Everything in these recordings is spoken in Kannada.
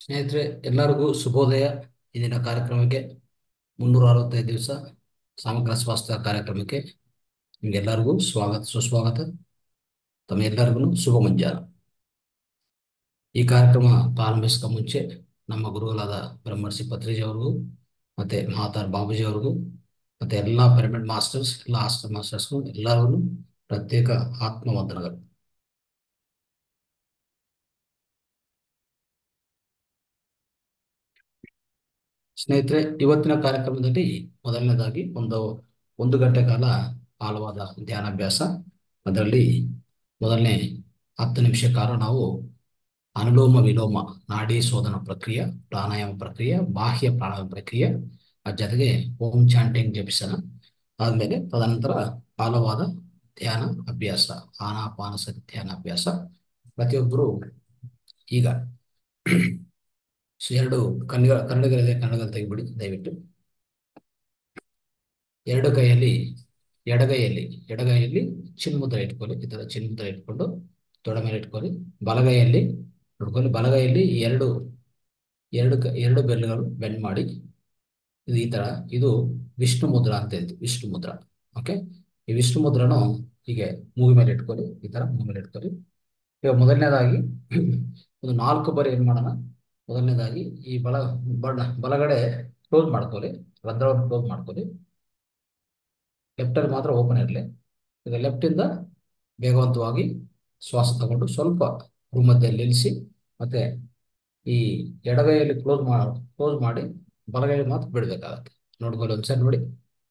ಸ್ನೇಹಿತರೆ ಎಲ್ಲರಿಗೂ ಶುಭೋದಯ ಇಂದಿನ ಕಾರ್ಯಕ್ರಮಕ್ಕೆ ಮುನ್ನೂರ ಅರವತ್ತೈದು ದಿವಸ ಸಮಗ್ರ ಸ್ವಾಸ್ಥ್ಯ ಕಾರ್ಯಕ್ರಮಕ್ಕೆ ನಿಮಗೆಲ್ಲರಿಗೂ ಸ್ವಾಗತ ಸುಸ್ವಾಗತ ತಮ್ಮ ಎಲ್ಲರಿಗೂ ಶುಭ ಮುಂಜಾನೆ ಈ ಕಾರ್ಯಕ್ರಮ ಪ್ರಾರಂಭಿಸಕ ಮುಂಚೆ ನಮ್ಮ ಗುರುಗಳಾದ ಬ್ರಹ್ಮರ್ಷಿ ಪತ್ರಿಜಿ ಅವ್ರಿಗೂ ಮತ್ತೆ ಮಹಾತಾರ್ ಬಾಬುಜಿ ಅವ್ರಿಗೂ ಮತ್ತೆ ಎಲ್ಲ ಪಿರಮಿಡ್ ಮಾಸ್ಟರ್ಸ್ ಎಲ್ಲ ಆಸ್ಟರ್ ಮಾಸ್ಟರ್ಸ್ಗೂ ಎಲ್ಲರಿಗೂ ಪ್ರತ್ಯೇಕ ಆತ್ಮವಂದನಗಳು ಸ್ನೇಹಿತರೆ ಇವತ್ತಿನ ಕಾರ್ಯಕ್ರಮದಲ್ಲಿ ಮೊದಲನೇದಾಗಿ ಒಂದು ಒಂದು ಗಂಟೆ ಕಾಲ ಆಳವಾದ ಧ್ಯಾನಾಭ್ಯಾಸ ಅದರಲ್ಲಿ ಮೊದಲನೇ ಹತ್ತು ನಿಮಿಷ ಕಾಲ ನಾವು ಅನುಲೋಮ ವಿಲೋಮ ನಾಡಿ ಶೋಧನ ಪ್ರಕ್ರಿಯೆ ಪ್ರಾಣಾಯಾಮ ಪ್ರಕ್ರಿಯೆ ಬಾಹ್ಯ ಪ್ರಾಣಾಯಾಮ ಪ್ರಕ್ರಿಯೆ ಅದ್ರ ಜೊತೆಗೆ ಓಂ ಚಾಂಟಿಂಗ್ ಜಪಿಸೋಣ ಆದ್ಮೇಲೆ ತದನಂತರ ಆಳವಾದ ಧ್ಯಾನ ಅಭ್ಯಾಸ ಆನಾಪಾನ ಸತಿ ಧ್ಯಾನ ಅಭ್ಯಾಸ ಪ್ರತಿಯೊಬ್ಬರು ಈಗ ಎರಡು ಕನ್ನಡ ಕನ್ನಡಗರದೆ ಕನ್ನಡದಲ್ಲಿ ತೆಗಿಬಿಡಿ ದಯವಿಟ್ಟು ಎರಡು ಕೈಯಲ್ಲಿ ಎಡಗೈಯಲ್ಲಿ ಎಡಗೈಯಲ್ಲಿ ಚಿನ್ಮುದ್ರ ಇಟ್ಕೊಳ್ಳಿ ಈ ತರ ಚಿನ್ಮುದ್ರ ಇಟ್ಕೊಂಡು ತೊಡೆ ಮೇಲೆ ಇಟ್ಕೊಳ್ಳಿ ಬಲಗೈಯಲ್ಲಿ ನೋಡ್ಕೊಳ್ಳಿ ಬಲಗೈಯಲ್ಲಿ ಎರಡು ಎರಡು ಕ ಎರಡು ಬೆರಳುಗಳು ಬೆಂಡ್ ಮಾಡಿ ಇದು ಈ ತರ ಇದು ವಿಷ್ಣು ಮುದ್ರ ಅಂತ ಹೇಳ್ತೀವಿ ವಿಷ್ಣು ಮುದ್ರ ಓಕೆ ಈ ವಿಷ್ಣು ಮುದ್ರನು ಹೀಗೆ ಮೂಗಿ ಮೇಲೆ ಇಟ್ಕೊಳ್ಳಿ ಈ ತರ ಮೂಗಿ ಮೇಲೆ ಇಟ್ಕೊಳ್ಳಿ ಈಗ ಮೊದಲನೇದಾಗಿ ಒಂದು ನಾಲ್ಕು ಬಾರಿ ಏನ್ ಮಾಡೋಣ ಮೊದಲನೇದಾಗಿ ಈ ಬಲ ಬಲ ಬಲಗಡೆ ಕ್ಲೋಸ್ ಮಾಡ್ಕೊಳ್ಳಿ ರಂಧ್ರವನ್ನು ಕ್ಲೋಸ್ ಮಾಡ್ಕೊಳ್ಳಿ ಲೆಫ್ಟ್ ಅಲ್ಲಿ ಮಾತ್ರ ಓಪನ್ ಇರಲಿ ಈಗ ಲೆಫ್ಟ್ ಇಂದ ವೇಗವಂತವಾಗಿ ಶ್ವಾಸ ತಗೊಂಡು ಸ್ವಲ್ಪ ಭೂಮಧ್ಯದಲ್ಲಿ ನಿಲ್ಲಿಸಿ ಮತ್ತೆ ಈ ಎಡಗೈಯಲ್ಲಿ ಕ್ಲೋಸ್ ಮಾ ಕ್ಲೋಸ್ ಮಾಡಿ ಬಲಗೈಯಲ್ಲಿ ಮಾತ್ರ ಬಿಡ್ಬೇಕಾಗತ್ತೆ ನೋಡ್ಕೊಳ್ಳಿ ಒಂದ್ಸರಿ ನೋಡಿ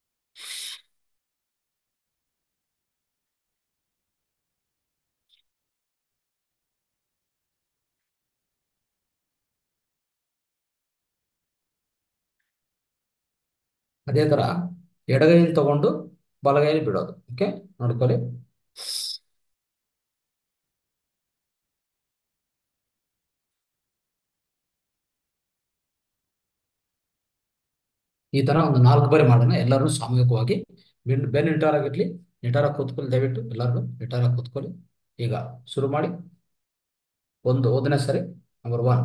ಅದೇ ತರ ಎಡಗೈಯಲ್ಲಿ ತಗೊಂಡು ಬಲಗೈಯಲ್ಲಿ ಬಿಡೋದು ಓಕೆ ನೋಡ್ಕೊಳ್ಳಿ ಈ ತರ ಒಂದು ನಾಲ್ಕು ಬಾರಿ ಮಾಡೋಣ ಎಲ್ಲರೂ ಸಾಮೂಹಿಕವಾಗಿ ಬೆನ್ ಬೆನ್ ನಿಟಾರಾಗಿರ್ಲಿ ನಿಟಾರಾಗಿ ಕೂತ್ಕೊಳ್ಳಿ ದಯವಿಟ್ಟು ಎಲ್ಲರೂ ನಿಟಾರಾಗಿ ಕೂತ್ಕೊಳ್ಳಿ ಈಗ ಶುರು ಮಾಡಿ ಒಂದು ಒಂದನೇ ಸರಿ ನಂಬರ್ ಒನ್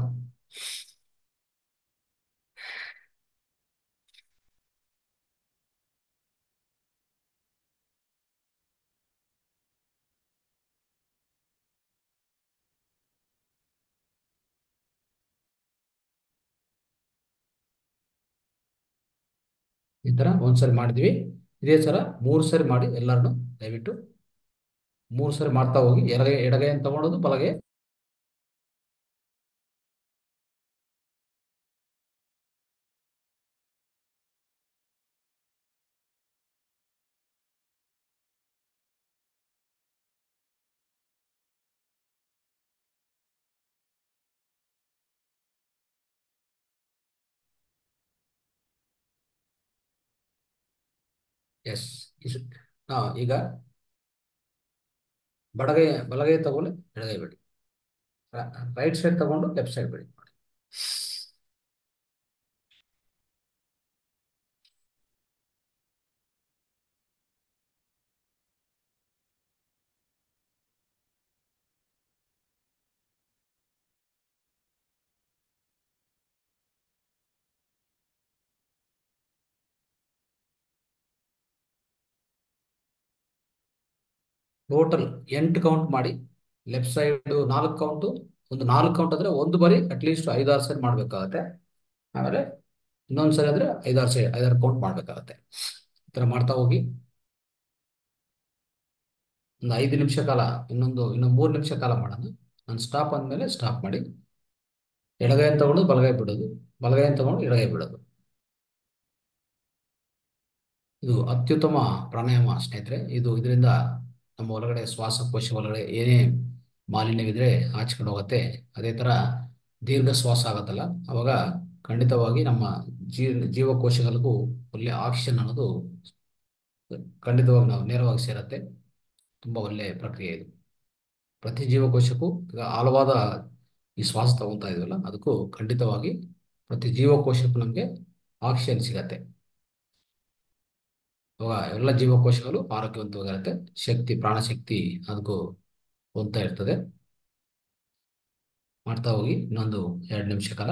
ಈ ತರ ಒಂದ್ಸರಿ ಮಾಡಿದ್ವಿ ಇದೇ ತರ ಮೂರು ಸರಿ ಮಾಡಿ ಎಲ್ಲರನ್ನು ದಯವಿಟ್ಟು ಮೂರು ಸರಿ ಮಾಡ್ತಾ ಹೋಗಿ ಎಡಗೈ ಎಡಗೈಯನ್ನು ತಗೊಳೋದು ಬಲಗೈ ಎಸ್ ಹಾ ಈಗ ಬಡಗೈ ಬಲಗೈ ತಗೊಳ್ಳಿ ಎಡಗೈ ಬಿಡಿ ರೈಟ್ ಸೈಡ್ ತಗೊಂಡು ಲೆಫ್ಟ್ ಸೈಡ್ ಬಿಡಿ ಟೋಟಲ್ ಎಂಟು ಕೌಂಟ್ ಮಾಡಿ ಲೆಫ್ಟ್ ಸೈಡ್ ನಾಲ್ಕು ಕೌಂಟು ಒಂದು ನಾಲ್ಕು ಕೌಂಟ್ ಅಂದ್ರೆ ಒಂದು ಬಾರಿ ಅಟ್ಲೀಸ್ಟ್ ಐದಾರು ಸರಿ ಮಾಡ್ಬೇಕಾಗತ್ತೆ ಆಮೇಲೆ ಇನ್ನೊಂದು ಸರಿ ಅಂದ್ರೆ ಐದಾರು ಸರಿ ಐದಾರು ಕೌಂಟ್ ಮಾಡ್ಬೇಕಾಗತ್ತೆ ಈ ತರ ಮಾಡ್ತಾ ಹೋಗಿ ಒಂದು ಐದು ನಿಮಿಷ ಕಾಲ ಇನ್ನೊಂದು ಇನ್ನೊಂದು ಮೂರು ನಿಮಿಷ ಕಾಲ ಮಾಡೋಣ ನಾನು ಸ್ಟಾಪ್ ಅಂದಮೇಲೆ ಸ್ಟಾಪ್ ಮಾಡಿ ಎಡಗೈ ತಗೊಂಡು ಬಲಗೈ ಬಿಡೋದು ಬಲಗೈ ತಗೊಂಡು ಎಡಗೈ ಬಿಡೋದು ಇದು ಅತ್ಯುತ್ತಮ ಪ್ರಾಣಾಯಾಮ ಸ್ನೇಹಿತರೆ ಇದು ಇದರಿಂದ ನಮ್ಮ ಒಳಗಡೆ ಶ್ವಾಸಕೋಶ ಒಳಗಡೆ ಏನೇ ಮಾಲಿನ್ಯವಿದ್ರೆ ಆಚ್ಕೊಂಡು ಹೋಗುತ್ತೆ ಅದೇ ತರ ದೀರ್ಘ ಶ್ವಾಸ ಆಗತ್ತಲ್ಲ ಅವಾಗ ಖಂಡಿತವಾಗಿ ನಮ್ಮ ಜೀ ಜೀವಕೋಶಗಳಿಗೂ ಒಳ್ಳೆ ಆಕ್ಸಿಜನ್ ಅನ್ನೋದು ಖಂಡಿತವಾಗಿ ನಾವು ನೇರವಾಗಿ ಸೇರತ್ತೆ ತುಂಬಾ ಒಳ್ಳೆ ಪ್ರಕ್ರಿಯೆ ಇದು ಪ್ರತಿ ಜೀವಕೋಶಕ್ಕೂ ಈಗ ಆಳವಾದ ಈ ಶ್ವಾಸ ತಗೊಂತಾ ಇದೀವಲ್ಲ ಅದಕ್ಕೂ ಖಂಡಿತವಾಗಿ ಪ್ರತಿ ಜೀವಕೋಶಕ್ಕೂ ನಮಗೆ ಆಕ್ಸಿಜನ್ ಸಿಗತ್ತೆ ಅವಾಗ ಎಲ್ಲ ಜೀವಕೋಶಗಳು ಆರೋಗ್ಯವಂತವಾಗಿರುತ್ತೆ ಶಕ್ತಿ ಪ್ರಾಣಶಕ್ತಿ ಅದಕ್ಕೂ ಹೊಂದ್ತಾ ಇರ್ತದೆ ಮಾಡ್ತಾ ಹೋಗಿ ಇನ್ನೊಂದು ಎರಡು ನಿಮಿಷ ಕಾಲ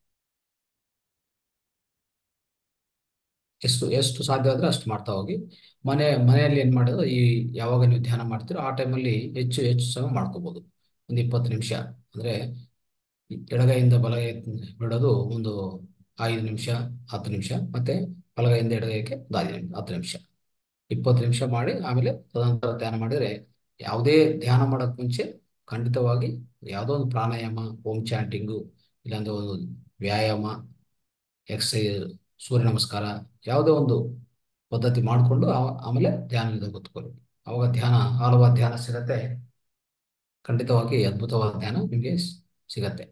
ಎಷ್ಟು ಎಷ್ಟು ಸಾಧ್ಯ ಆದರೆ ಅಷ್ಟು ಮಾಡ್ತಾ ಹೋಗಿ ಮನೆ ಮನೆಯಲ್ಲಿ ಏನು ಮಾಡೋದು ಈ ಯಾವಾಗ ನೀವು ಧ್ಯಾನ ಮಾಡ್ತೀರೋ ಆ ಟೈಮಲ್ಲಿ ಹೆಚ್ಚು ಹೆಚ್ಚು ಸಮಯ ಮಾಡ್ಕೋಬೋದು ಒಂದು ಇಪ್ಪತ್ತು ನಿಮಿಷ ಅಂದರೆ ಎಡಗೈಯಿಂದ ಬಲಗೈ ಬಿಡೋದು ಒಂದು ಐದು ನಿಮಿಷ ಹತ್ತು ನಿಮಿಷ ಮತ್ತೆ ಬಲಗೈಯಿಂದ ಎಡಗೈಗೆ ಒಂದು ಐದು ನಿಮಿಷ ಹತ್ತು ನಿಮಿಷ ಇಪ್ಪತ್ತು ನಿಮಿಷ ಮಾಡಿ ಆಮೇಲೆ ತದನಂತರ ಧ್ಯಾನ ಮಾಡಿದರೆ ಯಾವುದೇ ಧ್ಯಾನ ಮಾಡೋಕ್ಕೆ ಮುಂಚೆ ಖಂಡಿತವಾಗಿ ಯಾವುದೋ ಒಂದು ಪ್ರಾಣಾಯಾಮ ಓಮ್ ಚಾಂಟಿಂಗು ಇಲ್ಲಾಂದ್ರೆ ಒಂದು ವ್ಯಾಯಾಮ ಎಕ್ಸಸೈಸ್ ಸೂರ್ಯ ನಮಸ್ಕಾರ ಯಾವುದೋ ಒಂದು ಪದ್ಧತಿ ಮಾಡಿಕೊಂಡು ಆಮೇಲೆ ಧ್ಯಾನದಿಂದ ಕೂತ್ಕೊಳ್ಳಿ ಅವಾಗ ಧ್ಯಾನ ಆಳವಾದ ಧ್ಯಾನ ಸಿಗತ್ತೆ ಖಂಡಿತವಾಗಿ ಅದ್ಭುತವಾದ ಧ್ಯಾನ ನಿಮಗೆ ಸಿಗತ್ತೆ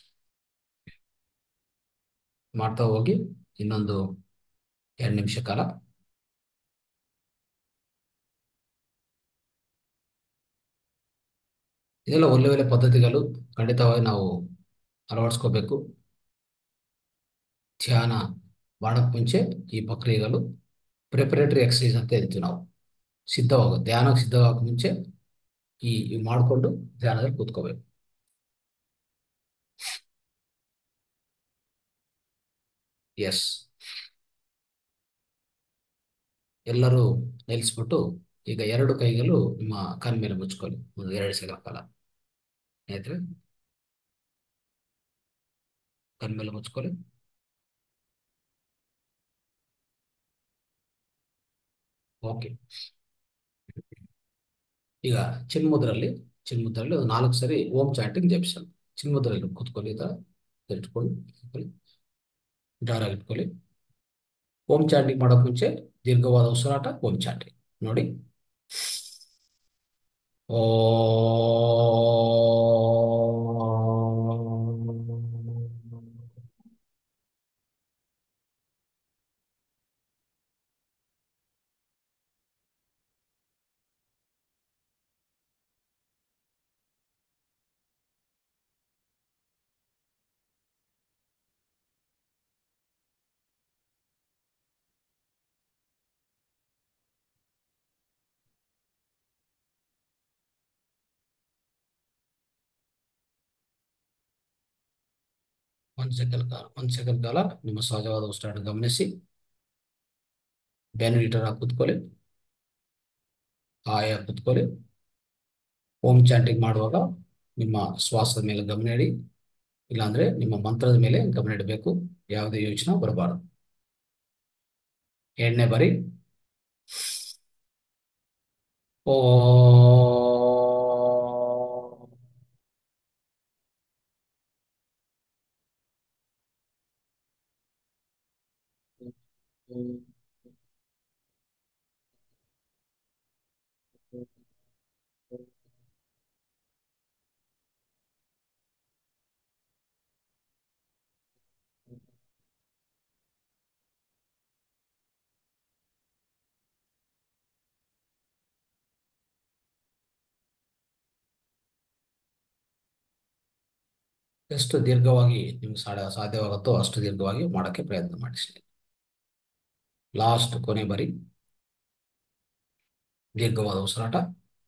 ಮಾಡ್ತಾ ಹೋಗಿ ಇನ್ನೊಂದು ಎರಡು ನಿಮಿಷ ಕಾಲ ಇದೆಲ್ಲ ಒಳ್ಳೆ ಒಳ್ಳೆ ಪದ್ಧತಿಗಳು ಖಂಡಿತವಾಗಿ ನಾವು ಅಳವಡಿಸ್ಕೋಬೇಕು ಧ್ಯಾನ ಮಾಡೋಕ್ಕೆ ಮುಂಚೆ ಈ ಪ್ರಕ್ರಿಯೆಗಳು ಪ್ರಿಪರೇಟರಿ ಎಕ್ಸಸೈಸ್ ಅಂತ ಹೇಳ್ತೀವಿ ನಾವು ಸಿದ್ಧವಾಗ ಧ್ಯಾನಕ್ಕೆ ಸಿದ್ಧವಾಗಕ್ಕೆ ಮುಂಚೆ ಈ ಇವು ಮಾಡಿಕೊಂಡು ಧ್ಯಾನದಲ್ಲಿ ಕೂತ್ಕೋಬೇಕು ಎಸ್ ಎಲ್ಲರೂ ನಿಲ್ಲಿಸ್ಬಿಟ್ಟು ಈಗ ಎರಡು ಕೈಗಳು ನಿಮ್ಮ ಕಣ್ ಮೇಲೆ ಮುಚ್ಕೊಳ್ಳಿ ಒಂದು ಎರಡು ಸಲ ಕಾಲ ಆಯ್ತು ಕಣ್ ಮೇಲೆ ಮುಚ್ಕೊಳ್ಳಿ ಓಕೆ ಈಗ ಚಿನ್ಮುದ್ರಲ್ಲಿ ಚಿನ್ಮುದ್ರಲ್ಲಿ ಒಂದು ನಾಲ್ಕು ಸರಿ ಓಂ ಚಾಟಿಂಗ್ ಜಪಿಸೋಣ ಚಿನ್ಮುದ್ರಲ್ಲಿ ಕೂತ್ಕೊಳ್ಳಿ ಈ ಥರ ಇಟ್ಕೊಂಡು ಕೂತ್ಕೊಳ್ಳಿ ಜಾರಾಗಿ ಇಟ್ಕೊಳ್ಳಿ ಓಂ ಚಾಟಿಂಗ್ ಮಾಡೋಕೆ ಮುಂಚೆ ದೀರ್ಘವಾದ ಉಸಿರಾಟ ಓಂ ಚಾಟಿಂಗ್ ನೋಡಿ ಓ ಒಂದು ಸೆಕೆಂಡ್ ಕಾಲ ಒಂದು ಸೆಕೆಂಡ್ ಕಾಲ ನಿಮ್ಮ ಸಹಜವಾದ ಉಸಿರಾಟ ಗಮನಿಸಿ ಬೆನ್ನು ಇಟರ್ ಕೂತ್ಕೊಳ್ಳಿ ಆಯ ಕೂತ್ಕೊಳ್ಳಿ ಓಂ ಚಾಂಟಿಂಗ್ ಮಾಡುವಾಗ ನಿಮ್ಮ ಶ್ವಾಸದ ಮೇಲೆ ಗಮನ ಇಡಿ ಇಲ್ಲಾಂದ್ರೆ ನಿಮ್ಮ ಮಂತ್ರದ ಮೇಲೆ ಗಮನ ಇಡಬೇಕು ಯಾವುದೇ ಯೋಚನೆ ಬರಬಾರದು ಎಣ್ಣೆ ಬರಿ ಓ ಎಷ್ಟು ದೀರ್ಘವಾಗಿ ನಿಮ್ಗೆ ಸಾಧ್ಯ ಸಾಧ್ಯವಾಗುತ್ತೋ ಅಷ್ಟು ದೀರ್ಘವಾಗಿ ಮಾಡೋಕ್ಕೆ ಪ್ರಯತ್ನ ಮಾಡಿ ಲಾಸ್ಟ್ ಕೊನೆ ಬರಿ ದೀರ್ಘವಾದ ಉಸಿರಾಟ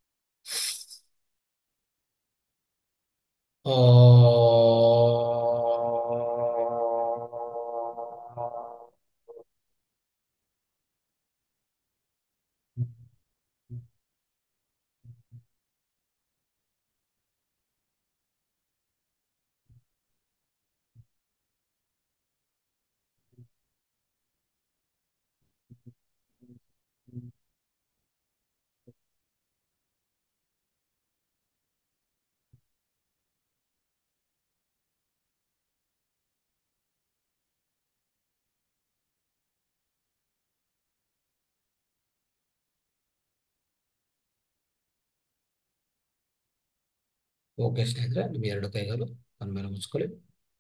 ಓಕೆ ಸ್ನೇಹಿತರೆ ನಿಮ್ಮ ಎರಡು ಕೈಗಳು ನನ್ನ ಮೇಲೆ ಮುಚ್ಕೊಳ್ಳಿ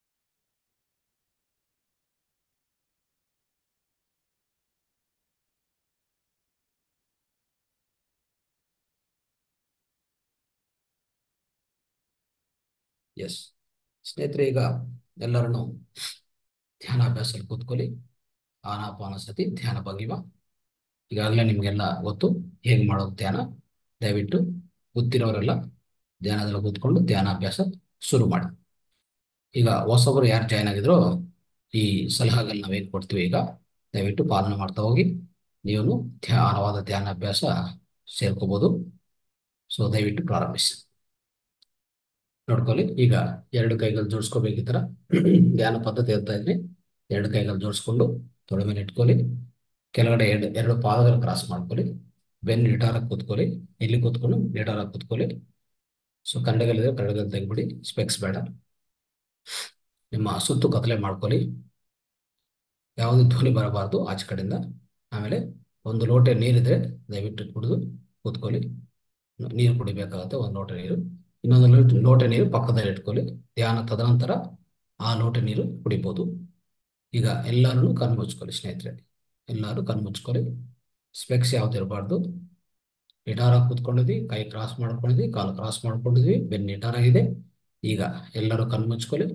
ಎಸ್ ಸ್ನೇಹಿತರೆ ಈಗ ಎಲ್ಲರನ್ನು ಧ್ಯಾನಾಭ್ಯಾಸದಲ್ಲಿ ಕೂತ್ಕೊಳ್ಳಿ ಆನಾಪಾನ ಸತಿ ಧ್ಯಾನ ಭಂಗಿಮ ಈಗಾಗಲೇ ನಿಮಗೆಲ್ಲ ಗೊತ್ತು ಹೇಗೆ ಮಾಡೋದು ಧ್ಯಾನ ದಯವಿಟ್ಟು ಗೊತ್ತಿರೋರೆಲ್ಲ ಧ್ಯಾನದಲ್ಲಿ ಕೂತ್ಕೊಂಡು ಧ್ಯಾನಾಭ್ಯಾಸ ಶುರು ಮಾಡಿ ಈಗ ಹೊಸಬರು ಯಾರು ಜಾಯ್ನ್ ಆಗಿದ್ರು ಈ ಸಲಹೆಗಳು ನಾವೇನು ಕೊಡ್ತೀವಿ ಈಗ ದಯವಿಟ್ಟು ಪಾಲನೆ ಮಾಡ್ತಾ ಹೋಗಿ ನೀವು ಧ್ಯಾನವಾದ ಧ್ಯಾನಾಭ್ಯಾಸ ಸೇರ್ಕೋಬಹುದು ಸೊ ದಯವಿಟ್ಟು ಪ್ರಾರಂಭಿಸಿ ನೋಡ್ಕೊಳ್ಳಿ ಈಗ ಎರಡು ಕೈಗಳು ಜೋಡಿಸ್ಕೋಬೇಕು ಈ ಥರ ಧ್ಯಾನ ಪದ್ಧತಿ ಹೇಳ್ತಾ ಇದ್ವಿ ಎರಡು ಕೈಗಳು ಜೋಡಿಸ್ಕೊಂಡು ತೊಡೆ ಮೇಲೆ ಇಟ್ಕೊಳ್ಳಿ ಕೆಳಗಡೆ ಎರಡು ಎರಡು ಪಾದಗಳು ಕ್ರಾಸ್ ಮಾಡ್ಕೊಳ್ಳಿ ಬೆನ್ನು ನಿಟಾರಾಗಿ ಕೂತ್ಕೊಳ್ಳಿ ಇಲ್ಲಿ ಕೂತ್ಕೊಂಡು ನಿಟಾರಾಗಿ ಕೂತ್ಕೊಳ್ಳಿ ಸೊ ಕನ್ನಡಗಲ್ಲಿದ್ರೆ ಕನ್ನಡದಲ್ಲಿ ತೆಗಿಬಿಡಿ ಸ್ಪೆಕ್ಸ್ ಬೇಡ ನಿಮ್ಮ ಸುತ್ತು ಕತ್ತಲೆ ಮಾಡ್ಕೊಳ್ಳಿ ಯಾವುದೇ ಧ್ವನಿ ಬರಬಾರ್ದು ಆಚೆ ಕಡೆಯಿಂದ ಆಮೇಲೆ ಒಂದು ಲೋಟ ನೀರಿದ್ರೆ ದಯವಿಟ್ಟು ಕುಡಿದು ಕೂತ್ಕೊಳ್ಳಿ ನೀರು ಕುಡಿಬೇಕಾಗುತ್ತೆ ಒಂದು ಲೋಟ ನೀರು ಇನ್ನೊಂದು ಲೋಟ ಲೋಟ ನೀರು ಪಕ್ಕದಲ್ಲಿ ಇಟ್ಕೊಳ್ಳಿ ಧ್ಯಾನ ತದನಂತರ ಆ ಲೋಟ ನೀರು ಕುಡಿಬೋದು ಈಗ ಎಲ್ಲರೂ ಕಣ್ಣು ಮುಚ್ಕೊಳ್ಳಿ ಸ್ನೇಹಿತರೆ ಎಲ್ಲರೂ ಕಣ್ಣು ಮುಚ್ಕೊಳ್ಳಿ ಸ್ಪೆಕ್ಸ್ ಯಾವ್ದು ಇರಬಾರ್ದು ನಿಟಾರಾಗಿ ಕೂತ್ಕೊಂಡಿದ್ವಿ ಕೈ ಕ್ರಾಸ್ ಮಾಡ್ಕೊಂಡಿದ್ವಿ ಕಾಲು ಕ್ರಾಸ್ ಮಾಡ್ಕೊಂಡಿದ್ವಿ ಬೆನ್ನು ನಿಟಾರಾಗಿದೆ ಈಗ ಎಲ್ಲರೂ ಕಣ್ಣು ಮುಚ್ಕೊಳ್ಳಿ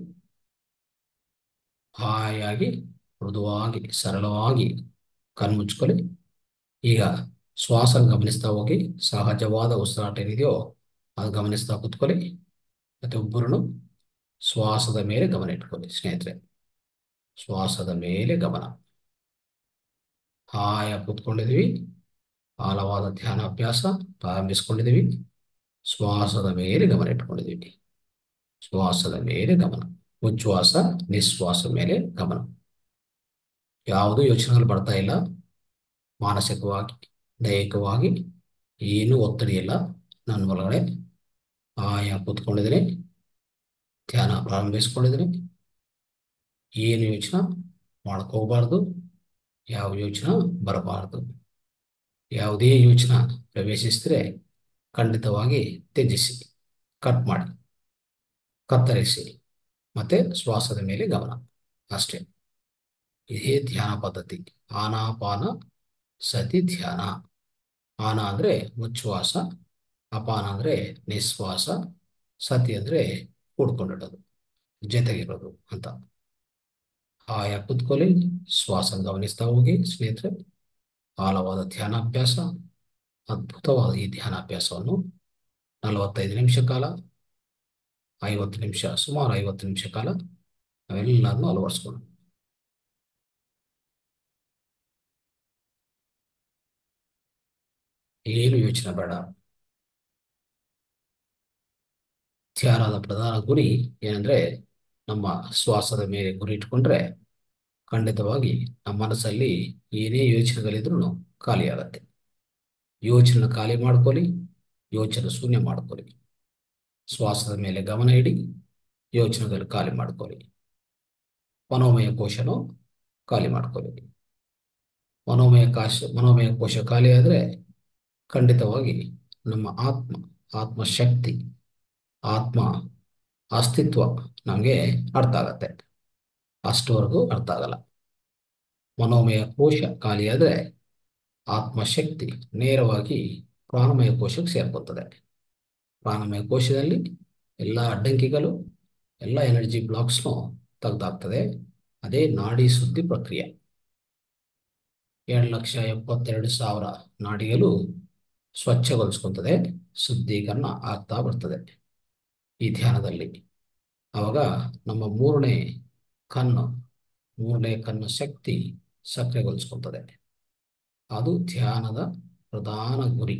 ಹಾಯಾಗಿ ಮೃದುವಾಗಿ ಸರಳವಾಗಿ ಕಣ್ಣು ಮುಚ್ಕೊಳ್ಳಿ ಈಗ ಶ್ವಾಸ ಗಮನಿಸ್ತಾ ಹೋಗಿ ಸಹಜವಾದ ಉಸಿರಾಟ ಏನಿದೆಯೋ ಅದು ಗಮನಿಸ್ತಾ ಕೂತ್ಕೊಳ್ಳಿ ಮತ್ತೆ ಒಬ್ಬರನ್ನು ಶ್ವಾಸದ ಮೇಲೆ ಗಮನ ಇಟ್ಕೊಳ್ಳಿ ಸ್ನೇಹಿತರೆ ಶ್ವಾಸದ ಮೇಲೆ ಗಮನ ಹಾಯ ಕೂತ್ಕೊಂಡಿದ್ವಿ ಆಳವಾದ ಧ್ಯಾನಾಭ್ಯಾಸ ಪ್ರಾರಂಭಿಸ್ಕೊಂಡಿದ್ದೀವಿ ಶ್ವಾಸದ ಮೇಲೆ ಗಮನ ಇಟ್ಕೊಂಡಿದ್ದೀವಿ ಶ್ವಾಸದ ಮೇಲೆ ಗಮನ ಉಚ್ಛ್ವಾಸ ನಿಶ್ವಾಸ ಮೇಲೆ ಗಮನ ಯಾವುದೂ ಯೋಚನೆಗಳು ಬರ್ತಾ ಇಲ್ಲ ಮಾನಸಿಕವಾಗಿ ದೈಹಿಕವಾಗಿ ಏನೂ ಒತ್ತಡ ಇಲ್ಲ ನನ್ನ ಒಳಗಡೆ ಆಯಾ ಕೂತ್ಕೊಂಡಿದ್ದೀನಿ ಧ್ಯಾನ ಪ್ರಾರಂಭಿಸ್ಕೊಂಡಿದ್ದೀನಿ ಏನು ಯೋಚನೆ ಮಾಡ್ಕೋಬಾರ್ದು ಯಾವ ಯೋಚನೆ ಬರಬಾರ್ದು ಯಾವುದೇ ಯೋಚನೆ ಪ್ರವೇಶಿಸಿದ್ರೆ ಖಂಡಿತವಾಗಿ ತ್ಯಜಿಸಿ ಕಟ್ ಮಾಡಿ ಕತ್ತರಿಸಿ ಮತ್ತೆ ಶ್ವಾಸದ ಮೇಲೆ ಗಮನ ಅಷ್ಟೇ ಇದೇ ಧ್ಯಾನ ಪದ್ಧತಿ ಆನಾಪಾನ ಸತಿ ಧ್ಯಾನ ಆನ ಅಂದ್ರೆ ಉಚ್ಛ್ವಾಸ ಅಪಾನ ಅಂದ್ರೆ ನಿಶ್ವಾಸ ಸತಿ ಅಂದ್ರೆ ಕೂಡ್ಕೊಂಡಿಡೋದು ಜೊತೆಗಿರೋದು ಅಂತ ಆಯ ಕುತ್ಕೊಳ್ಳಿ ಶ್ವಾಸ ಗಮನಿಸ್ತಾ ಹೋಗಿ ಸ್ನೇಹಿತರೆ ಆಳವಾದ ಧ್ಯಾನಾಭ್ಯಾಸ ಅದ್ಭುತವಾದ ಈ ಧ್ಯಾನಾಭ್ಯಾಸವನ್ನು ನಲವತ್ತೈದು ನಿಮಿಷ ಕಾಲ ಐವತ್ತು ನಿಮಿಷ ಸುಮಾರು ಐವತ್ತು ನಿಮಿಷ ಕಾಲ ನಾವೆಲ್ಲದನ್ನು ಅಳವಡಿಸ್ಕೊಂಡು ಏನು ಯೋಚನೆ ಬೇಡ ಧ್ಯಾನದ ಪ್ರಧಾನ ಗುರಿ ಏನಂದ್ರೆ ನಮ್ಮ ಶ್ವಾಸದ ಮೇಲೆ ಗುರಿ ಇಟ್ಕೊಂಡ್ರೆ ಖಂಡಿತವಾಗಿ ನಮ್ಮ ಮನಸ್ಸಲ್ಲಿ ಏನೇ ಯೋಚನೆಗಳಿದ್ರು ಖಾಲಿ ಆಗತ್ತೆ ಯೋಚನೆ ಖಾಲಿ ಮಾಡ್ಕೊಳ್ಳಿ ಯೋಚನೆ ಶೂನ್ಯ ಮಾಡ್ಕೊಳ್ಳಿ ಶ್ವಾಸದ ಮೇಲೆ ಗಮನ ಇಡಿ ಯೋಚನೆಗಳು ಖಾಲಿ ಮಾಡ್ಕೊಳ್ಳಿ ಮನೋಮಯ ಕೋಶನು ಖಾಲಿ ಮಾಡ್ಕೊಳ್ಳಿ ಮನೋಮಯ ಕಾಶ ಮನೋಮಯ ಕೋಶ ಖಾಲಿ ಆದರೆ ಖಂಡಿತವಾಗಿ ನಮ್ಮ ಆತ್ಮ ಆತ್ಮಶಕ್ತಿ ಆತ್ಮ ಅಸ್ತಿತ್ವ ನಮಗೆ ಅರ್ಥ ಆಗತ್ತೆ ಅಷ್ಟವರೆಗೂ ಅರ್ಥ ಆಗಲ್ಲ ಮನೋಮಯ ಕೋಶ ಖಾಲಿಯಾದರೆ ಆತ್ಮಶಕ್ತಿ ನೇರವಾಗಿ ಪ್ರಾಣಮಯ ಕೋಶಕ್ಕೆ ಸೇರ್ಕೊತದೆ ಪ್ರಾಣಮಯ ಕೋಶದಲ್ಲಿ ಎಲ್ಲ ಅಡ್ಡಂಕಿಗಳು ಎಲ್ಲ ಎನರ್ಜಿ ಬ್ಲಾಕ್ಸ್ನು ತೆಗೆದಾಗ್ತದೆ ಅದೇ ನಾಡಿ ಶುದ್ಧಿ ಪ್ರಕ್ರಿಯೆ ಏಳು ಲಕ್ಷ ಎಪ್ಪತ್ತೆರಡು ಸಾವಿರ ನಾಡಿಗಳು ಸ್ವಚ್ಛಗೊಳಿಸ್ಕೊತದೆ ಶುದ್ಧೀಕರಣ ಆಗ್ತಾ ಬರ್ತದೆ ಈ ಧ್ಯಾನದಲ್ಲಿ ಆವಾಗ ನಮ್ಮ ಮೂರನೇ ಕಣ್ಣು ಮೂರನೇ ಕಣ್ಣು ಶಕ್ತಿ ಸಕ್ರಿಯಗೊಳಿಸ್ಕೊತದೆ ಅದು ಧ್ಯಾನದ ಪ್ರಧಾನ ಗುರಿ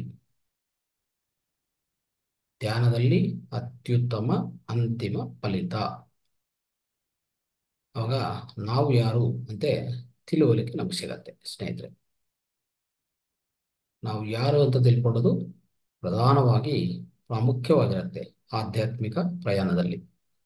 ಧ್ಯಾನದಲ್ಲಿ ಅತ್ಯುತ್ತಮ ಅಂತಿಮ ಫಲಿತ ಅವಾಗ ನಾವು ಯಾರು ಅಂತೆ ತಿಳುವಳಿಕೆ ನಮ್ಗೆ ಸಿಗತ್ತೆ ಸ್ನೇಹಿತರೆ ನಾವು ಯಾರು ಅಂತ ತಿಳ್ಕೊಳ್ಳೋದು ಪ್ರಧಾನವಾಗಿ ಪ್ರಾಮುಖ್ಯವಾಗಿರುತ್ತೆ ಆಧ್ಯಾತ್ಮಿಕ ಪ್ರಯಾಣದಲ್ಲಿ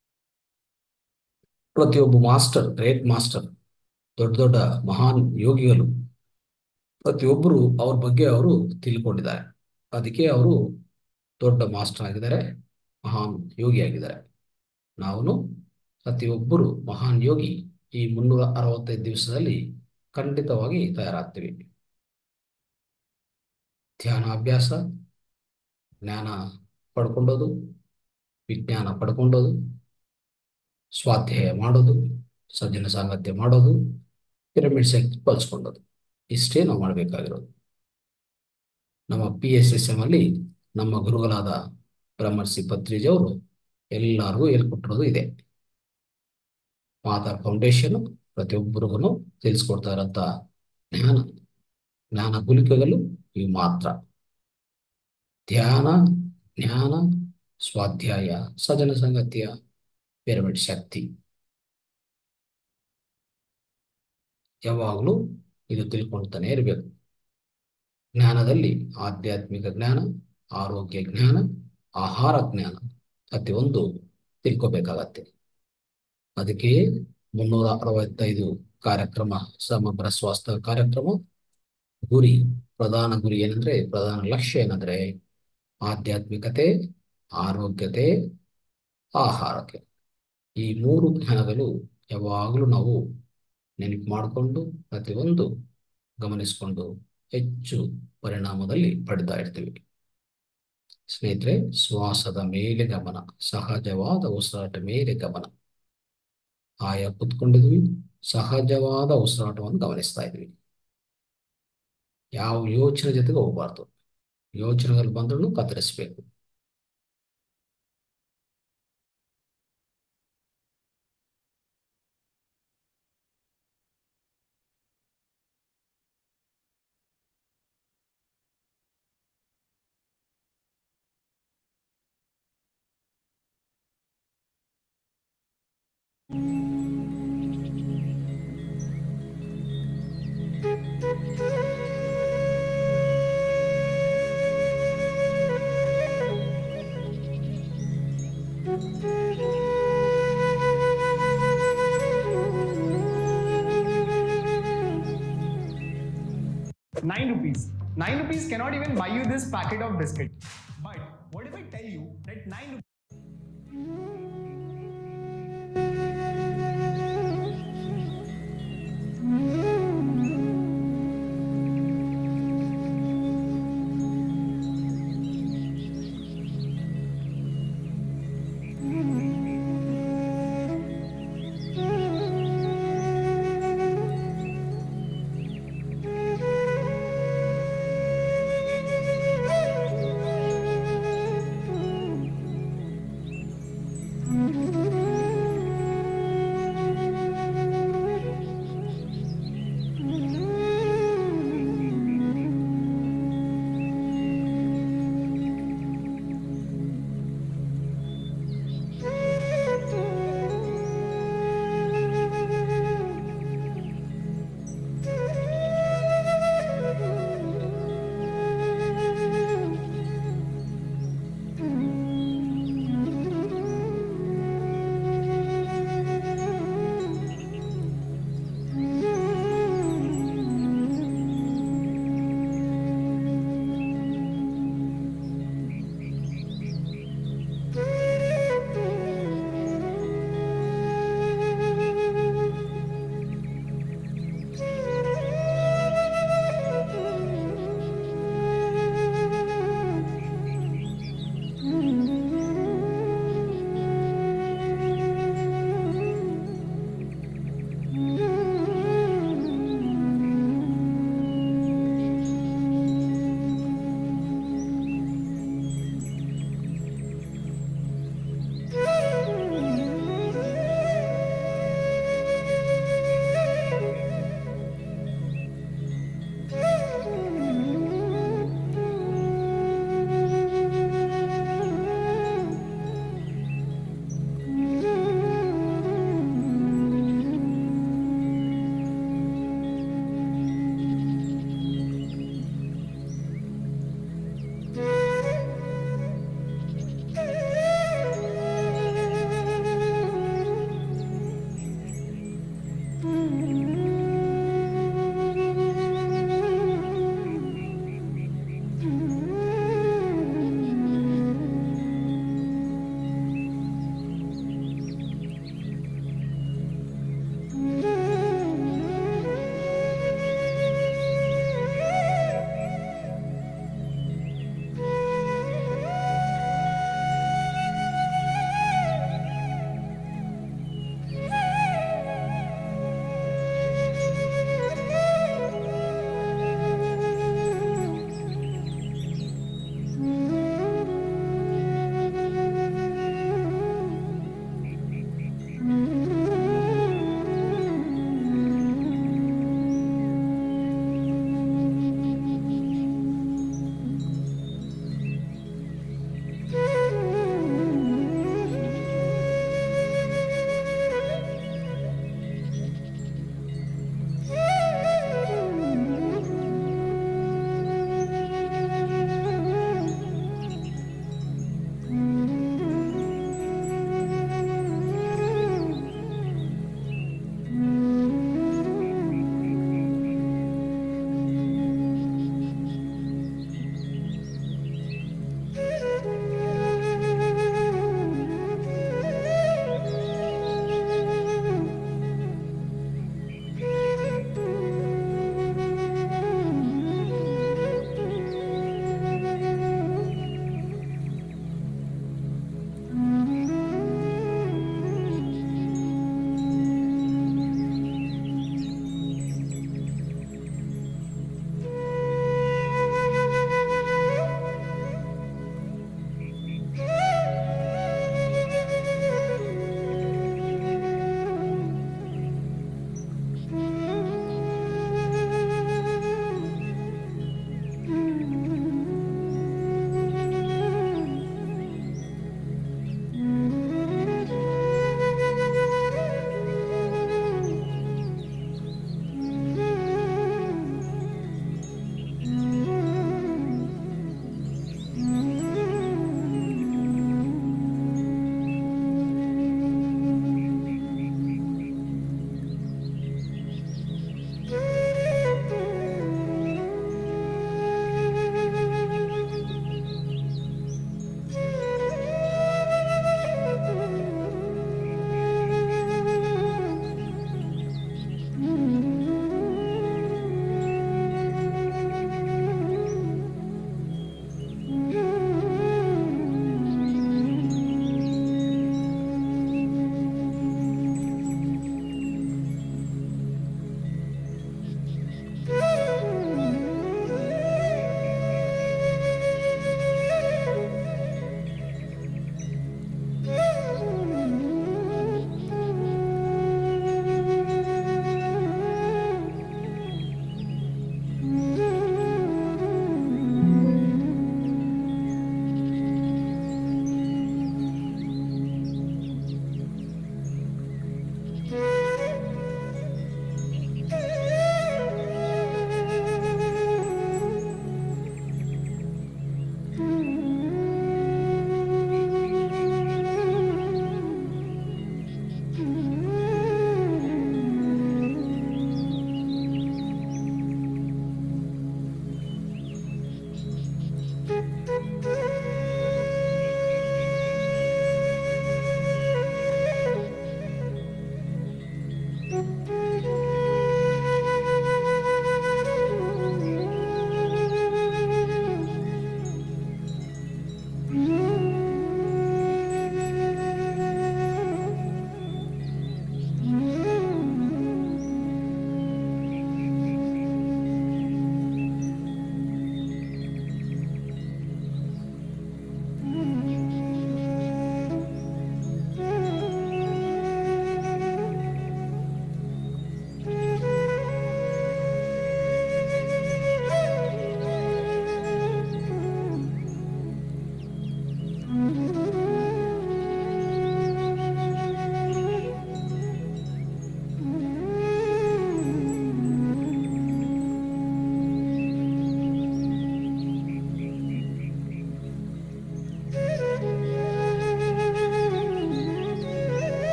ಪ್ರತಿಯೊಬ್ಬ ಮಾಸ್ಟರ್ ಗ್ರೇಟ್ ಮಾಸ್ಟರ್ ದೊಡ್ಡ ದೊಡ್ಡ ಮಹಾನ್ ಯೋಗಿಗಳು ಪ್ರತಿಯೊಬ್ಬರು ಅವ್ರ ಬಗ್ಗೆ ಅವರು ತಿಳ್ಕೊಂಡಿದ್ದಾರೆ ಅದಕ್ಕೆ ಅವರು ದೊಡ್ಡ ಮಾಸ್ಟರ್ ಆಗಿದ್ದಾರೆ ಮಹಾನ್ ಯೋಗಿ ಆಗಿದ್ದಾರೆ ನಾವು ಪ್ರತಿಯೊಬ್ಬರು ಮಹಾನ್ ಯೋಗಿ ಈ ಮುನ್ನೂರ ಅರವತ್ತೈದು ದಿವಸದಲ್ಲಿ ಖಂಡಿತವಾಗಿ ತಯಾರಾಗ್ತೀವಿ ಧ್ಯಾನ ಅಭ್ಯಾಸ ಜ್ಞಾನ ಪಡ್ಕೊಂಡೋದು ವಿಜ್ಞಾನ ಪಡ್ಕೊಂಡೋದು ಸ್ವಾಧ್ಯಾಯ ಮಾಡೋದು ಸಜ್ಜನ ಸಾಂಗತ್ಯ ಮಾಡೋದು ಪಿರಮಿಡ್ ಶಕ್ತಿ ಬಳಸ್ಕೊಂಡೋದು ಇಷ್ಟೇ ನಾವು ಮಾಡಬೇಕಾಗಿರೋದು ನಮ್ಮ ಪಿ ಎಸ್ ಎಸ್ ಎಮ್ ಅಲ್ಲಿ ನಮ್ಮ ಗುರುಗಳಾದ ಬ್ರಹ್ಮರ್ಷಿ ಪತ್ರಿಜಿ ಅವರು ಎಲ್ಲರಿಗೂ ಹೇಳ್ಕೊಟ್ಟಿರೋದು ಇದೆ ಮಾತಾ ಫೌಂಡೇಶನ್ ಪ್ರತಿಯೊಬ್ಬರಿಗೂ ತಿಳಿಸ್ಕೊಡ್ತಾ ಇರೋಂಥ ಜ್ಞಾನ ಜ್ಞಾನ ಗುಲಿಕೆಗಳು ಇವು ಮಾತ್ರ ಧ್ಯಾನ ಜ್ಞಾನ ಸ್ವಾಧ್ಯಾಯ ಸಜನ ಸಂಗತಿಯ ಪಿರಮಿಡ್ ಶಕ್ತಿ ಯಾವಾಗಲೂ ಇದು ತಿಳ್ಕೊಳ್ತಾನೆ ಇರಬೇಕು ಜ್ಞಾನದಲ್ಲಿ ಆಧ್ಯಾತ್ಮಿಕ ಜ್ಞಾನ ಆರೋಗ್ಯ ಜ್ಞಾನ ಆಹಾರ ಜ್ಞಾನ ಪ್ರತಿಯೊಂದು ತಿಳ್ಕೊಬೇಕಾಗತ್ತೆ ಅದಕ್ಕೆ ಮುನ್ನೂರ ಅರವತ್ತೈದು ಕಾರ್ಯಕ್ರಮ ಸಮಗ್ರ ಸ್ವಾಸ್ಥ್ಯ ಕಾರ್ಯಕ್ರಮ ಗುರಿ ಪ್ರಧಾನ ಗುರಿ ಏನಂದ್ರೆ ಪ್ರಧಾನ ಲಕ್ಷ್ಯ ಏನಂದ್ರೆ ಆಧ್ಯಾತ್ಮಿಕತೆ ಆರೋಗ್ಯತೆ ಆಹಾರಕ್ಕೆ ಈ ಮೂರು ಜ್ಞಾನಗಳು ಯಾವಾಗಲೂ ನಾವು ನೆನಪು ಮಾಡಿಕೊಂಡು ಪ್ರತಿಯೊಂದು ಗಮನಿಸಿಕೊಂಡು ಹೆಚ್ಚು ಪರಿಣಾಮದಲ್ಲಿ ಪಡಿತಾ ಇರ್ತೀವಿ ಸ್ನೇಹಿತರೆ ಶ್ವಾಸದ ಮೇಲೆ ಗಮನ ಸಹಜವಾದ ಉಸಿರಾಟ ಮೇಲೆ ಗಮನ ಆಯಾ ಕುತ್ಕೊಂಡಿದ್ವಿ ಸಹಜವಾದ ಉಸಿರಾಟವನ್ನು ಗಮನಿಸ್ತಾ ಇದ್ವಿ ಯಾವ ಯೋಚನೆ ಜೊತೆಗೆ ಹೋಗ್ಬಾರ್ದು ಯೋಚನೆಗಳು ಬಂದ್ರೂ ಕತ್ತರಿಸ್ಬೇಕು Nine rupees. Nine rupees cannot even buy you this packet of biscuit. But what if I tell you that nine rupees?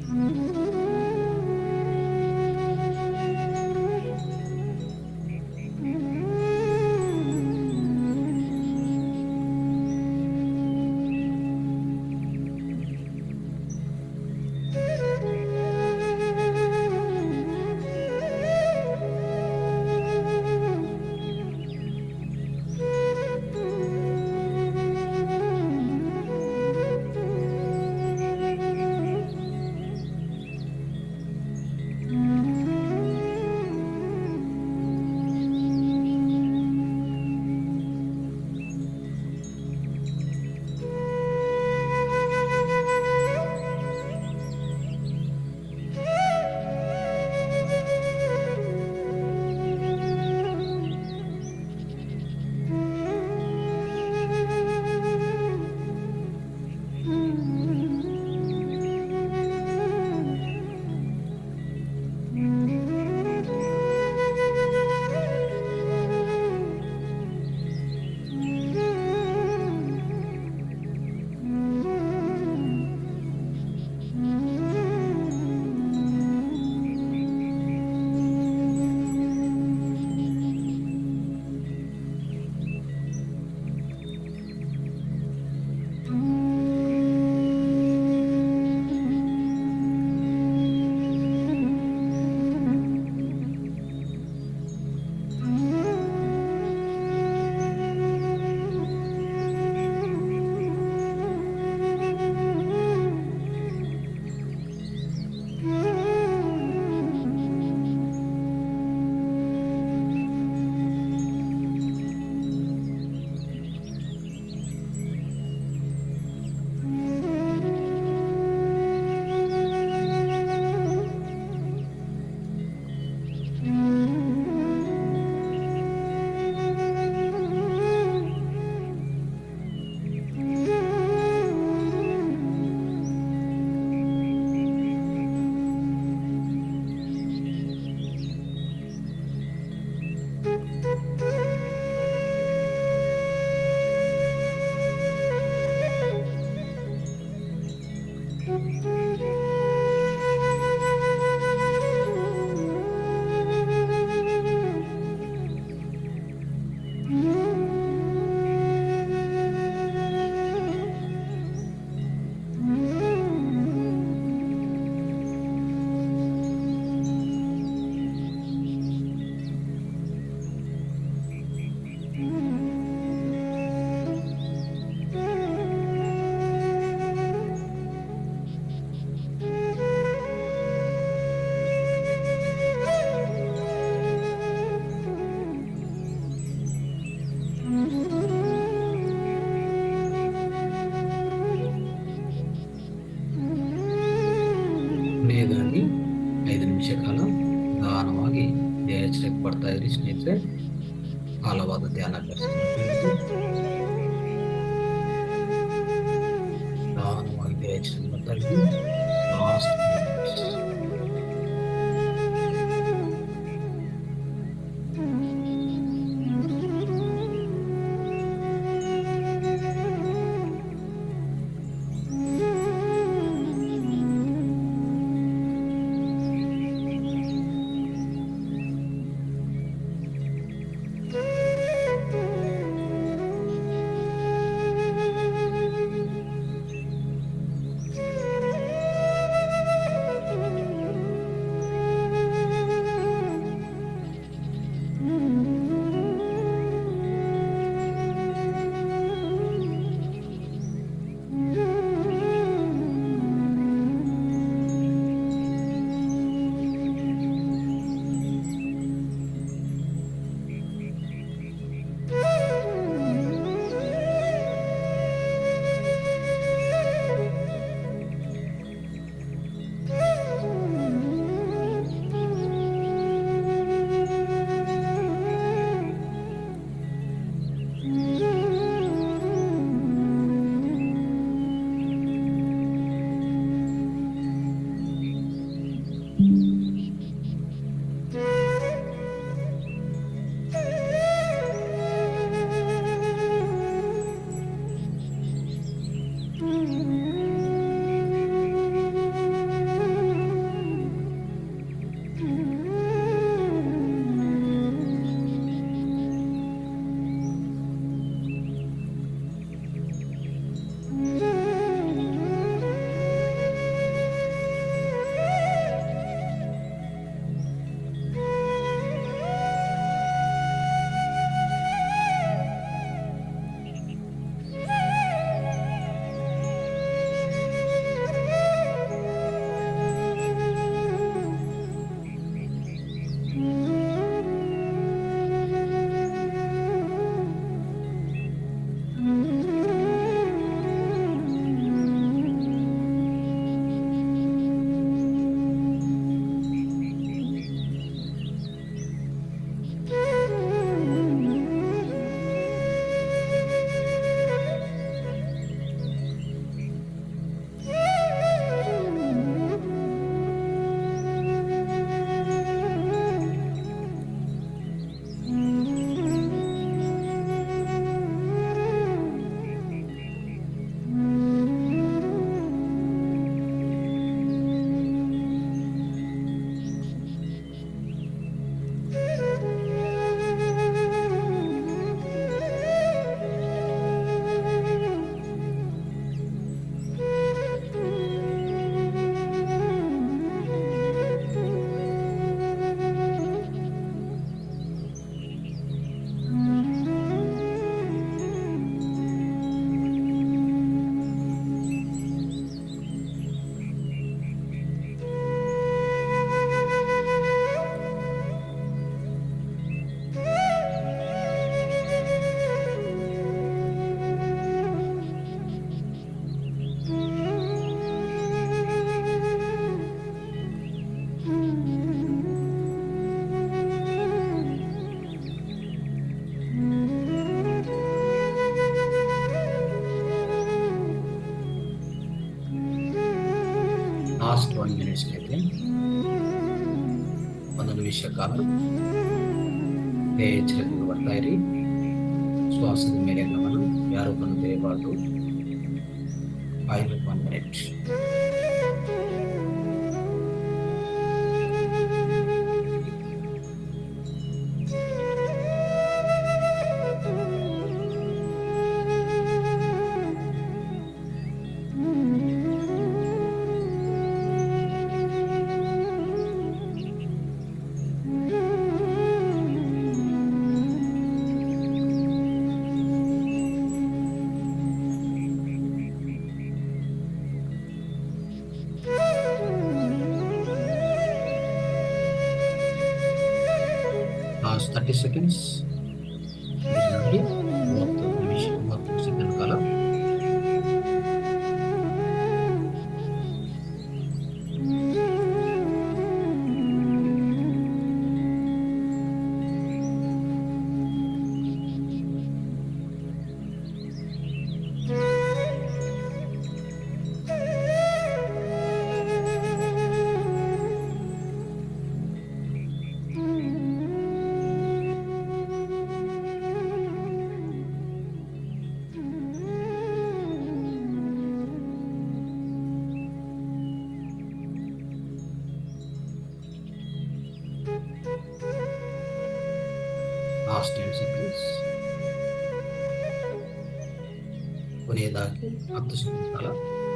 ಕೊನೆಯದಾಗಿ ಐದು ನಿಮಿಷ ಕಾಲ ನಿಧಾನವಾಗಿ ದೇಹ ಎಚ್ಚರಕ್ಕೆ ಬರ್ತಾ ಇರಿ ಸ್ನೇಹಿತರೆ ಆಳವಾದ ಧ್ಯಾನ ಅಭ್ಯಾಸ ನಿಧಾನವಾಗಿ ದೇಹ ಎಚ್ಚರಕ್ಕೆ ಬರ್ತಾ ಇರಿ ಲಾಸ್ಟ್ ಒನ್ ಮಿನಿಟ್ಸ್ ಐತೆ ಒಂದು ನಿಮಿಷ ಕಾಲ ಎಚ್ಚರಿಕೆ ಬರ್ತಾ ಇರಿ ಶ್ವಾಸದ ಮೇಲೆ ಗಮನ ಯಾರು ಕಣ್ಣು ತೆರೆಯಬಾರ್ದು ಐದು one minute last thirty seconds ಮೂವತ್ತು ನಿಮಿಷ ಮೂವತ್ತು ಸೆಕೆಂಡ್ ಕಾಲ ಲಾಸ್ಟ್ ಟೆನ್ ಸೆಕೆಂಡ್ಸ್ ಕೊನೆಯದಾಗಿ ಹತ್ತು ಸೆಕೆಂಡ್ ಕಾಲ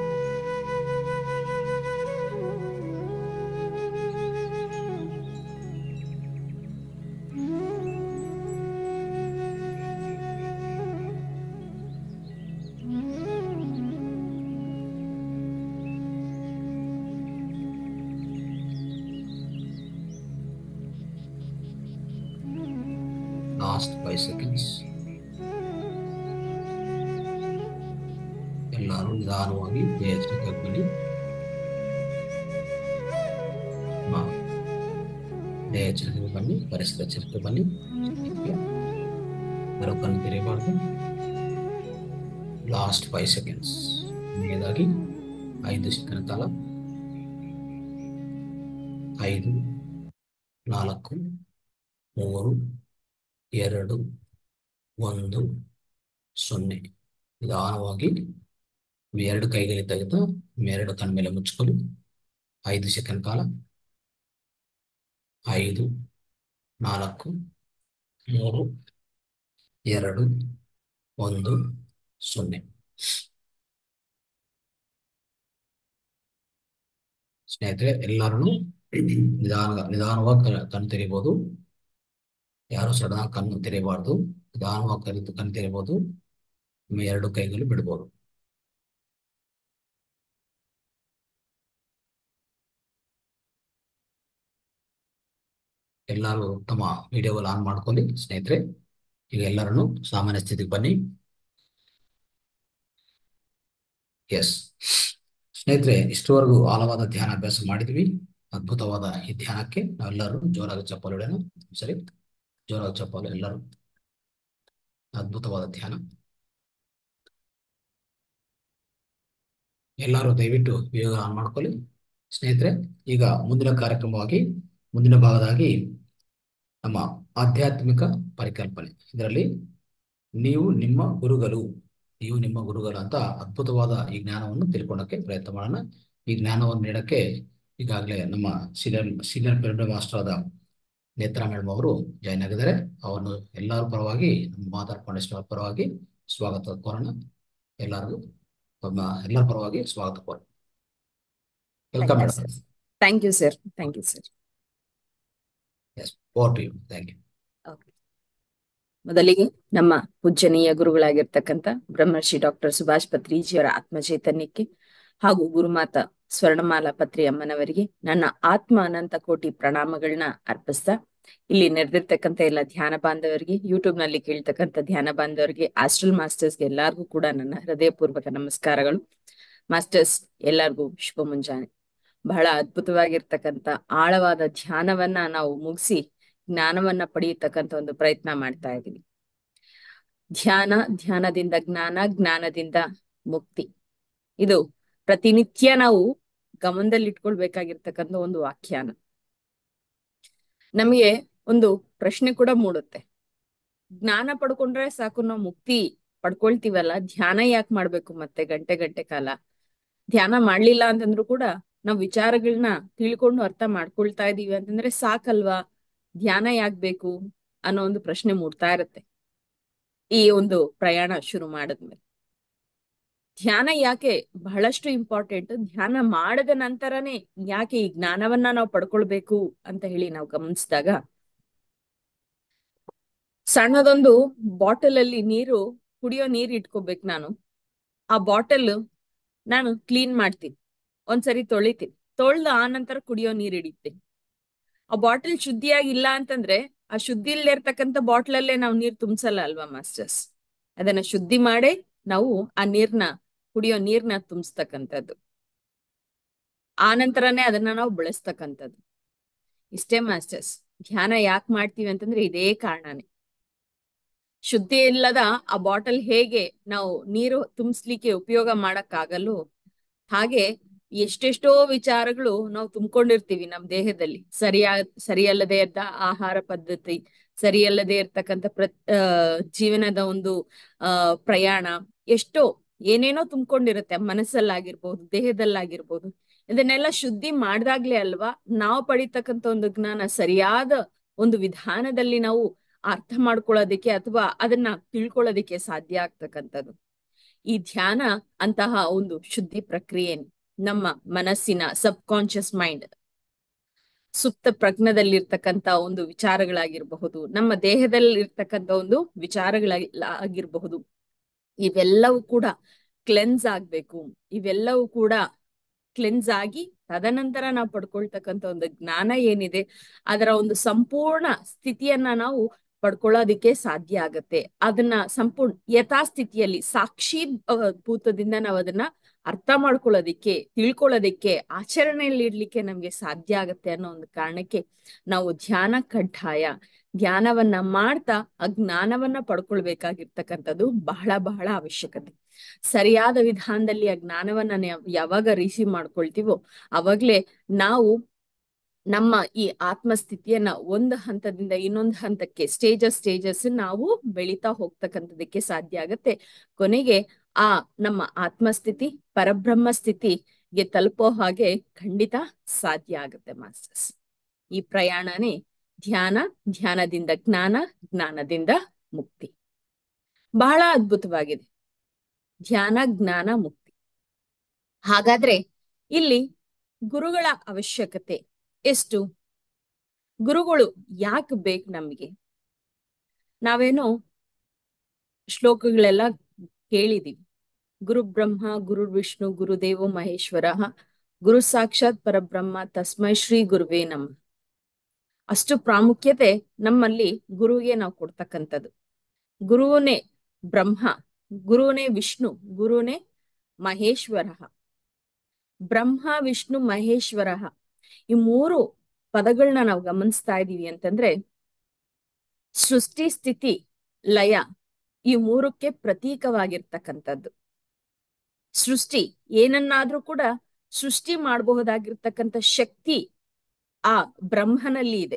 ಲಾಸ್ಟ್ ಫೈವ್ ಸೆಕೆಂಡ್ಸ್ ಎಲ್ಲರೂ ನಿಧಾನವಾಗಿ ಎಚ್ಚರಿಕೆ ಬನ್ನಿ ಎಚ್ಚರಿಕೆ ಬನ್ನಿ ಪರಿಸರ ಎಚ್ಚರಿಕೆ ಬನ್ನಿ ಯಾರು ಕಣ್ಣು ತೆರೆಯಬಾರ್ದು ಲಾಸ್ಟ್ ಫೈವ್ ಸೆಕೆಂಡ್ಸ್ ಕೊನೆಯದಾಗಿ ಐದು ಸೆಕೆಂಡ್ ಕಾಲ ಐದು ನಾಲ್ಕು ಮೂರು ಎರಡು ಒಂದು ಸೊನ್ನೆ ನಿಧಾನವಾಗಿ ಎರಡು ಕೈಗಳಿಗೆ ತೆಗೆದು ಎರಡು ಕಣ್ಣ ಮೇಲೆ ಮುಚ್ಕೊಳ್ಳಿ ಐದು ಸೆಕೆಂಡ್ ಕಾಲ ಐದು ನಾಲ್ಕು ಮೂರು ಎರಡು ಒಂದು ಸೊನ್ನೆ ಸ್ನೇಹಿತರೆ ಎಲ್ಲರೂ ನಿಧಾನ ನಿಧಾನವಾಗಿ ಕಣ್ಣು ತೆರಿಬಹುದು ಯಾರು ಸಡನ್ ಕಣ್ಣು ತೆರೆಯಬಾರ್ದು ನಿಧಾನವಾಗಿ ಕಲಿತು ಕಣ್ಣು ತೆರೆಯಬಹುದು ನಿಮ್ಮ ಎರಡು ಕೈಗಳು ಬಿಡ್ಬೋದು ಎಲ್ಲರೂ ತಮ್ಮ ವಿಡಿಯೋಗಳು ಆನ್ ಮಾಡ್ಕೊಳ್ಳಿ ಸ್ನೇಹಿತರೆ ಈಗ ಎಲ್ಲರನ್ನು ಸಾಮಾನ್ಯ ಸ್ಥಿತಿಗೆ ಬನ್ನಿ ಎಸ್ ಸ್ನೇಹಿತರೆ ಇಷ್ಟವರೆಗೂ ಆಳವಾದ ಧ್ಯಾನ ಅಭ್ಯಾಸ ಮಾಡಿದ್ವಿ ಅದ್ಭುತವಾದ ಈ ಧ್ಯಾನಕ್ಕೆ ನಾವೆಲ್ಲರೂ ಜೋರಾಗಿ ಚಪ್ಪಾಳೆ ಹೊಡೆಯೋಣ ಸರಿ ಜೋರಾಗಿ ಚಪ್ಪಾಳೆ ಎಲ್ಲರೂ ಅದ್ಭುತವಾದ ಧ್ಯಾನ ಎಲ್ಲರೂ ದಯವಿಟ್ಟು ವಿಡಿಯೋ ಆನ್ ಮಾಡ್ಕೊಳ್ಳಿ ಸ್ನೇಹಿತರೆ ಈಗ ಮುಂದಿನ ಕಾರ್ಯಕ್ರಮವಾಗಿ ಮುಂದಿನ ಭಾಗದಾಗಿ ನಮ್ಮ ಆಧ್ಯಾತ್ಮಿಕ ಪರಿಕಲ್ಪನೆ ಇದರಲ್ಲಿ ನೀವು ನಿಮ್ಮ ಗುರುಗಳು ನೀವು ನಿಮ್ಮ ಗುರುಗಳು ಅಂತ ಅದ್ಭುತವಾದ ಈ ಜ್ಞಾನವನ್ನು ತಿಳ್ಕೊಳ್ಳೋಕೆ ಪ್ರಯತ್ನ ಮಾಡೋಣ ಈ ಜ್ಞಾನವನ್ನು ನೀಡಕ್ಕೆ ಈಗಾಗಲೇ ನಮ್ಮ ಸೀನಿಯರ್ ಸೀನಿಯರ್ ಪಿರಮಿಡ್ ಮಾಸ್ಟರ್ ಆದ ನೇತ್ರಾ ಮೇಡಮ್ ಅವರು ಜಾಯ್ನ್ ಆಗಿದ್ದಾರೆ ಅವರನ್ನು ಎಲ್ಲರ ಪರವಾಗಿ ನಮ್ಮ ಮಾತಾರ್ ಫೌಂಡೇಶನ್ ಪರವಾಗಿ ಸ್ವಾಗತ ಕೋರೋಣ ಎಲ್ಲರಿಗೂ ತಮ್ಮ ಎಲ್ಲರ ಪರವಾಗಿ ಸ್ವಾಗತ ಕೋರೋಣ welcome madam thank you sir thank you sir yes over to you thank you ಮೊದಲಿಗೆ ನಮ್ಮ ಪೂಜನೀಯ ಗುರುಗಳಾಗಿರ್ತಕ್ಕಂಥ ಬ್ರಹ್ಮರ್ಷಿ ಡಾಕ್ಟರ್ ಸುಭಾಷ್ ಪತ್ರಿಜಿಯವರ ಆತ್ಮಚೈತನ್ಯಕ್ಕೆ ಹಾಗೂ ಗುರುಮಾತ ಸ್ವರ್ಣಮಾಲಾ ಪತ್ರಿ ಅಮ್ಮನವರಿಗೆ ನನ್ನ ಆತ್ಮ ಅನಂತ ಕೋಟಿ ಪ್ರಣಾಮಗಳನ್ನ ಅರ್ಪಿಸ್ತಾ ಇಲ್ಲಿ ನೆರೆದಿರ್ತಕ್ಕಂಥ ಎಲ್ಲ ಧ್ಯಾನ ಬಾಂಧವರಿಗೆ ಯೂಟ್ಯೂಬ್ ನಲ್ಲಿ ಕೇಳ್ತಕ್ಕಂಥ ಧ್ಯಾನ ಬಾಂಧವರಿಗೆ ಆಸ್ಟ್ರಲ್ ಮಾಸ್ಟರ್ಸ್ಗೆ ಎಲ್ಲಾರ್ಗೂ ಕೂಡ ನನ್ನ ಹೃದಯಪೂರ್ವಕ ನಮಸ್ಕಾರಗಳು ಮಾಸ್ಟರ್ಸ್ ಎಲ್ಲರಿಗೂ ಶುಭ ಮುಂಜಾನೆ ಬಹಳ ಅದ್ಭುತವಾಗಿರ್ತಕ್ಕಂಥ ಆಳವಾದ ಧ್ಯಾನವನ್ನ ನಾವು ಮುಗಿಸಿ ಜ್ಞಾನವನ್ನ ಪಡೆಯತಕ್ಕಂಥ ಒಂದು ಪ್ರಯತ್ನ ಮಾಡ್ತಾ ಇದ್ದೀವಿ ಧ್ಯಾನ ಧ್ಯಾನದಿಂದ ಜ್ಞಾನ ಜ್ಞಾನದಿಂದ ಮುಕ್ತಿ ಇದು ಪ್ರತಿನಿತ್ಯ ನಾವು ಗಮನದಲ್ಲಿ ಇಟ್ಕೊಳ್ಬೇಕಾಗಿರ್ತಕ್ಕಂಥ ಒಂದು ವ್ಯಾಖ್ಯಾನ ನಮಗೆ ಒಂದು ಪ್ರಶ್ನೆ ಕೂಡ ಮೂಡುತ್ತೆ ಜ್ಞಾನ ಪಡ್ಕೊಂಡ್ರೆ ಸಾಕು ನಾವು ಮುಕ್ತಿ ಪಡ್ಕೊಳ್ತೀವಲ್ಲ ಧ್ಯಾನ ಯಾಕೆ ಮಾಡ್ಬೇಕು ಮತ್ತೆ ಗಂಟೆ ಗಂಟೆ ಕಾಲ ಧ್ಯಾನ ಮಾಡ್ಲಿಲ್ಲ ಅಂತಂದ್ರು ಕೂಡ ನಾವ್ ವಿಚಾರಗಳನ್ನ ತಿಳ್ಕೊಂಡು ಅರ್ಥ ಮಾಡ್ಕೊಳ್ತಾ ಇದೀವಿ ಅಂತಂದ್ರೆ ಸಾಕಲ್ವಾ ಧ್ಯಾನ ಯಾಕ್ ಬೇಕು ಅನ್ನೋ ಒಂದು ಪ್ರಶ್ನೆ ಮೂಡ್ತಾ ಇರುತ್ತೆ ಈ ಒಂದು ಪ್ರಯಾಣ ಶುರು ಮಾಡಿದ್ಮೇಲೆ ಧ್ಯಾನ ಯಾಕೆ ಬಹಳಷ್ಟು ಇಂಪಾರ್ಟೆಂಟ್ ಧ್ಯಾನ ಮಾಡದ ನಂತರನೇ ಯಾಕೆ ಈ ಜ್ಞಾನವನ್ನ ನಾವು ಪಡ್ಕೊಳ್ಬೇಕು ಅಂತ ಹೇಳಿ ನಾವು ಗಮನಿಸಿದಾಗ ಸಣ್ಣದೊಂದು ಬಾಟಲ್ ಅಲ್ಲಿ ನೀರು ಕುಡಿಯೋ ನೀರ್ ಇಟ್ಕೋಬೇಕು ನಾನು ಆ ಬಾಟಲ್ ನಾನು ಕ್ಲೀನ್ ಮಾಡ್ತೀನಿ ಒಂದ್ಸರಿ ತೊಳಿತೀನಿ ತೊಳ್ದು ಆ ನಂತರ ಕುಡಿಯೋ ನೀರ್ ಹಿಡಿತೀನಿ ಆ ಬಾಟಲ್ ಶುದ್ಧಿಯಾಗಿ ಇಲ್ಲ ಅಂತಂದ್ರೆ ಆ ಶುದ್ಧಿ ಇಲ್ಲದೆ ಇರ್ತಕ್ಕಂಥ ಬಾಟ್ಲ್ ಅಲ್ಲೇ ನಾವು ನೀರ್ ತುಂಬಿಸಲ್ಲ ಅಲ್ವಾ ಮಾಸ್ಟರ್ಸ್ ಅದನ್ನ ಶುದ್ಧಿ ಮಾಡೇ ನಾವು ಆ ನೀರ್ನ ಕುಡಿಯೋ ನೀರ್ನ ತುಂಬಿಸ್ತಕ್ಕಂಥದ್ದು ಆ ನಂತರನೇ ಅದನ್ನ ನಾವು ಬಳಸ್ತಕ್ಕಂಥದ್ದು ಇಷ್ಟೇ ಮಾಸ್ಟರ್ಸ್ ಧ್ಯಾನ ಯಾಕೆ ಮಾಡ್ತೀವಿ ಅಂತಂದ್ರೆ ಇದೇ ಕಾರಣನೇ ಶುದ್ಧಿ ಇಲ್ಲದ ಆ ಬಾಟಲ್ ಹೇಗೆ ನಾವು ನೀರು ತುಂಬಿಸ್ಲಿಕ್ಕೆ ಉಪಯೋಗ ಮಾಡಕ್ಕಾಗಲ್ಲೋ ಹಾಗೆ ಎಷ್ಟೆಷ್ಟೋ ವಿಚಾರಗಳು ನಾವು ತುಂಬಿಕೊಂಡಿರ್ತೀವಿ ನಮ್ಮ ದೇಹದಲ್ಲಿ ಸರಿಯಾ ಸರಿಯಲ್ಲದೆ ಇದ್ದ ಆಹಾರ ಪದ್ಧತಿ ಸರಿಯಲ್ಲದೆ ಇರ್ತಕ್ಕಂಥ ಪ್ರ ಜೀವನದ ಒಂದು ಆ ಪ್ರಯಾಣ ಎಷ್ಟೋ ಏನೇನೋ ತುಂಬಿಕೊಂಡಿರುತ್ತೆ ಮನಸ್ಸಲ್ಲಾಗಿರ್ಬೋದು ದೇಹದಲ್ಲಾಗಿರ್ಬೋದು ಇದನ್ನೆಲ್ಲ ಶುದ್ಧಿ ಮಾಡ್ದಾಗ್ಲೇ ಅಲ್ವಾ ನಾವು ಪಡಿತಕ್ಕಂಥ ಒಂದು ಜ್ಞಾನ ಸರಿಯಾದ ಒಂದು ವಿಧಾನದಲ್ಲಿ ನಾವು ಅರ್ಥ ಮಾಡ್ಕೊಳ್ಳೋದಿಕ್ಕೆ ಅಥವಾ ಅದನ್ನ ತಿಳ್ಕೊಳ್ಳೋದಿಕ್ಕೆ ಸಾಧ್ಯ ಆಗ್ತಕ್ಕಂಥದ್ದು ಈ ಧ್ಯಾನ ಅಂತಹ ಒಂದು ಶುದ್ಧಿ ಪ್ರಕ್ರಿಯೆ ನಮ್ಮ ಮನಸ್ಸಿನ ಸಬ್ ಕಾನ್ಶಿಯಸ್ ಮೈಂಡ್ ಸುಪ್ತ ಪ್ರಜ್ಞದಲ್ಲಿರ್ತಕ್ಕಂಥ ಒಂದು ವಿಚಾರಗಳಾಗಿರಬಹುದು ನಮ್ಮ ದೇಹದಲ್ಲಿ ಇರ್ತಕ್ಕಂಥ ಒಂದು ವಿಚಾರಗಳಾಗಿರಬಹುದು ಇವೆಲ್ಲವೂ ಕೂಡ ಕ್ಲೆನ್ಸ್ ಆಗ್ಬೇಕು ಇವೆಲ್ಲವೂ ಕೂಡ ಕ್ಲೆನ್ಸ್ ಆಗಿ ತದನಂತರ ನಾವು ಪಡ್ಕೊಳ್ತಕ್ಕಂಥ ಒಂದು ಜ್ಞಾನ ಏನಿದೆ ಅದರ ಒಂದು ಸಂಪೂರ್ಣ ಸ್ಥಿತಿಯನ್ನ ನಾವು ಪಡ್ಕೊಳ್ಳೋದಿಕ್ಕೆ ಸಾಧ್ಯ ಆಗತ್ತೆ ಅದನ್ನ ಸಂಪೂರ್ಣ ಯಥಾಸ್ಥಿತಿಯಲ್ಲಿ ಸಾಕ್ಷಿ ಭೂತದಿಂದ ನಾವು ಅದನ್ನ ಅರ್ಥ ಮಾಡ್ಕೊಳ್ಳೋದಿಕ್ಕೆ ತಿಳ್ಕೊಳ್ಳೋದಿಕ್ಕೆ ಆಚರಣೆಯಲ್ಲಿ ಇಡ್ಲಿಕ್ಕೆ ನಮ್ಗೆ ಸಾಧ್ಯ ಆಗತ್ತೆ ಅನ್ನೋ ಒಂದು ಕಾರಣಕ್ಕೆ ನಾವು ಧ್ಯಾನ ಕಡ್ಡಾಯ ಧ್ಯಾನವನ್ನ ಮಾಡ್ತಾ ಆ ಜ್ಞಾನವನ್ನ ಪಡ್ಕೊಳ್ಬೇಕಾಗಿರ್ತಕ್ಕಂಥದ್ದು ಬಹಳ ಬಹಳ ಅವಶ್ಯಕತೆ ಸರಿಯಾದ ವಿಧಾನದಲ್ಲಿ ಆ ಜ್ಞಾನವನ್ನ ಯಾವಾಗ ರಿಸೀವ್ ಮಾಡ್ಕೊಳ್ತೀವೋ ಅವಾಗ್ಲೇ ನಾವು ನಮ್ಮ ಈ ಆತ್ಮಸ್ಥಿತಿಯನ್ನ ಒಂದು ಹಂತದಿಂದ ಇನ್ನೊಂದು ಹಂತಕ್ಕೆ ಸ್ಟೇಜಸ್ ಸ್ಟೇಜಸ್ ನಾವು ಬೆಳೀತಾ ಹೋಗ್ತಕ್ಕಂಥದಕ್ಕೆ ಸಾಧ್ಯ ಆಗತ್ತೆ ಕೊನೆಗೆ ಆ ನಮ್ಮ ಆತ್ಮಸ್ಥಿತಿ ಪರಬ್ರಹ್ಮ ಸ್ಥಿತಿಗೆ ತಲುಪೋ ಹಾಗೆ ಖಂಡಿತ ಸಾಧ್ಯ ಆಗುತ್ತೆ ಮಾಸ್ಟರ್ಸ್ ಈ ಪ್ರಯಾಣನೇ ಧ್ಯಾನ ಧ್ಯಾನದಿಂದ ಜ್ಞಾನ ಜ್ಞಾನದಿಂದ ಮುಕ್ತಿ ಬಹಳ ಅದ್ಭುತವಾಗಿದೆ ಧ್ಯಾನ ಜ್ಞಾನ ಮುಕ್ತಿ ಹಾಗಾದ್ರೆ ಇಲ್ಲಿ ಗುರುಗಳ ಅವಶ್ಯಕತೆ ಎಷ್ಟು ಗುರುಗಳು ಯಾಕೆ ಬೇಕು ನಮಗೆ ನಾವೇನೋ ಶ್ಲೋಕಗಳೆಲ್ಲ ಕೇಳಿದೀವಿ ಗುರು ಬ್ರಹ್ಮ ಗುರು ವಿಷ್ಣು ಗುರುದೇವೋ ಮಹೇಶ್ವರ ಗುರು ಸಾಕ್ಷಾತ್ ಪರಬ್ರಹ್ಮ ತಸ್ಮೈ ಶ್ರೀ ಗುರುವೇ ನಮ ಅಷ್ಟು ಪ್ರಾಮುಖ್ಯತೆ ನಮ್ಮಲ್ಲಿ ಗುರುವಿಗೆ ನಾವು ಕೊಡ್ತಕ್ಕಂಥದ್ದು ಗುರುವನೇ ಬ್ರಹ್ಮ ಗುರುವನೇ ವಿಷ್ಣು ಗುರುನೇ ಮಹೇಶ್ವರ ಬ್ರಹ್ಮ ವಿಷ್ಣು ಮಹೇಶ್ವರ ಈ ಮೂರು ಪದಗಳನ್ನ ನಾವು ಗಮನಿಸ್ತಾ ಇದೀವಿ ಅಂತಂದ್ರೆ ಸೃಷ್ಟಿ ಸ್ಥಿತಿ ಲಯ ಈ ಮೂರಕ್ಕೆ ಪ್ರತೀಕವಾಗಿರ್ತಕ್ಕಂಥದ್ದು ಸೃಷ್ಟಿ ಏನನ್ನಾದ್ರೂ ಕೂಡ ಸೃಷ್ಟಿ ಮಾಡಬಹುದಾಗಿರ್ತಕ್ಕಂಥ ಶಕ್ತಿ ಆ ಬ್ರಹ್ಮನಲ್ಲಿ ಇದೆ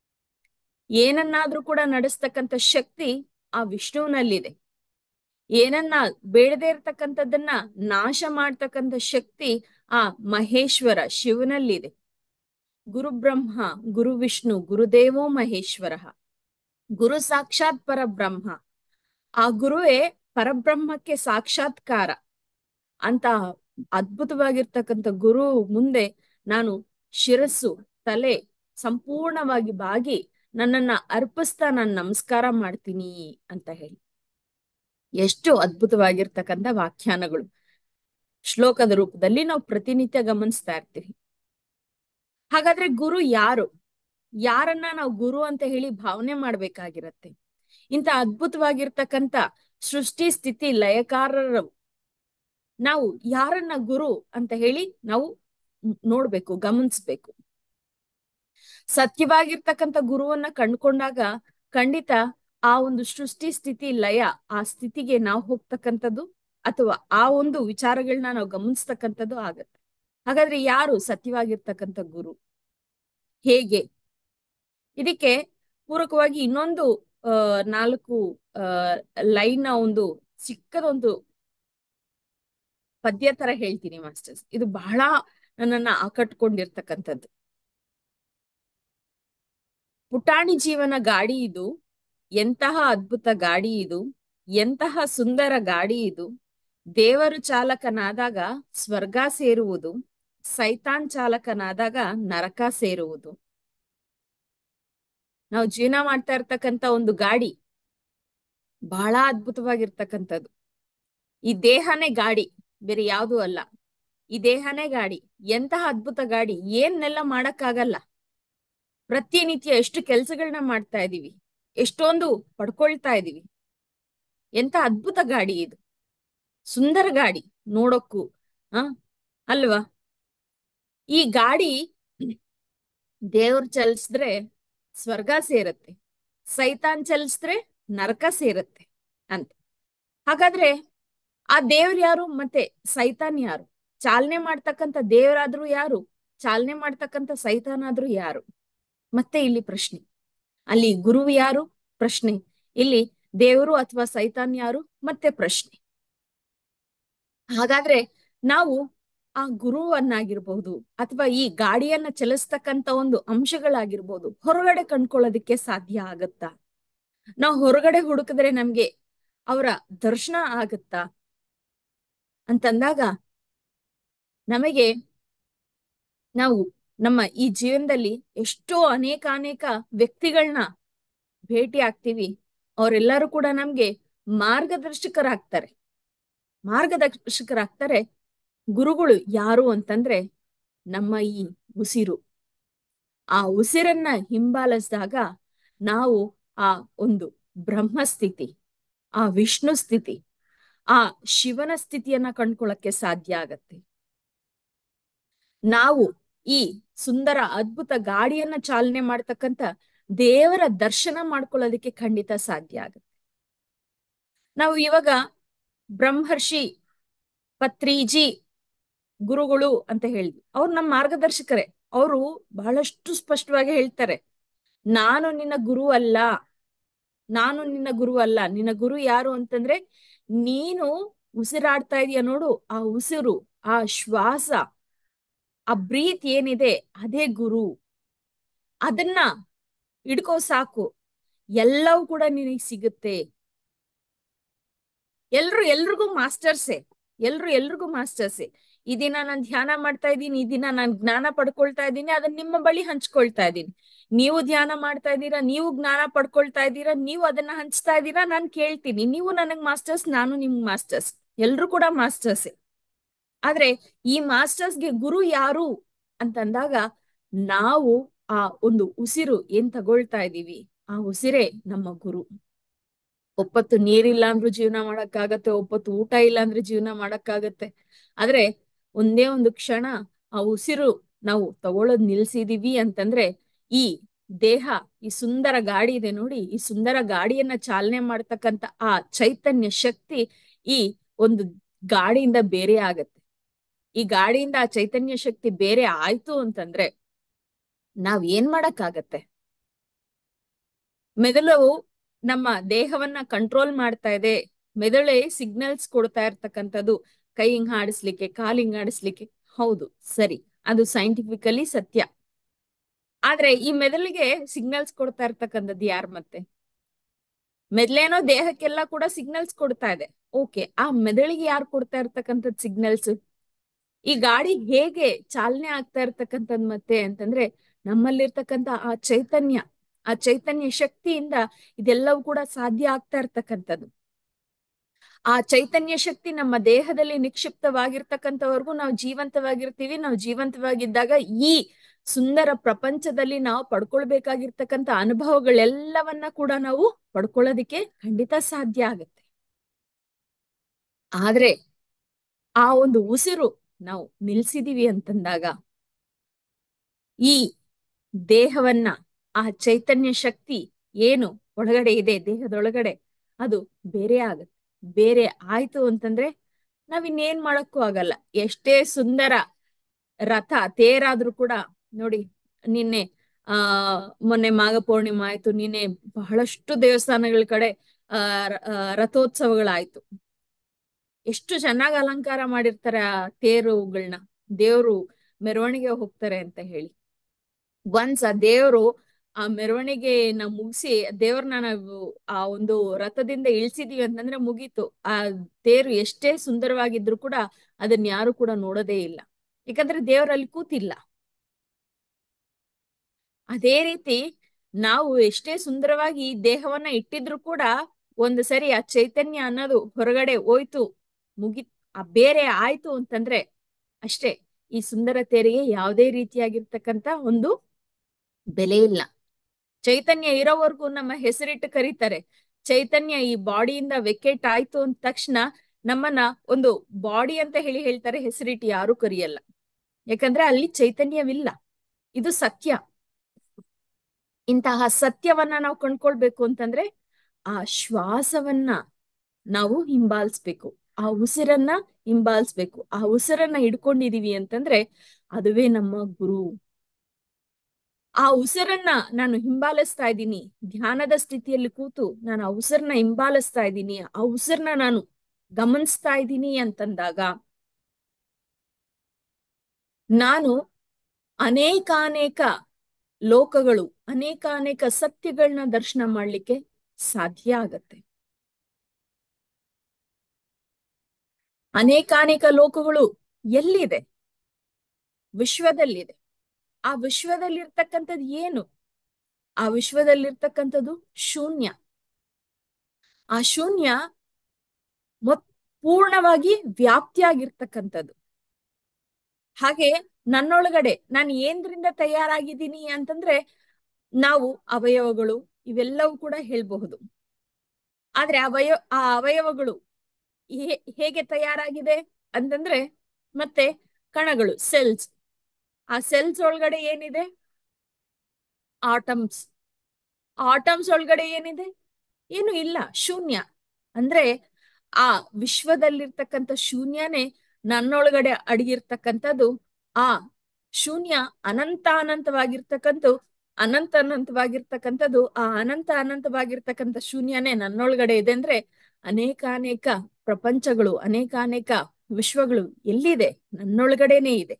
ಏನನ್ನಾದ್ರೂ ಕೂಡ ನಡೆಸ್ತಕ್ಕಂಥ ಶಕ್ತಿ ಆ ವಿಷ್ಣುವಿನಲ್ಲಿದೆ ಏನನ್ನ ಬೇಡದೇ ಇರ್ತಕ್ಕಂಥದ್ದನ್ನ ನಾಶ ಮಾಡ್ತಕ್ಕಂಥ ಶಕ್ತಿ ಆ ಮಹೇಶ್ವರ ಶಿವನಲ್ಲಿದೆ ಗುರು ಬ್ರಹ್ಮ ಗುರು ವಿಷ್ಣು ಗುರುದೇವೋ ಮಹೇಶ್ವರ ಗುರು ಸಾಕ್ಷಾತ್ ಪರಬ್ರಹ್ಮ ಆ ಗುರುವೇ ಪರಬ್ರಹ್ಮಕ್ಕೆ ಸಾಕ್ಷಾತ್ಕಾರ ಅಂತ ಅದ್ಭುತವಾಗಿರ್ತಕ್ಕಂಥ ಗುರು ಮುಂದೆ ನಾನು ಶಿರಸ್ಸು ತಲೆ ಸಂಪೂರ್ಣವಾಗಿ ಬಾಗಿ ನನ್ನನ್ನ ಅರ್ಪಿಸ್ತಾ ನಾನು ನಮಸ್ಕಾರ ಮಾಡ್ತೀನಿ ಅಂತ ಹೇಳಿ ಎಷ್ಟು ಅದ್ಭುತವಾಗಿರ್ತಕ್ಕಂಥ ವ್ಯಾಖ್ಯಾನಗಳು ಶ್ಲೋಕದ ರೂಪದಲ್ಲಿ ನಾವು ಪ್ರತಿನಿತ್ಯ ಗಮನಿಸ್ತಾ ಇರ್ತೀವಿ ಹಾಗಾದ್ರೆ ಗುರು ಯಾರು ಯಾರನ್ನ ನಾವು ಗುರು ಅಂತ ಹೇಳಿ ಭಾವನೆ ಮಾಡ್ಬೇಕಾಗಿರತ್ತೆ ಇಂಥ ಅದ್ಭುತವಾಗಿರ್ತಕ್ಕಂಥ ಸೃಷ್ಟಿ ಸ್ಥಿತಿ ಲಯಕಾರರು ನಾವು ಯಾರನ್ನ ಗುರು ಅಂತ ಹೇಳಿ ನಾವು ನೋಡ್ಬೇಕು ಗಮನಿಸ್ಬೇಕು ಸತ್ಯವಾಗಿರ್ತಕ್ಕಂಥ ಗುರುವನ್ನ ಕಂಡ್ಕೊಂಡಾಗ ಖಂಡಿತ ಆ ಒಂದು ಸೃಷ್ಟಿ ಸ್ಥಿತಿ ಲಯ ಆ ಸ್ಥಿತಿಗೆ ನಾವು ಹೋಗ್ತಕ್ಕಂಥದ್ದು ಅಥವಾ ಆ ಒಂದು ವಿಚಾರಗಳನ್ನ ನಾವು ಗಮನಿಸ್ತಕ್ಕಂಥದ್ದು ಆಗತ್ತೆ ಹಾಗಾದ್ರೆ ಯಾರು ಸತ್ಯವಾಗಿರ್ತಕ್ಕಂಥ ಗುರು ಹೇಗೆ ಇದಕ್ಕೆ ಪೂರಕವಾಗಿ ಇನ್ನೊಂದು ಆ ನಾಲ್ಕು ಆ ಲೈನ್ ಒಂದು ಚಿಕ್ಕದೊಂದು ಪದ್ಯ ತರ ಹೇಳ್ತೀನಿ ಮಾಸ್ಟರ್ಸ್ ಇದು ಬಹಳ ನನ್ನನ್ನ ಆಕಟ್ಕೊಂಡಿರ್ತಕ್ಕಂಥದ್ದು ಪುಟಾಣಿ ಜೀವನ ಗಾಡಿ ಇದು ಎಂತಹ ಅದ್ಭುತ ಗಾಡಿ ಇದು ಎಂತಹ ಸುಂದರ ಗಾಡಿ ಇದು ದೇವರು ಚಾಲಕನಾದಾಗ ಸ್ವರ್ಗ ಸೇರುವುದು ಸೈತಾನ್ ಚಾಲಕನಾದಾಗ ನರಕ ಸೇರುವುದು ನಾವು ಜೀವನ ಮಾಡ್ತಾ ಇರ್ತಕ್ಕಂತ ಒಂದು ಗಾಡಿ ಬಹಳ ಅದ್ಭುತವಾಗಿರ್ತಕ್ಕಂಥದ್ದು ಈ ದೇಹನೇ ಗಾಡಿ ಬೇರೆ ಯಾವುದು ಅಲ್ಲ ಈ ದೇಹನೇ ಗಾಡಿ ಎಂತಹ ಅದ್ಭುತ ಗಾಡಿ ಏನ್ನೆಲ್ಲ ಮಾಡಕ್ಕಾಗಲ್ಲ ಪ್ರತಿನಿತ್ಯ ಎಷ್ಟು ಕೆಲ್ಸಗಳನ್ನ ಮಾಡ್ತಾ ಇದೀವಿ ಎಷ್ಟೊಂದು ಪಡ್ಕೊಳ್ತಾ ಇದೀವಿ ಎಂತ ಅದ್ಭುತ ಗಾಡಿ ಇದು ಸುಂದರ ಗಾಡಿ ನೋಡೋಕ್ಕೂ ಆ ಅಲ್ವಾ ಈ ಗಾಡಿ ದೇವ್ರು ಚಲಿಸಿದ್ರೆ ಸ್ವರ್ಗ ಸೇರತ್ತೆ ಸೈತಾನ್ ಚಲಿಸಿದ್ರೆ ನರಕ ಸೇರತ್ತೆ ಅಂತ ಹಾಗಾದ್ರೆ ಆ ದೇವ್ರು ಯಾರು ಮತ್ತೆ ಸೈತಾನ್ ಯಾರು ಚಾಲನೆ ಮಾಡ್ತಕ್ಕಂಥ ದೇವರಾದ್ರೂ ಯಾರು ಚಾಲನೆ ಮಾಡ್ತಕ್ಕಂಥ ಸೈತಾನಾದ್ರೂ ಯಾರು ಮತ್ತೆ ಇಲ್ಲಿ ಪ್ರಶ್ನೆ ಅಲ್ಲಿ ಗುರು ಯಾರು ಪ್ರಶ್ನೆ ಇಲ್ಲಿ ದೇವರು ಅಥವಾ ಸೈತಾನ್ ಯಾರು ಮತ್ತೆ ಪ್ರಶ್ನೆ ಹಾಗಾದ್ರೆ ನಾವು ಆ ಗುರುವನ್ನಾಗಿರ್ಬಹುದು ಅಥವಾ ಈ ಗಾಡಿಯನ್ನ ಚಲಿಸ್ತಕ್ಕಂತ ಒಂದು ಅಂಶಗಳಾಗಿರ್ಬೋದು ಹೊರಗಡೆ ಕಂಡ್ಕೊಳ್ಳೋದಕ್ಕೆ ಸಾಧ್ಯ ಆಗತ್ತಾ ನಾವು ಹೊರಗಡೆ ಹುಡುಕಿದ್ರೆ ನಮ್ಗೆ ಅವರ ದರ್ಶನ ಆಗತ್ತಾ ಅಂತಂದಾಗ ನಮಗೆ ನಾವು ನಮ್ಮ ಈ ಜೀವನದಲ್ಲಿ ಎಷ್ಟೋ ಅನೇಕ ಅನೇಕ ವ್ಯಕ್ತಿಗಳನ್ನ ಭೇಟಿ ಆಗ್ತೀವಿ ಅವರೆಲ್ಲರೂ ಕೂಡ ನಮ್ಗೆ ಮಾರ್ಗದರ್ಶಕರಾಗ್ತಾರೆ ಮಾರ್ಗದರ್ಶಕರಾಗ್ತಾರೆ ಗುರುಗಳು ಯಾರು ಅಂತಂದ್ರೆ ನಮ್ಮ ಈ ಉಸಿರು ಆ ಉಸಿರನ್ನ ಹಿಂಬಾಲಿಸಿದಾಗ ನಾವು ಆ ಒಂದು ಬ್ರಹ್ಮ ಸ್ಥಿತಿ ಆ ವಿಷ್ಣು ಸ್ಥಿತಿ ಆ ಶಿವನ ಸ್ಥಿತಿಯನ್ನ ಕಂಡ್ಕೊಳ್ಳಕ್ಕೆ ಸಾಧ್ಯ ಆಗತ್ತೆ ನಾವು ಈ ಸುಂದರ ಅದ್ಭುತ ಗಾಡಿಯನ್ನ ಚಾಲನೆ ಮಾಡ್ತಕ್ಕಂತ ದೇವರ ದರ್ಶನ ಮಾಡ್ಕೊಳ್ಳೋದಕ್ಕೆ ಖಂಡಿತ ಸಾಧ್ಯ ಆಗತ್ತೆ ನಾವು ಇವಾಗ ಬ್ರಹ್ಮರ್ಷಿ ಪತ್ರಿಜಿ ಗುರುಗಳು ಅಂತ ಹೇಳಿದ್ವಿ ಅವ್ರು ನಮ್ಮ ಮಾರ್ಗದರ್ಶಕರೇ ಅವರು ಬಹಳಷ್ಟು ಸ್ಪಷ್ಟವಾಗಿ ಹೇಳ್ತಾರೆ ನಾನು ನಿನ್ನ ಗುರು ಅಲ್ಲ ನಾನು ನಿನ್ನ ಗುರು ಅಲ್ಲ ನಿನ್ನ ಗುರು ಯಾರು ಅಂತಂದ್ರೆ ನೀನು ಉಸಿರಾಡ್ತಾ ಇದೀಯ ನೋಡು ಆ ಉಸಿರು ಆ ಶ್ವಾಸ ಆ ಬ್ರೀತ್ ಏನಿದೆ ಅದೇ ಗುರು ಅದನ್ನ ಹಿಡ್ಕೋ ಸಾಕು ಎಲ್ಲವೂ ಕೂಡ ನಿನಗೆ ಸಿಗುತ್ತೆ ಎಲ್ರು ಎಲ್ರಿಗೂ ಮಾಸ್ಟರ್ಸೇ ಎಲ್ರು ಎಲ್ರಿಗೂ ಮಾಸ್ಟರ್ಸೇ ಈ ದಿನ ನಾನು ಧ್ಯಾನ ಮಾಡ್ತಾ ಇದ್ದೀನಿ ಈ ದಿನ ನಾನು ಜ್ಞಾನ ಪಡ್ಕೊಳ್ತಾ ಇದ್ದೀನಿ ಅದನ್ನ ನಿಮ್ಮ ಬಳಿ ಹಂಚ್ಕೊಳ್ತಾ ಇದ್ದೀನಿ ನೀವು ಧ್ಯಾನ ಮಾಡ್ತಾ ಇದ್ದೀರಾ ನೀವು ಜ್ಞಾನ ಪಡ್ಕೊಳ್ತಾ ಇದ್ದೀರಾ ನೀವು ಅದನ್ನ ಹಂಚ್ತಾ ಇದ್ದೀರಾ ನಾನು ಕೇಳ್ತೀನಿ ನೀವು ನನಗ್ ಮಾಸ್ಟರ್ಸ್ ನಾನು ನಿಮ್ ಮಾಸ್ಟರ್ಸ್ ಎಲ್ರು ಕೂಡ ಮಾಸ್ಟರ್ಸೇ ಆದ್ರೆ ಈ ಮಾಸ್ಟರ್ಸ್ಗೆ ಗುರು ಯಾರು ಅಂತಂದಾಗ ನಾವು ಆ ಒಂದು ಉಸಿರು ಏನ್ ತಗೊಳ್ತಾ ಇದೀವಿ ಆ ಉಸಿರೇ ನಮ್ಮ ಗುರು ಒಪ್ಪತ್ತು ನೀರಿಲ್ಲ ಅಂದ್ರೂ ಜೀವನ ಮಾಡಕ್ಕಾಗತ್ತೆ ಒಪ್ಪತ್ತು ಊಟ ಇಲ್ಲ ಅಂದ್ರೆ ಜೀವನ ಮಾಡಕ್ಕಾಗತ್ತೆ ಆದ್ರೆ ಒಂದೇ ಒಂದು ಕ್ಷಣ ಆ ಉಸಿರು ನಾವು ತಗೊಳ್ಳೋದ್ ನಿಲ್ಸಿದೀವಿ ಅಂತಂದ್ರೆ ಈ ದೇಹ ಈ ಸುಂದರ ಗಾಡಿ ಇದೆ ನೋಡಿ ಈ ಸುಂದರ ಗಾಡಿಯನ್ನ ಚಾಲನೆ ಮಾಡ್ತಕ್ಕಂತ ಆ ಚೈತನ್ಯ ಶಕ್ತಿ ಈ ಒಂದು ಗಾಡಿಯಿಂದ ಬೇರೆ ಆಗತ್ತೆ ಈ ಗಾಡಿಯಿಂದ ಆ ಚೈತನ್ಯ ಶಕ್ತಿ ಬೇರೆ ಆಯ್ತು ಅಂತಂದ್ರೆ ನಾವ್ ಏನ್ ಮಾಡಕ್ಕಾಗತ್ತೆ ಮೆದುಳು ನಮ್ಮ ದೇಹವನ್ನ ಕಂಟ್ರೋಲ್ ಮಾಡ್ತಾ ಇದೆ ಮೆದುಳೇ ಸಿಗ್ನಲ್ಸ್ ಕೊಡ್ತಾ ಇರ್ತಕ್ಕಂಥದ್ದು ಕೈ ಹಿಂಗ್ ಆಡಿಸ್ಲಿಕ್ಕೆ ಕಾಲ್ ಹಿಂಗ್ ಆಡಿಸ್ಲಿಕ್ಕೆ ಹೌದು ಸರಿ ಅದು ಸೈಂಟಿಫಿಕಲಿ ಸತ್ಯ ಆದ್ರೆ ಈ ಮೆದುಳಿಗೆ ಸಿಗ್ನಲ್ಸ್ ಕೊಡ್ತಾ ಇರ್ತಕ್ಕಂಥದ್ದು ಯಾರ್ ಮತ್ತೆ ಮೆದ್ಲೇನೋ ದೇಹಕ್ಕೆಲ್ಲ ಕೂಡ ಸಿಗ್ನಲ್ಸ್ ಕೊಡ್ತಾ ಇದೆ ಓಕೆ ಆ ಮೆದುಳಿಗೆ ಯಾರು ಕೊಡ್ತಾ ಇರ್ತಕ್ಕಂಥದ್ ಸಿಗ್ನಲ್ಸ್ ಈ ಗಾಡಿ ಹೇಗೆ ಚಾಲನೆ ಆಗ್ತಾ ಇರ್ತಕ್ಕಂಥದ್ ಮತ್ತೆ ಅಂತಂದ್ರೆ ನಮ್ಮಲ್ಲಿರ್ತಕ್ಕಂಥ ಆ ಚೈತನ್ಯ ಆ ಚೈತನ್ಯ ಶಕ್ತಿಯಿಂದ ಇದೆಲ್ಲವೂ ಕೂಡ ಸಾಧ್ಯ ಆಗ್ತಾ ಇರ್ತಕ್ಕಂಥದ್ದು ಆ ಚೈತನ್ಯ ಶಕ್ತಿ ನಮ್ಮ ದೇಹದಲ್ಲಿ ನಿಕ್ಷಿಪ್ತವಾಗಿರ್ತಕ್ಕಂಥವರೆಗೂ ನಾವು ಜೀವಂತವಾಗಿರ್ತೀವಿ ನಾವು ಜೀವಂತವಾಗಿದ್ದಾಗ ಈ ಸುಂದರ ಪ್ರಪಂಚದಲ್ಲಿ ನಾವು ಪಡ್ಕೊಳ್ಬೇಕಾಗಿರ್ತಕ್ಕಂಥ ಅನುಭವಗಳೆಲ್ಲವನ್ನ ಕೂಡ ನಾವು ಪಡ್ಕೊಳ್ಳೋದಿಕ್ಕೆ ಖಂಡಿತ ಸಾಧ್ಯ ಆಗತ್ತೆ ಆದ್ರೆ ಆ ಒಂದು ಉಸಿರು ನಾವು ನಿಲ್ಸಿದೀವಿ ಅಂತಂದಾಗ ಈ ದೇಹವನ್ನ ಆ ಚೈತನ್ಯ ಶಕ್ತಿ ಏನು ಒಳಗಡೆ ಇದೆ ದೇಹದೊಳಗಡೆ ಅದು ಬೇರೆ ಆಗತ್ತೆ ಬೇರೆ ಆಯ್ತು ಅಂತಂದ್ರೆ ನಾವ್ ಇನ್ನೇನ್ ಮಾಡಕ್ಕೂ ಆಗಲ್ಲ ಎಷ್ಟೇ ಸುಂದರ ರಥ ತೇರಾದ್ರೂ ಕೂಡ ನೋಡಿ ನಿನ್ನೆ ಆ ಮೊನ್ನೆ ಮಾಘ ಪೂರ್ಣಿಮೆ ಆಯ್ತು ನಿನ್ನೆ ಬಹಳಷ್ಟು ದೇವಸ್ಥಾನಗಳ ಕಡೆ ಆ ರ- ಆ, ರಥೋತ್ಸವಗಳಾಯ್ತು ಎಷ್ಟು ಚೆನ್ನಾಗಿ ಅಲಂಕಾರ ಮಾಡಿರ್ತಾರೆ ಆ ತೇರುಗಳನ್ನ ದೇವ್ರು ಮೆರವಣಿಗೆ ಹೋಗ್ತಾರೆ ಅಂತ ಹೇಳಿ ಒನ್ಸ್ ಆ ದೇವ್ರು ಆ ಮೆರವಣಿಗೆನ ಮುಗಿಸಿ ದೇವ್ರನ್ನ ನಾವು ಆ ಒಂದು ರಥದಿಂದ ಇಳಿಸಿದೀವಿ ಅಂತಂದ್ರೆ ಮುಗೀತು ಆ ತೇರು ಎಷ್ಟೇ ಸುಂದರವಾಗಿದ್ರು ಕೂಡ ಅದನ್ನ ಯಾರು ಕೂಡ ನೋಡೋದೇ ಇಲ್ಲ ಯಾಕಂದ್ರೆ ದೇವ್ರಲ್ಲಿ ಕೂತಿಲ್ಲ ಅದೇ ರೀತಿ ನಾವು ಎಷ್ಟೇ ಸುಂದರವಾಗಿ ಈ ದೇಹವನ್ನ ಇಟ್ಟಿದ್ರು ಕೂಡ ಒಂದು ಸರಿ ಆ ಚೈತನ್ಯ ಅನ್ನೋದು ಹೊರಗಡೆ ಹೋಯ್ತು ಮುಗಿ ಆ ಬೇರೆ ಆಯ್ತು ಅಂತಂದ್ರೆ ಅಷ್ಟೇ ಈ ಸುಂದರ ತೇರಿಗೆ ಯಾವುದೇ ರೀತಿಯಾಗಿರ್ತಕ್ಕಂತ ಒಂದು ಬೆಲೆ ಇಲ್ಲ ಚೈತನ್ಯ ಇರೋವರೆಗೂ ನಮ್ಮ ಹೆಸರಿಟ್ಟು ಕರೀತಾರೆ ಚೈತನ್ಯ ಈ ಬಾಡಿಯಿಂದ ವೆಕೇಟ್ ಆಯ್ತು ಅಂದ ತಕ್ಷಣ ನಮ್ಮನ್ನ ಒಂದು ಬಾಡಿ ಅಂತ ಹೇಳಿ ಹೇಳ್ತಾರೆ ಹೆಸರಿಟ್ಟು ಯಾರು ಕರಿಯಲ್ಲ ಯಾಕಂದ್ರೆ ಅಲ್ಲಿ ಚೈತನ್ಯವಿಲ್ಲ ಇದು ಸತ್ಯ ಇಂತಹ ಸತ್ಯವನ್ನ ನಾವು ಕಂಡ್ಕೊಳ್ಬೇಕು ಅಂತಂದ್ರೆ ಆ ಶ್ವಾಸವನ್ನ ನಾವು ಹಿಂಬಾಲಿಸ್ಬೇಕು ಆ ಉಸಿರನ್ನ ಹಿಂಬಾಲಿಸ್ಬೇಕು ಆ ಉಸಿರನ್ನ ಹಿಡ್ಕೊಂಡಿದೀವಿ ಅಂತಂದ್ರೆ ಅದುವೇ ನಮ್ಮ ಗುರು ಆ ಉಸಿರನ್ನ ನಾನು ಹಿಂಬಾಲಿಸ್ತಾ ಇದ್ದೀನಿ ಧ್ಯಾನದ ಸ್ಥಿತಿಯಲ್ಲಿ ಕೂತು ನಾನು ಆ ಉಸಿರನ್ನ ಹಿಂಬಾಲಿಸ್ತಾ ಇದ್ದೀನಿ ಆ ಉಸಿರನ್ನ ನಾನು ಗಮನಿಸ್ತಾ ಇದ್ದೀನಿ ಅಂತಂದಾಗ ನಾನು ಅನೇಕಾನೇಕ ಲೋಕಗಳು ಅನೇಕಾನೇಕ ಸತ್ಯಗಳನ್ನ ದರ್ಶನ ಮಾಡ್ಲಿಕ್ಕೆ ಸಾಧ್ಯ ಆಗತ್ತೆ ಅನೇಕಾನೇಕ ಲೋಕಗಳು ಎಲ್ಲಿದೆ ವಿಶ್ವದಲ್ಲಿದೆ ಆ ವಿಶ್ವದಲ್ಲಿರ್ತಕ್ಕಂಥದ್ದು ಏನು ಆ ವಿಶ್ವದಲ್ಲಿರ್ತಕ್ಕಂಥದ್ದು ಶೂನ್ಯ ಆ ಶೂನ್ಯ ಮೊತ್ ಪೂರ್ಣವಾಗಿ ವ್ಯಾಪ್ತಿಯಾಗಿರ್ತಕ್ಕಂಥದ್ದು ಹಾಗೆ ನನ್ನೊಳಗಡೆ ನಾನು ಏನ್ರಿಂದ ತಯಾರಾಗಿದ್ದೀನಿ ಅಂತಂದ್ರೆ ನಾವು ಅವಯವಗಳು ಇವೆಲ್ಲವೂ ಕೂಡ ಹೇಳ್ಬಹುದು ಆದ್ರೆ ಅವಯವ ಆ ಅವಯವಗಳು ಹೇ- ಹೇಗೆ ತಯಾರಾಗಿದೆ ಅಂತಂದ್ರೆ ಮತ್ತೆ ಕಣಗಳು ಸೆಲ್ಸ್ ಆ ಸೆಲ್ಸ್ ಒಳಗಡೆ ಏನಿದೆ ಆಟಮ್ಸ್ ಆಟಮ್ಸ್ ಒಳಗಡೆ ಏನಿದೆ ಏನು ಇಲ್ಲ ಶೂನ್ಯ ಅಂದ್ರೆ ಆ ವಿಶ್ವದಲ್ಲಿರ್ತಕ್ಕಂಥ ಶೂನ್ಯನೇ ನನ್ನೊಳಗಡೆ ಅಡಗಿರ್ತಕ್ಕಂಥದ್ದು ಆ ಶೂನ್ಯ ಅನಂತ ಅನಂತವಾಗಿರ್ತಕ್ಕಂಥ ಅನಂತ ಅನಂತವಾಗಿರ್ತಕ್ಕಂಥದ್ದು ಆ ಅನಂತ ಅನಂತವಾಗಿರ್ತಕ್ಕಂಥ ಶೂನ್ಯನೇ ನನ್ನೊಳಗಡೆ ಇದೆ ಅಂದ್ರೆ ಅನೇಕ ಅನೇಕ ಪ್ರಪಂಚಗಳು ಅನೇಕ ಅನೇಕ ವಿಶ್ವಗಳು ಎಲ್ಲಿದೆ ನನ್ನೊಳಗಡೆನೆ ಇದೆ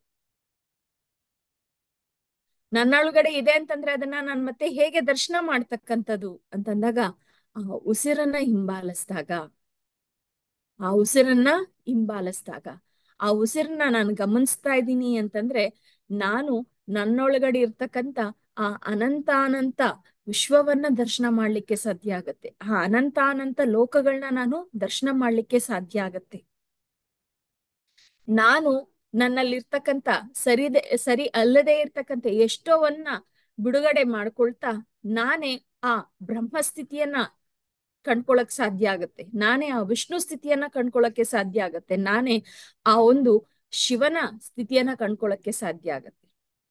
ನನ್ನೊಳಗಡೆ ಇದೆ ಅಂತಂದ್ರೆ ಅದನ್ನ ನಾನು ಮತ್ತೆ ಹೇಗೆ ದರ್ಶನ ಮಾಡ್ತಕ್ಕಂಥದ್ದು ಅಂತಂದಾಗ ಆ ಉಸಿರನ್ನ ಹಿಂಬಾಲಿಸಿದಾಗ ಆ ಉಸಿರನ್ನ ಹಿಂಬಾಲಿಸಿದಾಗ ಆ ಉಸಿರನ್ನ ನಾನು ಗಮನಿಸ್ತಾ ಇದ್ದೀನಿ ಅಂತಂದ್ರೆ ನಾನು ನನ್ನೊಳಗಡೆ ಇರ್ತಕ್ಕಂಥ ಆ ಅನಂತ ಅನಂತ ವಿಶ್ವವನ್ನ ದರ್ಶನ ಮಾಡ್ಲಿಕ್ಕೆ ಸಾಧ್ಯ ಆಗತ್ತೆ ಆ ಅನಂತ ಅನಂತ ಲೋಕಗಳನ್ನ ನಾನು ದರ್ಶನ ಮಾಡ್ಲಿಕ್ಕೆ ಸಾಧ್ಯ ಆಗತ್ತೆ ನಾನು ನನ್ನಲ್ಲಿರ್ತಕ್ಕಂಥ ಸರಿದೆ ಸರಿ ಅಲ್ಲದೆ ಇರ್ತಕ್ಕಂಥ ಎಷ್ಟೋವನ್ನ ಬಿಡುಗಡೆ ಮಾಡ್ಕೊಳ್ತಾ ನಾನೇ ಆ ಬ್ರಹ್ಮ ಸ್ಥಿತಿಯನ್ನ ಕಂಡ್ಕೊಳಕ್ ಸಾಧ್ಯ ಆಗತ್ತೆ ನಾನೇ ಆ ವಿಷ್ಣು ಸ್ಥಿತಿಯನ್ನ ಕಂಡ್ಕೊಳಕ್ಕೆ ಸಾಧ್ಯ ಆಗತ್ತೆ ನಾನೇ ಆ ಒಂದು ಶಿವನ ಸ್ಥಿತಿಯನ್ನ ಕಂಡ್ಕೊಳಕ್ಕೆ ಸಾಧ್ಯ ಆಗತ್ತೆ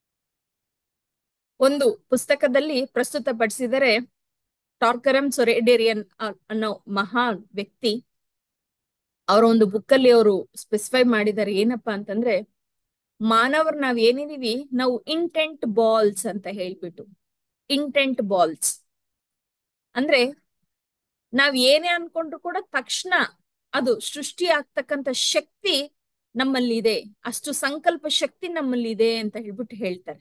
ಒಂದು ಪುಸ್ತಕದಲ್ಲಿ ಪ್ರಸ್ತುತಪಡಿಸಿದರೆ ಟಾರ್ಕರಂ ಸೊರೆಡೇರಿಯನ್ ಅನ್ನೋ ಮಹಾನ್ ವ್ಯಕ್ತಿ ಅವರ ಒಂದು ಬುಕ್ಕಲ್ಲಿ ಅವರು ಸ್ಪೆಸಿಫೈ ಮಾಡಿದ್ದಾರೆ ಏನಪ್ಪಾ ಅಂತಂದ್ರೆ ಮಾನವರು ನಾವ್ ಏನಿದೀವಿ ನಾವು ಇಂಟೆಂಟ್ ಬಾಲ್ಸ್ ಅಂತ ಹೇಳ್ಬಿಟ್ಟು ಇಂಟೆಂಟ್ ಬಾಲ್ಸ್ ಅಂದ್ರೆ ನಾವ್ ಏನೇ ಅನ್ಕೊಂಡ್ರು ಕೂಡ ತಕ್ಷಣ ಅದು ಸೃಷ್ಟಿ ಆಗ್ತಕ್ಕಂಥ ಶಕ್ತಿ ನಮ್ಮಲ್ಲಿದೆ ಅಷ್ಟು ಸಂಕಲ್ಪ ಶಕ್ತಿ ನಮ್ಮಲ್ಲಿದೆ ಅಂತ ಹೇಳ್ಬಿಟ್ಟು ಹೇಳ್ತಾರೆ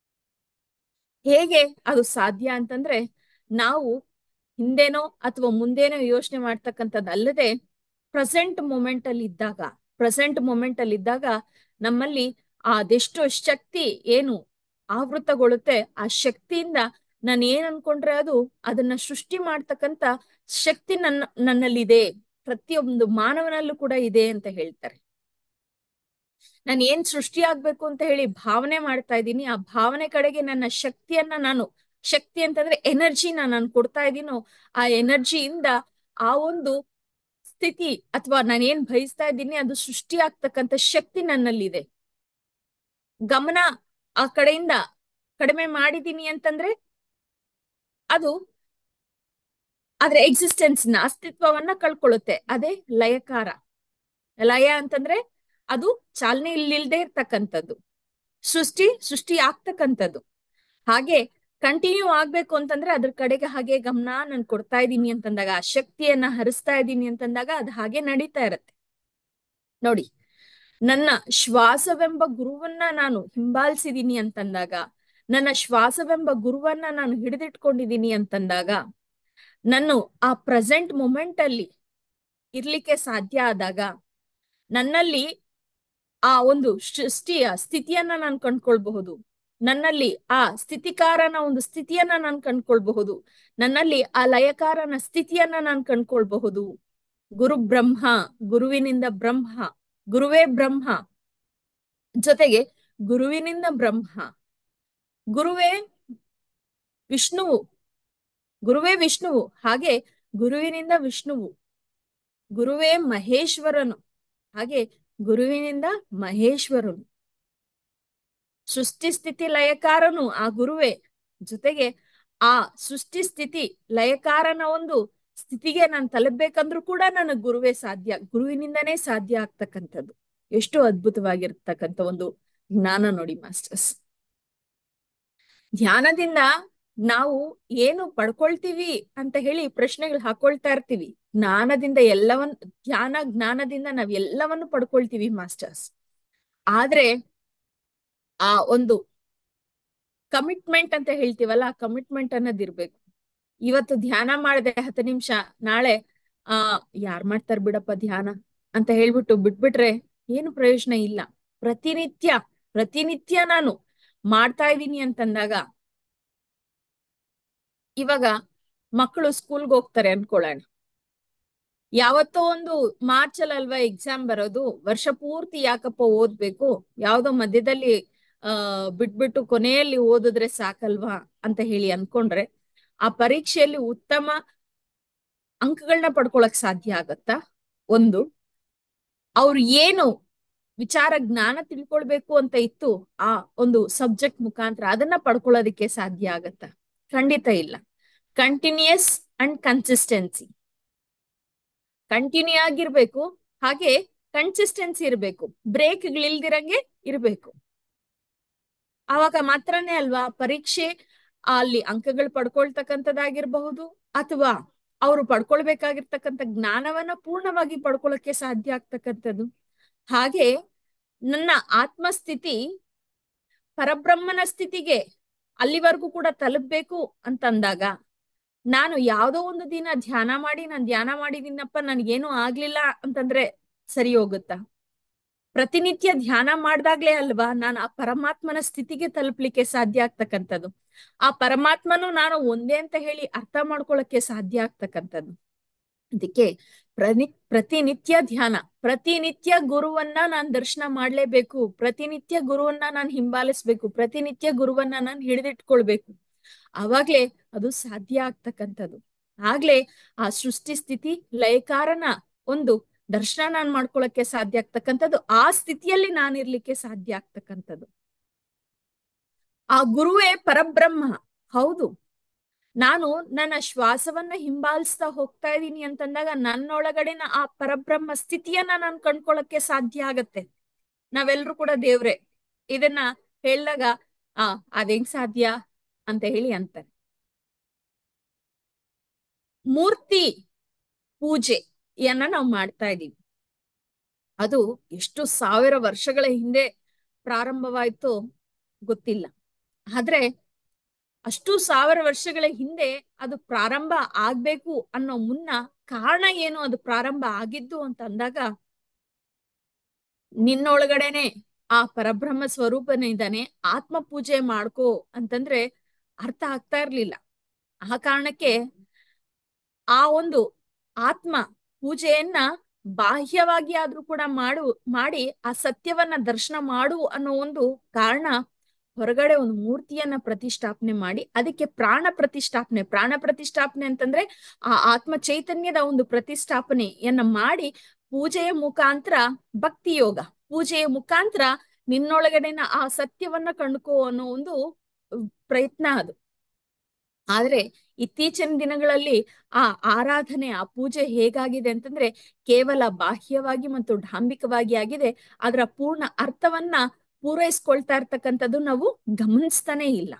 ಹೇಗೆ ಅದು ಸಾಧ್ಯ ಅಂತಂದ್ರೆ ನಾವು ಹಿಂದೆನೋ ಅಥವಾ ಮುಂದೇನೋ ಯೋಚನೆ ಮಾಡ್ತಕ್ಕಂಥದ್ದು ಅಲ್ಲದೆ ಪ್ರೆಸೆಂಟ್ ಮೂಮೆಂಟ್ ಅಲ್ಲಿ ಇದ್ದಾಗ ಪ್ರೆಸೆಂಟ್ ಮೂಮೆಂಟ್ ಅಲ್ಲಿ ಇದ್ದಾಗ ನಮ್ಮಲ್ಲಿ ಅದೆಷ್ಟು ಶಕ್ತಿ ಏನು ಆವೃತಗೊಳ್ಳುತ್ತೆ ಆ ಶಕ್ತಿಯಿಂದ ನಾನು ಏನ್ ಅನ್ಕೊಂಡ್ರೆ ಅದು ಅದನ್ನ ಸೃಷ್ಟಿ ಮಾಡ್ತಕ್ಕಂತ ಶಕ್ತಿ ನನ್ನ ನನ್ನಲ್ಲಿದೆ ಪ್ರತಿಯೊಂದು ಮಾನವನಲ್ಲೂ ಕೂಡ ಇದೆ ಅಂತ ಹೇಳ್ತಾರೆ ನಾನು ಏನ್ ಸೃಷ್ಟಿ ಆಗ್ಬೇಕು ಅಂತ ಹೇಳಿ ಭಾವನೆ ಮಾಡ್ತಾ ಇದ್ದೀನಿ ಆ ಭಾವನೆ ಕಡೆಗೆ ನನ್ನ ಶಕ್ತಿಯನ್ನ ನಾನು ಶಕ್ತಿ ಅಂತಂದ್ರೆ ಎನರ್ಜಿನ ನಾನು ಕೊಡ್ತಾ ಇದ್ದೀನೋ ಆ ಎನರ್ಜಿಯಿಂದ ಆ ಒಂದು ಸ್ಥಿತಿ ಅಥವಾ ನಾನು ಏನ್ ಬಯಸ್ತಾ ಇದ್ದೀನಿ ಅದು ಸೃಷ್ಟಿ ಆಗ್ತಕ್ಕಂಥ ಶಕ್ತಿ ನನ್ನಲ್ಲಿದೆ ಗಮನ ಆ ಕಡೆಯಿಂದ ಕಡಿಮೆ ಮಾಡಿದೀನಿ ಅಂತಂದ್ರೆ ಅದು ಅದ್ರ ಎಕ್ಸಿಸ್ಟೆನ್ಸ್ ನ ಅಸ್ತಿತ್ವವನ್ನ ಕಳ್ಕೊಳ್ಳುತ್ತೆ ಅದೇ ಲಯಕಾರ ಲಯ ಅಂತಂದ್ರೆ ಅದು ಚಾಲನೆ ಇಲ್ಲಿಲ್ದೆ ಇರ್ತಕ್ಕಂಥದ್ದು ಸೃಷ್ಟಿ ಸೃಷ್ಟಿ ಆಗ್ತಕ್ಕಂಥದ್ದು ಹಾಗೆ ಕಂಟಿನ್ಯೂ ಆಗ್ಬೇಕು ಅಂತಂದ್ರೆ ಅದ್ರ ಕಡೆಗೆ ಹಾಗೆ ಗಮನ ನಾನು ಕೊಡ್ತಾ ಇದ್ದೀನಿ ಅಂತಂದಾಗ ಆ ಶಕ್ತಿಯನ್ನ ಹರಿಸ್ತಾ ಇದ್ದೀನಿ ಅಂತಂದಾಗ ಅದು ಹಾಗೆ ನಡೀತಾ ಇರತ್ತೆ ನೋಡಿ ನನ್ನ ಶ್ವಾಸವೆಂಬ ಗುರುವನ್ನ ನಾನು ಹಿಂಬಾಲಿಸಿದೀನಿ ಅಂತಂದಾಗ ನನ್ನ ಶ್ವಾಸವೆಂಬ ಗುರುವನ್ನ ನಾನು ಹಿಡಿದಿಟ್ಕೊಂಡಿದ್ದೀನಿ ಅಂತಂದಾಗ ನಾನು ಆ ಪ್ರೆಸೆಂಟ್ ಮೊಮೆಂಟ್ ಅಲ್ಲಿ ಇರ್ಲಿಕ್ಕೆ ಸಾಧ್ಯ ಆದಾಗ ನನ್ನಲ್ಲಿ ಆ ಒಂದು ಸೃಷ್ಟಿಯ ಸ್ಥಿತಿಯನ್ನ ನಾನು ಕಂಡ್ಕೊಳ್ಬಹುದು ನನ್ನಲ್ಲಿ ಆ ಸ್ಥಿತಿಕಾರನ ಒಂದು ಸ್ಥಿತಿಯನ್ನ ನಾನು ಕಂಡ್ಕೊಳ್ಬಹುದು ನನ್ನಲ್ಲಿ ಆ ಲಯಕಾರನ ಸ್ಥಿತಿಯನ್ನ ನಾನು ಕಂಡ್ಕೊಳ್ಬಹುದು ಗುರು ಬ್ರಹ್ಮ ಗುರುವಿನಿಂದ ಬ್ರಹ್ಮ ಗುರುವೇ ಬ್ರಹ್ಮ ಜೊತೆಗೆ ಗುರುವಿನಿಂದ ಬ್ರಹ್ಮ ಗುರುವೇ ವಿಷ್ಣುವು ಗುರುವೇ ವಿಷ್ಣುವು ಹಾಗೆ ಗುರುವಿನಿಂದ ವಿಷ್ಣುವು ಗುರುವೇ ಮಹೇಶ್ವರನು ಹಾಗೆ ಗುರುವಿನಿಂದ ಮಹೇಶ್ವರನು ಸೃಷ್ಟಿ ಸ್ಥಿತಿ ಲಯಕಾರನು ಆ ಗುರುವೇ ಜೊತೆಗೆ ಆ ಸೃಷ್ಟಿ ಸ್ಥಿತಿ ಲಯಕಾರನ ಒಂದು ಸ್ಥಿತಿಗೆ ನಾನು ತಲುಪಬೇಕಂದ್ರೂ ಕೂಡ ನನಗೆ ಗುರುವೇ ಸಾಧ್ಯ ಗುರುವಿನಿಂದನೇ ಸಾಧ್ಯ ಆಗ್ತಕ್ಕಂಥದ್ದು ಎಷ್ಟು ಅದ್ಭುತವಾಗಿರ್ತಕ್ಕಂಥ ಒಂದು ಜ್ಞಾನ ನೋಡಿ ಮಾಸ್ಟರ್ಸ್ ಧ್ಯಾನದಿಂದ ನಾವು ಏನು ಪಡ್ಕೊಳ್ತೀವಿ ಅಂತ ಹೇಳಿ ಪ್ರಶ್ನೆಗಳು ಹಾಕೊಳ್ತಾ ಇರ್ತೀವಿ ಜ್ಞಾನದಿಂದ ಎಲ್ಲವನ್ ಧ್ಯಾನ ಜ್ಞಾನದಿಂದ ನಾವ್ ಎಲ್ಲವನ್ನು ಪಡ್ಕೊಳ್ತೀವಿ ಮಾಸ್ಟರ್ಸ್ ಆದ್ರೆ ಆ ಒಂದು ಕಮಿಟ್ಮೆಂಟ್ ಅಂತ ಹೇಳ್ತೀವಲ್ಲ ಆ ಕಮಿಟ್ಮೆಂಟ್ ಅನ್ನೋದಿರ್ಬೇಕು ಇವತ್ತು ಧ್ಯಾನ ಮಾಡಿದೆ ಹತ್ತು ನಿಮಿಷ ನಾಳೆ ಆ ಯಾರ್ ಮಾಡ್ತಾರ ಬಿಡಪ್ಪ ಧ್ಯಾನ ಅಂತ ಹೇಳ್ಬಿಟ್ಟು ಬಿಟ್ಬಿಟ್ರೆ ಏನು ಪ್ರಯೋಜನ ಇಲ್ಲ ಪ್ರತಿನಿತ್ಯ ಪ್ರತಿನಿತ್ಯ ನಾನು ಮಾಡ್ತಾ ಇದ್ದೀನಿ ಅಂತಂದಾಗ ಇವಾಗ ಮಕ್ಕಳು ಸ್ಕೂಲ್ಗೆ ಹೋಗ್ತಾರೆ ಅನ್ಕೊಳ್ಳೋಣ ಯಾವತ್ತೋ ಒಂದು ಮಾರ್ಚ್ ಅಲ್ಲಿ ಅಲ್ವಾ ಎಕ್ಸಾಮ್ ಬರೋದು ವರ್ಷ ಪೂರ್ತಿ ಯಾಕಪ್ಪ ಓದ್ಬೇಕು ಯಾವ್ದೋ ಮಧ್ಯದಲ್ಲಿ ಆ ಬಿಟ್ಬಿಟ್ಟು ಕೊನೆಯಲ್ಲಿ ಓದಿದ್ರೆ ಸಾಕಲ್ವಾ ಅಂತ ಹೇಳಿ ಅನ್ಕೊಂಡ್ರೆ ಆ ಪರೀಕ್ಷೆಯಲ್ಲಿ ಉತ್ತಮ ಅಂಕಗಳನ್ನ ಪಡ್ಕೊಳಕ್ ಸಾಧ್ಯ ಆಗತ್ತಾ ಒಂದು ಅವ್ರು ಏನು ವಿಚಾರ ಜ್ಞಾನ ತಿಳ್ಕೊಳ್ಬೇಕು ಅಂತ ಇತ್ತು ಆ ಒಂದು ಸಬ್ಜೆಕ್ಟ್ ಮುಖಾಂತರ ಅದನ್ನ ಪಡ್ಕೊಳ್ಳೋದಿಕ್ಕೆ ಸಾಧ್ಯ ಆಗತ್ತ ಖಂಡಿತ ಇಲ್ಲ ಕಂಟಿನ್ಯೂಯಸ್ ಅಂಡ್ ಕನ್ಸಿಸ್ಟೆನ್ಸಿ ಕಂಟಿನ್ಯೂ ಆಗಿರ್ಬೇಕು ಹಾಗೆ ಕನ್ಸಿಸ್ಟೆನ್ಸಿ ಇರ್ಬೇಕು ಬ್ರೇಕ್ಗಳಿಲ್ದಿರಂಗೆ ಇರ್ಬೇಕು ಆವಾಗ ಮಾತ್ರನೇ ಅಲ್ವಾ ಪರೀಕ್ಷೆ ಅಲ್ಲಿ ಅಂಕಗಳು ಪಡ್ಕೊಳ್ತಕ್ಕಂಥದ್ದಾಗಿರ್ಬಹುದು ಅಥವಾ ಅವರು ಪಡ್ಕೊಳ್ಬೇಕಾಗಿರ್ತಕ್ಕಂಥ ಜ್ಞಾನವನ್ನ ಪೂರ್ಣವಾಗಿ ಪಡ್ಕೊಳ್ಳಕ್ಕೆ ಸಾಧ್ಯ ಆಗ್ತಕ್ಕಂಥದ್ದು ಹಾಗೆ ನನ್ನ ಆತ್ಮಸ್ಥಿತಿ ಪರಬ್ರಹ್ಮನ ಸ್ಥಿತಿಗೆ ಅಲ್ಲಿವರೆಗೂ ಕೂಡ ತಲುಪಬೇಕು ಅಂತಂದಾಗ ನಾನು ಯಾವ್ದೋ ಒಂದು ದಿನ ಧ್ಯಾನ ಮಾಡಿ ನಾನು ಧ್ಯಾನ ಮಾಡಿದೀನಪ್ಪ ನನ್ಗೇನು ಆಗ್ಲಿಲ್ಲ ಅಂತಂದ್ರೆ ಸರಿ ಹೋಗುತ್ತಾ ಪ್ರತಿನಿತ್ಯ ಧ್ಯಾನ ಮಾಡ್ದಾಗ್ಲೇ ಅಲ್ವಾ ನಾನು ಆ ಪರಮಾತ್ಮನ ಸ್ಥಿತಿಗೆ ತಲುಪ್ಲಿಕ್ಕೆ ಸಾಧ್ಯ ಆಗ್ತಕ್ಕಂಥದ್ದು ಆ ಪರಮಾತ್ಮನು ನಾನು ಒಂದೇ ಅಂತ ಹೇಳಿ ಅರ್ಥ ಮಾಡ್ಕೊಳಕ್ಕೆ ಸಾಧ್ಯ ಆಗ್ತಕ್ಕಂಥದ್ದು ಅದಕ್ಕೆ ಪ್ರನಿ ಪ್ರತಿನಿತ್ಯ ಧ್ಯಾನ ಪ್ರತಿನಿತ್ಯ ಗುರುವನ್ನ ನಾನ್ ದರ್ಶನ ಮಾಡ್ಲೇಬೇಕು ಪ್ರತಿನಿತ್ಯ ಗುರುವನ್ನ ನಾನ್ ಹಿಂಬಾಲಿಸ್ಬೇಕು ಪ್ರತಿನಿತ್ಯ ಗುರುವನ್ನ ನಾನ್ ಹಿಡಿದಿಟ್ಕೊಳ್ಬೇಕು ಅವಾಗ್ಲೇ ಅದು ಸಾಧ್ಯ ಆಗ್ತಕ್ಕಂಥದ್ದು ಆಗ್ಲೇ ಆ ಸೃಷ್ಟಿ ಸ್ಥಿತಿ ಲಯಕಾರನ ಒಂದು ದರ್ಶನ ನಾನ್ ಮಾಡ್ಕೊಳಕ್ಕೆ ಸಾಧ್ಯ ಆಗ್ತಕ್ಕಂಥದ್ದು ಆ ಸ್ಥಿತಿಯಲ್ಲಿ ನಾನಿರ್ಲಿಕ್ಕೆ ಸಾಧ್ಯ ಆಗ್ತಕ್ಕಂಥದ್ದು ಆ ಗುರುವೇ ಪರಬ್ರಹ್ಮ ಹೌದು ನಾನು ನನ್ನ ಶ್ವಾಸವನ್ನ ಹಿಂಬಾಲಿಸ್ತಾ ಹೋಗ್ತಾ ಇದ್ದೀನಿ ಅಂತಂದಾಗ ನನ್ನೊಳಗಡೆನ ಆ ಪರಬ್ರಹ್ಮ ಸ್ಥಿತಿಯನ್ನ ನಾನು ಕಂಡ್ಕೊಳಕ್ಕೆ ಸಾಧ್ಯ ಆಗತ್ತೆ ನಾವೆಲ್ರೂ ಕೂಡ ದೇವ್ರೆ ಇದನ್ನ ಹೇಳಿದಾಗ ಆ ಅದೇಂಗ್ ಸಾಧ್ಯ ಅಂತ ಹೇಳಿ ಅಂತಾರೆ ಮೂರ್ತಿ ಪೂಜೆಯನ್ನ ನಾವು ಮಾಡ್ತಾ ಇದೀವಿ ಅದು ಎಷ್ಟು ಸಾವಿರ ವರ್ಷಗಳ ಹಿಂದೆ ಪ್ರಾರಂಭವಾಯ್ತು ಗೊತ್ತಿಲ್ಲ ಆದ್ರೆ ಅಷ್ಟು ಸಾವಿರ ವರ್ಷಗಳ ಹಿಂದೆ ಅದು ಪ್ರಾರಂಭ ಆಗ್ಬೇಕು ಅನ್ನೋ ಮುನ್ನ ಕಾರಣ ಏನು ಅದು ಪ್ರಾರಂಭ ಆಗಿದ್ದು ಅಂತ ಅಂದಾಗ ನಿನ್ನೊಳಗಡೆನೆ ಆ ಪರಬ್ರಹ್ಮ ಸ್ವರೂಪನೇ ಇದ್ದಾನೆ ಆತ್ಮ ಪೂಜೆ ಮಾಡ್ಕೋ ಅಂತಂದ್ರೆ ಅರ್ಥ ಆಗ್ತಾ ಇರ್ಲಿಲ್ಲ ಆ ಕಾರಣಕ್ಕೆ ಆ ಒಂದು ಆತ್ಮ ಪೂಜೆಯನ್ನ ಬಾಹ್ಯವಾಗಿ ಆದ್ರೂ ಕೂಡ ಮಾಡು ಮಾಡಿ ಆ ಸತ್ಯವನ್ನ ದರ್ಶನ ಮಾಡು ಅನ್ನೋ ಒಂದು ಕಾರಣ ಹೊರಗಡೆ ಒಂದು ಮೂರ್ತಿಯನ್ನ ಪ್ರತಿಷ್ಠಾಪನೆ ಮಾಡಿ ಅದಕ್ಕೆ ಪ್ರಾಣ ಪ್ರತಿಷ್ಠಾಪನೆ ಪ್ರಾಣ ಪ್ರತಿಷ್ಠಾಪನೆ ಅಂತಂದ್ರೆ ಆ ಆತ್ಮ ಚೈತನ್ಯದ ಒಂದು ಪ್ರತಿಷ್ಠಾಪನೆಯನ್ನ ಮಾಡಿ ಪೂಜೆಯ ಮುಖಾಂತರ ಭಕ್ತಿ ಯೋಗ ಪೂಜೆಯ ಮುಖಾಂತರ ನಿನ್ನೊಳಗಡೆನ ಆ ಸತ್ಯವನ್ನ ಕಂಡುಕೋ ಅನ್ನೋ ಒಂದು ಪ್ರಯತ್ನ ಅದು ಆದ್ರೆ ಇತ್ತೀಚಿನ ದಿನಗಳಲ್ಲಿ ಆ ಆರಾಧನೆ ಆ ಪೂಜೆ ಹೇಗಾಗಿದೆ ಅಂತಂದ್ರೆ ಕೇವಲ ಬಾಹ್ಯವಾಗಿ ಮತ್ತು ಡಾಂಬಿಕವಾಗಿ ಆಗಿದೆ ಅದರ ಪೂರ್ಣ ಅರ್ಥವನ್ನ ಪೂರೈಸ್ಕೊಳ್ತಾ ಇರ್ತಕ್ಕಂಥದ್ದು ನಾವು ಗಮನಿಸ್ತಾನೆ ಇಲ್ಲ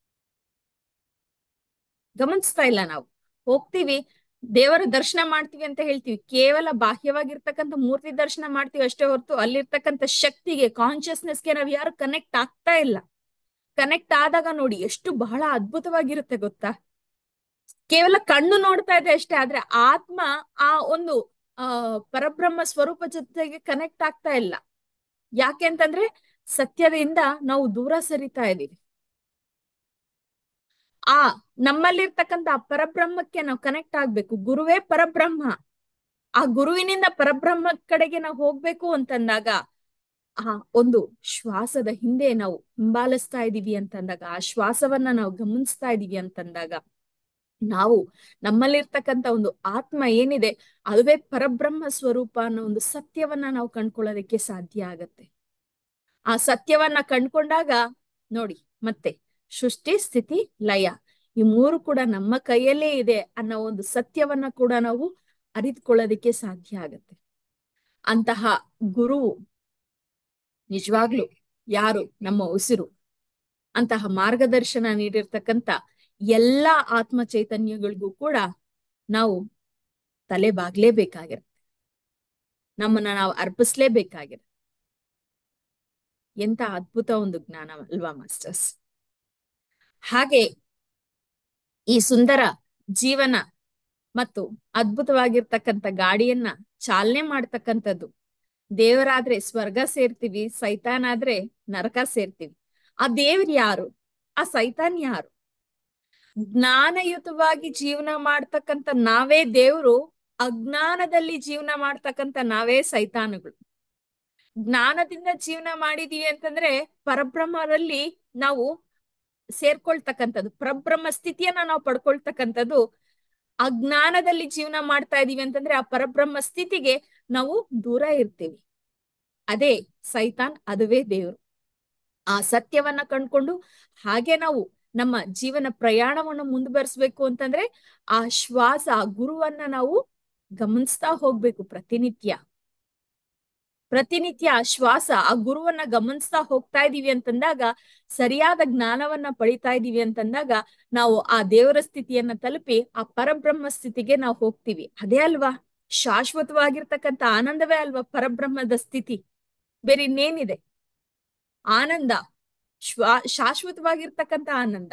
ಗಮನಿಸ್ತಾ ಇಲ್ಲ ನಾವು ಹೋಗ್ತೀವಿ ದೇವರ ದರ್ಶನ ಮಾಡ್ತೀವಿ ಅಂತ ಹೇಳ್ತೀವಿ ಕೇವಲ ಬಾಹ್ಯವಾಗಿರ್ತಕ್ಕಂಥ ಮೂರ್ತಿ ದರ್ಶನ ಮಾಡ್ತೀವಿ ಅಷ್ಟೇ ಹೊರತು ಅಲ್ಲಿರ್ತಕ್ಕಂಥ ಶಕ್ತಿಗೆ ಕಾನ್ಶಿಯಸ್ನೆಸ್ಗೆ ನಾವ್ ಯಾರು ಕನೆಕ್ಟ್ ಆಗ್ತಾ ಇಲ್ಲ ಕನೆಕ್ಟ್ ಆದಾಗ ನೋಡಿ ಎಷ್ಟು ಬಹಳ ಅದ್ಭುತವಾಗಿರುತ್ತೆ ಗೊತ್ತಾ ಕೇವಲ ಕಣ್ಣು ನೋಡ್ತಾ ಇದೆ ಅಷ್ಟೇ ಆದ್ರೆ ಆತ್ಮ ಆ ಒಂದು ಆ ಪರಬ್ರಹ್ಮ ಸ್ವರೂಪ ಜೊತೆಗೆ ಕನೆಕ್ಟ್ ಆಗ್ತಾ ಇಲ್ಲ ಯಾಕೆ ಅಂತಂದ್ರೆ ಸತ್ಯದಿಂದ ನಾವು ದೂರ ಸರಿತಾ ಇದೀವಿ ಆ ನಮ್ಮಲ್ಲಿರ್ತಕ್ಕಂಥ ಆ ಪರಬ್ರಹ್ಮಕ್ಕೆ ನಾವು ಕನೆಕ್ಟ್ ಆಗ್ಬೇಕು ಗುರುವೇ ಪರಬ್ರಹ್ಮ ಆ ಗುರುವಿನಿಂದ ಪರಬ್ರಹ್ಮ ಕಡೆಗೆ ನಾವು ಹೋಗ್ಬೇಕು ಅಂತಂದಾಗ ಆ ಒಂದು ಶ್ವಾಸದ ಹಿಂದೆ ನಾವು ಹಿಂಬಾಲಿಸ್ತಾ ಇದೀವಿ ಅಂತಂದಾಗ ಆ ಶ್ವಾಸವನ್ನ ನಾವು ಗಮನಿಸ್ತಾ ಇದೀವಿ ಅಂತಂದಾಗ ನಾವು ನಮ್ಮಲ್ಲಿರ್ತಕ್ಕಂಥ ಒಂದು ಆತ್ಮ ಏನಿದೆ ಅದುವೇ ಪರಬ್ರಹ್ಮ ಸ್ವರೂಪ ಅನ್ನೋ ಒಂದು ಸತ್ಯವನ್ನ ನಾವು ಕಂಡ್ಕೊಳ್ಳೋದಕ್ಕೆ ಸಾಧ್ಯ ಆಗತ್ತೆ ಆ ಸತ್ಯವನ್ನ ಕಂಡ್ಕೊಂಡಾಗ ನೋಡಿ ಮತ್ತೆ ಸೃಷ್ಟಿ ಸ್ಥಿತಿ ಲಯ ಈ ಮೂರು ಕೂಡ ನಮ್ಮ ಕೈಯಲ್ಲೇ ಇದೆ ಅನ್ನೋ ಒಂದು ಸತ್ಯವನ್ನ ಕೂಡ ನಾವು ಅರಿತುಕೊಳ್ಳೋದಕ್ಕೆ ಸಾಧ್ಯ ಆಗತ್ತೆ ಅಂತಹ ಗುರು ನಿಜವಾಗ್ಲು ಯಾರು ನಮ್ಮ ಉಸಿರು ಅಂತಹ ಮಾರ್ಗದರ್ಶನ ನೀಡಿರ್ತಕ್ಕಂಥ ಎಲ್ಲಾ ಆತ್ಮ ಚೈತನ್ಯಗಳಿಗೂ ಕೂಡ ನಾವು ತಲೆ ಬಾಗ್ಲೇಬೇಕಾಗಿರುತ್ತೆ ನಮ್ಮನ್ನ ನಾವು ಅರ್ಪಿಸ್ಲೇಬೇಕಾಗಿರುತ್ತೆ ಎಂತ ಅದ್ಭುತ ಒಂದು ಜ್ಞಾನ ಅಲ್ವಾ ಮಾಸ್ಟರ್ಸ್ ಹಾಗೆ ಈ ಸುಂದರ ಜೀವನ ಮತ್ತು ಅದ್ಭುತವಾಗಿರ್ತಕ್ಕಂಥ ಗಾಡಿಯನ್ನ ಚಾಲನೆ ಮಾಡ್ತಕ್ಕಂಥದ್ದು ದೇವರಾದ್ರೆ ಸ್ವರ್ಗ ಸೇರ್ತೀವಿ ಸೈತಾನ್ ಆದ್ರೆ ನರಕ ಸೇರ್ತೀವಿ ಆ ದೇವ್ರ ಯಾರು ಆ ಸೈತಾನ್ ಯಾರು ಜ್ಞಾನಯುತವಾಗಿ ಜೀವನ ಮಾಡ್ತಕ್ಕಂಥ ನಾವೇ ದೇವ್ರು ಅಜ್ಞಾನದಲ್ಲಿ ಜೀವನ ಮಾಡ್ತಕ್ಕಂಥ ನಾವೇ ಸೈತಾನುಗಳು ಜ್ಞಾನದಿಂದ ಜೀವನ ಮಾಡಿದೀವಿ ಅಂತಂದ್ರೆ ಪರಬ್ರಹ್ಮರಲ್ಲಿ ನಾವು ಸೇರ್ಕೊಳ್ತಕ್ಕಂಥದ್ದು ಪರಬ್ರಹ್ಮ ಸ್ಥಿತಿಯನ್ನ ನಾವು ಪಡ್ಕೊಳ್ತಕ್ಕಂಥದ್ದು ಅಜ್ಞಾನದಲ್ಲಿ ಜೀವನ ಮಾಡ್ತಾ ಇದೀವಿ ಅಂತಂದ್ರೆ ಆ ಪರಬ್ರಹ್ಮ ಸ್ಥಿತಿಗೆ ನಾವು ದೂರ ಇರ್ತೀವಿ ಅದೇ ಸೈತಾನ್ ಅದುವೇ ದೇವರು ಆ ಸತ್ಯವನ್ನ ಕಂಡ್ಕೊಂಡು ಹಾಗೆ ನಾವು ನಮ್ಮ ಜೀವನ ಪ್ರಯಾಣವನ್ನು ಮುಂದುವರಿಸ್ಬೇಕು ಅಂತಂದ್ರೆ ಆ ಶ್ವಾಸ ಆ ಗುರುವನ್ನ ನಾವು ಗಮನಿಸ್ತಾ ಹೋಗ್ಬೇಕು ಪ್ರತಿನಿತ್ಯ ಪ್ರತಿನಿತ್ಯ ಆ ಶ್ವಾಸ ಆ ಗುರುವನ್ನ ಗಮನಿಸ್ತಾ ಹೋಗ್ತಾ ಇದೀವಿ ಅಂತಂದಾಗ ಸರಿಯಾದ ಜ್ಞಾನವನ್ನ ಪಡಿತಾ ಇದೀವಿ ಅಂತಂದಾಗ ನಾವು ಆ ದೇವರ ಸ್ಥಿತಿಯನ್ನ ತಲುಪಿ ಆ ಪರಬ್ರಹ್ಮ ಸ್ಥಿತಿಗೆ ನಾವು ಹೋಗ್ತೀವಿ ಅದೇ ಅಲ್ವಾ ಶಾಶ್ವತವಾಗಿರ್ತಕ್ಕಂಥ ಆನಂದವೇ ಅಲ್ವಾ ಪರಬ್ರಹ್ಮದ ಸ್ಥಿತಿ ಬೇರೆ ಇನ್ನೇನಿದೆ ಆನಂದ ಶ್ವಾ ಶಾಶ್ವತವಾಗಿರ್ತಕ್ಕಂಥ ಆನಂದ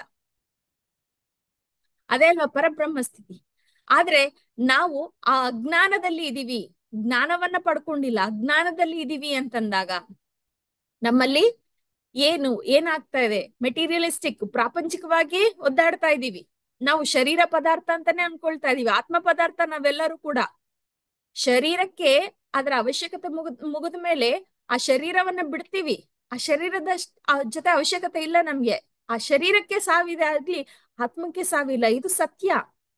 ಅದೇ ಅಲ್ವಾ ಪರಬ್ರಹ್ಮ ಸ್ಥಿತಿ ಆದ್ರೆ ನಾವು ಆ ಅಜ್ಞಾನದಲ್ಲಿ ಇದೀವಿ ಜ್ಞಾನವನ್ನ ಪಡ್ಕೊಂಡಿಲ್ಲ ಅಜ್ಞಾನದಲ್ಲಿ ಇದೀವಿ ಅಂತಂದಾಗ ನಮ್ಮಲ್ಲಿ ಏನು ಏನಾಗ್ತಾ ಇದೆ ಮೆಟೀರಿಯಲಿಸ್ಟಿಕ್ ಪ್ರಾಪಂಚಿಕವಾಗಿ ಒದ್ದಾಡ್ತಾ ಇದೀವಿ ನಾವು ಶರೀರ ಪದಾರ್ಥ ಅಂತಾನೆ ಅನ್ಕೊಳ್ತಾ ಇದೀವಿ ಆತ್ಮ ಪದಾರ್ಥ ನಾವೆಲ್ಲರೂ ಕೂಡ ಶರೀರಕ್ಕೆ ಅದರ ಅವಶ್ಯಕತೆ ಮುಗಿದ ಮುಗಿದ ಮೇಲೆ ಆ ಶರೀರವನ್ನ ಬಿಡ್ತೀವಿ ಆ ಶರೀರದ ಜೊತೆ ಅವಶ್ಯಕತೆ ಇಲ್ಲ ನಮ್ಗೆ ಆ ಶರೀರಕ್ಕೆ ಸಾವಿದೆ ಆಗ್ಲಿ ಆತ್ಮಕ್ಕೆ ಸಾವಿಲ್ಲ ಇದು ಸತ್ಯ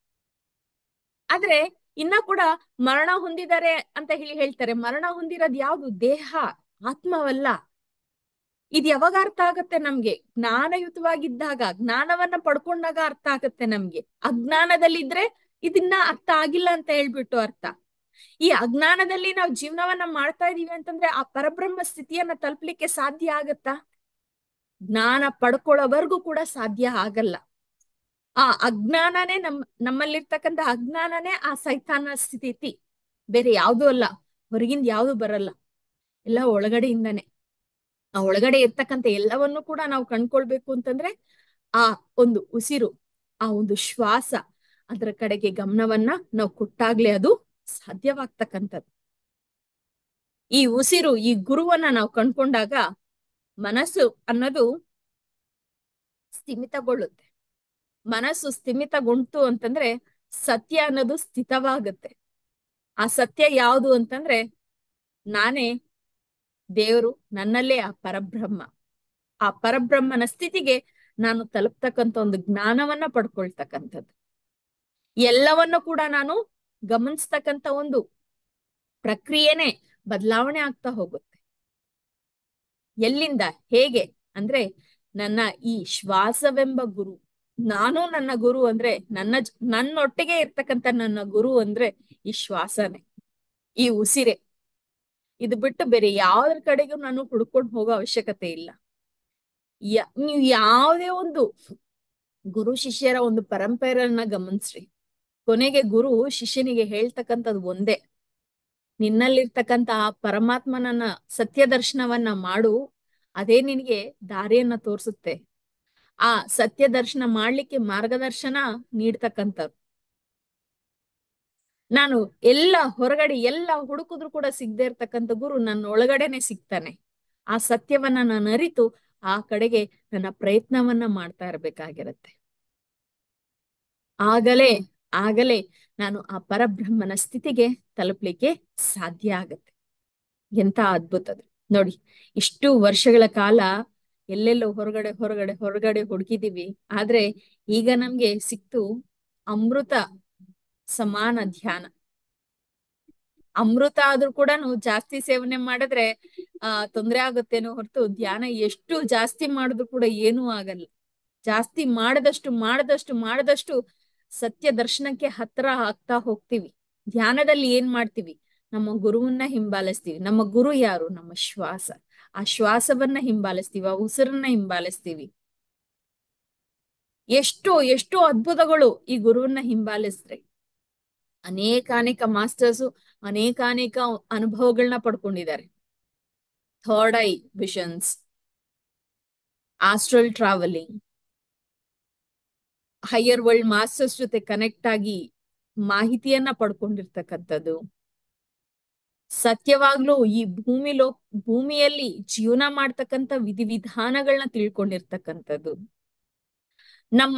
ಆದ್ರೆ ಇನ್ನ ಕೂಡ ಮರಣ ಹೊಂದಿದ್ದಾರೆ ಅಂತ ಹೇಳಿ ಹೇಳ್ತಾರೆ ಮರಣ ಹೊಂದಿರೋದ್ ಯಾವ್ದು ದೇಹ ಆತ್ಮವಲ್ಲ ಇದ್ ಯಾವಾಗ ಅರ್ಥ ಆಗತ್ತೆ ನಮ್ಗೆ ಜ್ಞಾನಯುತವಾಗಿದ್ದಾಗ ಜ್ಞಾನವನ್ನ ಪಡ್ಕೊಂಡಾಗ ಅರ್ಥ ಆಗತ್ತೆ ನಮ್ಗೆ ಅಜ್ಞಾನದಲ್ಲಿದ್ರೆ ಇದನ್ನ ಅರ್ಥ ಆಗಿಲ್ಲ ಅಂತ ಹೇಳ್ಬಿಟ್ಟು ಅರ್ಥ ಈ ಅಜ್ಞಾನದಲ್ಲಿ ನಾವು ಜೀವನವನ್ನ ಮಾಡ್ತಾ ಇದೀವಿ ಅಂತಂದ್ರೆ ಆ ಪರಬ್ರಹ್ಮ ಸ್ಥಿತಿಯನ್ನ ತಲುಪಲಿಕ್ಕೆ ಸಾಧ್ಯ ಆಗತ್ತಾ ಜ್ಞಾನ ಪಡ್ಕೊಳ್ಳೋವರೆಗೂ ಕೂಡ ಸಾಧ್ಯ ಆಗಲ್ಲ ಆ ಅಜ್ಞಾನನೇ ನಮ್ ನಮ್ಮಲ್ಲಿರ್ತಕ್ಕಂಥ ಅಜ್ಞಾನನೇ ಆ ಸೈತಾನ ಸ್ಥಿತಿ ಬೇರೆ ಯಾವ್ದು ಅಲ್ಲ ಹೊರಗಿಂದ ಯಾವ್ದು ಬರಲ್ಲ ಎಲ್ಲ ಒಳಗಡೆಯಿಂದಾನೆ ಆ ಒಳಗಡೆ ಇರ್ತಕ್ಕಂಥ ಎಲ್ಲವನ್ನೂ ಕೂಡ ನಾವು ಕಂಡ್ಕೊಳ್ಬೇಕು ಅಂತಂದ್ರೆ ಆ ಒಂದು ಉಸಿರು ಆ ಒಂದು ಶ್ವಾಸ ಅದರ ಕಡೆಗೆ ಗಮನವನ್ನ ನಾವು ಕೊಟ್ಟಾಗ್ಲೇ ಅದು ಸಾಧ್ಯವಾಗ್ತಕ್ಕಂಥದ್ದು ಈ ಉಸಿರು ಈ ಗುರುವನ್ನ ನಾವು ಕಂಡ್ಕೊಂಡಾಗ ಮನಸ್ಸು ಅನ್ನೋದು ಸ್ಥಿಮಿತಗೊಳ್ಳುತ್ತೆ ಮನಸ್ಸು ಸ್ಥಿಮಿತಗೊಂಡು ಅಂತಂದ್ರೆ ಸತ್ಯ ಅನ್ನೋದು ಸ್ಥಿತವಾಗುತ್ತೆ ಆ ಸತ್ಯ ಯಾವುದು ಅಂತಂದ್ರೆ ನಾನೇ ದೇವರು ನನ್ನಲ್ಲೇ ಆ ಪರಬ್ರಹ್ಮ ಆ ಪರಬ್ರಹ್ಮನ ಸ್ಥಿತಿಗೆ ನಾನು ತಲುಪ್ತಕ್ಕಂಥ ಒಂದು ಜ್ಞಾನವನ್ನ ಪಡ್ಕೊಳ್ತಕ್ಕಂಥದ್ದು ಎಲ್ಲವನ್ನು ಕೂಡ ನಾನು ಗಮನಿಸ್ತಕ್ಕಂಥ ಒಂದು ಪ್ರಕ್ರಿಯೆನೆ ಬದಲಾವಣೆ ಆಗ್ತಾ ಹೋಗುತ್ತೆ ಎಲ್ಲಿಂದ ಹೇಗೆ ಅಂದ್ರೆ ನನ್ನ ಈ ಶ್ವಾಸವೆಂಬ ಗುರು ನಾನು ನನ್ನ ಗುರು ಅಂದ್ರೆ ನನ್ನ ನನ್ನೊಟ್ಟಿಗೆ ಇರ್ತಕ್ಕಂಥ ನನ್ನ ಗುರು ಅಂದ್ರೆ ಈ ಶ್ವಾಸನೆ ಈ ಉಸಿರೆ ಇದು ಬಿಟ್ಟು ಬೇರೆ ಯಾವ್ದ್ರ ಕಡೆಗೂ ನಾನು ಹುಡ್ಕೊಂಡು ಹೋಗೋ ಅವಶ್ಯಕತೆ ಇಲ್ಲ ಯ ನೀವು ಯಾವುದೇ ಒಂದು ಗುರು ಶಿಷ್ಯರ ಒಂದು ಪರಂಪರೆಯನ್ನ ಗಮನಿಸ್ರಿ ಕೊನೆಗೆ ಗುರು ಶಿಷ್ಯನಿಗೆ ಹೇಳ್ತಕ್ಕಂಥದ್ದು ಒಂದೇ ನಿನ್ನಲ್ಲಿರ್ತಕ್ಕಂತ ಆ ಪರಮಾತ್ಮನನ್ನ ಸತ್ಯ ದರ್ಶನವನ್ನ ಮಾಡು ಅದೇ ನಿನಗೆ ದಾರಿಯನ್ನ ತೋರಿಸುತ್ತೆ ಆ ಸತ್ಯ ದರ್ಶನ ಮಾಡ್ಲಿಕ್ಕೆ ಮಾರ್ಗದರ್ಶನ ನೀಡ್ತಕ್ಕಂಥವ್ರು ನಾನು ಎಲ್ಲ ಹೊರಗಡೆ ಎಲ್ಲ ಹುಡುಕಿದ್ರು ಕೂಡ ಸಿಗದೆ ಇರ್ತಕ್ಕಂಥ ಗುರು ನನ್ನ ಒಳಗಡೆನೆ ಸಿಗ್ತಾನೆ ಆ ಸತ್ಯವನ್ನ ನಾನು ಅರಿತು ಆ ಕಡೆಗೆ ನನ್ನ ಪ್ರಯತ್ನವನ್ನ ಮಾಡ್ತಾ ಇರ್ಬೇಕಾಗಿರತ್ತೆ ಆಗಲೇ ಆಗಲೇ ನಾನು ಆ ಪರಬ್ರಹ್ಮನ ಸ್ಥಿತಿಗೆ ತಲುಪ್ಲಿಕ್ಕೆ ಸಾಧ್ಯ ಆಗತ್ತೆ ಎಂತ ಅದ್ಭುತ ಅದು ನೋಡಿ ಇಷ್ಟು ವರ್ಷಗಳ ಕಾಲ ಎಲ್ಲೆಲ್ಲೋ ಹೊರಗಡೆ ಹೊರಗಡೆ ಹೊರಗಡೆ ಹುಡುಕಿದೀವಿ ಆದ್ರೆ ಈಗ ನಮ್ಗೆ ಸಿಕ್ತು ಅಮೃತ ಸಮಾನ ಧ್ಯಾನ ಅಮೃತ ಆದ್ರೂ ಕೂಡ ಜಾಸ್ತಿ ಸೇವನೆ ಮಾಡಿದ್ರೆ ಆ ತೊಂದ್ರೆ ಆಗುತ್ತೇನೋ ಹೊರತು ಧ್ಯಾನ ಎಷ್ಟು ಜಾಸ್ತಿ ಮಾಡಿದ್ರು ಕೂಡ ಏನೂ ಆಗಲ್ಲ ಜಾಸ್ತಿ ಮಾಡದಷ್ಟು ಮಾಡದಷ್ಟು ಮಾಡದಷ್ಟು ಸತ್ಯ ದರ್ಶನಕ್ಕೆ ಹತ್ರ ಆಗ್ತಾ ಹೋಗ್ತೀವಿ ಧ್ಯಾನದಲ್ಲಿ ಏನ್ ಮಾಡ್ತೀವಿ ನಮ್ಮ ಗುರುವನ್ನ ಹಿಂಬಾಲಿಸ್ತೀವಿ ನಮ್ಮ ಗುರು ಯಾರು ನಮ್ಮ ಶ್ವಾಸ ಆ ಶ್ವಾಸವನ್ನ ಹಿಂಬಾಲಿಸ್ತೀವಿ ಆ ಉಸಿರನ್ನ ಹಿಂಬಾಲಿಸ್ತೀವಿ ಎಷ್ಟೋ ಎಷ್ಟೋ ಅದ್ಭುತಗಳು ಈ ಗುರುವನ್ನ ಹಿಂಬಾಲಿಸಿದ್ರೆ ಅನೇಕಾನೇಕ ಮಾಸ್ಟರ್ಸು ಅನೇಕಾನೇಕ ಅನುಭವಗಳನ್ನ ಪಡ್ಕೊಂಡಿದ್ದಾರೆ third eye visions astral travelling higher world masters ಜೊತೆ ಕನೆಕ್ಟ್ ಆಗಿ ಮಾಹಿತಿಯನ್ನ ಪಡ್ಕೊಂಡಿರ್ತಕ್ಕಂಥದ್ದು ಸತ್ಯವಾಗ್ಲೂ ಈ ಭೂಮಿ ಲೋ ಭೂಮಿಯಲ್ಲಿ ಜೀವನ ಮಾಡ್ತಕ್ಕಂಥ ವಿಧಿವಿಧಾನಗಳನ್ನ ತಿಳ್ಕೊಂಡಿರ್ತಕ್ಕಂಥದ್ದು ನಮ್ಮ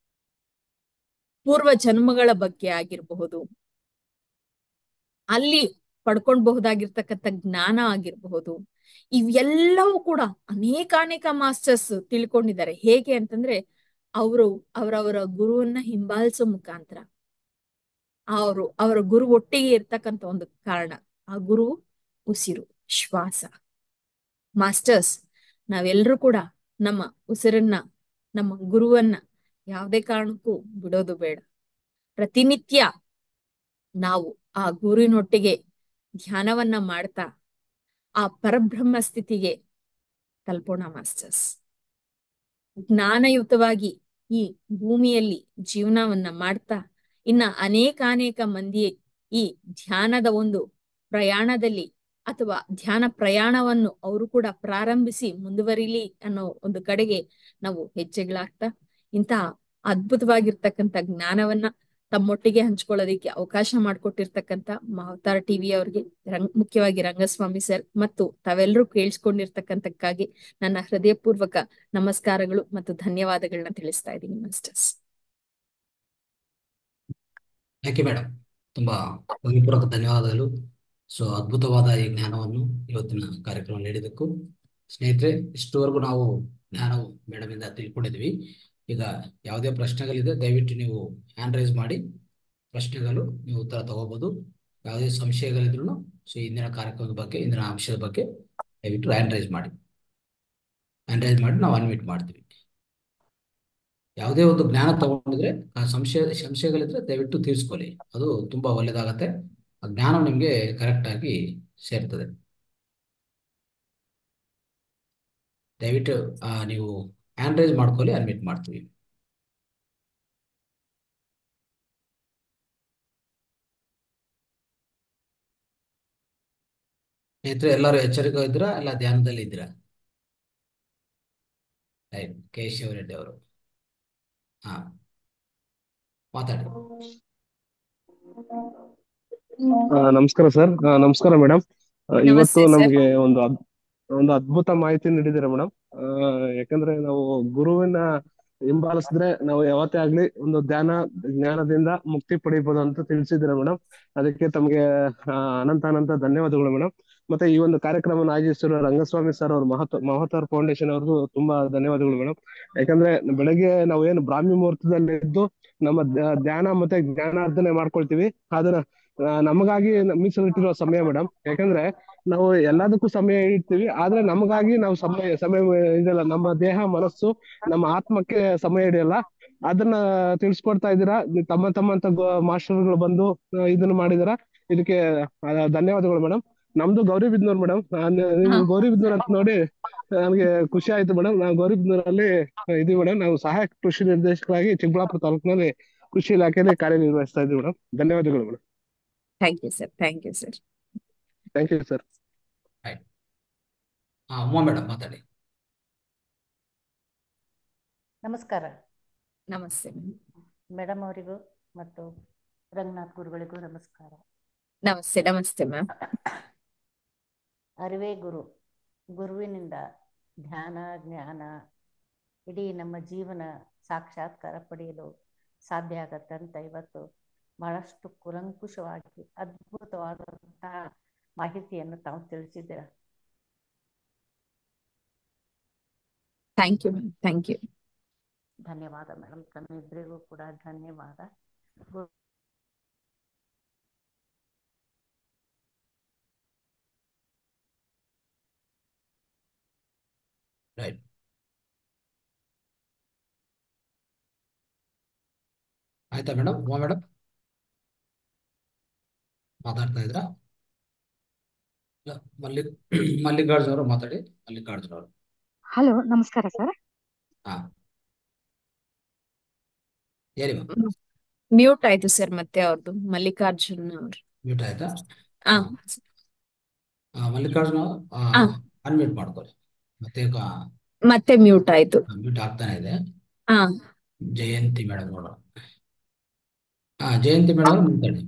ಪೂರ್ವ ಜನ್ಮಗಳ ಬಗ್ಗೆ ಆಗಿರಬಹುದು ಅಲ್ಲಿ ಪಡ್ಕೊಳ್ಬಹುದಾಗಿರ್ತಕ್ಕಂಥ ಜ್ಞಾನ ಆಗಿರಬಹುದು ಇವೆಲ್ಲವೂ ಕೂಡ ಅನೇಕಾನೇಕ ಮಾಸ್ಟರ್ಸ್ ತಿಳ್ಕೊಂಡಿದ್ದಾರೆ ಹೇಗೆ ಅಂತಂದ್ರೆ ಅವರು ಅವರವರ ಗುರುವನ್ನ ಹಿಂಬಾಲಿಸೋ ಮುಖಾಂತರ ಅವರು ಅವರ ಗುರು ಒಟ್ಟಿಗೆ ಇರ್ತಕ್ಕಂಥ ಒಂದು ಕಾರಣ ಆ ಗುರು ಉಸಿರು ಶ್ವಾಸ ಮಾಸ್ಟರ್ಸ್ ನಾವೆಲ್ಲರೂ ಕೂಡ ನಮ್ಮ ಉಸಿರನ್ನ ನಮ್ಮ ಗುರುವನ್ನ ಯಾವುದೇ ಕಾರಣಕ್ಕೂ ಬಿಡೋದು ಬೇಡ ಪ್ರತಿನಿತ್ಯ ನಾವು ಆ ಗುರುವಿನೊಟ್ಟಿಗೆ ಧ್ಯಾನವನ್ನ ಮಾಡ್ತಾ ಆ ಪರಬ್ರಹ್ಮ ಸ್ಥಿತಿಗೆ ತಲುಪೋಣ ಮಾಸ್ಟರ್ಸ್ ಜ್ಞಾನಯುತವಾಗಿ ಈ ಭೂಮಿಯಲ್ಲಿ ಜೀವನವನ್ನ ಮಾಡ್ತಾ ಇನ್ನ ಅನೇಕಾನೇಕ ಮಂದಿ ಈ ಧ್ಯಾನದ ಒಂದು ಪ್ರಯಾಣದಲ್ಲಿ ಅಥವಾ ಧ್ಯಾನ ಪ್ರಯಾಣವನ್ನು ಅವರು ಕೂಡ ಪ್ರಾರಂಭಿಸಿ ಮುಂದುವರಿಲಿ ಅನ್ನೋ ಒಂದು ಕಡೆಗೆ ನಾವು ಹೆಜ್ಜೆಗಳಾಗ್ತಾ ಇಂತಹ ಅದ್ಭುತವಾಗಿರ್ತಕ್ಕಂಥ ಜ್ಞಾನವನ್ನ ತಮ್ಮೊಟ್ಟಿಗೆ ಹಂಚ್ಕೊಳ್ಳೋದಿಕ್ಕೆ ಅವಕಾಶ ಮಾಡಿಕೊಟ್ಟಿರ್ತಕ್ಕಂಥ ಮಹತಾರ್ ಟಿವಿ ಅವ್ರಿಗೆ ರಂಗ್ ಮುಖ್ಯವಾಗಿ ರಂಗಸ್ವಾಮಿ ಸರ್ ಮತ್ತು ತಾವೆಲ್ಲರೂ ಕೇಳಿಸ್ಕೊಂಡಿರ್ತಕ್ಕಂಥಕ್ಕಾಗಿ ನನ್ನ ಹೃದಯಪೂರ್ವಕ ನಮಸ್ಕಾರಗಳು ಮತ್ತು ಧನ್ಯವಾದಗಳನ್ನ ತಿಳಿಸ್ತಾ ಇದ್ದೀನಿ ಮಾಸ್ಟರ್ಸ್ ಯಾಕೆ ಮೇಡಮ್ ತುಂಬಾ ಹೃದಯಪೂರ್ವಕ ಧನ್ಯವಾದಗಳು ಸೊ ಅದ್ಭುತವಾದ ಈ ಜ್ಞಾನವನ್ನು ಇವತ್ತಿನ ಕಾರ್ಯಕ್ರಮ ನೀಡಿದ್ದಕ್ಕೂ ಸ್ನೇಹಿತರೆ ಇಷ್ಟುವರೆಗೂ ನಾವು ಜ್ಞಾನವು ಮೇಡಮ್ ಇಂದ ತಿಳ್ಕೊಂಡಿದ್ವಿ ಈಗ ಯಾವುದೇ ಪ್ರಶ್ನೆಗಳಿದೆ ದಯವಿಟ್ಟು ನೀವು ಹ್ಯಾಂಡ್ ರೈಸ್ ಮಾಡಿ ಪ್ರಶ್ನೆಗಳು ನೀವು ಉತ್ತರ ತಗೋಬಹುದು ಯಾವುದೇ ಸಂಶಯಗಳಿದ್ರು ಸೊ ಇಂದಿನ ಕಾರ್ಯಕ್ರಮದ ಬಗ್ಗೆ ಇಂದಿನ ಅಂಶದ ಬಗ್ಗೆ ದಯವಿಟ್ಟು ಹ್ಯಾಂಡ್ ರೈಸ್ ಮಾಡಿ ಹ್ಯಾಂಡ್ ರೈಸ್ ಮಾಡಿ ನಾವು ಅನ್ಮಿಟ್ ಮಾಡ್ತೀವಿ ಯಾವುದೇ ಒಂದು ಜ್ಞಾನ ತಗೊಂಡಿದ್ರೆ ಆ ಸಂಶಯ ಸಂಶಯಗಳಿದ್ರೆ ದಯವಿಟ್ಟು ತೀರಿಸ್ಕೊಳ್ಳಿ ಅದು ತುಂಬಾ ಒಳ್ಳೇದಾಗತ್ತೆ ಆ ಜ್ಞಾನ ನಿಮಗೆ ಕರೆಕ್ಟ್ ಆಗಿ ಸೇರ್ತದೆ ದಯವಿಟ್ಟು ಆ, ನೀವು ಹ್ಯಾಂಡ್ ರೈಸ್ ಮಾಡ್ಕೊಳ್ಳಿ ಅನ್ಮಿಟ್ ಮಾಡ್ತೀವಿ ಸ್ನೇಹಿತರೆ ಎಲ್ಲರೂ ಎಚ್ಚರಿಕೆ ಇದ್ದೀರಾ ಎಲ್ಲ ಧ್ಯಾನದಲ್ಲಿ ಇದ್ದೀರಾ ರೈಟ್ ಕೇಶವ ರೆಡ್ಡಿ ಅವರು ಹಾ ಮಾತಾಡಿ ಆ, ನಮಸ್ಕಾರ ಸರ್ ಆ, ನಮಸ್ಕಾರ ಮೇಡಮ್ ಇವತ್ತು ನಮಸ್ತೆ ಸರ್ ನಮ್ಗೆ ಒಂದು ಅದ್- ಒಂದು ಅದ್ಭುತ ಮಾಹಿತಿ ನೀಡಿದ್ದೀರಾ ಮೇಡಮ್ ಯಾಕಂದ್ರೆ ನಾವು ಗುರುವಿನ ಹಿಂಬಾಲಿಸಿದ್ರೆ ನಾವು ಯಾವತ್ತೇ ಆಗ್ಲಿ ಒಂದು ಧ್ಯಾನ ಜ್ಞಾನದಿಂದ ಮುಕ್ತಿ ಪಡಿಬಹುದು ಅಂತ ತಿಳಿಸಿದ್ದೀರಾ ಮೇಡಮ್ ಅದಕ್ಕೆ ತಮಗೆ ಆ, ಅನಂತ ಅನಂತ ಧನ್ಯವಾದಗಳು ಮೇಡಮ್ ಮತ್ತೆ ಈ ಒಂದು ಕಾರ್ಯಕ್ರಮವನ್ನು ಆಯೋಜಿಸಿರುವ ರಂಗಸ್ವಾಮಿ ಸರ್ ಅವ್ರ ಮಹತ್ ಮಹತಾರ್ ಫೌಂಡೇಶನ್ ಅವ್ರಿಗೂ ತುಂಬಾ ಧನ್ಯವಾದಗಳು ಮೇಡಮ್ ಯಾಕಂದ್ರೆ ಬೆಳಗ್ಗೆ ನಾವು ಏನು ಬ್ರಾಹ್ಮಿ ಮುಹೂರ್ತದಲ್ಲಿ ಎದ್ದು ನಮ್ಮ ಧ್ಯ- ಧ್ಯಾನ ಮತ್ತೆ ಜ್ಞಾನಾರ್ಜನೆ ಮಾಡ್ಕೊಳ್ತೀವಿ ಅದನ್ನ ಆ, ನಮಗಾಗಿ ಮೀಸಲಿಟ್ಟಿರುವ ಸಮಯ ಮೇಡಮ್ ಯಾಕಂದ್ರೆ ನಾವು ಎಲ್ಲದಕ್ಕೂ ಸಮಯ ಇಡ್ತೀವಿ ಆದ್ರೆ ನಮಗಾಗಿ ನಾವು ಸಮಯ ಸಮಯ ಇದೆಲ್ಲ ನಮ್ಮ ದೇಹ ಮನಸ್ಸು ನಮ್ಮ ಆತ್ಮಕ್ಕೆ ಸಮಯ ಹಿಡಿಯಲ್ಲ ಅದನ್ನ ತಿಳಿಸ್ಕೊಡ್ತಾ ಇದ್ದೀರಾ ನೀವು ತಮ್ಮ ತಮ್ಮಂತ ಮಾಸ್ಟರ್ಗಳು ಬಂದು ಆ, ಇದನ್ನ ಮಾಡಿದಾರ ಇದಕ್ಕೆ ಆ, ಧನ್ಯವಾದಗಳು ಮೇಡಮ್ ನಮ್ದು ಗೌರಿಬಿದ್ನೂರ್ ಮೇಡಮ್ ನಾನು ನೀವು ಗೌರಿಬಿದ್ನೂರ್ ಅಂತ ನೋಡಿ ನನಗೆ ಖುಷಿ ಆಯ್ತು ಮೇಡಮ್ ನಾವು ಗೌರಿಬಿದ್ನೂರಲ್ಲಿ ಇದೀವಿ ಮೇಡಮ್ ನಾವು ಸಹಾಯಕ ಕೃಷಿ ನಿರ್ದೇಶಕರಾಗಿ ಚಿಕ್ಕಬಳ್ಳಾಪುರ ತಾಲೂಕಿನಲ್ಲಿ ಕೃಷಿ ಇಲಾಖೆಯಲ್ಲಿ ಕಾರ್ಯನಿರ್ವಹಿಸ್ತಾ ಇದ್ದೀವಿ ಮೇಡಮ್ ಧನ್ಯವಾದಗಳು madam thank you sir thank you sir thank you sir ಹಾ ಉಮಾ ಮೇಡಮ್ ಮಾತಾಡಿ ನಮಸ್ಕಾರ ನಮಸ್ತೆ ಮೇಡಮ್ ಅವರಿಗೂ ಮತ್ತು ರಂಗನಾಥ್ ಗುರುಗಳಿಗೂ ನಮಸ್ಕಾರ ನಮಸ್ತೆ ನಮಸ್ತೆ ಮ್ಯಾಮ್ ಅರಿವೇ ಗುರು ಗುರುವಿನಿಂದ ಧ್ಯಾನ ಜ್ಞಾನ ಇಡೀ ನಮ್ಮ ಜೀವನ ಸಾಕ್ಷಾತ್ಕಾರ ಪಡೆಯಲು ಸಾಧ್ಯ ಆಗತ್ತೆ ಅಂತ ಇವತ್ತು ಬಹಳಷ್ಟು ಕುಲಂಕುಷವಾಗಿ ಅದ್ಭುತವಾದಂತಹ ಮಾಹಿತಿಯನ್ನು ತಾವು ತಿಳಿಸಿದ್ದೀರ thank you ma'am thank you ಧನ್ಯವಾದ ಮೇಡಮ್ ತಮ್ಮಿಬ್ಬರಿಗೂ ಕೂಡ ಧನ್ಯವಾದ ಗು- ರೈಟ್ ಆಯ್ತಾ ಮೇಡಮ್ ಉಮಾ ಮೇಡಮ್ ಮಾತಾಡ್ತಾ ಇದ್ರಾ ಇಲ್ಲ, ಮಲ್ಲಿ ಮಲ್ಲಿಕಾರ್ಜುನ ಅವರು ಮಾತಾಡಿ ಮಲ್ಲಿಕಾರ್ಜುನ ಅವರು ಹಲೋ ನಮಸ್ಕಾರ ಸರ್ ಹಾ ಹೇಳಿ ಮ್ಯಾಮ್ ಮ್ಯೂಟ್ ಆಯ್ತು ಸರ್ ಮತ್ತೆ ಅವ್ರದ್ದು ಮಲ್ಲಿಕಾರ್ಜುನ್ ಅವ್ರು ಮ್ಯೂಟ್ ಆಯ್ತಾ ಆ ಆ, ಮಲ್ಲಿಕಾರ್ಜುನ ಆ. ಅನ್ಮ್ಯೂಟ್ ಮಾಡ್ಕೊಳ್ಳಿ ಮತ್ತೆ ಮತ್ತೆ ಮ್ಯೂಟ್ ಆಯ್ತು ಮ್ಯೂಟ್ ಆಗ್ತಾನೆ ಇದೆ ಆ ಜಯಂತಿ ಮೇಡಮ್ ನೋಡೋಣ ಹಾ ಜಯಂತಿ ಮೇಡಮ್ ಅವ್ರು ಮಾತಾಡಿ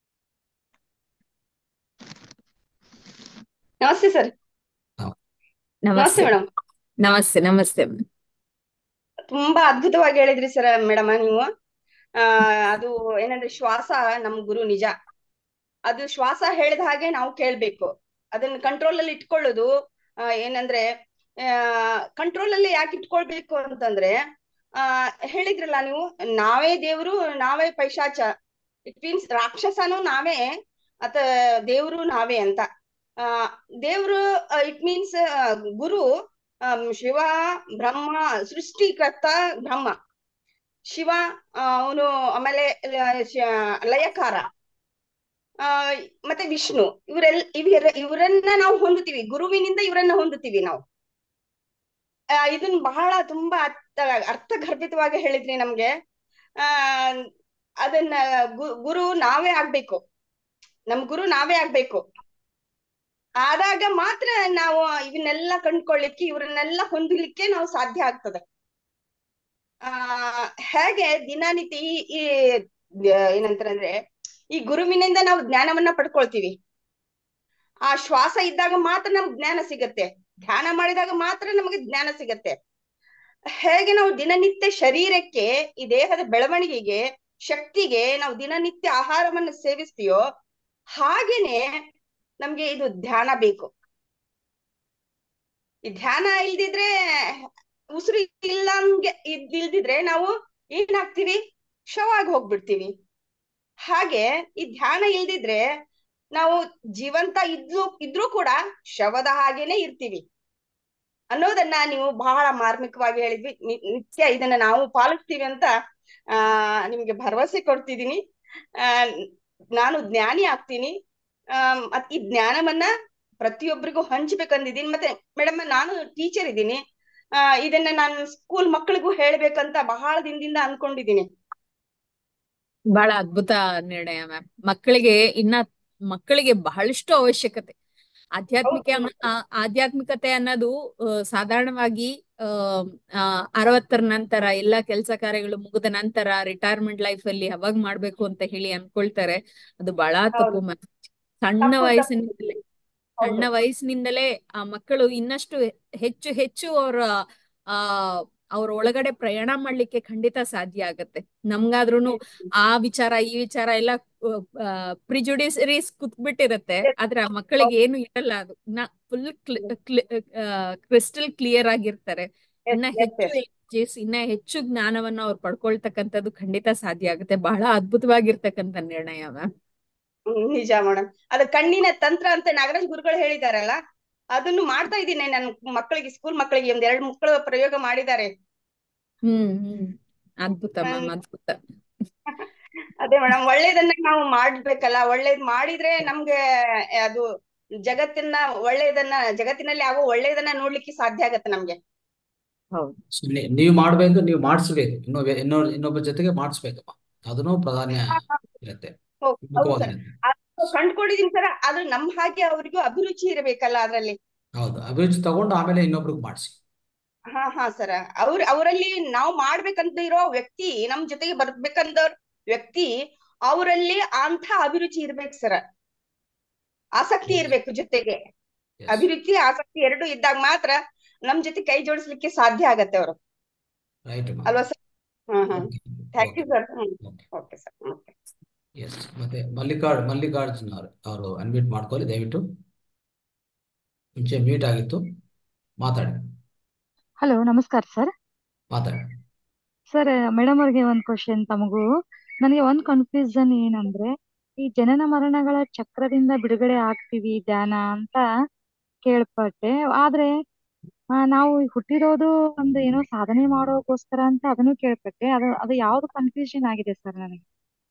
ನಮಸ್ತೆ ಸರ್ ನಮಸ್ತೆ ನಮಸ್ತೆ ಮೇಡಮ್ ನಮಸ್ತೆ ನಮಸ್ತೆ ತುಂಬಾ ಅದ್ಭುತವಾಗಿ ಹೇಳಿದ್ರಿ ಸರ್ ಮೇಡಮ್ ನೀವು ಆ ಅದು ಏನಂದ್ರೆ ಶ್ವಾಸ ನಮ್ ಗುರು ನಿಜ ಅದು ಶ್ವಾಸ ಹೇಳಿದ ಹಾಗೆ ನಾವು ಕೇಳ್ಬೇಕು ಅದನ್ನ ಕಂಟ್ರೋಲ್ ಅಲ್ಲಿ ಇಟ್ಕೊಳ್ಳೋದು ಆ, ಏನಂದ್ರೆ ಕಂಟ್ರೋಲ್ ಅಲ್ಲಿ ಯಾಕೆ ಇಟ್ಕೊಳ್ಬೇಕು ಅಂತಂದ್ರೆ ಆ ಹೇಳಿದ್ರಲ್ಲ ನೀವು ನಾವೇ ದೇವ್ರು ನಾವೇ ಪೈಶಾಚ ಇಟ್ ಮೀನ್ಸ್ ರಾಕ್ಷಸನು ನಾವೇ ಅತ ದೇವ್ರು ನಾವೇ ಅಂತ ಆ ದೇವ್ರು ಇಟ್ ಮೀನ್ಸ್ ಗುರು ಆಮ್, ಶಿವ ಬ್ರಹ್ಮ ಸೃಷ್ಟಿಕರ್ತ ಬ್ರಹ್ಮ ಶಿವ ಅವನು ಆಮೇಲೆ ಲ- ಶ- ಲಯಕಾರ ಆ ಮತ್ತೆ ವಿಷ್ಣು ಇವರೆಲ್ ಇವರ ಇವರನ್ನ ನಾವು ಹೊಂದುತ್ತೀವಿ ಗುರುವಿನಿಂದ ಇವರನ್ನ ಹೊಂದುತ್ತೀವಿ ನಾವು ಆ, ಇದನ್ನ ಬಹಳ ತುಂಬಾ ಅರ್ಥ ಅರ್ಥಗರ್ಭಿತವಾಗಿ ಹೇಳಿದ್ರಿ ನಮ್ಗೆ ಆ ಅದನ್ನ ಗು- ಗುರು ನಾವೇ ಆಗ್ಬೇಕು ನಮ್ ಗುರು ನಾವೇ ಆಗ್ಬೇಕು ಆದಾಗ ಮಾತ್ರ ನಾವು ಇವನ್ನೆಲ್ಲ ಕಂಡ್ಕೊಳ್ಳಿಕ್ಕೆ ಇವರನ್ನೆಲ್ಲ ಹೊಂದಲಿಕ್ಕೆ ನಾವು ಸಾಧ್ಯ ಆಗ್ತದೆ ಆ ಹೇಗೆ ದಿನನಿತ್ಯ ಈ ಈ ಏನಂತಾರಂದ್ರೆ ಈ ಗುರುವಿನಿಂದ ನಾವು ಜ್ಞಾನವನ್ನ ಪಡ್ಕೊಳ್ತೀವಿ ಆ ಶ್ವಾಸ ಇದ್ದಾಗ ಮಾತ್ರ ನಮ್ಗೆ ಜ್ಞಾನ ಸಿಗತ್ತೆ ಧ್ಯಾನ ಮಾಡಿದಾಗ ಮಾತ್ರ ನಮಗೆ ಜ್ಞಾನ ಸಿಗತ್ತೆ ಹೇಗೆ ನಾವು ದಿನನಿತ್ಯ ಶರೀರಕ್ಕೆ ಈ ದೇಹದ ಬೆಳವಣಿಗೆಗೆ ಶಕ್ತಿಗೆ ನಾವು ದಿನನಿತ್ಯ ಆಹಾರವನ್ನು ಸೇವಿಸ್ತೀಯೋ ಹಾಗೇನೆ ನಮ್ಗೆ ಇದು ಧ್ಯಾನ ಬೇಕು ಈ ಧ್ಯಾನ ಇಲ್ದಿದ್ರೆ ಉಸಿರು ಇಲ್ಲ ನಮ್ಗೆ ಇದ್ ಇಲ್ದಿದ್ರೆ ನಾವು ಏನಾಗ್ತೀವಿ ಶವ ಆಗಿ ಹೋಗ್ಬಿಡ್ತೀವಿ ಹಾಗೆ ಈ ಧ್ಯಾನ ಇಲ್ದಿದ್ರೆ ನಾವು ಜೀವಂತ ಇದ್ಲು ಇದ್ರೂ ಕೂಡ ಶವದ ಹಾಗೇನೆ ಇರ್ತೀವಿ ಅನ್ನೋದನ್ನ ನೀವು ಬಹಳ ಮಾರ್ಮಿಕವಾಗಿ ಹೇಳಿದ್ವಿ ನಿ- ನಿತ್ಯ ಇದನ್ನ ನಾವು ಪಾಲಿಸ್ತೀವಿ ಅಂತ ಆ ನಿಮ್ಗೆ ಭರವಸೆ ಕೊಡ್ತಿದೀನಿ ಆ ನಾನು ಜ್ಞಾನಿ ಆಗ್ತೀನಿ ಆ ಮತ್ ಈ ಜ್ಞಾನವನ್ನ ಪ್ರತಿಯೊಬ್ಬರಿಗೂ ಹಂಚ್ಬೇಕಂದಿದ್ದೀನಿ ಮತ್ತೆ ಮೇಡಮ್ ನಾನು ಟೀಚರ್ ಇದ್ದೀನಿ ಆ ಇದನ್ನ ನಾನು ಸ್ಕೂಲ್ ಮಕ್ಕಳಿಗೂ ಹೇಳ್ಬೇಕಂತ ಬಹಳ ದಿನದಿಂದ ಅನ್ಕೊಂಡಿದ್ದೀನಿ ಬಹಳ ಅದ್ಭುತ ನಿರ್ಣಯ ಮ್ಯಾಮ್ ಮಕ್ಕಳಿಗೆ ಇನ್ನ ಮಕ್ಕಳಿಗೆ ಬಹಳಷ್ಟು ಅವಶ್ಯಕತೆ ಆಧ್ಯಾತ್ಮಿಕ ಹೌದು. ಆ- ಆಧ್ಯಾತ್ಮಿಕತೆ ಅನ್ನೋದು ಆ, ಸಾಧಾರಣವಾಗಿ ಆ ಆ, ಅರವತ್ತರ ನಂತರ ಎಲ್ಲಾ ಕೆಲಸ ಕಾರ್ಯಗಳು ಮುಗಿದ ನಂತರ ರಿಟೈರ್ಮೆಂಟ್ ಲೈಫ್ ಅಲ್ಲಿ ಅವಾಗ ಮಾಡ್ಬೇಕು ಅಂತ ಹೇಳಿ ಅನ್ಕೊಳ್ತಾರೆ ಅದು ಬಹಳ ತಪ್ಪು ಹೌದು. ಮ್ಯಾಮ್ ಸಣ್ಣ ತಪ್ಪು, ತಪ್ಪು. ವಯಸ್ಸಿನಿಂದಲೇ ಸಣ್ಣ ಹೌದು. ವಯಸ್ಸಿನಿಂದಲೇ ಆ ಮಕ್ಕಳು ಇನ್ನಷ್ಟು ಹೆಚ್ಚು ಹೆಚ್ಚು ಅವರ ಆ ಅವ್ರ ಒಳಗಡೆ ಪ್ರಯಾಣ ಮಾಡ್ಲಿಕ್ಕೆ ಖಂಡಿತ ಸಾಧ್ಯ ಆಗತ್ತೆ ನಮ್ಗಾದ್ರೂನು ಆ ವಿಚಾರ ಈ ವಿಚಾರ ಎಲ್ಲ ಪ್ರಿಜುಡಿಸರೀಸ್ ಕುತ್ಬಿಟ್ಟಿರತ್ತೆ ಆದ್ರೆ ಆ ಮಕ್ಕಳಿಗೆ ಏನು ಇರಲ್ಲ ಅದು ಫುಲ್ ಕ್ರಿಸ್ಟಲ್ ಕ್ಲಿಯರ್ ಆಗಿರ್ತಾರೆ Yes, ಇನ್ನ yes, ಹೆಚ್ಚು yes. energies, ಇನ್ನ ಹೆಚ್ಚು ಜ್ಞಾನವನ್ನ ಅವ್ರು ಪಡ್ಕೊಳ್ತಕ್ಕಂಥದ್ದು ಖಂಡಿತ ಸಾಧ್ಯ ಆಗುತ್ತೆ ಬಹಳ ಅದ್ಭುತವಾಗಿರ್ತಕ್ಕಂಥ ನಿರ್ಣಯ ಮ್ಯಾಮ್ ಹ್ಮ್, ನಿಜ ಮೇಡಮ್ ಅದು ಕಣ್ಣಿನ ತಂತ್ರ ಅಂತ ನಾಗರಾಜ್ ಗುರುಗಳು ಹೇಳಿದಾರಲ್ಲ ಅದನ್ನು ಮಾಡ್ತಾ ಇದ್ದೀನಿ ನನ್ನ ಮಕ್ಕಳಿಗೆ ಸ್ಕೂಲ್ ಮಕ್ಕಳಿಗೆ ಒಂದ್ ಎರಡು ಮಕ್ಕಳು ಪ್ರಯೋಗ ಮಾಡಿದ್ದಾರೆ ಹ್ಮ್ ಹ್ಮ್ ಅದ್ಭುತ ಮ್ಯಾಮ್ ಹ್ಮ್. ಅದ್ಭುತ ಅದೇ ಮೇಡಮ್ ಒಳ್ಳೇದನ್ನ ನಾವು ಮಾಡ್ಬೇಕಲ್ಲ ಒಳ್ಳೇದ್ ಮಾಡಿದ್ರೆ ನಮ್ಗೆ ಅದು ಜಗತ್ತಿನ ಒಳ್ಳೆಯದನ್ನ ಜಗತ್ತಿನಲ್ಲಿ ಆಗೋ ಒಳ್ಳೆಯದನ್ನ ನೋಡ್ಲಿಕ್ಕೆ ಸಾಧ್ಯ ಆಗತ್ತೆ ನಮ್ಗೆ ಹೌದು ಸೊ ನೀ- ನೀವು ಮಾಡ್ಬೇಕು ನೀವು ಮಾಡಿಸ್ಬೇಕು ಇನ್ನೊಬ್ಬ ಇನ್ನೊ ಇನ್ನೊಬ್ಬರ ಜೊತೆಗೆ ಮಾಡಿಸ್ಬೇಕಪ್ಪ ಅದನ್ನು ಪ್ರಾಧಾನ್ಯ ಇರುತ್ತೆ ಹೌದು ಹೌದು ಸರ್ ಮುಖ್ಯವಾಗಿರುತ್ತೆ ಕಂಡ್ಕೊಂಡಿದೀನಿ ಸರ್ ಆದ್ರೆ ನಮ್ ಹಾಗೆ ಅವ್ರಿಗೂ ಅಭಿರುಚಿ ಇರ್ಬೇಕಲ್ಲ ಅದ್ರಲ್ಲಿ ಹೌದು ಅಭಿರುಚಿ ತಗೊಂಡು ಆಮೇಲೆ ಇನ್ನೊಬ್ರಿಗೆ ಮಾಡಿಸಿ ಹಾ ಹಾ ಸರ್ ಅವ್ರ ಅವರಲ್ಲಿ ನಾವು ಮಾಡ್ಬೇಕಂತ ಇರೋ ವ್ಯಕ್ತಿ ನಮ್ ಜೊತೆಗೆ ಬರ್ಬೇಕಂದ ವ್ಯಕ್ತಿ ಅವರಲ್ಲಿ ಅಂತ ಅಭಿರುಚಿ ಇರ್ಬೇಕು ಸರ್ ಆಸಕ್ತಿ ಇರ್ಬೇಕು ಜೊತೆಗೆ ಎಸ್ ಅಭಿರುಚಿ ಆಸಕ್ತಿ ಎರಡು ಇದ್ದಾಗ ಮಾತ್ರ ನಮ್ ಜೊತೆ ಕೈ ಜೋಡಿಸ್ಲಿಕ್ಕೆ ಸಾಧ್ಯ ಆಗತ್ತೆ ಅವರು ರೈಟ್ ಅಲ್ವಾ ಸರ್ ಹಾ ಹಾ okay thank you okay sir hmm okay okay sir okay yes ಮತ್ತೆ ಮಲ್ಲಿಕಾರ್ಡ್ ಮಲ್ಲಿಕಾರ್ಜುನ್ ಅವರು ಅವರು ಅನ್ಮ್ಯೂಟ್ ಮಾಡ್ಕೊಳ್ಳಿ ದಯವಿಟ್ಟು ಮುಂಚೆ ಮ್ಯೂಟ್ ಆಗಿತ್ತು ಮಾತಾಡಿ ಹಲೋ ನಮಸ್ಕಾರ ಸರ್ ಮಾತಾಡಿ ಸರ್ ಮೇಡಮ್ ಅವ್ರಿಗೆ ಒಂದ್ ಕ್ವಶನ್ ತಮಗೂ ನನಗೆ ಒಂದ್ ಕನ್ಫ್ಯೂಷನ್ ಏನಂದ್ರೆ ಈ ಜನನ ಮರಣಗಳ ಚಕ್ರದಿಂದ ಬಿಡುಗಡೆ ಆಗ್ತೀವಿ ಧ್ಯಾನ ಅಂತ ಕೇಳ್ಪಟ್ಟೆ ಆದ್ರೆ ಆ, ನಾವು ಹುಟ್ಟಿರೋದು ಒಂದು ಏನೋ ಸಾಧನೆ ಮಾಡೋಕೋಸ್ಕರ ಅಂತ ಅದನ್ನು ಕೇಳ್ಪಟ್ಟೆ ಅದು ಅದು ಯಾವ್ದು ಕನ್ಫ್ಯೂಷನ್ ಆಗಿದೆ ಸರ್ ನನಗೆ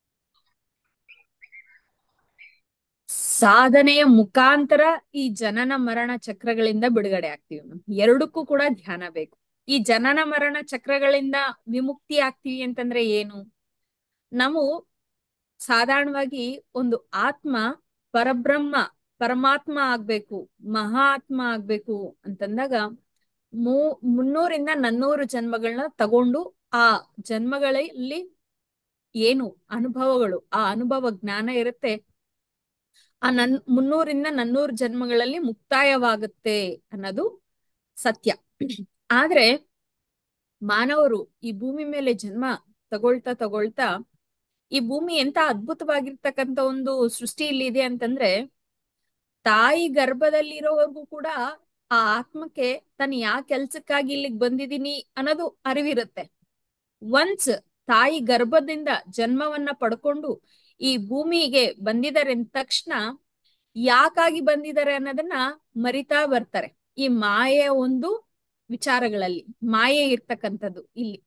ಸಾಧನೆಯ ಮುಖಾಂತರ ಈ ಜನನ ಮರಣ ಚಕ್ರಗಳಿಂದ ಬಿಡುಗಡೆ ಆಗ್ತೀವಿ ಮ್ಯಾಮ್ ಎರಡಕ್ಕೂ ಕೂಡ ಧ್ಯಾನ ಬೇಕು ಈ ಜನನ ಮರಣ ಚಕ್ರಗಳಿಂದ ವಿಮುಕ್ತಿ ಆಗ್ತೀವಿ ಅಂತಂದ್ರೆ ಏನು ನಾವು ಸಾಧಾರಣವಾಗಿ ಒಂದು ಆತ್ಮ ಪರಬ್ರಹ್ಮ ಪರಮಾತ್ಮ ಆಗ್ಬೇಕು ಮಹಾತ್ಮ ಆಗ್ಬೇಕು ಅಂತಂದಾಗ ಮೂ ಮುನ್ನೂರಿಂದ ನನ್ನೂರು ಜನ್ಮಗಳನ್ನ ತಗೊಂಡು ಆ ಜನ್ಮಗಳಲ್ಲಿ ಏನು ಅನುಭವಗಳು ಆ ಅನುಭವ ಜ್ಞಾನ ಇರುತ್ತೆ ಆ ನನ್ ಮುನ್ನೂರಿಂದ ನನ್ನೂರು ಜನ್ಮಗಳಲ್ಲಿ ಮುಕ್ತಾಯವಾಗುತ್ತೆ ಅನ್ನೋದು ಸತ್ಯ ಆದ್ರೆ ಮಾನವರು ಈ ಭೂಮಿ ಮೇಲೆ ಜನ್ಮ ತಗೊಳ್ತಾ ತಗೊಳ್ತಾ ಈ ಭೂಮಿ ಎಂತ ಅದ್ಭುತವಾಗಿರ್ತಕ್ಕಂತ ಒಂದು ಸೃಷ್ಟಿ ಇಲ್ಲಿ ಇದೆ ಅಂತಂದ್ರೆ ತಾಯಿ ಗರ್ಭದಲ್ಲಿರೋವರೆಗೂ ಕೂಡ ಆ ಆತ್ಮಕ್ಕೆ ತಾನು ಯಾವ ಕೆಲ್ಸಕ್ಕಾಗಿ ಇಲ್ಲಿಗೆ ಬಂದಿದೀನಿ ಅನ್ನೋದು ಅರಿವಿರುತ್ತೆ ಒನ್ಸ್ ತಾಯಿ ಗರ್ಭದಿಂದ ಜನ್ಮವನ್ನ ಪಡ್ಕೊಂಡು ಈ ಭೂಮಿಗೆ ಬಂದಿದ್ದಾರೆ ಅಂದ ತಕ್ಷಣ ಯಾಕಾಗಿ ಬಂದಿದ್ದಾರೆ ಅನ್ನೋದನ್ನ ಮರಿತಾ ಬರ್ತಾರೆ ಈ ಮಾಯೆಯ ಒಂದು ವಿಚಾರಗಳಲ್ಲಿ ಮಾಯೆ ಇರ್ತಕ್ಕಂಥದ್ದು ಇಲ್ಲಿ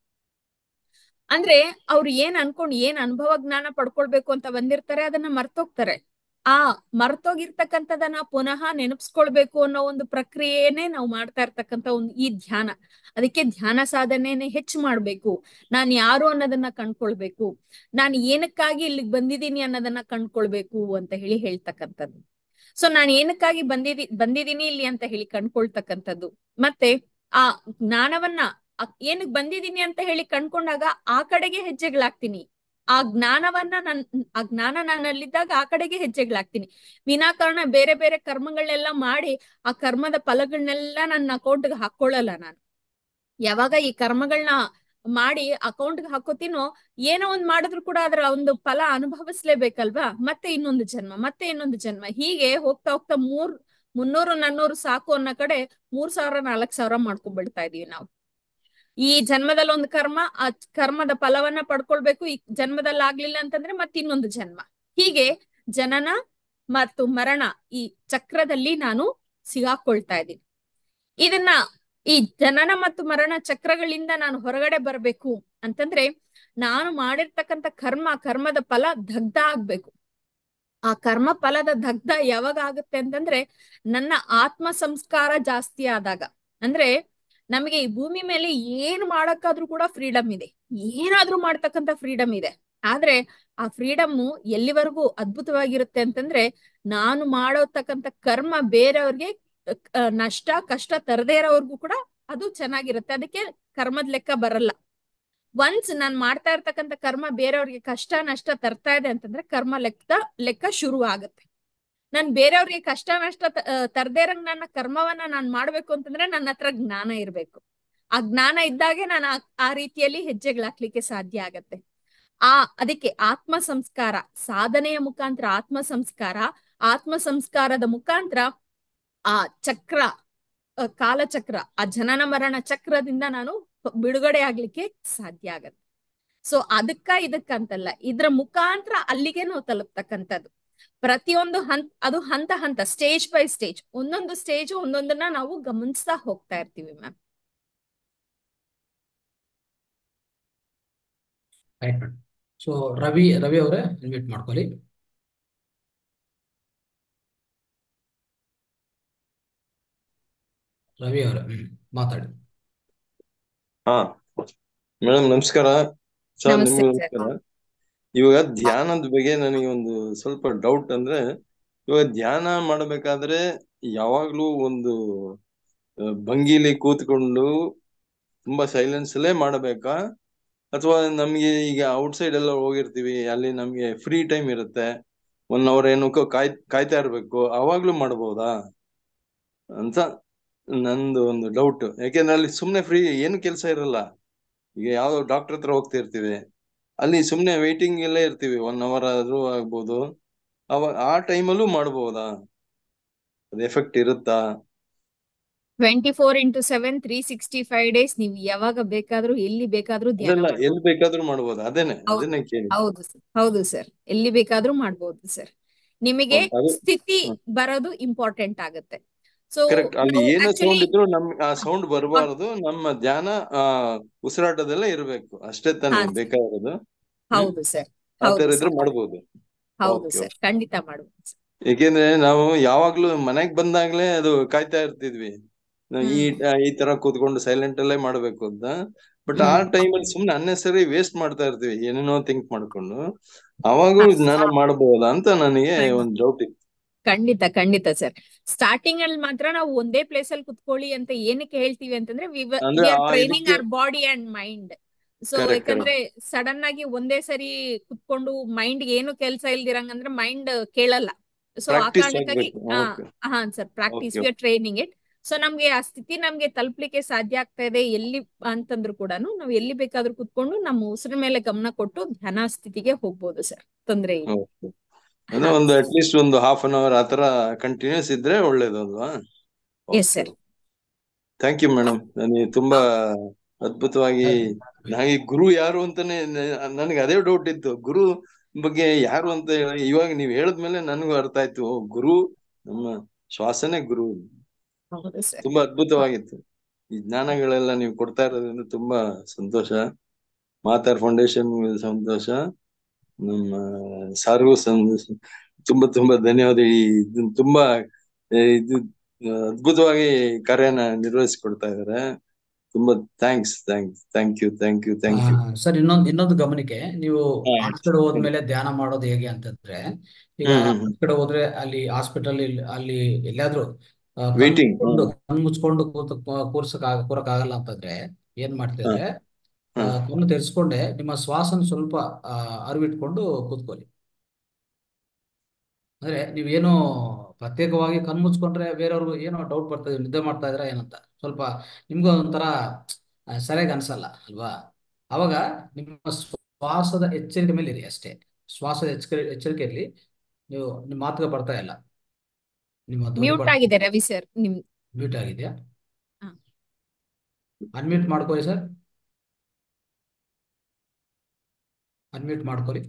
ಅಂದ್ರೆ ಅವ್ರು ಏನ್ ಅನ್ಕೊಂಡು ಏನ್ ಅನುಭವ ಜ್ಞಾನ ಪಡ್ಕೊಳ್ಬೇಕು ಅಂತ ಬಂದಿರ್ತಾರೆ ಅದನ್ನ ಮರ್ತೋಗ್ತಾರೆ ಆ ಮರ್ತೋಗಿರ್ತಕ್ಕಂಥದನ್ನ ಪುನಃ ನೆನಪಿಸ್ಕೊಳ್ಬೇಕು ಅನ್ನೋ ಒಂದು ಪ್ರಕ್ರಿಯೆನೇ ನಾವು ಮಾಡ್ತಾ ಇರ್ತಕ್ಕಂಥ ಒಂದು ಈ ಧ್ಯಾನ ಅದಕ್ಕೆ ಧ್ಯಾನ ಸಾಧನೆನೆ ಹೆಚ್ಚು ಮಾಡ್ಬೇಕು ನಾನ್ ಯಾರು ಅನ್ನೋದನ್ನ ಕಂಡ್ಕೊಳ್ಬೇಕು ನಾನು ಏನಕ್ಕಾಗಿ ಇಲ್ಲಿಗೆ ಬಂದಿದ್ದೀನಿ ಅನ್ನೋದನ್ನ ಕಂಡ್ಕೊಳ್ಬೇಕು ಅಂತ ಹೇಳಿ ಹೇಳ್ತಕ್ಕಂಥದ್ದು ಸೊ ನಾನು ಏನಕ್ಕಾಗಿ ಬಂದಿದಿ ಬಂದಿದ್ದೀನಿ ಇಲ್ಲಿ ಅಂತ ಹೇಳಿ ಕಂಡ್ಕೊಳ್ತಕ್ಕಂಥದ್ದು ಮತ್ತೆ ಆ ಜ್ಞಾನವನ್ನ ಅ- ಏನಕ್ ಬಂದಿದ್ದೀನಿ ಅಂತ ಹೇಳಿ ಕಂಡ್ಕೊಂಡಾಗ ಆ ಕಡೆಗೆ ಹೆಜ್ಜೆಗಳಾಗ್ತೀನಿ ಆ ಜ್ಞಾನವನ್ನ ನನ್ ಆ ಜ್ಞಾನ ನನ್ನಲ್ಲಿದ್ದಾಗ ಆ ಕಡೆಗೆ ಹೆಜ್ಜೆಗಳಾಗ್ತೀನಿ ವಿನಾಕಾರಣ ಬೇರೆ ಬೇರೆ ಕರ್ಮಗಳನ್ನೆಲ್ಲ ಮಾಡಿ ಆ ಕರ್ಮದ ಫಲಗಳನ್ನೆಲ್ಲ ನನ್ನ ಅಕೌಂಟ್ಗೆ ಹಾಕೊಳ್ಳಲ್ಲ ನಾನು ಯಾವಾಗ ಈ ಕರ್ಮಗಳನ್ನ ಮಾಡಿ ಅಕೌಂಟ್ಗೆ ಹಾಕೋತೀನೋ ಏನೋ ಒಂದ್ ಮಾಡಿದ್ರು ಕೂಡ ಅದರ ಒಂದು ಫಲ ಅನುಭವಿಸ್ಲೇಬೇಕಲ್ವಾ ಮತ್ತೆ ಇನ್ನೊಂದು ಜನ್ಮ ಮತ್ತೆ ಇನ್ನೊಂದು ಜನ್ಮ ಹೀಗೆ ಹೋಗ್ತಾ ಹೋಗ್ತಾ ಮೂರ್ ಮುನ್ನೂರು ನನ್ನೂರು ಸಾಕು ಅನ್ನೋ ಕಡೆ ಮೂರ್ ಸಾವಿರ ನಾಲ್ಕ್ ಸಾವಿರ ಮಾಡ್ಕೊಂಡ್ಬಿಡ್ತಾ ಇದೀವಿ ನಾವು ಈ ಜನ್ಮದಲ್ಲಿ ಒಂದು ಕರ್ಮ ಆ ಕರ್ಮದ ಫಲವನ್ನ ಪಡ್ಕೊಳ್ಬೇಕು ಈ ಜನ್ಮದಲ್ಲಿ ಆಗ್ಲಿಲ್ಲ ಅಂತಂದ್ರೆ ಮತ್ತೆ ಇನ್ನೊಂದು ಜನ್ಮ ಹೀಗೆ ಜನನ ಮತ್ತು ಮರಣ ಈ ಚಕ್ರದಲ್ಲಿ ನಾನು ಸಿಗಾಕೊಳ್ತಾ ಇದ್ದೀನಿ ಇದನ್ನ ಈ ಜನನ ಮತ್ತು ಮರಣ ಚಕ್ರಗಳಿಂದ ನಾನು ಹೊರಗಡೆ ಬರ್ಬೇಕು ಅಂತಂದ್ರೆ ನಾನು ಮಾಡಿರ್ತಕ್ಕಂಥ ಕರ್ಮ ಕರ್ಮದ ಫಲ ದಗ್ಧ ಆಗ್ಬೇಕು ಆ ಕರ್ಮ ಫಲದ ದಗ್ಧ ಯಾವಾಗ ಆಗುತ್ತೆ ಅಂತಂದ್ರೆ ನನ್ನ ಆತ್ಮ ಸಂಸ್ಕಾರ ಜಾಸ್ತಿ ಆದಾಗ ಅಂದ್ರೆ ನಮಗೆ ಈ ಭೂಮಿ ಮೇಲೆ ಏನ್ ಮಾಡಕ್ಕಾದ್ರೂ ಕೂಡ ಫ್ರೀಡಮ್ ಇದೆ ಏನಾದ್ರೂ ಮಾಡ್ತಕ್ಕಂಥ ಫ್ರೀಡಮ್ ಇದೆ ಆದ್ರೆ ಆ ಫ್ರೀಡಮ್ ಎಲ್ಲಿವರೆಗೂ ಅದ್ಭುತವಾಗಿರುತ್ತೆ ಅಂತಂದ್ರೆ ನಾನು ಮಾಡೋತಕ್ಕಂಥ ಕರ್ಮ ಬೇರೆಯವ್ರಿಗೆ ಅಹ್, ನಷ್ಟ ಕಷ್ಟ ತರದೇ ಇರೋವರೆಗೂ ಕೂಡ ಅದು ಚೆನ್ನಾಗಿರುತ್ತೆ ಅದಕ್ಕೆ ಕರ್ಮದ ಲೆಕ್ಕ ಬರಲ್ಲ ಒನ್ಸ್ ನಾನ್ ಮಾಡ್ತಾ ಇರ್ತಕ್ಕಂಥ ಕರ್ಮ ಬೇರೆಯವ್ರಿಗೆ ಕಷ್ಟ ನಷ್ಟ ತರ್ತಾ ಇದೆ ಅಂತಂದ್ರೆ ಕರ್ಮ ಲೆಕ್ಕ ಲೆಕ್ಕ ಶುರು ಆಗತ್ತೆ ನಾನ್ ಬೇರೆಯವ್ರಿಗೆ ಕಷ್ಟ ನಷ್ಟ ತ- ಆ, ತರ್ದೇ ಇರಂಗ್ ನನ್ನ ಕರ್ಮವನ್ನ ನಾನ್ ಮಾಡ್ಬೇಕು ಅಂತಂದ್ರೆ ನನ್ನ ಹತ್ರ ಜ್ಞಾನ ಇರ್ಬೇಕು ಆ ಜ್ಞಾನ ಇದ್ದಾಗೆ ನಾನು ಆ- ಆ ರೀತಿಯಲ್ಲಿ ಹೆಜ್ಜೆಗಳಾಕ್ಲಿಕ್ಕೆ ಸಾಧ್ಯ ಆಗತ್ತೆ ಆ ಅದಕ್ಕೆ ಆತ್ಮ ಸಂಸ್ಕಾರ ಸಾಧನೆಯ ಮುಖಾಂತರ ಆತ್ಮ ಸಂಸ್ಕಾರ ಆತ್ಮ ಸಂಸ್ಕಾರದ ಮುಖಾಂತರ ಆ ಚಕ್ರ ಆ, ಕಾಲಚಕ್ರ ಆ ಜನನ ಮರಣ ಚಕ್ರದಿಂದ ನಾನು ಬಿಡುಗಡೆ ಆಗ್ಲಿಕ್ಕೆ ಸಾಧ್ಯ ಆಗತ್ತೆ ಸೊ ಅದಕ್ಕ ಇದಕ್ಕಂತಲ್ಲ ಇದ್ರ ಮುಖಾಂತರ ಅಲ್ಲಿಗೆ ನಾವು ತಲುಪ್ತಕ್ಕಂಥದ್ದು ಪ್ರತಿಯೊಂದು ಹಂತ ಅದು ಹಂತ ಹಂತ ಸ್ಟೇಜ್ ಬೈ ಸ್ಟೇಜ್ ಒಂದೊಂದು ಸ್ಟೇಜ್ ಒಂದೊಂದನ್ನ ನಾವು ಗಮನಿಸ್ತಾ ಹೋಗ್ತಾ ಇರ್ತೀವಿ ma'am right madam so Ravi Ravi ಅವರೇ ಇನ್ವೈಟ್ ಮಾಡ್ಕೊಳ್ಳಿ ರವಿ ಅವರೇ ಹ್ಮ್ ಮಾತಾಡಿ ಹಾ ಮೇಡಮ್ ನಮಸ್ಕಾರ ಸರ್ ನಮಸ್ತೆ ನಿಮ್ಗೆ ಸರ್ ನಮಸ್ಕಾರ ಇವಾಗ ಧ್ಯಾನದ ಬಗ್ಗೆ ನನಗೆ ಒಂದು ಸ್ವಲ್ಪ ಡೌಟ್ ಅಂದ್ರೆ ಇವಾಗ ಧ್ಯಾನ ಮಾಡಬೇಕಾದ್ರೆ ಯಾವಾಗ್ಲೂ ಒಂದು ಆ, ಭಂಗಿಲಿ ಕೂತ್ಕೊಂಡು ತುಂಬಾ ಸೈಲೆನ್ಸ್ ಅಲ್ಲೇ ಮಾಡಬೇಕಾ ಅಥವಾ ನಮ್ಗೆ ಈಗ ಔಟ್ಸೈಡ್ ಎಲ್ಲ ಹೋಗಿರ್ತೀವಿ ಅಲ್ಲಿ ನಮ್ಗೆ ಫ್ರೀ ಟೈಮ್ ಇರುತ್ತೆ ಒನ್ ಅವರ್ ಏನಕ್ಕೋ ಕಾಯ್ ಕಾಯ್ತಾ ಇರ್ಬೇಕು ಅವಾಗ್ಲೂ ಮಾಡ್ಬೋದಾ ಅಂತ ನಂದು ಒಂದು ಡೌಟ್ ಯಾಕೆಂದ್ರೆ ಅಲ್ಲಿ ಸುಮ್ನೆ ಫ್ರೀ ಏನು ಕೆಲಸ ಇರಲ್ಲ ಈಗ ಯಾವ ಡಾಕ್ಟರ್ ಹತ್ರ ಹೋಗ್ತಿರ್ತೀವಿ ಅಲ್ಲಿ ಸುಮ್ನೆ ವೇಟಿಂಗ್ ಎಲ್ಲೇ ಇರ್ತೀವಿ ಒನ್ ಅವರ್ ಆದ್ರೂ ಆಗ್ಬೋದು ಅವಾಗ ಆ ಟೈಮಲ್ಲೂ ಮಾಡ್ಬೋದಾ ಅದು ಎಫೆಕ್ಟ್ ಇರುತ್ತಾ twenty four into seven three sixty five days ನೀವು ಯಾವಾಗ ಬೇಕಾದ್ರೂ ಎಲ್ಲಿ ಬೇಕಾದ್ರೂ ಧ್ಯಾನ ಅದೆಲ್ಲ ಮಾಡ್ಬೋದು ಎಲ್ಲಿ ಬೇಕಾದ್ರೂ ಮಾಡ್ಬೋದು ಅದೇನೆ ಹೌದು ಅದನ್ನೇ ಕೇಳಿ ಹೌದು ಸರ್ ಹೌದು ಸರ್ ಎಲ್ಲಿ ಬೇಕಾದ್ರೂ ಮಾಡ್ಬೋದು ಸರ್ ನಿಮಗೆ ಹೌದು ಅದು ಸ್ಥಿತಿ ಹ್ಮ್. ಬರೋದು ಇಂಪಾರ್ಟೆಂಟ್ ಆಗುತ್ತೆ ಸೊ ಕರೆಕ್ಟ್ ಅಲ್ಲಿ ನಾವು ಏನೇ ಆಕ್ಚುಲಿ ಸೌಂಡ್ ಇದ್ರು ನಮ್ ಆ ಸೌಂಡ್ ಬರಬಾರದು ನಮ್ಮ ಧ್ಯಾನ ಆ ಉಸಿರಾಟದಲ್ಲೇ ಇರ್ಬೇಕು ಅಷ್ಟೇ ತಾನೇ ಹಾ ಸರ್ ಬೇಕಾಗಿರೋದು ಹ್ಮ್ ಹೌದು ಸರ್ ಆ ಹೌದು ತರ ಇದ್ರೆ ಸರ್ ಮಾಡ್ಬೋದು ಹೌದು ಓಕೆ ಸರ್ ಖಂಡಿತ ಮಾಡ್ಬೋದು ಸರ್ ಏಕೆಂದ್ರೆ ನಾವು ಯಾವಾಗ್ಲೂ ಮನೆಗ್ ಬಂದಾಗ್ಲೇ ಅದು ಕಾಯ್ತಾ ಇರ್ತಿದ್ವಿ ನಾವು ಈ ಹ್ಮ್ ಈ ತರ ಕೂತ್ಕೊಂಡು ಸೈಲೆಂಟ್ ಅಲ್ಲೇ ಮಾಡ್ಬೇಕು ಅಂತ ಬಟ್ ಆ ಹ್ಮ್ ಟೈಮಲ್ಲಿ ಸುಮ್ನೆ ಅನ್ನೆಸರಿ ವೇಸ್ಟ್ ಮಾಡ್ತಾ ಇರ್ತೀವಿ ಏನೇನೋ ಥಿಂಕ್ ಮಾಡ್ಕೊಂಡು ಅವಾಗೂ ಹಾ ಜ್ಞಾನ ಮಾಡಬಹುದಾ ಅಂತ ನನಗೆ ಖಂಡಿತ ಒಂದು ಡೌಟ್ ಇತ್ತು ಖಂಡಿತ ಖಂಡಿತ ಸರ್ ಸ್ಟಾರ್ಟಿಂಗ್ ಅಲ್ಲಿ ಮಾತ್ರ ನಾವು ಒಂದೇ ಪ್ಲೇಸ್ ಅಲ್ಲಿ ಕುತ್ಕೊಳ್ಳಿ ಅಂತ ಏನಕ್ಕೆ ಹೇಳ್ತೀವಿ ಅಂತಂದ್ರೆ ವಿ ಅಂದ್ರೆ ಆರ್ ಆ ಟ್ರೈನಿಂಗ್ ಇದಕ್ಕೆ our body and mind so correct ಯಾಕಂದ್ರೆ ಕರೆಕ್ಟ್ ಸಡನ್ ಆಗಿ ಒಂದೇ ಸರಿ ಕುತ್ಕೊಂಡು ಮೈಂಡ್ ಏನು ಕೆಲಸ ಇಲ್ದಿರಂಗಂದ್ರೆ ಮೈಂಡ್ ಕೇಳಲ್ಲ ಸೊ ಆ ಪ್ರಾಕ್ಟೀಸ್ ಕಾರಣಕ್ಕಾಗಿ ಆಗ್ಬೇಕು ಆ ಓಕೆ ಹಾ sir practice okay we are training it so ನಮ್ಗೆ ಆ ಸ್ಥಿತಿ ನಮ್ಗೆ ತಲುಪಲಿಕ್ಕೆ ಸಾಧ್ಯ ಆಗ್ತಾ ಇದೆ ಎಲ್ಲಿ ಅಂತಂದ್ರು ಕೂಡ ನಾವು ಎಲ್ಲಿ ಬೇಕಾದ್ರೂ ಕುತ್ಕೊಂಡು ನಮ್ಮ ಉಸಿರ ಮೇಲೆ ಗಮನ ಕೊಟ್ಟು ಧ್ಯಾನ ಸ್ಥಿತಿಗೆ ಹೋಗ್ಬೋದು ಸರ್ ತೊಂದ್ರೆ ಇಲ್ಲ ಓಕೆ ಅಂದ್ರೆ ಹಾ ಒಂದು ಅಟ್ಲೀಸ್ಟ್ ಒಂದು ಹಾಫ್ ಅನ್ ಅವರ್ ಆತರ ಕಂಟಿನ್ಯೂಸ್ ಇದ್ರೆ ಒಳ್ಳೇದು ಅಲ್ವಾ yes okay sir thank you madam ನನಗೆ ತುಂಬಾ ಅದ್ಭುತವಾಗಿ ಆಯ್ತು. ನನಗೆ ಗುರು ಯಾರು ಅಂತಾನೆ ನ- ನನಗೆ ಅದೇ ಡೌಟ್ ಇತ್ತು ಗುರು ಬಗ್ಗೆ ಯಾರು ಅಂತ ಹೇಳಿ ಇವಾಗ ನೀವ್ ಹೇಳಿದ್ಮೇಲೆ ನನಗೂ ಅರ್ಥ ಆಯ್ತು ಓ, ಗುರು ನಮ್ಮ ಶ್ವಾಸನೇ ಗುರು ಹೌದು ಸರ್ ತುಂಬಾ ಅದ್ಭುತವಾಗಿತ್ತು ಈ ಜ್ಞಾನಗಳೆಲ್ಲ ನೀವು ಕೊಡ್ತಾ ಇರೋದ್ರಿಂದ ತುಂಬಾ ಸಂತೋಷ ಮಾತಾರ್ ಫೌಂಡೇಶನ್ ಸಂತೋಷ ನಮ್ಮ ಸಾರ್ಗೂ ಸಂತೋಷ ತುಂಬಾ ತುಂಬಾ ಧನ್ಯವಾದ ಈ ಇದನ್ನ ತುಂಬಾ ಏ, ಇದು ಆ, ಅದ್ಭುತವಾಗಿ ಕಾರ್ಯನ ನಿರ್ವಹಿಸಿಕೊಡ್ತಾ ಇದ್ದಾರೆ ತುಂಬಾ thanks thanks thank you thank you thank you sir ಇನ್ನೊಂದು ಇನ್ನೊಂದು ಗಮನಿಕೆ ನೀವು ಹಾ ಆಚೆ ಕಡೆ ಹೋದ್ಮೇಲೆ ಧ್ಯಾನ ಮಾಡೋದು ಹೇಗೆ ಅಂತಂದ್ರೆ ಈಗ ಹ್ಮ್ ಹ್ಮ್ ಆಚೆ ಕಡೆ ಹೋದ್ರೆ ಅಲ್ಲಿ ಹಾಸ್ಪಿಟಲ್ ಅಲ್ಲಿ ಎಲ್ಲಾದ್ರೂ ಆ, ಕಣ್ ವೇಟಿಂಗ್ ಮುಚ್ಕೊಂಡು ಕಣ್ ಮುಚ್ಕೊಂಡು ಕೂತ ಕೂರ್ಸಕ್ ಕೂರಕ್ ಆಗಲ್ಲ ಅಂತಂದ್ರೆ ಏನ್ ಮಾಡ್ತಿದ್ರೆ ಆ, ಹಾ ಕಣ್ಣು ತೆರೆಸ್ಕೊಂಡೆ ನಿಮ್ಮ ಶ್ವಾಸನ ಸ್ವಲ್ಪ ಆ, ಅರಿವಿಟ್ಕೊಂಡು ಕೂತ್ಕೊಳ್ಳಿ ಅಂದ್ರೆ ನೀವೇನು ಪ್ರತ್ಯೇಕವಾಗಿ ಕಣ್ಣು ಮುಚ್ಕೊಂಡ್ರೆ ಬೇರೆಯವ್ರಿಗೂ ಏನೋ ಡೌಟ್ ಬರ್ತದೆ ನಿದ್ದೆ ಮಾಡ್ತಾ ಇದ್ರ ಏನಂತ ಸ್ವಲ್ಪ ನಿಮ್ಗೂ ಒಂಥರ ಆ, ಸರಿಯಾಗಿ ಅನ್ಸಲ್ಲ ಅಲ್ವಾ ಅವಾಗ ನಿಮ್ಮ ಶ್ವಾಸದ ಎಚ್ಚರಿಕೆ ಮೇಲೆ ಇರಿ ಅಷ್ಟೇ ಶ್ವಾಸದ ಎಚ್ಚರಿಕೆ ಎಚ್ಚರಿಕೆಯಲ್ಲಿ ನೀವು ನಿಮ್ಮ ಮಾತುಗೆ ಬರ್ತಾ ಇಲ್ಲ ನಿಮ್ಮ ಧ್ವನಿ ಮ್ಯೂಟ್ ಬರ್ತಾ ಆಗಿದೆ ರವಿ ಸರ್ ನಿಮ್ ಮ್ಯೂಟ್ ಆಗಿದೆಯಾ ಹಾ. ಅನ್ಮ್ಯೂಟ್ ಮಾಡ್ಕೊಳ್ಳಿ ಸರ್ ಅನ್ಮ್ಯೂಟ್ ಮಾಡ್ಕೊಳ್ಳಿ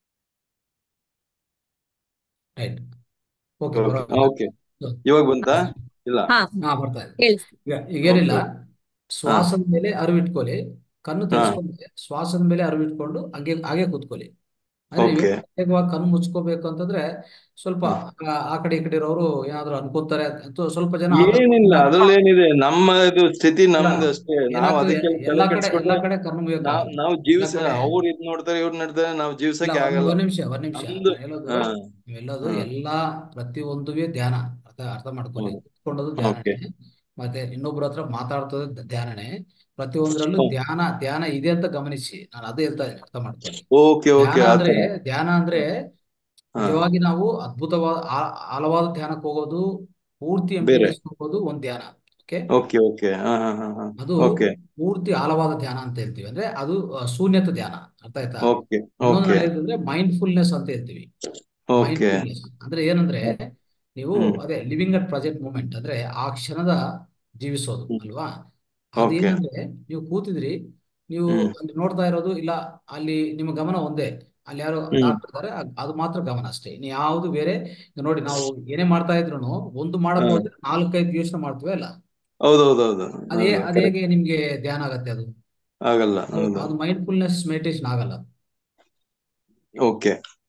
ರೈಟ್ ಓಕೆ ಓಕೆ ಪರವಾಗಿಲ್ಲ ಓಕೆ ಇವಾಗ ಬಂತಾ ಇಲ್ಲ ಹಾ ಹಾ ಬರ್ತಾ ಇದೆ ಕೇಳಿಸ್ತು ಈಗ ಈಗೇನಿಲ್ಲ ಓಕೆ ಹಾ ಶ್ವಾಸದ ಮೇಲೆ ಅರಿವಿಟ್ಕೊಳ್ಳಿ ಕಣ್ಣು ಹಾ ತೆರೆಸ್ಕೊಂಡ್ರೆ ಶ್ವಾಸದ ಮೇಲೆ ಅರಿವಿಟ್ಕೊಂಡು ಹಾಗೆ ಹಾಗೆ ಕೂತ್ಕೊಳ್ಳಿ ಅಂದ್ರೆ ಓಕೆ ನೀವು ಪ್ರತ್ಯೇಕವಾಗಿ ಕಣ್ಣು ಮುಚ್ಕೋಬೇಕು ಅಂತಂದ್ರೆ ಸ್ವಲ್ಪ ಹಾ ಆ ಆ ಕಡೆ ಈ ಕಡೆ ಇರೋರು ಏನಾದ್ರು ಅನ್ಕೋತಾರೆ ಅಂತ ಸ್ವಲ್ಪ ಜನ ಆತಂಕ ಏನಿಲ್ಲ ಅಥವಾ ಅದ್ರಲ್ಲೇನಿದೆ ನಮ್ಮ ಇದು ಸ್ಥಿತಿ ಇಲ್ಲ ನಮ್ದು ಅಷ್ಟೇ ನಾವು ಏನಾಗ್ತದೆ ಅದಕ್ಕೆ ತಲೆ ಎಲ್ಲಾ ಕಡೆ ಕೆಡ್ಸ್ಕೊಂಡ್ರೆ ಎಲ್ಲಾ ಕಡೆ ಕಣ್ಣು ನಾವ್ ಮುಗಿಯಕ್ಕಾಗಲ್ಲ ನಾವು ಎಲ್ಲಾ ಜೀವಿಸ ಕಡೆ ಅವ್ರು ಇದ್ ನೋಡ್ತಾರೆ ಇವ್ರು ನೋಡ್ತಾರೆ ನಾವು ಇಲ್ಲ ಜೀವ್ಸಕ್ಕೆ ಒಂದ್ ಆಗಲ್ಲ ಒಂದ್ ನಿಮಿಷ ಒಂದ್ ನಿಮಿಷ ನಮ್ದು ನಾನು ಹೇಳೋದು ಹಾ ನೀವು ಹೇಳೋದು ಹಾ ಎಲ್ಲಾ ಪ್ರತಿಯೊಂದುವೇ ಧ್ಯಾನ ಅರ್ಥ ಅರ್ಥ ಮಾಡ್ಕೊಳ್ಳಿ ಹೌದು ಕುತ್ಕೊಂಡದ್ದು ಓಕೆ ಧ್ಯಾನನೇ ಮತ್ತೆ ಇನ್ನೊಬ್ರ ಹತ್ರ ಮಾತಾಡ್ತದ್ದು ಧ್ಯಾನನೇ ಪ್ರತಿಯೊಂದರಲ್ಲೂ ಧ್ಯಾನ ಧ್ಯಾನ ಇದೆ ಅಂತ ಗಮನಿಸಿ ನಾನು ಅದು ಹೇಳ್ತಾ ಇದ್ದೀನಿ ಅರ್ಥ ಮಾಡ್ಕೊಳ್ಳಿ ಓಕೆ ಓಕೆ ಧ್ಯಾನ ಅಂದ್ರೆ ಆತರ ಧ್ಯಾನ ಅಂದ್ರೆ ಹಾ ನಿಜವಾಗಿ ನಾವು ಅದ್ಭುತವಾದ ಆ- ಆಳವಾದ ಧ್ಯಾನಕ್ಕೆ ಹೋಗೋದು ಪೂರ್ತಿ ಬೇರೆ ಎಂಪ್ಟಿನೆಸ್ ಹೋಗೋದು ಒಂದ್ ಧ್ಯಾನ ಓಕೆ ಓಕೆ ಓಕೆ ಹಾ ಹಾ ಹಾ ಹಾ ಅದು ಓಕೆ ಪೂರ್ತಿ ಆಳವಾದ ಧ್ಯಾನ ಅಂತ ಹೇಳ್ತೀವಿ ಅಂದ್ರೆ ಅದು ಆ, ಶೂನ್ಯತ ಧ್ಯಾನ ಅರ್ಥ ಆಯ್ತಾ ಓಕೆ ಇನ್ನೊಂದು ಓಕೆ ನಾನು ಹೇಳಿದ್ರೆ ಮೈಂಡ್ಫುಲ್ನೆಸ್ ಅಂತ ಹೇಳ್ತೀವಿ ಓಕೆ ಮೈಂಡ್ಫುಲ್ನೆಸ್ ಅಂದ್ರೆ ಏನಂದ್ರೆ ನೀವು ಹ್ಮ್ ಅದೇ ಲಿವಿಂಗ್ ಅಟ್ ಪ್ರೆಸೆಂಟ್ ಮೂಮೆಂಟ್ ಅಂದ್ರೆ ಆ ಕ್ಷಣದ ಜೀವಿಸೋದು ಹ್ಮ್ ಅಲ್ವಾ ಓಕೆ ಅದೇನಂದ್ರೆ ನೀವು ಕೂತಿದ್ರಿ ನೀವು ಹ್ಮ್ ಅಲ್ಲಿ ನೋಡ್ತಾ ಇರೋದು ಇಲ್ಲ ಅಲ್ಲಿ ನಿಮ್ಮ ಗಮನ ಒಂದೇ ಅಲ್ಲಿ ಯಾರೋ ಹ್ಮ್ ಡಾಕ್ಟರ್ ಇದ್ದಾರೆ ಅದ್- ಅದು ಮಾತ್ರ ಗಮನ ಅಷ್ಟೇ ಇನ್ನು ಯಾವುದು ಬೇರೆ ಈಗ ನೋಡಿ ನಾವು ಏನೇ ಮಾಡ್ತಾ ಇದ್ರು ಒಂದು ಮಾಡಕ್ ಹಾ ಹೋದ್ರೆ ನಾಲ್ಕೈದು ಯೋಚನೆ ಮಾಡ್ತೀವಿ ಅಲ್ಲ ಹೌದೌದೌದು ಅದೇ ಹೌದು ಅದ್ ಕರೆಕ್ಟ್ ಹೇಗೆ ನಿಮ್ಗೆ ಧ್ಯಾನ ಆಗತ್ತೆ ಅದು ಆಗಲ್ಲ ಅದು ಹೌದು ಅದು ಮೈಂಡ್ಫುಲ್ನೆಸ್ ಮೆಡಿಟೇಷನ್ ಆಗಲ್ಲ ಓಕೆ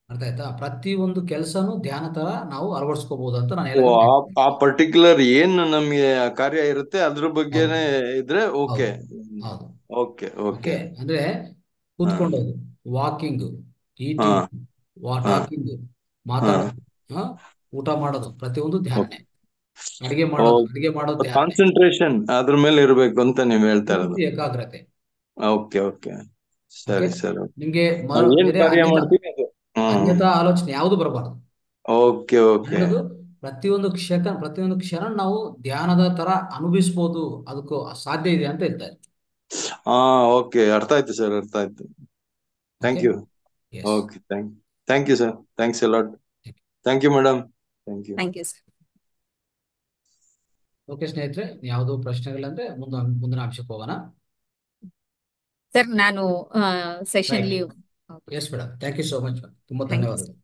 ಅರ್ಥ ಆಯ್ತಾ ಪ್ರತಿಯೊಂದು ಕೆಲಸನೂ ಧ್ಯಾನ ತರ ನಾವು ಅಳವಡಿಸ್ಕೋಬಹುದು ಅಂತ ನಾನು ಓ ಹೇಳಕ್ ಆ ಆ ಪರ್ಟಿಕ್ಯುಲರ್ ಏನ್ ನಮ್ಗೆ ಆ ಕಾರ್ಯ ಇರುತ್ತೆ ಅದ್ರ ಬಗ್ಗೆನೆ ಇದ್ರೆ ಓಕೆ ಹೌದು ಓಕೆ ಓಕೆ ಓಕೆ ಅಂದ್ರೆ ಕೂತ್ಕೊಂಡೋದು ವಾಕಿಂಗ್ ಹಾ ಈಟಿಂಗ್ ಹಾ ಟಾಕಿಂಗ್ ಹಾ ಮಾತಾಡೋದು ಆ, ಊಟ ಮಾಡೋದು ಪ್ರತಿಯೊಂದು ಧ್ಯಾನನೇ ಅಡಿಗೆ ಮಾಡೋದು ಅಡಿಗೆ ಮಾಡೋದು ಧ್ಯಾನನೇ ಕಾನ್ಸಂಟ್ರೇಷನ್ ಅದ್ರ ಮೇಲೆ ಇರ್ಬೇಕು ಅಂತ ನೀವ್ ಹೇಳ್ತಾ ಇರೋದು ಪೂರ್ತಿ ಏಕಾಗ್ರತೆ ಓಕೆ ಓಕೆ ಸರಿ ಓಕೆ ಸರಿ ನಿಮ್ಗೆ ಮ- ನಾವ್ ಏನ್ ಬೇರೆ ಕಾರ್ಯ ಅನ್ಯತಾ ಮಾಡ್ತೀವಿ ಅದು ಹ್ಮ್ ಅನ್ಯತಾ ಆಲೋಚನೆ ಯಾವುದು ಬರಬಾರ್ದು ಓಕೆ ಓಕೆ ಅನ್ನೋದು ಪ್ರತಿಯೊಂದು ಕ್ಷಣ ಪ್ರತಿಯೊಂದು ಕ್ಷಣ ನಾವು ಧ್ಯಾನದ ತರ ಅನುಭವಿಸ್ಬೋದು ಅದಕ್ಕೂ ಸಾಧ್ಯ ಇದೆ ಅಂತ ಹೇಳ್ತಾರೆ ಹಾ ಓಕೆ ಅರ್ಥ ಆಯ್ತು ಸರ್ ಅರ್ಥ ಆಯ್ತು thank okay you yes okay thank thank you sir thanks a lot thank you madam thank you thank you sir okay ಸ್ನೇಹಿತರೆ ಯಾವುದು ಪ್ರಶ್ನೆಗಳಂದ್ರೆ ಮುಂದೆ ಮುಂದಿನ ಅಂಶಕ್ಕೆ ಹೋಗೋಣ ಸರ್ ನಾನು session right leave yes madam thank you so much ತುಂಬಾ ಥ್ಯಾಂಕ್ ಯು ಧನ್ಯವಾದಗಳು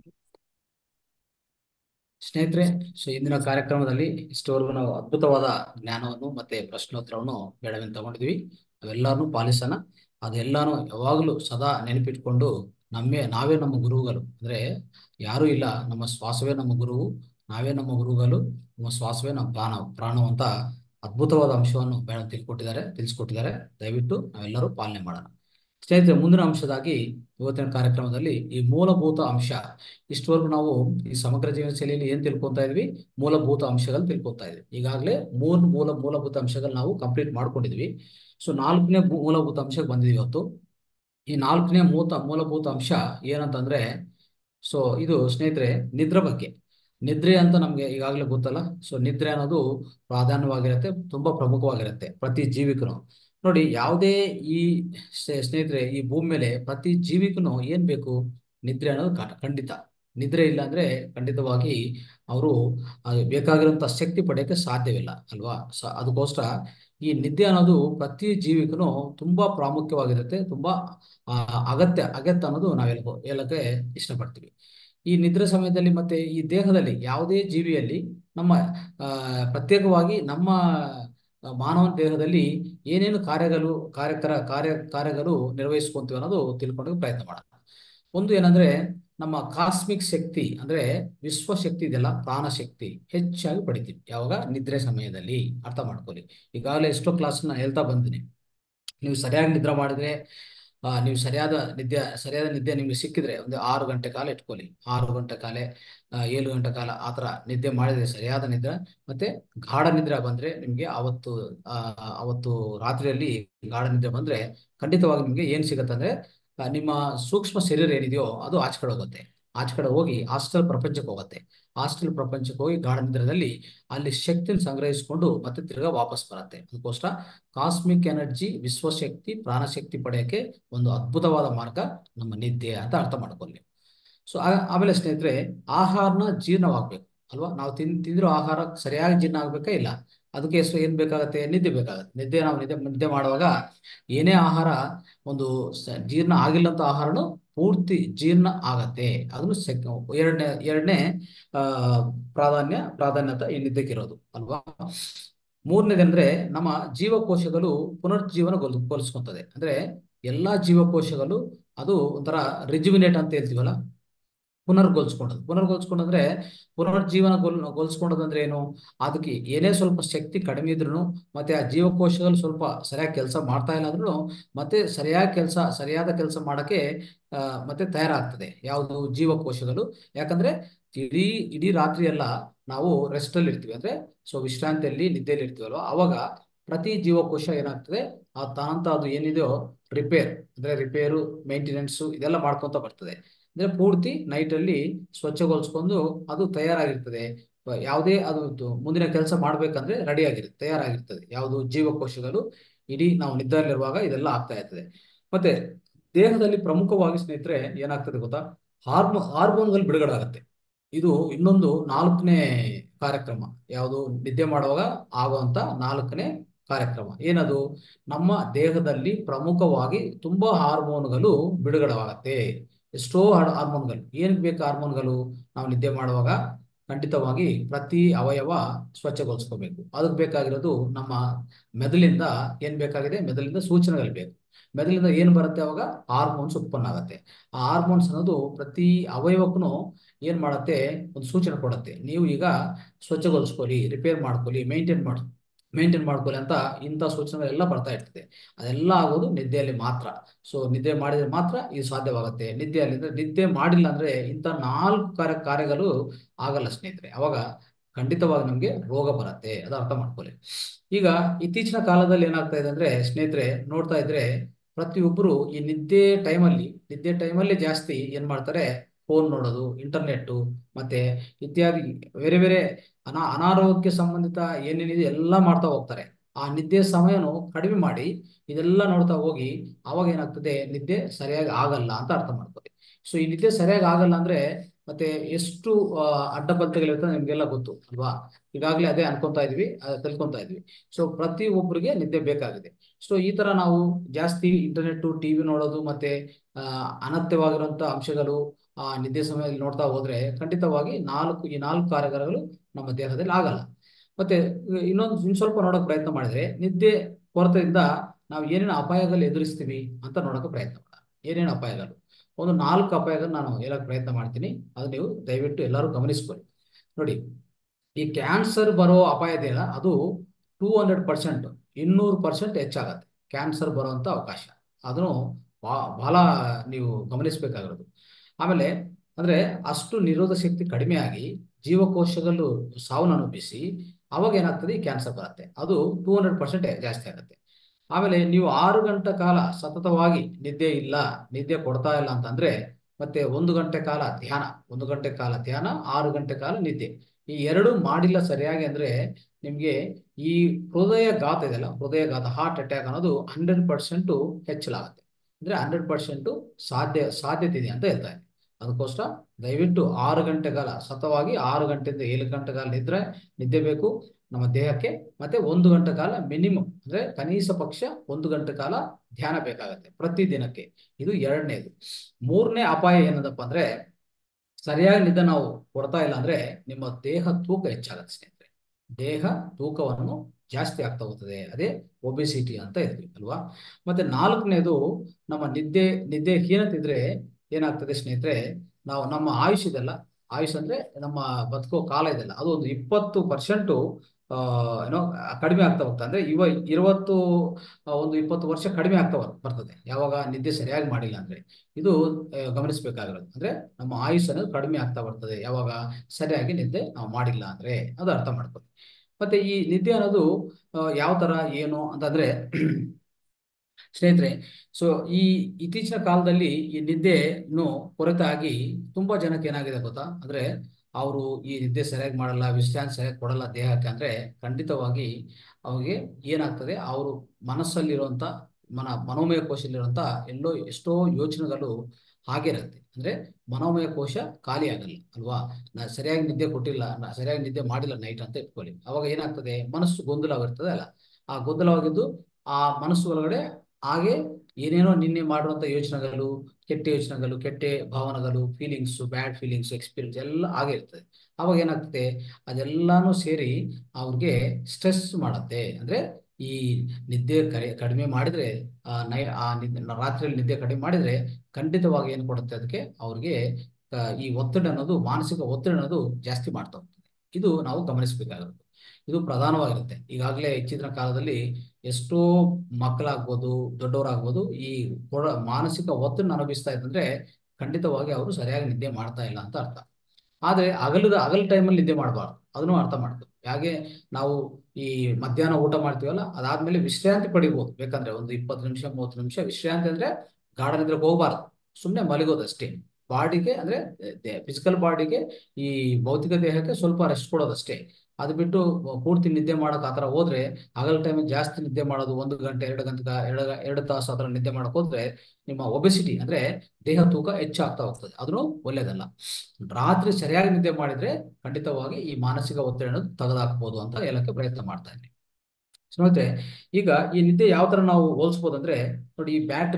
ಸ್ನೇಹಿತರೆ ಸೊ ಇಂದಿನ ಕಾರ್ಯಕ್ರಮದಲ್ಲಿ ಇಷ್ಟವರೆಗೂ ನಾವು ಅದ್ಭುತವಾದ ಜ್ಞಾನವನ್ನು ಮತ್ತೆ ಪ್ರಶ್ನೋತ್ತರವನ್ನು ಮೇಡಮ್ ತಗೊಂಡಿದ್ವಿ ಅವೆಲ್ಲಾನು ಪಾಲಿಸೋಣ ಅದೆಲ್ಲಾನು ಯಾವಾಗಲೂ ಸದಾ ನೆನಪಿಟ್ಕೊಂಡು ನಮ್ಮೇ ನಾವೇ ನಮ್ಮ ಗುರುಗಳು ಅಂದ್ರೆ ಯಾರೂ ಇಲ್ಲ ನಮ್ಮ ಶ್ವಾಸವೇ ನಮ್ಮ ಗುರುವು ನಾವೇ ನಮ್ಮ ಗುರುಗಳು ನಮ್ಮ ಶ್ವಾಸವೇ ನಮ್ಮ ಪ್ರಾಣ ಪ್ರಾಣ ಅಂತ ಅದ್ಭುತವಾದ ಅಂಶವನ್ನು ಮೇಡಮ್ ತಿಳ್ಕೊಟ್ಟಿದ್ದಾರೆ ತಿಳಿಸ್ಕೊಟ್ಟಿದ್ದಾರೆ ದಯವಿಟ್ಟು ನಾವೆಲ್ಲರೂ ಪಾಲನೆ ಮಾಡೋಣ ಸ್ನೇಹಿತರೆ ಮುಂದಿನ ಅಂಶದಾಗಿ ಇವತ್ತಿನ ಕಾರ್ಯಕ್ರಮದಲ್ಲಿ ಈ ಮೂಲಭೂತ ಅಂಶ ಇಷ್ಟವರೆಗೂ ನಾವು ಈ ಸಮಗ್ರ ಜೀವನ ಶೈಲಿಯಲ್ಲಿ ಏನ್ ತಿಳ್ಕೊತಾ ಇದ್ವಿ ಮೂಲಭೂತ ಅಂಶಗಳು ತಿಳ್ಕೊತಾ ಇದ್ವಿ ಈಗಾಗಲೇ ಮೂರು ಮೂಲ ಮೂಲಭೂತ ಅಂಶಗಳು ನಾವು ಕಂಪ್ಲೀಟ್ ಮಾಡ್ಕೊಂಡಿದ್ವಿ ಸೊ ನಾಲ್ಕನೇ ಭೂ- ಮೂಲಭೂತ ಅಂಶಕ್ಕೆ ಬಂದಿದ್ವಿ ಇವತ್ತು ಈ ನಾಲ್ಕನೇ ಮೂತ ಮೂಲಭೂತ ಅಂಶ ಏನಂತಂದ್ರೆ ಸೊ ಇದು ಸ್ನೇಹಿತರೆ ನಿದ್ರೆ ಬಗ್ಗೆ ನಿದ್ರೆ ಅಂತ ನಮ್ಗೆ ಈಗಾಗಲೇ ಗೊತ್ತಲ್ಲ ಸೊ ನಿದ್ರೆ ಅನ್ನೋದು ಪ್ರಾಧಾನ್ಯವಾಗಿರುತ್ತೆ ತುಂಬಾ ಪ್ರಮುಖವಾಗಿರುತ್ತೆ ಪ್ರತಿ ಜೀವಿಕನು ನೋಡಿ ಯಾವುದೇ ಈ ಸ್ನೇ- ಸ್ನೇಹಿತರೆ ಈ ಭೂಮಿ ಮೇಲೆ ಪ್ರತಿ ಜೀವಿಕನು ಏನ್ ಬೇಕು ನಿದ್ರೆ ಅನ್ನೋದು ಕ- ಖಂಡಿತ ನಿದ್ರೆ ಇಲ್ಲ ಅಂದ್ರೆ ಖಂಡಿತವಾಗಿ ಅವರು ಬೇಕಾಗಿರುವಂತ ಶಕ್ತಿ ಪಡೆಯಕ್ಕೆ ಸಾಧ್ಯವಿಲ್ಲ ಅಲ್ವಾ ಸೊ ಅದಕ್ಕೋಸ್ಕರ ಈ ನಿದ್ದೆ ಅನ್ನೋದು ಪ್ರತಿ ಜೀವಿಕನು ತುಂಬಾ ಪ್ರಾಮುಖ್ಯವಾಗಿರುತ್ತೆ ತುಂಬಾ ಆ, ಅಗತ್ಯ ಅಗತ್ಯ ಅನ್ನೋದು ನಾವು ಹೇಳ ಹೇಳಕ್ಕೆ ಇಷ್ಟಪಡ್ತೀವಿ ಈ ನಿದ್ರೆ ಸಮಯದಲ್ಲಿ ಮತ್ತೆ ಈ ದೇಹದಲ್ಲಿ ಯಾವುದೇ ಜೀವಿಯಲ್ಲಿ ನಮ್ಮ ಆ, ಪ್ರತ್ಯೇಕವಾಗಿ ನಮ್ಮ ಮಾನವ ದೇಹದಲ್ಲಿ ಏನೇನು ಕಾರ್ಯಗಳು ಕಾರ್ಯಕರ ಕಾರ್ಯ ಕಾರ್ಯಗಳು ನಿರ್ವಹಿಸ್ಕೊಂತೀವಿ ಅನ್ನೋದು ತಿಳ್ಕೊಳ್ಳೋಕೆ ಪ್ರಯತ್ನ ಮಾಡೋಣ ಒಂದು ಏನಂದ್ರೆ ನಮ್ಮ ಕಾಸ್ಮಿಕ್ ಶಕ್ತಿ ಅಂದ್ರೆ ವಿಶ್ವ ಶಕ್ತಿ ಇದೆಯಲ್ಲ ಪ್ರಾಣ ಶಕ್ತಿ ಹೆಚ್ಚಾಗಿ ಪಡಿತೀವಿ ಯಾವಾಗ ನಿದ್ರೆ ಸಮಯದಲ್ಲಿ ಅರ್ಥ ಮಾಡ್ಕೊಳ್ಳಿ ಈಗಾಗಲೇ ಎಷ್ಟೋ ಕ್ಲಾಸ್ ನಾನು ಹೇಳ್ತಾ ಬಂದಿನಿ ನೀವು ಸರಿಯಾಗಿ ನಿದ್ರೆ ಮಾಡಿದ್ರೆ ಆ, ನೀವು ಸರಿಯಾದ ನಿದ್ದೆ ಸರಿಯಾದ ನಿದ್ದೆ ನಿಮ್ಗೆ ಸಿಕ್ಕಿದ್ರೆ ಒಂದು ಆರು ಗಂಟೆ ಕಾಲ ಇಟ್ಕೊಳ್ಳಿ ಆರು ಗಂಟೆ ಕಾಲ ಆ, ಏಳು ಗಂಟೆ ಕಾಲ ಆ ಥರ ನಿದ್ದೆ ಮಾಡಿದ್ರೆ ಸರಿಯಾದ ನಿದ್ರೆ ಮತ್ತೆ ಗಾಢ ನಿದ್ರೆ ಬಂದ್ರೆ ನಿಮ್ಗೆ ಅವತ್ತು ಆ, ಅವತ್ತು ರಾತ್ರಿಯಲ್ಲಿ ಗಾಢ ನಿದ್ರೆ ಬಂದ್ರೆ ಖಂಡಿತವಾಗಿ ನಿಮ್ಗೆ ಏನ್ ಸಿಗತ್ತೆ ಅಂದ್ರೆ ಆ, ನಿಮ್ಮ ಸೂಕ್ಷ್ಮ ಶರೀರ ಏನಿದೆಯೋ ಅದು ಆಚೆ ಕಡೆ ಹೋಗುತ್ತೆ ಆಚೆ ಕಡೆ ಹೋಗಿ ಹಾಸ್ಟೆಲ್ ಪ್ರಪಂಚಕ್ಕೆ ಹೋಗುತ್ತೆ ಹಾಸ್ಟೆಲ್ ಪ್ರಪಂಚಕ್ಕೆ ಹೋಗಿ ಗಾಢ ನಿದ್ರದಲ್ಲಿ ಅಲ್ಲಿ ಶಕ್ತಿನ ಸಂಗ್ರಹಿಸಿಕೊಂಡು ಮತ್ತೆ ತಿರ್ಗಾ ವಾಪಸ್ ಬರುತ್ತೆ ಅದಕ್ಕೋಸ್ಕರ ಕಾಸ್ಮಿಕ್ ಎನರ್ಜಿ ವಿಶ್ವಶಕ್ತಿ ಪ್ರಾಣಶಕ್ತಿ ಪಡೆಯಕ್ಕೆ ಒಂದು ಅದ್ಭುತವಾದ ಮಾರ್ಗ ನಮ್ಮ ನಿದ್ದೆ ಅಂತ ಅರ್ಥ ಮಾಡ್ಕೊಳ್ಳಿ ಸೊ ಆಮೇಲೆ ಸ್ನೇಹಿತರೆ ಆಹಾರನ ಜೀರ್ಣವಾಗ್ಬೇಕು ಅಲ್ವಾ ನಾವು ತಿನ್ ತಿಂದಿರೋ ಆಹಾರ ಸರಿಯಾಗಿ ಜೀರ್ಣ ಆಗ್ಬೇಕಾ ಇಲ್ಲ ಅದಕ್ಕೆ ಎಷ್ಟು ಏನ್ ಬೇಕಾಗತ್ತೆ ನಿದ್ದೆ ಬೇಕಾಗತ್ತೆ ನಿದ್ದೆ ನಾವು ನಿದ್ದೆ ನಿದ್ದೆ ಮಾಡುವಾಗ ಏನೇ ಆಹಾರ ಒಂದು ಸ- ಜೀರ್ಣ ಆಗಿಲ್ಲಂತ ಆಹಾರನು ಪೂರ್ತಿ ಜೀರ್ಣ ಆಗತ್ತೆ ಅದನ್ನು ಸೆಕ್ ಎರಡನೇ ಎರಡನೇ ಆ ಪ್ರಾಧಾನ್ಯ ಪ್ರಾಧಾನ್ಯತೆ ಈ ನಿದ್ದೆಗಿರೋದು ಅಲ್ವಾ ಮೂರನೇದಂದ್ರೆ ನಮ್ಮ ಜೀವಕೋಶಗಳು ಪುನರ್ಜೀವನಗೊಲ್ ಗೊಳಿಸ್ಕೊಂತದೆ ಅಂದ್ರೆ ಎಲ್ಲಾ ಜೀವಕೋಶಗಳು ಅದು ಒಂಥರ ರಿಜುವಿನೇಟ್ ಅಂತ ಹೇಳ್ತೀವಲ್ಲ ಪುನರ್ಗೊಲ್ಸ್ಕೊಂಡದ್ದು ಪುನರ್ಗೊಲ್ಸ್ಕೊಂಡಂದ್ರೆ ಪುನರ್ಜೀವನಗೊಲ್ ಗೊಲ್ಸ್ಕೊಂಡದಂದ್ರೆ ಏನು ಅದಕ್ಕೆ ಏನೇ ಸ್ವಲ್ಪ ಶಕ್ತಿ ಕಡಿಮೆ ಇದ್ರೂ ಮತ್ತೆ ಆ ಜೀವಕೋಶಗಳು ಸ್ವಲ್ಪ ಸರಿಯಾಗಿ ಕೆಲಸ ಮಾಡ್ತಾ ಇಲ್ಲ ಅಂದ್ರೂ ಮತ್ತೆ ಸರಿಯಾಗಿ ಕೆಲಸ ಸರಿಯಾದ ಕೆಲಸ ಮಾಡಕ್ಕೆ ಆ, ಮತ್ತೆ ತಯಾರಾಗ್ತದೆ ಯಾವುದು ಜೀವಕೋಶಗಳು ಯಾಕಂದ್ರೆ ಇಡೀ ಇಡೀ ರಾತ್ರಿ ಎಲ್ಲ ನಾವು ರೆಸ್ಟ್ ಅಲ್ಲಿ ಇರ್ತೀವಿ ಅಂದ್ರೆ ಸೊ ವಿಶ್ರಾಂತಿಯಲ್ಲಿ ನಿದ್ದೆಯಲ್ಲಿ ಇರ್ತೀವಲ್ವ ಅವಾಗ ಪ್ರತಿ ಜೀವಕೋಶ ಏನಾಗ್ತದೆ ಆ ತಾನಂತ ಅದು ಏನಿದೆಯೋ ರಿಪೇರ್ ಅಂದ್ರೆ ರಿಪೇರು ಮೇಂಟೆನೆನ್ಸ್ ಇದೆಲ್ಲ ಮಾಡ್ಕೊಂತ ಬರ್ತದೆ ಅಂದ್ರೆ ಪೂರ್ತಿ ನೈಟ್ ಅಲ್ಲಿ ಸ್ವಚ್ಛಗೊಳಿಸ್ಕೊಂಡು ಅದು ತಯಾರಾಗಿರ್ತದೆ ಪ- ಯಾವುದೇ ಅದು ದು- ಮುಂದಿನ ಕೆಲಸ ಮಾಡ್ಬೇಕಂದ್ರೆ ರೆಡಿ ಆಗಿರುತ್ತೆ ತಯಾರಾಗಿರ್ತದೆ ಯಾವುದು ಜೀವಕೋಶಗಳು ಇಡೀ ನಾವು ನಿದ್ದೆಯಲ್ಲಿರುವಾಗ ಇದೆಲ್ಲ ಆಗ್ತಾ ಇರ್ತದೆ ಮತ್ತೆ ದೇಹದಲ್ಲಿ ಪ್ರಮುಖವಾಗಿ ಸ್ನೇಹಿತರೆ ಏನಾಗ್ತದೆ ಗೊತ್ತಾ ಹಾರ್ಮೋ ಹಾರ್ಮೋನ್ಗಳು ಬಿಡುಗಡೆ ಆಗುತ್ತೆ ಇದು ಇನ್ನೊಂದು ನಾಲ್ಕನೇ ಕಾರ್ಯಕ್ರಮ ಯಾವುದು ನಿದ್ದೆ ಮಾಡುವಾಗ ಆಗುವಂತ ನಾಲ್ಕನೇ ಕಾರ್ಯಕ್ರಮ ಏನದು ನಮ್ಮ ದೇಹದಲ್ಲಿ ಪ್ರಮುಖವಾಗಿ ತುಂಬಾ ಹಾರ್ಮೋನ್ಗಳು ಬಿಡುಗಡೆವಾಗತ್ತೆ ಎಷ್ಟೋ ಹಾರ್- ಹಾರ್ಮೋನ್ಗಳು ಏನಕ್ಕೆ ಬೇಕು ಹಾರ್ಮೋನ್ಗಳು ನಾವು ನಿದ್ದೆ ಮಾಡುವಾಗ ಖಂಡಿತವಾಗಿ ಪ್ರತಿ ಅವಯವ ಸ್ವಚ್ಛಗೊಳಿಸ್ಕೋಬೇಕು ಅದಕ್ಕೆ ಬೇಕಾಗಿರೋದು ನಮ್ಮ ಮೆದುಳಿಂದ ಏನ್ ಬೇಕಾಗಿದೆ ಮೆದುಳಿಂದ ಸೂಚನೆಗಳು ಬೇಕು ಮೆದುಳಿಂದ ಏನು ಬರುತ್ತೆ ಅವಾಗ ಹಾರ್ಮೋನ್ಸ್ ಉತ್ಪನ್ನ ಆಗುತ್ತೆ ಆ ಹಾರ್ಮೋನ್ಸ್ ಅನ್ನೋದು ಪ್ರತಿ ಅವಯವಕ್ಕೂ ಏನ್ ಮಾಡುತ್ತೆ ಒಂದು ಸೂಚನೆ ಕೊಡುತ್ತೆ ನೀವು ಈಗ ಸ್ವಚ್ಛಗೊಳಿಸ್ಕೊಳ್ಳಿ ರಿಪೇರ್ ಮಾಡ್ಕೊಳ್ಳಿ ಮೇಂಟೈನ್ ಮಾಡಿ ಮೇಂಟೈನ್ ಮಾಡ್ಕೊಳ್ಳಿ ಅಂತ ಇಂಥ ಸೂಚನೆಗಳೆಲ್ಲ ಬರ್ತಾ ಇರ್ತದೆ ಅದೆಲ್ಲ ಆಗೋದು ನಿದ್ದೆಯಲ್ಲಿ ಮಾತ್ರ ಸೊ ನಿದ್ದೆ ಮಾಡಿದ್ರೆ ಮಾತ್ರ ಇದು ಸಾಧ್ಯವಾಗುತ್ತೆ ನಿದ್ದೆಯಲ್ಲಿ ಅಂದ್ರೆ ನಿದ್ದೆ ಮಾಡಿಲ್ಲ ಅಂದ್ರೆ ಇಂಥ ನಾಲ್ಕು ಕಾರ್ಯ ಕಾರ್ಯಗಳು ಆಗಲ್ಲ ಸ್ನೇಹಿತರೆ ಅವಾಗ ಖಂಡಿತವಾಗಿ ನಮಗೆ ರೋಗ ಬರುತ್ತೆ ಅದು ಅರ್ಥ ಮಾಡ್ಕೊಳ್ಳಿ ಈಗ ಇತ್ತೀಚಿನ ಕಾಲದಲ್ಲಿ ಏನಾಗ್ತಾ ಇದೆ ಅಂದ್ರೆ ಸ್ನೇಹಿತರೆ ನೋಡ್ತಾ ಇದ್ರೆ ಪ್ರತಿಯೊಬ್ಬರು ಈ ನಿದ್ದೆ ಟೈಮಲ್ಲಿ ನಿದ್ದೆ ಟೈಮಲ್ಲಿ ಜಾಸ್ತಿ ಏನ್ ಮಾಡ್ತಾರೆ ಫೋನ್ ನೋಡೋದು ಇಂಟರ್ನೆಟ್ ಮತ್ತೆ ಇತ್ಯಾದಿ ಬೇರೆ ಬೇರೆ ಅನಾ ಅನಾರೋಗ್ಯ ಸಂಬಂಧಿತ ಏನೇನಿದೆ ಎಲ್ಲ ಮಾಡ್ತಾ ಹೋಗ್ತಾರೆ ಆ ನಿದ್ದೆ ಸಮಯನು ಕಡಿಮೆ ಮಾಡಿ ಇದೆಲ್ಲ ನೋಡ್ತಾ ಹೋಗಿ ಅವಾಗ ಏನಾಗ್ತದೆ ನಿದ್ದೆ ಸರಿಯಾಗಿ ಆಗಲ್ಲ ಅಂತ ಅರ್ಥ ಮಾಡ್ಕೊಳ್ಳಿ ಸೊ ಈ ನಿದ್ದೆ ಸರಿಯಾಗಿ ಆಗಲ್ಲ ಅಂದ್ರೆ ಮತ್ತೆ ಎಷ್ಟು ಅಡ್ಡಬದ್ಧಗಳಿರ್ತದೆ ನಿಮ್ಗೆಲ್ಲ ಗೊತ್ತು ಅಲ್ವಾ ಈಗಾಗಲೇ ಅದೇ ಅನ್ಕೊಂತಾ ಇದೀವಿ ತಿಳ್ಕೊಂತಾ ಇದ್ವಿ ಸೊ ಪ್ರತಿ ಒಬ್ಬರಿಗೆ ನಿದ್ದೆ ಬೇಕಾಗಿದೆ ಸೊ ಈ ತರ ನಾವು ಜಾಸ್ತಿ ಇಂಟರ್ನೆಟ್ ಟಿವಿ ನೋಡೋದು ಮತ್ತೆ ಅಹ್ ಅನಗತ್ಯವಾಗಿರುವಂತ ಅಂಶಗಳು ಆ ನಿದ್ದೆ ಸಮಯದಲ್ಲಿ ನೋಡ್ತಾ ಹೋದ್ರೆ ಖಂಡಿತವಾಗಿ ನಾಲ್ಕು ಈ ನಾಲ್ಕು ಕಾರ್ಯಗಳು ನಮ್ಮ ದೇಹದಲ್ಲಿ ಆಗಲ್ಲ ಮತ್ತೆ ಇನ್ನೊಂದು ಇನ್ ಸ್ವಲ್ಪ ನೋಡೋಕೆ ಪ್ರಯತ್ನ ಮಾಡಿದ್ರೆ ನಿದ್ದೆ ಕೊರತೆಯಿಂದ ನಾವು ಏನೇನು ಅಪಾಯಗಳು ಎದುರಿಸ್ತೀವಿ ಅಂತ ನೋಡೋಕೆ ಪ್ರಯತ್ನ ಮಾಡೋಣ ಏನೇನು ಅಪಾಯಗಳು ಒಂದು ನಾಲ್ಕು ಅಪಾಯಗಳು ನಾನು ಹೇಳಕ್ ಪ್ರಯತ್ನ ಮಾಡ್ತೀನಿ ಅದು ನೀವು ದಯವಿಟ್ಟು ಎಲ್ಲರೂ ಗಮನಿಸ್ಕೊಳ್ಳಿ ನೋಡಿ ಈ ಕ್ಯಾನ್ಸರ್ ಬರೋ ಅಪಾಯ ಇದೆಯಲ್ಲ ಅದು ಟೂ ಹಂಡ್ರೆಡ್ ಪರ್ಸೆಂಟ್ ಇನ್ನೂರು ಪರ್ಸೆಂಟ್ ಹೆಚ್ಚಾಗತ್ತೆ ಕ್ಯಾನ್ಸರ್ ಬರುವಂತ ಅವಕಾಶ ಅದನ್ನು ಬಹಳ ನೀವು ಗಮನಿಸಬೇಕಾಗಿರೋದು ಆಮೇಲೆ ಅಂದ್ರೆ ಅಷ್ಟು ನಿರೋಧ ಶಕ್ತಿ ಕಡಿಮೆ ಆಗಿ ಜೀವಕೋಶಗಳು ಸಾವನ್ನು ಅನುಭವಿಸಿ ಅವಾಗ ಏನಾಗ್ತದೆ ಕ್ಯಾನ್ಸರ್ ಬರುತ್ತೆ ಅದು ಟೂ ಹಂಡ್ರೆಡ್ ಪರ್ಸೆಂಟ್ ಜಾಸ್ತಿ ಆಗುತ್ತೆ ಆಮೇಲೆ ನೀವು ಆರು ಗಂಟೆ ಕಾಲ ಸತತವಾಗಿ ನಿದ್ದೆ ಇಲ್ಲ ನಿದ್ದೆ ಕೊಡ್ತಾ ಇಲ್ಲ ಅಂತಂದ್ರೆ ಮತ್ತೆ ಒಂದು ಗಂಟೆ ಕಾಲ ಧ್ಯಾನ ಒಂದು ಗಂಟೆ ಕಾಲ ಧ್ಯಾನ ಆರು ಗಂಟೆ ಕಾಲ ನಿದ್ದೆ ಈ ಎರಡು ಮಾಡಿಲ್ಲ ಸರಿಯಾಗಿ ಅಂದ್ರೆ ನಿಮ್ಗೆ ಈ ಹೃದಯ ಘಾತ ಇದೆಯಲ್ಲ ಹೃದಯ ಘಾತ ಹಾರ್ಟ್ ಅಟ್ಯಾಕ್ ಅನ್ನೋದು ಹಂಡ್ರೆಡ್ ಪರ್ಸೆಂಟ್ ಹೆಚ್ಚಲಾಗುತ್ತೆ ಅಂದ್ರೆ ಹಂಡ್ರೆಡ್ ಪರ್ಸೆಂಟ್ ಸಾಧ್ಯ ಸಾಧ್ಯತೆ ಇದೆ ಅಂತ ಹೇಳ್ತಾರೆ ಅದಕ್ಕೋಸ್ಕರ ದಯವಿಟ್ಟು ಆರು ಗಂಟೆ ಕಾಲ ಸತತವಾಗಿ ಆರು ಗಂಟೆಯಿಂದ ಏಳು ಗಂಟೆ ಕಾಲ ನಿದ್ರೆ ನಿದ್ದೆ ಬೇಕು ನಮ್ಮ ದೇಹಕ್ಕೆ ಮತ್ತೆ ಒಂದು ಗಂಟೆ ಕಾಲ ಮಿನಿಮಮ್ ಅಂದ್ರೆ ಕನಿಷ್ಠ ಪಕ್ಷ ಒಂದು ಗಂಟೆ ಕಾಲ ಧ್ಯಾನ ಬೇಕಾಗತ್ತೆ ಪ್ರತಿ ದಿನಕ್ಕೆ ಇದು ಎರಡನೇದು ಮೂರನೇ ಅಪಾಯ ಏನದಪ್ಪ ಅಂದ್ರೆ ಸರಿಯಾಗಿ ನಿದ್ದೆ ನಾವು ಕೊಡ್ತಾ ಇಲ್ಲ ಅಂದ್ರೆ ನಿಮ್ಮ ದೇಹ ತೂಕ ಹೆಚ್ಚಾಗತ್ತೆ ಸ್ನೇಹಿತರೆ ದೇಹ ತೂಕವನ್ನು ಜಾಸ್ತಿ ಆಗ್ತಾ ಹೋಗ್ತದೆ ಅದೇ ಒಬೆಸಿಟಿ ಅಂತ ಇದ್ವಿ ಅಲ್ವಾ ಮತ್ತೆ ನಾಲ್ಕನೇದು ನಮ್ಮ ನಿದ್ದೆ ನಿದ್ದೆ ಹೀನತೆ ಇದ್ರೆ ಏನಾಗ್ತದೆ ಸ್ನೇಹಿತರೆ ನಾವು ನಮ್ಮ ಆಯುಷ್ ಇದೆಲ್ಲ ಆಯುಷ್ ಅಂದ್ರೆ ನಮ್ಮ ಬದುಕೋ ಕಾಲ ಇದೆಲ್ಲ ಅದು ಒಂದು ಇಪ್ಪತ್ತು ಪರ್ಸೆಂಟು ಏನೋ ಕಡಿಮೆ ಆಗ್ತಾ ಹೋಗ್ತಾ ಅಂದ್ರೆ ಇವ ಇರುವತ್ತು ಒಂದು ಇಪ್ಪತ್ತು ವರ್ಷ ಕಡಿಮೆ ಆಗ್ತಾ ಬರ್ತದೆ ಯಾವಾಗ ನಿದ್ದೆ ಸರಿಯಾಗಿ ಮಾಡಿಲ್ಲ ಅಂದ್ರೆ ಇದು ಗಮನಿಸಬೇಕಾಗಿರೋದು ಅಂದ್ರೆ ನಮ್ಮ ಆಯುಷ್ ಅನ್ನೋದು ಕಡಿಮೆ ಆಗ್ತಾ ಬರ್ತದೆ ಯಾವಾಗ ಸರಿಯಾಗಿ ನಿದ್ದೆ ನಾವು ಮಾಡಿಲ್ಲ ಅಂದ್ರೆ ಅದು ಅರ್ಥ ಮಾಡ್ಕೊಳ್ಳಿ ಮತ್ತೆ ಈ ನಿದ್ದೆ ಅನ್ನೋದು ಯಾವ ತರ ಏನು ಅಂತಂದ್ರೆ ಸ್ನೇಹಿತರೆ ಸೊ ಈ ಇತ್ತೀಚಿನ ಕಾಲದಲ್ಲಿ ಈ ನಿದ್ದೆನು ಕೊರತೆ ಆಗಿ ತುಂಬಾ ಜನಕ್ಕೆ ಏನಾಗಿದೆ ಗೊತ್ತಾ ಅಂದ್ರೆ ಅವರು ಈ ನಿದ್ದೆ ಸರಿಯಾಗಿ ಮಾಡಲ್ಲ ವಿಶ್ರಾಂತಿ ಸರಿಯಾಗಿ ಕೊಡಲ್ಲ ದೇಹಕ್ಕೆ ಅಂದ್ರೆ ಖಂಡಿತವಾಗಿ ಅವ್ರಿಗೆ ಏನಾಗ್ತದೆ ಅವರು ಮನಸ್ಸಲ್ಲಿರುವಂತ ಮನ ಮನೋಮಯ ಕೋಶದಲ್ಲಿರುವಂತ ಎಲ್ಲೋ ಎಷ್ಟೋ ಯೋಚನೆಗಳು ಹಾಗೆ ಇರುತ್ತೆ ಅಂದ್ರೆ ಮನೋಮಯ ಕೋಶ ಖಾಲಿ ಆಗಲ್ಲ ಅಲ್ವಾ ನಾ ಸರಿಯಾಗಿ ನಿದ್ದೆ ಕೊಟ್ಟಿಲ್ಲ ನಾ ಸರಿಯಾಗಿ ನಿದ್ದೆ ಮಾಡಿಲ್ಲ ನೈಟ್ ಅಂತ ಇಟ್ಕೊಳ್ಳಿ ಅವಾಗ ಏನಾಗ್ತದೆ ಮನಸ್ಸು ಗೊಂದಲವಾಗಿರ್ತದೆ ಅಲ್ಲ ಆ ಗೊಂದಲವಾಗಿದ್ದು ಆ ಮನಸ್ಸು ಒಳಗಡೆ ಹಾಗೆ ಏನೇನೋ ನಿನ್ನೆ ಮಾಡುವಂತ ಯೋಚನೆಗಳು ಕೆಟ್ಟ ಯೋಚನೆಗಳು ಕೆಟ್ಟ ಭಾವನೆಗಳು ಫೀಲಿಂಗ್ಸ್ ಬ್ಯಾಡ್ ಫೀಲಿಂಗ್ಸ್ ಎಕ್ಸ್ಪೀರಿಯನ್ಸ್ ಎಲ್ಲ ಹಾಗೆ ಇರ್ತದೆ ಅವಾಗ ಏನಾಗ್ತದೆ ಅದೆಲ್ಲಾನು ಸೇರಿ ಅವ್ರಿಗೆ ಸ್ಟ್ರೆಸ್ ಮಾಡತ್ತೆ ಅಂದ್ರೆ ಈ ನಿದ್ದೆ ಕರೆ ಕಡಿಮೆ ಮಾಡಿದ್ರೆ ಆ ನೈ ಆ ನಿದ್ದೆ ರಾತ್ರಿಯಲ್ಲಿ ನಿದ್ದೆ ಕಡಿಮೆ ಮಾಡಿದ್ರೆ ಖಂಡಿತವಾಗಿ ಏನ್ ಕೊಡುತ್ತೆ ಅದಕ್ಕೆ ಅವ್ರಿಗೆ ಈ ಒತ್ತಡ ಅನ್ನೋದು ಮಾನಸಿಕ ಒತ್ತಡ ಅನ್ನೋದು ಜಾಸ್ತಿ ಮಾಡ್ತಾ ಹೋಗ್ತದೆ ಇದು ನಾವು ಗಮನಿಸಬೇಕಾಗಿರೋದು ಇದು ಪ್ರಧಾನವಾಗಿರುತ್ತೆ ಈಗಾಗಲೇ ಇತ್ತೀಚಿನ ಕಾಲದಲ್ಲಿ ಎಷ್ಟೋ ಮಕ್ಕಳಾಗ್ಬೋದು ದೊಡ್ಡವರಾಗ್ಬೋದು ಈ ಮಾನಸಿಕ ಒತ್ತಡ ಅನುಭವಿಸ್ತಾ ಇದ್ದಂದ್ರೆ ಖಂಡಿತವಾಗಿ ಅವರು ಸರಿಯಾಗಿ ನಿದ್ದೆ ಮಾಡ್ತಾ ಇಲ್ಲ ಅಂತ ಅರ್ಥ ಆದ್ರೆ ಅಗಲದ ಅಗಲ ಟೈಮಲ್ಲಿ ನಿದ್ದೆ ಮಾಡಬಾರ್ದು ಅದನ್ನು ಅರ್ಥ ಮಾಡ್ತೀವಿ ಹಾಗೆ ನಾವು ಈ ಮಧ್ಯಾಹ್ನ ಊಟ ಮಾಡ್ತೀವಲ್ಲ ಅದಾದ್ಮೇಲೆ ವಿಶ್ರಾಂತಿ ಪಡಿಬಹುದು ಬೇಕಂದ್ರೆ ಒಂದು ಇಪ್ಪತ್ತು ನಿಮಿಷ ಮೂವತ್ತು ನಿಮಿಷ ವಿಶ್ರಾಂತಿ ಅಂದ್ರೆ ಗಾಢ ನಿದ್ರೆಗೆ ಹೋಗ್ಬಾರ್ದು ಸುಮ್ಮನೆ ಮಲಗೋದಷ್ಟೇ ಬಾಡಿಗೆ ಅಂದ್ರೆ ಫಿಸಿಕಲ್ ಬಾಡಿಗೆ ಈ ಭೌತಿಕ ದೇಹಕ್ಕೆ ಸ್ವಲ್ಪ ರೆಸ್ಟ್ ಕೊಡೋದಷ್ಟೇ ಅದು ಬಿಟ್ಟು ಪೂರ್ತಿ ನಿದ್ದೆ ಮಾಡಕ್ ಆತರ ಹೋದ್ರೆ ಹಗಲ ಟೈಮ್ ಜಾಸ್ತಿ ನಿದ್ದೆ ಮಾಡೋದು ಒಂದು ಗಂಟೆ ಎರಡು ಗಂಟೆ ಎರಡು ಎರಡು ತಾಸು ಆತರ ನಿದ್ದೆ ಮಾಡಕ್ ಹೋದ್ರೆ ನಿಮ್ಮ ಒಬೆಸಿಟಿ ಅಂದ್ರೆ ದೇಹ ತೂಕ ಹೆಚ್ಚಾಗ್ತಾ ಹೋಗ್ತದೆ ಅದನ್ನು ಒಳ್ಳೇದಲ್ಲ ರಾತ್ರಿ ಸರಿಯಾಗಿ ನಿದ್ದೆ ಮಾಡಿದ್ರೆ ಖಂಡಿತವಾಗಿ ಈ ಮಾನಸಿಕ ಒತ್ತಡ ತೆಗೆದಾಕ್ಬೋದು ಅಂತ ಹೇಳಕ್ಕೆ ಪ್ರಯತ್ನ ಮಾಡ್ತಾ ಇದ್ದೀನಿ ಸ್ನೇಹಿತರೆ ಈಗ ಈ ನಿದ್ದೆ ಯಾವ ತರ ನಾವು ಹೋಲಿಸ್ಬೋದು ಅಂದ್ರೆ ನೋಡಿ ಈ ಬ್ಯಾಟ್ರಿ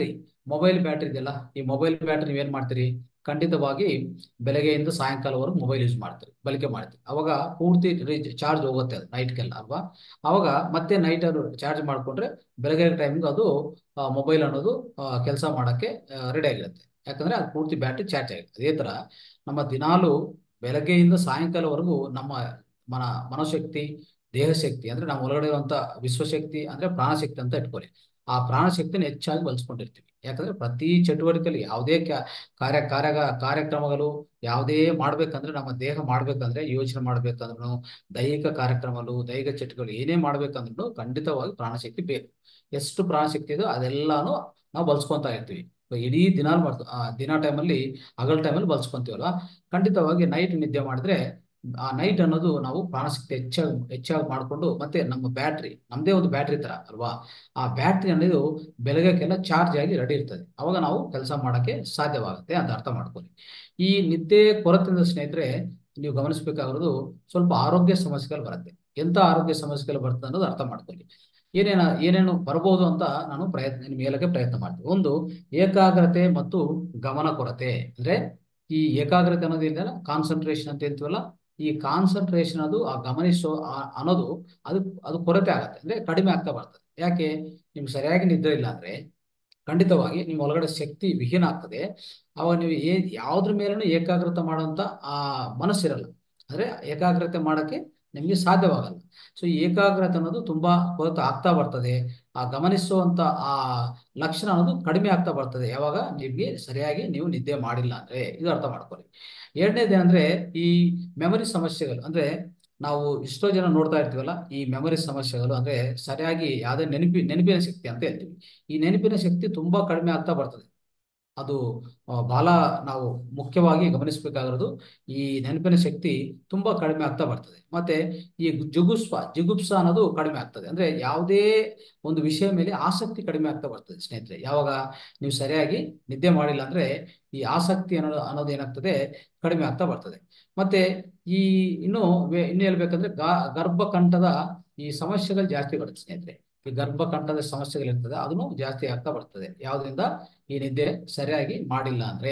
ಮೊಬೈಲ್ ಬ್ಯಾಟ್ರಿ ಇದೆಯಲ್ಲ ಈ ಮೊಬೈಲ್ ಬ್ಯಾಟ್ರಿ ನೀವೇನ್ ಮಾಡ್ತೀರಿ ಖಂಡಿತವಾಗಿ ಬೆಳಗ್ಗೆಯಿಂದ ಸಾಯಂಕಾಲವರೆಗೂ ಮೊಬೈಲ್ ಯೂಸ್ ಮಾಡ್ತೀರಿ ಬಳಕೆ ಮಾಡ್ತೀರಿ ಅವಾಗ ಪೂರ್ತಿ ಚಾರ್ಜ್ ಹೋಗುತ್ತೆ ಅದು ನೈಟ್ಗೆಲ್ಲ ಅಲ್ವಾ ಅವಾಗ ಮತ್ತೆ ನೈಟ್ ಅದು ಚಾರ್ಜ್ ಮಾಡ್ಕೊಂಡ್ರೆ ಬೆಳಗ್ಗೆ ಟೈಮ್ಗೆ ಅದು ಮೊಬೈಲ್ ಅನ್ನೋದು ಕೆಲಸ ಮಾಡಕ್ಕೆ ರೆಡಿ ಆಗಿರುತ್ತೆ ಯಾಕಂದ್ರೆ ಅದು ಪೂರ್ತಿ ಬ್ಯಾಟ್ರಿ ಚಾರ್ಜ್ ಆಗಿರುತ್ತೆ ಅದೇ ತರ ನಮ್ಮ ದಿನಾಲು ಬೆಳಗ್ಗೆಯಿಂದ ಸಾಯಂಕಾಲವರೆಗೂ ನಮ್ಮ ಮನ ಮನೋಶಕ್ತಿ ದೇಹಶಕ್ತಿ ಅಂದ್ರೆ ನಮ್ಮ ಒಳಗಡೆ ಇರುವಂತ ವಿಶ್ವಶಕ್ತಿ ಅಂದ್ರೆ ಪ್ರಾಣಶಕ್ತಿ ಅಂತ ಇಟ್ಕೊಳ್ಳಿ ಆ ಪ್ರಾಣಶಕ್ತಿನ ಹೆಚ್ಚಾಗಿ ಬಳಸ್ಕೊಂಡಿರ್ತೀವಿ ಯಾಕಂದ್ರೆ ಪ್ರತಿ ಚಟುವಟಿಕೆಯಲ್ಲಿ ಯಾವುದೇ ಕ್ಯಾ- ಕಾರ್ಯ ಕಾರ್ಯ ಕಾರ್ಯಕ್ರಮಗಳು ಯಾವುದೇ ಮಾಡ್ಬೇಕಂದ್ರೆ ನಮ್ಮ ದೇಹ ಮಾಡ್ಬೇಕಂದ್ರೆ ಯೋಚನೆ ಮಾಡ್ಬೇಕಂದ್ರೂ ದೈಹಿಕ ಕಾರ್ಯಕ್ರಮಗಳು ದೈಹಿಕ ಚಟುವಟಿಕೆಗಳು ಏನೇ ಮಾಡ್ಬೇಕಂದ್ರೂ ಖಂಡಿತವಾಗಿ ಪ್ರಾಣಶಕ್ತಿ ಬೇಕು ಎಷ್ಟು ಪ್ರಾಣಶಕ್ತಿ ಇದೋ ಅದೆಲ್ಲಾನು ನಾವು ಬಳಸ್ಕೊಂತಾ ಇರ್ತೀವಿ ಇಡೀ ದಿನ ಮಾಡ್ತು ಆ ದಿನ ಟೈಮಲ್ಲಿ ಹಗಲ್ ಟೈಮಲ್ಲಿ ಬಳಸ್ಕೊಂತೀವಲ್ವಾ ಖಂಡಿತವಾಗಿ ನೈಟ್ ನಿದ್ದೆ ಮಾಡಿದ್ರೆ ಆ ನೈಟ್ ಅನ್ನೋದು ನಾವು ಪ್ರಾಣಶಕ್ತಿ ಹೆಚ್ಚಾಗಿ ಹೆಚ್ಚಾಗಿ ಮಾಡಿಕೊಂಡು ಮತ್ತೆ ನಮ್ಮ ಬ್ಯಾಟ್ರಿ ನಮ್ದೇ ಒಂದು ಬ್ಯಾಟ್ರಿ ತರ ಅಲ್ವಾ ಆ ಬ್ಯಾಟ್ರಿ ಅನ್ನೋದು ಬೆಳಗ್ಗೆಲ್ಲ ಚಾರ್ಜ್ ಆಗಿ ರೆಡಿ ಇರ್ತದೆ ಅವಾಗ ನಾವು ಕೆಲಸ ಮಾಡಕ್ಕೆ ಸಾಧ್ಯವಾಗುತ್ತೆ ಅಂತ ಅರ್ಥ ಮಾಡ್ಕೊಳ್ಳಿ ಈ ನಿದ್ದೆ ಕೊರತೆಯಿಂದ ಸ್ನೇಹಿತರೆ ನೀವು ಗಮನಿಸಬೇಕಾಗಿರೋದು ಸ್ವಲ್ಪ ಆರೋಗ್ಯ ಸಮಸ್ಯೆಗಳು ಬರುತ್ತೆ ಎಂತ ಆರೋಗ್ಯ ಸಮಸ್ಯೆಗಳು ಬರುತ್ತೆ ಅನ್ನೋದು ಅರ್ಥ ಮಾಡ್ಕೊಳ್ಳಿ ಏನೇನ ಏನೇನು ಬರ್ಬೋದು ಅಂತ ನಾನು ಪ್ರಯತ್ನ ನಿಮ್ಗೆ ಹೇಳಕ್ಕೆ ಪ್ರಯತ್ನ ಮಾಡ್ತೀನಿ ಒಂದು ಏಕಾಗ್ರತೆ ಮತ್ತು ಗಮನ ಕೊರತೆ ಅಂದ್ರೆ ಈ ಏಕಾಗ್ರತೆ ಅನ್ನೋದು ಇದೆಯಲ್ಲ ಕಾನ್ಸಂಟ್ರೇಷನ್ ಅಂತ ಹೇಳ್ತೀವಲ್ಲ ಈ ಕಾನ್ಸಂಟ್ರೇಷನ್ ಅದು ಆ ಗಮನಿಸೋ ಆ- ಅನ್ನೋದು ಅದು ಅದು ಕೊರತೆ ಆಗತ್ತೆ ಅಂದ್ರೆ ಕಡಿಮೆ ಆಗ್ತಾ ಬರ್ತದೆ ಯಾಕೆ ನಿಮ್ಗೆ ಸರಿಯಾಗಿ ನಿದ್ರೆ ಇಲ್ಲ ಅಂದ್ರೆ ಖಂಡಿತವಾಗಿ ನಿಮ್ಮ ಒಳಗಡೆ ಶಕ್ತಿ ವಿಹೀನ ಆಗ್ತದೆ ಅವಾಗ ನೀವು ಏ ಯಾವ್ದ್ರ ಮೇಲೂ ಏಕಾಗ್ರತೆ ಮಾಡುವಂತ ಆ ಮನಸ್ಸಿರಲ್ಲ ಅಂದ್ರೆ ಏಕಾಗ್ರತೆ ಮಾಡಕ್ಕೆ ನಿಮಗೆ ಸಾಧ್ಯವಾಗಲ್ಲ ಸೊ ಈ ಏಕಾಗ್ರತೆ ಅನ್ನೋದು ತುಂಬಾ ಕೊರತೆ ಆಗ್ತಾ ಬರ್ತದೆ ಆ ಗಮನಿಸುವಂತ ಆ ಲಕ್ಷಣ ಅನ್ನೋದು ಕಡಿಮೆ ಆಗ್ತಾ ಬರ್ತದೆ ಯಾವಾಗ ನಿಮ್ಗೆ ಸರಿಯಾಗಿ ನೀವು ನಿದ್ದೆ ಮಾಡಿಲ್ಲ ಅಂದ್ರೆ ಇದು ಅರ್ಥ ಮಾಡ್ಕೊಳ್ಳಿ ಎರಡನೇದು ಅಂದ್ರೆ ಈ ಮೆಮರಿ ಸಮಸ್ಯೆಗಳು ಅಂದ್ರೆ ನಾವು ಎಷ್ಟೋ ಜನ ನೋಡ್ತಾ ಇರ್ತೀವಲ್ಲ ಈ ಮೆಮರಿ ಸಮಸ್ಯೆಗಳು ಅಂದ್ರೆ ಸರಿಯಾಗಿ ಯಾವ್ದೇ ನೆನಪಿ ನೆನಪಿನ ಶಕ್ತಿ ಅಂತ ಹೇಳ್ತೀವಿ ಈ ನೆನಪಿನ ಶಕ್ತಿ ತುಂಬಾ ಕಡಿಮೆ ಆಗ್ತಾ ಬರ್ತದೆ ಅದು ಆ, ಬಹಳ ನಾವು ಮುಖ್ಯವಾಗಿ ಗಮನಿಸಬೇಕಾಗಿರೋದು ಈ ನೆನಪಿನ ಶಕ್ತಿ ತುಂಬಾ ಕಡಿಮೆ ಆಗ್ತಾ ಬರ್ತದೆ ಮತ್ತೆ ಈ ಜುಗುಪ್ಸ ಜಿಗುಪ್ಸ ಅನ್ನೋದು ಕಡಿಮೆ ಆಗ್ತದೆ ಅಂದ್ರೆ ಯಾವುದೇ ಒಂದು ವಿಷಯ ಮೇಲೆ ಆಸಕ್ತಿ ಕಡಿಮೆ ಆಗ್ತಾ ಬರ್ತದೆ ಸ್ನೇಹಿತರೆ ಯಾವಾಗ ನೀವು ಸರಿಯಾಗಿ ನಿದ್ದೆ ಮಾಡಿಲ್ಲ ಅಂದ್ರೆ ಈ ಆಸಕ್ತಿ ಅನ್ನೋದು ಅನ್ನೋದು ಏನಾಗ್ತದೆ ಕಡಿಮೆ ಆಗ್ತಾ ಬರ್ತದೆ ಮತ್ತೆ ಈ ಇನ್ನು ವೇ- ಇನ್ನು ಹೇಳ್ಬೇಕಂದ್ರೆ ಗಾ ಗರ್ಭಕಂಠದ ಈ ಸಮಸ್ಯೆಗಳು ಜಾಸ್ತಿ ಬರುತ್ತೆ ಸ್ನೇಹಿತರೆ ಈ ಗರ್ಭಕಂಠದ ಸಮಸ್ಯೆಗಳಿರ್ತದೆ ಅದನ್ನು ಜಾಸ್ತಿ ಆಗ್ತಾ ಬರ್ತದೆ ಯಾವ್ದ್ರಿಂದ ಈ ನಿದ್ದೆ ಸರಿಯಾಗಿ ಮಾಡಿಲ್ಲ ಅಂದ್ರೆ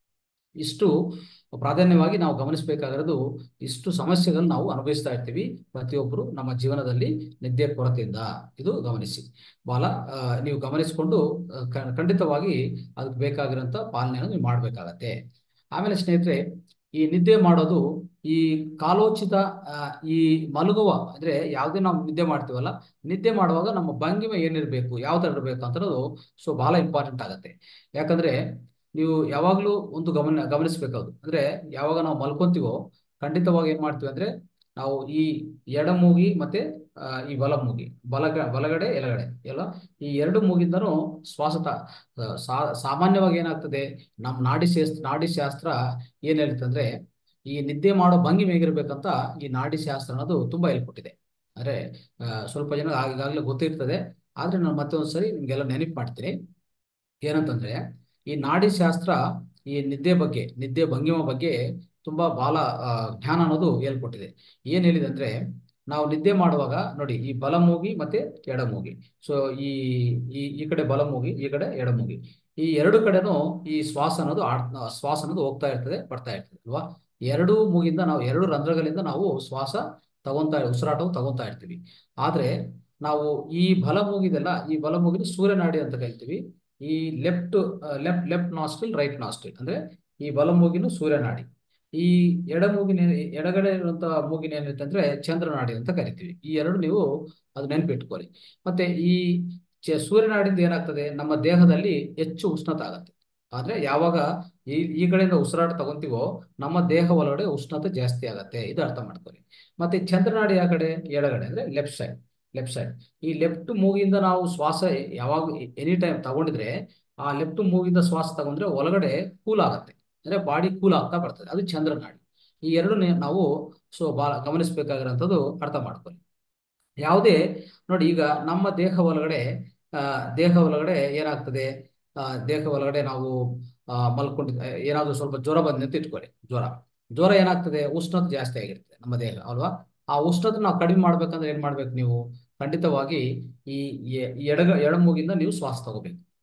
ಇಷ್ಟು ಪ್ರಾಧಾನ್ಯವಾಗಿ ನಾವು ಗಮನಿಸಬೇಕಾಗಿರೋದು ಇಷ್ಟು ಸಮಸ್ಯೆಗಳು ನಾವು ಅನುಭವಿಸ್ತಾ ಇರ್ತೀವಿ ಪ್ರತಿಯೊಬ್ಬರು ನಮ್ಮ ಜೀವನದಲ್ಲಿ ನಿದ್ದೆ ಕೊರತೆಯಿಂದ ಇದು ಗಮನಿಸಿ ಬಹಳ ಆ, ನೀವು ಗಮನಿಸಿಕೊಂಡು ಆ, ಕ- ಖಂಡಿತವಾಗಿ ಅದಕ್ಕೆ ಬೇಕಾಗಿರೋಂಥ ಪಾಲನೆಯನ್ನು ನೀವು ಮಾಡಬೇಕಾಗತ್ತೆ ಆಮೇಲೆ ಸ್ನೇಹಿತರೆ ಈ ನಿದ್ದೆ ಮಾಡೋದು ಈ ಕಾಲೋಚಿತ ಆ, ಈ ಮಲಗುವ ಅಂದ್ರೆ ಯಾವುದೇ ನಾವು ನಿದ್ದೆ ಮಾಡ್ತೀವಲ್ಲ ನಿದ್ದೆ ಮಾಡುವಾಗ ನಮ್ಮ ಭಂಗಿಮೆ ಏನಿರಬೇಕು ಯಾವ ತರ ಇರಬೇಕು ಅಂತನ್ನೋದು ಸೊ ಬಹಳ ಇಂಪಾರ್ಟೆಂಟ್ ಆಗತ್ತೆ ಯಾಕಂದ್ರೆ ನೀವು ಯಾವಾಗಲೂ ಒಂದು ಗಮನ ಗಮನಿಸಬೇಕಾದ್ರು ಅಂದ್ರೆ ಯಾವಾಗ ನಾವು ಮಲ್ಕೊಂತೀವೋ ಖಂಡಿತವಾಗಿ ಏನ್ ಮಾಡ್ತೀವಿ ಅಂದ್ರೆ ನಾವು ಈ ಎಡಮೂಗಿ ಮತ್ತೆ ಆ, ಈ ಬಲ ಮೂಗಿ ಬಲಗ ಬಲಗಡೆ ಎಡಗಡೆ ಎಲ್ಲ ಈ ಎರಡು ಮೂಗಿಂದನೂ ಶ್ವಾಸ ತ- ಸಾ- ಸಾಮಾನ್ಯವಾಗಿ ಏನಾಗ್ತದೆ ನಮ್ಮ ನಾಡಿ ಶಾಸ್ತ್ರ ನಾಡಿ ಶಾಸ್ತ್ರ ಏನ್ ಹೇಳ್ತದೆ ಅಂದ್ರೆ ಈ ನಿದ್ದೆ ಮಾಡೋ ಭಂಗಿಮೆ ಹೇಗಿರ್ಬೇಕಂತ ಈ ನಾಡಿ ಶಾಸ್ತ್ರ ಅನ್ನೋದು ತುಂಬಾ ಹೇಳ್ಕೊಟ್ಟಿದೆ ಅಂದ್ರೆ ಆ, ಸ್ವಲ್ಪ ಜನ ಈಗಾಗಲೇ ಗೊತ್ತಿರ್ತದೆ ಆದ್ರೆ ನಾನು ಮತ್ತೆ ಒಂದ್ಸರಿ ನಿಮ್ಗೆಲ್ಲ ನೆನಪು ಮಾಡ್ತೀನಿ ಏನಂತಂದ್ರೆ ಈ ನಾಡಿ ಶಾಸ್ತ್ರ ಈ ನಿದ್ದೆ ಬಗ್ಗೆ ನಿದ್ದೆ ಭಂಗಿಮ ಬಗ್ಗೆ ತುಂಬಾ ಬಹಳ ಆ, ಜ್ಞಾನ ಅನ್ನೋದು ಹೇಳ್ಕೊಟ್ಟಿದೆ ಏನ್ ಹೇಳಿದೆ ಅಂದ್ರೆ ನಾವು ನಿದ್ದೆ ಮಾಡುವಾಗ ನೋಡಿ ಈ ಬಲಮೂಗಿ ಮತ್ತೆ ಎಡಮೂಗಿ ಸೊ ಈ ಈ ಈ ಕಡೆ ಬಲಮೂಗಿ ಈ ಕಡೆ ಎಡಮೂಗಿ ಈ ಎರಡು ಕಡೆನೂ ಈ ಶ್ವಾಸ ಅನ್ನೋದು ಆಡ್ ಶ್ವಾಸ ಅನ್ನೋದು ಹೋಗ್ತಾ ಇರ್ತದೆ ಬರ್ತಾ ಇರ್ತದೆ ಅಲ್ವಾ ಎರಡು ಮೂಗಿಂದ ನಾವು ಎರಡು ರಂಧ್ರಗಳಿಂದ ನಾವು ಶ್ವಾಸ ತಗೊಂತಾ ಉಸಿರಾಟವು ತಗೊಂತಾ ಇರ್ತೀವಿ ಆದ್ರೆ ನಾವು ಈ ಬಲ ಮೂಗಿದೆಲ್ಲ ಈ ಬಲ ಮೂಗಿನ ಸೂರ್ಯನಾಡಿ ಅಂತ ಕರಿತೀವಿ ಈ left left left nostril right nostril ಅಂದ್ರೆ ಈ ಬಲ ಮೂಗಿನ ಸೂರ್ಯನಾಡಿ ಈ ಎಡ ಮೂಗಿನ ಎಡಗಡೆ ಇರುವಂತ ಮೂಗಿನ ಏನಿರುತ್ತೆ ಅಂದ್ರೆ ಚಂದ್ರನಾಡಿ ಅಂತ ಕರಿತೀವಿ ಈ ಎರಡು ನೀವು ಅದು ನೆನ್ಪಿಟ್ಕೊಳ್ಳಿ ಮತ್ತೆ ಈ ಚ- ಸೂರ್ಯನಾಡಿಂದ ಏನಾಗ್ತದೆ ನಮ್ಮ ದೇಹದಲ್ಲಿ ಹೆಚ್ಚು ಉಷ್ಣತೆ ಆಗತ್ತೆ ಆದ್ರೆ ಯಾವಾಗ ಈ ಈ ಕಡೆಯಿಂದ ಉಸಿರಾಟ ತಗೊಂತೀವೋ ನಮ್ಮ ದೇಹ ಒಳಗಡೆ ಉಷ್ಣತೆ ಜಾಸ್ತಿ ಆಗತ್ತೆ ಇದು ಅರ್ಥ ಮಾಡ್ಕೊಳ್ಳಿ ಮತ್ತೆ ಚಂದ್ರನಾಡಿ ಆ ಕಡೆ ಎಡಗಡೆ ಅಂದ್ರೆ ಲೆಫ್ಟ್ ಸೈಡ್ ಲೆಫ್ಟ್ ಸೈಡ್ ಈ ಲೆಫ್ಟ್ ಮೂಗಿಂದ ನಾವು ಶ್ವಾಸ ಯಾವಾಗ ಎನಿ ಟೈಮ್ ತಗೊಂಡಿದ್ರೆ ಆ ಲೆಫ್ಟ್ ಮೂಗಿಂದ ಶ್ವಾಸ ತಗೊಂಡ್ರೆ ಒಳಗಡೆ ಕೂಲ್ ಆಗತ್ತೆ ಅಂದ್ರೆ ಬಾಡಿ ಕೂಲ್ ಆಗ್ತಾ ಬರ್ತದೆ ಅದು ಚಂದ್ರನಾಡಿ ಈ ಎರಡು ನಾವು ಸೊ ಬಹಳ ಗಮನಿಸಬೇಕಾಗಿರೋಂಥದ್ದು ಅರ್ಥ ಮಾಡ್ಕೊಳ್ಳಿ ಯಾವುದೇ ನೋಡಿ ಈಗ ನಮ್ಮ ದೇಹ ಒಳಗಡೆ ಆ, ದೇಹ ಒಳಗಡೆ ಏನಾಗ್ತದೆ ಆ, ದೇಹ ಒಳಗಡೆ ನಾವು ಆ, ಮಲ್ಕೊಂಡಿದ್ದ ಏನಾದ್ರು ಸ್ವಲ್ಪ ಜ್ವರ ಬಂದ ಅಂತ ಇಟ್ಕೊಳ್ಳಿ ಜ್ವರ ಜ್ವರ ಏನಾಗ್ತದೆ ಉಷ್ಣತೆ ಜಾಸ್ತಿ ಆಗಿರ್ತದೆ ನಮ್ಮ ದೇಹ ಅಲ್ವಾ ಆ ಉಷ್ಣತೆ ನಾವು ಕಡಿಮೆ ಮಾಡ್ಬೇಕಂದ್ರೆ ಏನ್ ಮಾಡ್ಬೇಕು ನೀವು ಖಂಡಿತವಾಗಿ ಈ ಎ- ಎಡಗ ಎಡಮೂಗಿಂದ ನೀವು ಶ್ವಾಸ ತಗೋಬೇಕು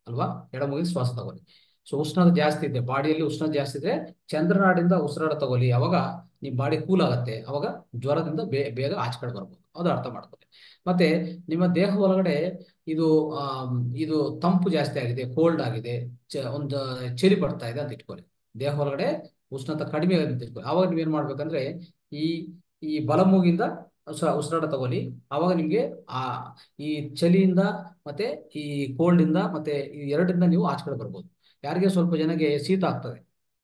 ಅಲ್ವಾ ಎಡಮುಗಿನ ಶ್ವಾಸ ತಗೊಳ್ಳಿ ಸೊ ಉಷ್ಣತೆ ಜಾಸ್ತಿ ಇದೆ ಬಾಡಿಯಲ್ಲಿ ಉಷ್ಣತೆ ಜಾಸ್ತಿ ಇದ್ರೆ ಚಂದ್ರನಾಡಿಂದ ಉಸಿರಾಟ ತಗೊಳ್ಳಿ ಅವಾಗ ನಿಮ್ಮ ಬಾಡಿ ಕೂಲ್ ಆಗುತ್ತೆ ಅವಾಗ ಜ್ವರದಿಂದ ಬೇ ಬೇಗ ಆಚೆ ಕಡೆ ಬರ್ಬೋದು ಅದು ಅರ್ಥ ಮಾಡ್ಕೊಳ್ಳಿ ಮತ್ತೆ ನಿಮ್ಮ ದೇಹ ಒಳಗಡೆ ಇದು ಆಮ್, ಇದು ತಂಪು ಜಾಸ್ತಿ ಆಗಿದೆ ಕೋಲ್ಡ್ ಆಗಿದೆ ಚ ಒಂದು ಚಳಿ ಬರ್ತಾ ಇದೆ ಅಂತ ಇಟ್ಕೊಳ್ಳಿ ದೇಹ ಒಳಗಡೆ ಉಷ್ಣತೆ ಕಡಿಮೆ ಆಗಿದೆ ಅಂತ ಇಟ್ಕೊಳ್ಳಿ ಅವಾಗ ನೀವೇನ್ ಮಾಡ್ಬೇಕಂದ್ರೆ ಈ ಈ ಬಲಮೂಗಿಂದ ಉಸ- ಉಸಿರಾಟ ತಗೊಳ್ಳಿ ಅವಾಗ ನಿಮ್ಗೆ ಆ ಈ ಚಳಿಯಿಂದ ಮತ್ತೆ ಈ ಕೋಲ್ಡ್ ಇಂದ ಮತ್ತೆ ಈ ಎರಡರಿಂದ ನೀವು ಆಚೆ ಕಡೆ ಬರ್ಬೋದು ಯಾರಿಗೆ ಸ್ವಲ್ಪ ಜನಕ್ಕೆ ಶೀತ ಆಗ್ತದೆ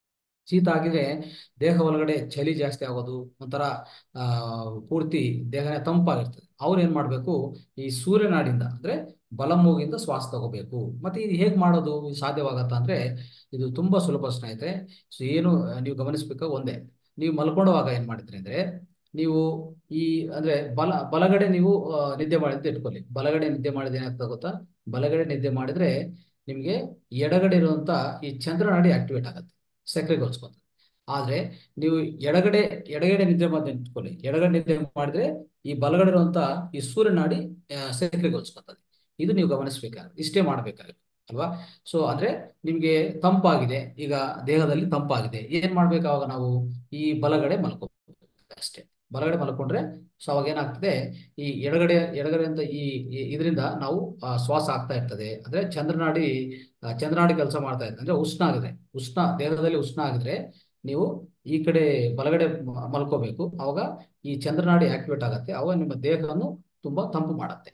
ಶೀತ ಆಗಿದ್ರೆ ದೇಹ ಒಳಗಡೆ ಚಳಿ ಜಾಸ್ತಿ ಆಗೋದು ಒಂಥರ ಆ ಪೂರ್ತಿ ದೇಹನೇ ತಂಪಾಗಿರ್ತದೆ ಅವ್ರು ಏನ್ ಮಾಡ್ಬೇಕು ಈ ಸೂರ್ಯನಾಡಿಂದ ಅಂದ್ರೆ ಬಲಮೂಗಿಂದ ಶ್ವಾಸ ತಗೋಬೇಕು ಮತ್ತೆ ಇದು ಹೇಗ್ ಮಾಡೋದು ಇದು ಸಾಧ್ಯವಾಗತ್ತಾ ಅಂದ್ರೆ ಇದು ತುಂಬಾ ಸುಲಭ ಸ್ನೇಹಿತರೆ ಸೊ ಏನು ಆ, ನೀವು ಗಮನಿಸ್ಬೇಕು ಒಂದೇ ನೀವು ಮಲ್ಕೊಳ್ಳುವಾಗ ಏನ್ ಮಾಡಿದ್ರಿ ಅಂದ್ರೆ ನೀವು ಈ ಅಂದ್ರೆ ಬಲ ಬಲಗಡೆ ನೀವು ಆ, ನಿದ್ದೆ ಮಾಡಿದ್ದು ಇಟ್ಕೊಳ್ಳಿ ಬಲಗಡೆ ನಿದ್ದೆ ಮಾಡಿದ್ರೆ ಏನಾಗ್ತದೆ ಗೊತ್ತಾ ಬಲಗಡೆ ನಿದ್ದೆ ಮಾಡಿದ್ರೆ ನಿಮ್ಗೆ ಎಡಗಡೆ ಇರುವಂತ ಈ ಚಂದ್ರನಾಡಿ ಆಕ್ಟಿವೇಟ್ ಆಗುತ್ತೆ ಸಕ್ರಿಯಗೊಳಿಸ್ಕೊತದೆ ಆದ್ರೆ ನೀವು ಎಡಗಡೆ ಎಡಗಡೆ ನಿದ್ದೆ ಮಾಡಿ ಇಟ್ಕೊಳ್ಳಿ ಎಡಗಡೆ ನಿದ್ದೆ ಮಾಡಿದ್ರೆ ಈ ಬಲಗಡೆ ಇರುವಂತ ಈ ಸೂರ್ಯನಾಡಿ ಆ, ಸಕ್ರಿಯಗೊಳಿಸ್ಕೊತದೆ ಇದು ನೀವು ಗಮನಿಸ್ಬೇಕಾಗುತ್ತೆ ಇಷ್ಟೇ ಮಾಡ್ಬೇಕಾಗುತ್ತೆ ಅಲ್ವಾ ಸೊ ಅಂದ್ರೆ ನಿಮ್ಗೆ ತಂಪಾಗಿದೆ ಈಗ ದೇಹದಲ್ಲಿ ತಂಪಾಗಿದೆ ಏನ್ ಮಾಡ್ಬೇಕು ಅವಾಗ ನಾವು ಈ ಬಲಗಡೆ ಮಲ್ಕೋಬೇಕು ಅಷ್ಟೇ ಬಲಗಡೆ ಮಲ್ಕೊಂಡ್ರೆ ಸೊ ಅವಾಗ ಏನಾಗ್ತದೆ ಈ ಎಡಗಡೆ ಎಡಗಡೆ ಅಂತ ಈ ಈ- ಇದರಿಂದ ನಾವು ಆ, ಶ್ವಾಸ ಆಗ್ತಾ ಇರ್ತದೆ ಅಂದ್ರೆ ಚಂದ್ರನಾಡಿ ಆ, ಚಂದ್ರನಾಡಿ ಕೆಲಸ ಮಾಡ್ತಾ ಇರ್ತದೆ ಅಂದ್ರೆ ಉಷ್ಣ ಆಗಿದೆ ಉಷ್ಣ ದೇಹದಲ್ಲಿ ಉಷ್ಣ ಆಗಿದ್ರೆ ನೀವು ಈ ಕಡೆ ಬಲಗಡೆ ಮ- ಮಲ್ಕೋಬೇಕು ಅವಾಗ ಈ ಚಂದ್ರನಾಡಿ ಆಕ್ಟಿವೇಟ್ ಆಗುತ್ತೆ ಅವಾಗ ನಿಮ್ಮ ದೇಹವನ್ನು ತುಂಬಾ ತಂಪು ಮಾಡುತ್ತೆ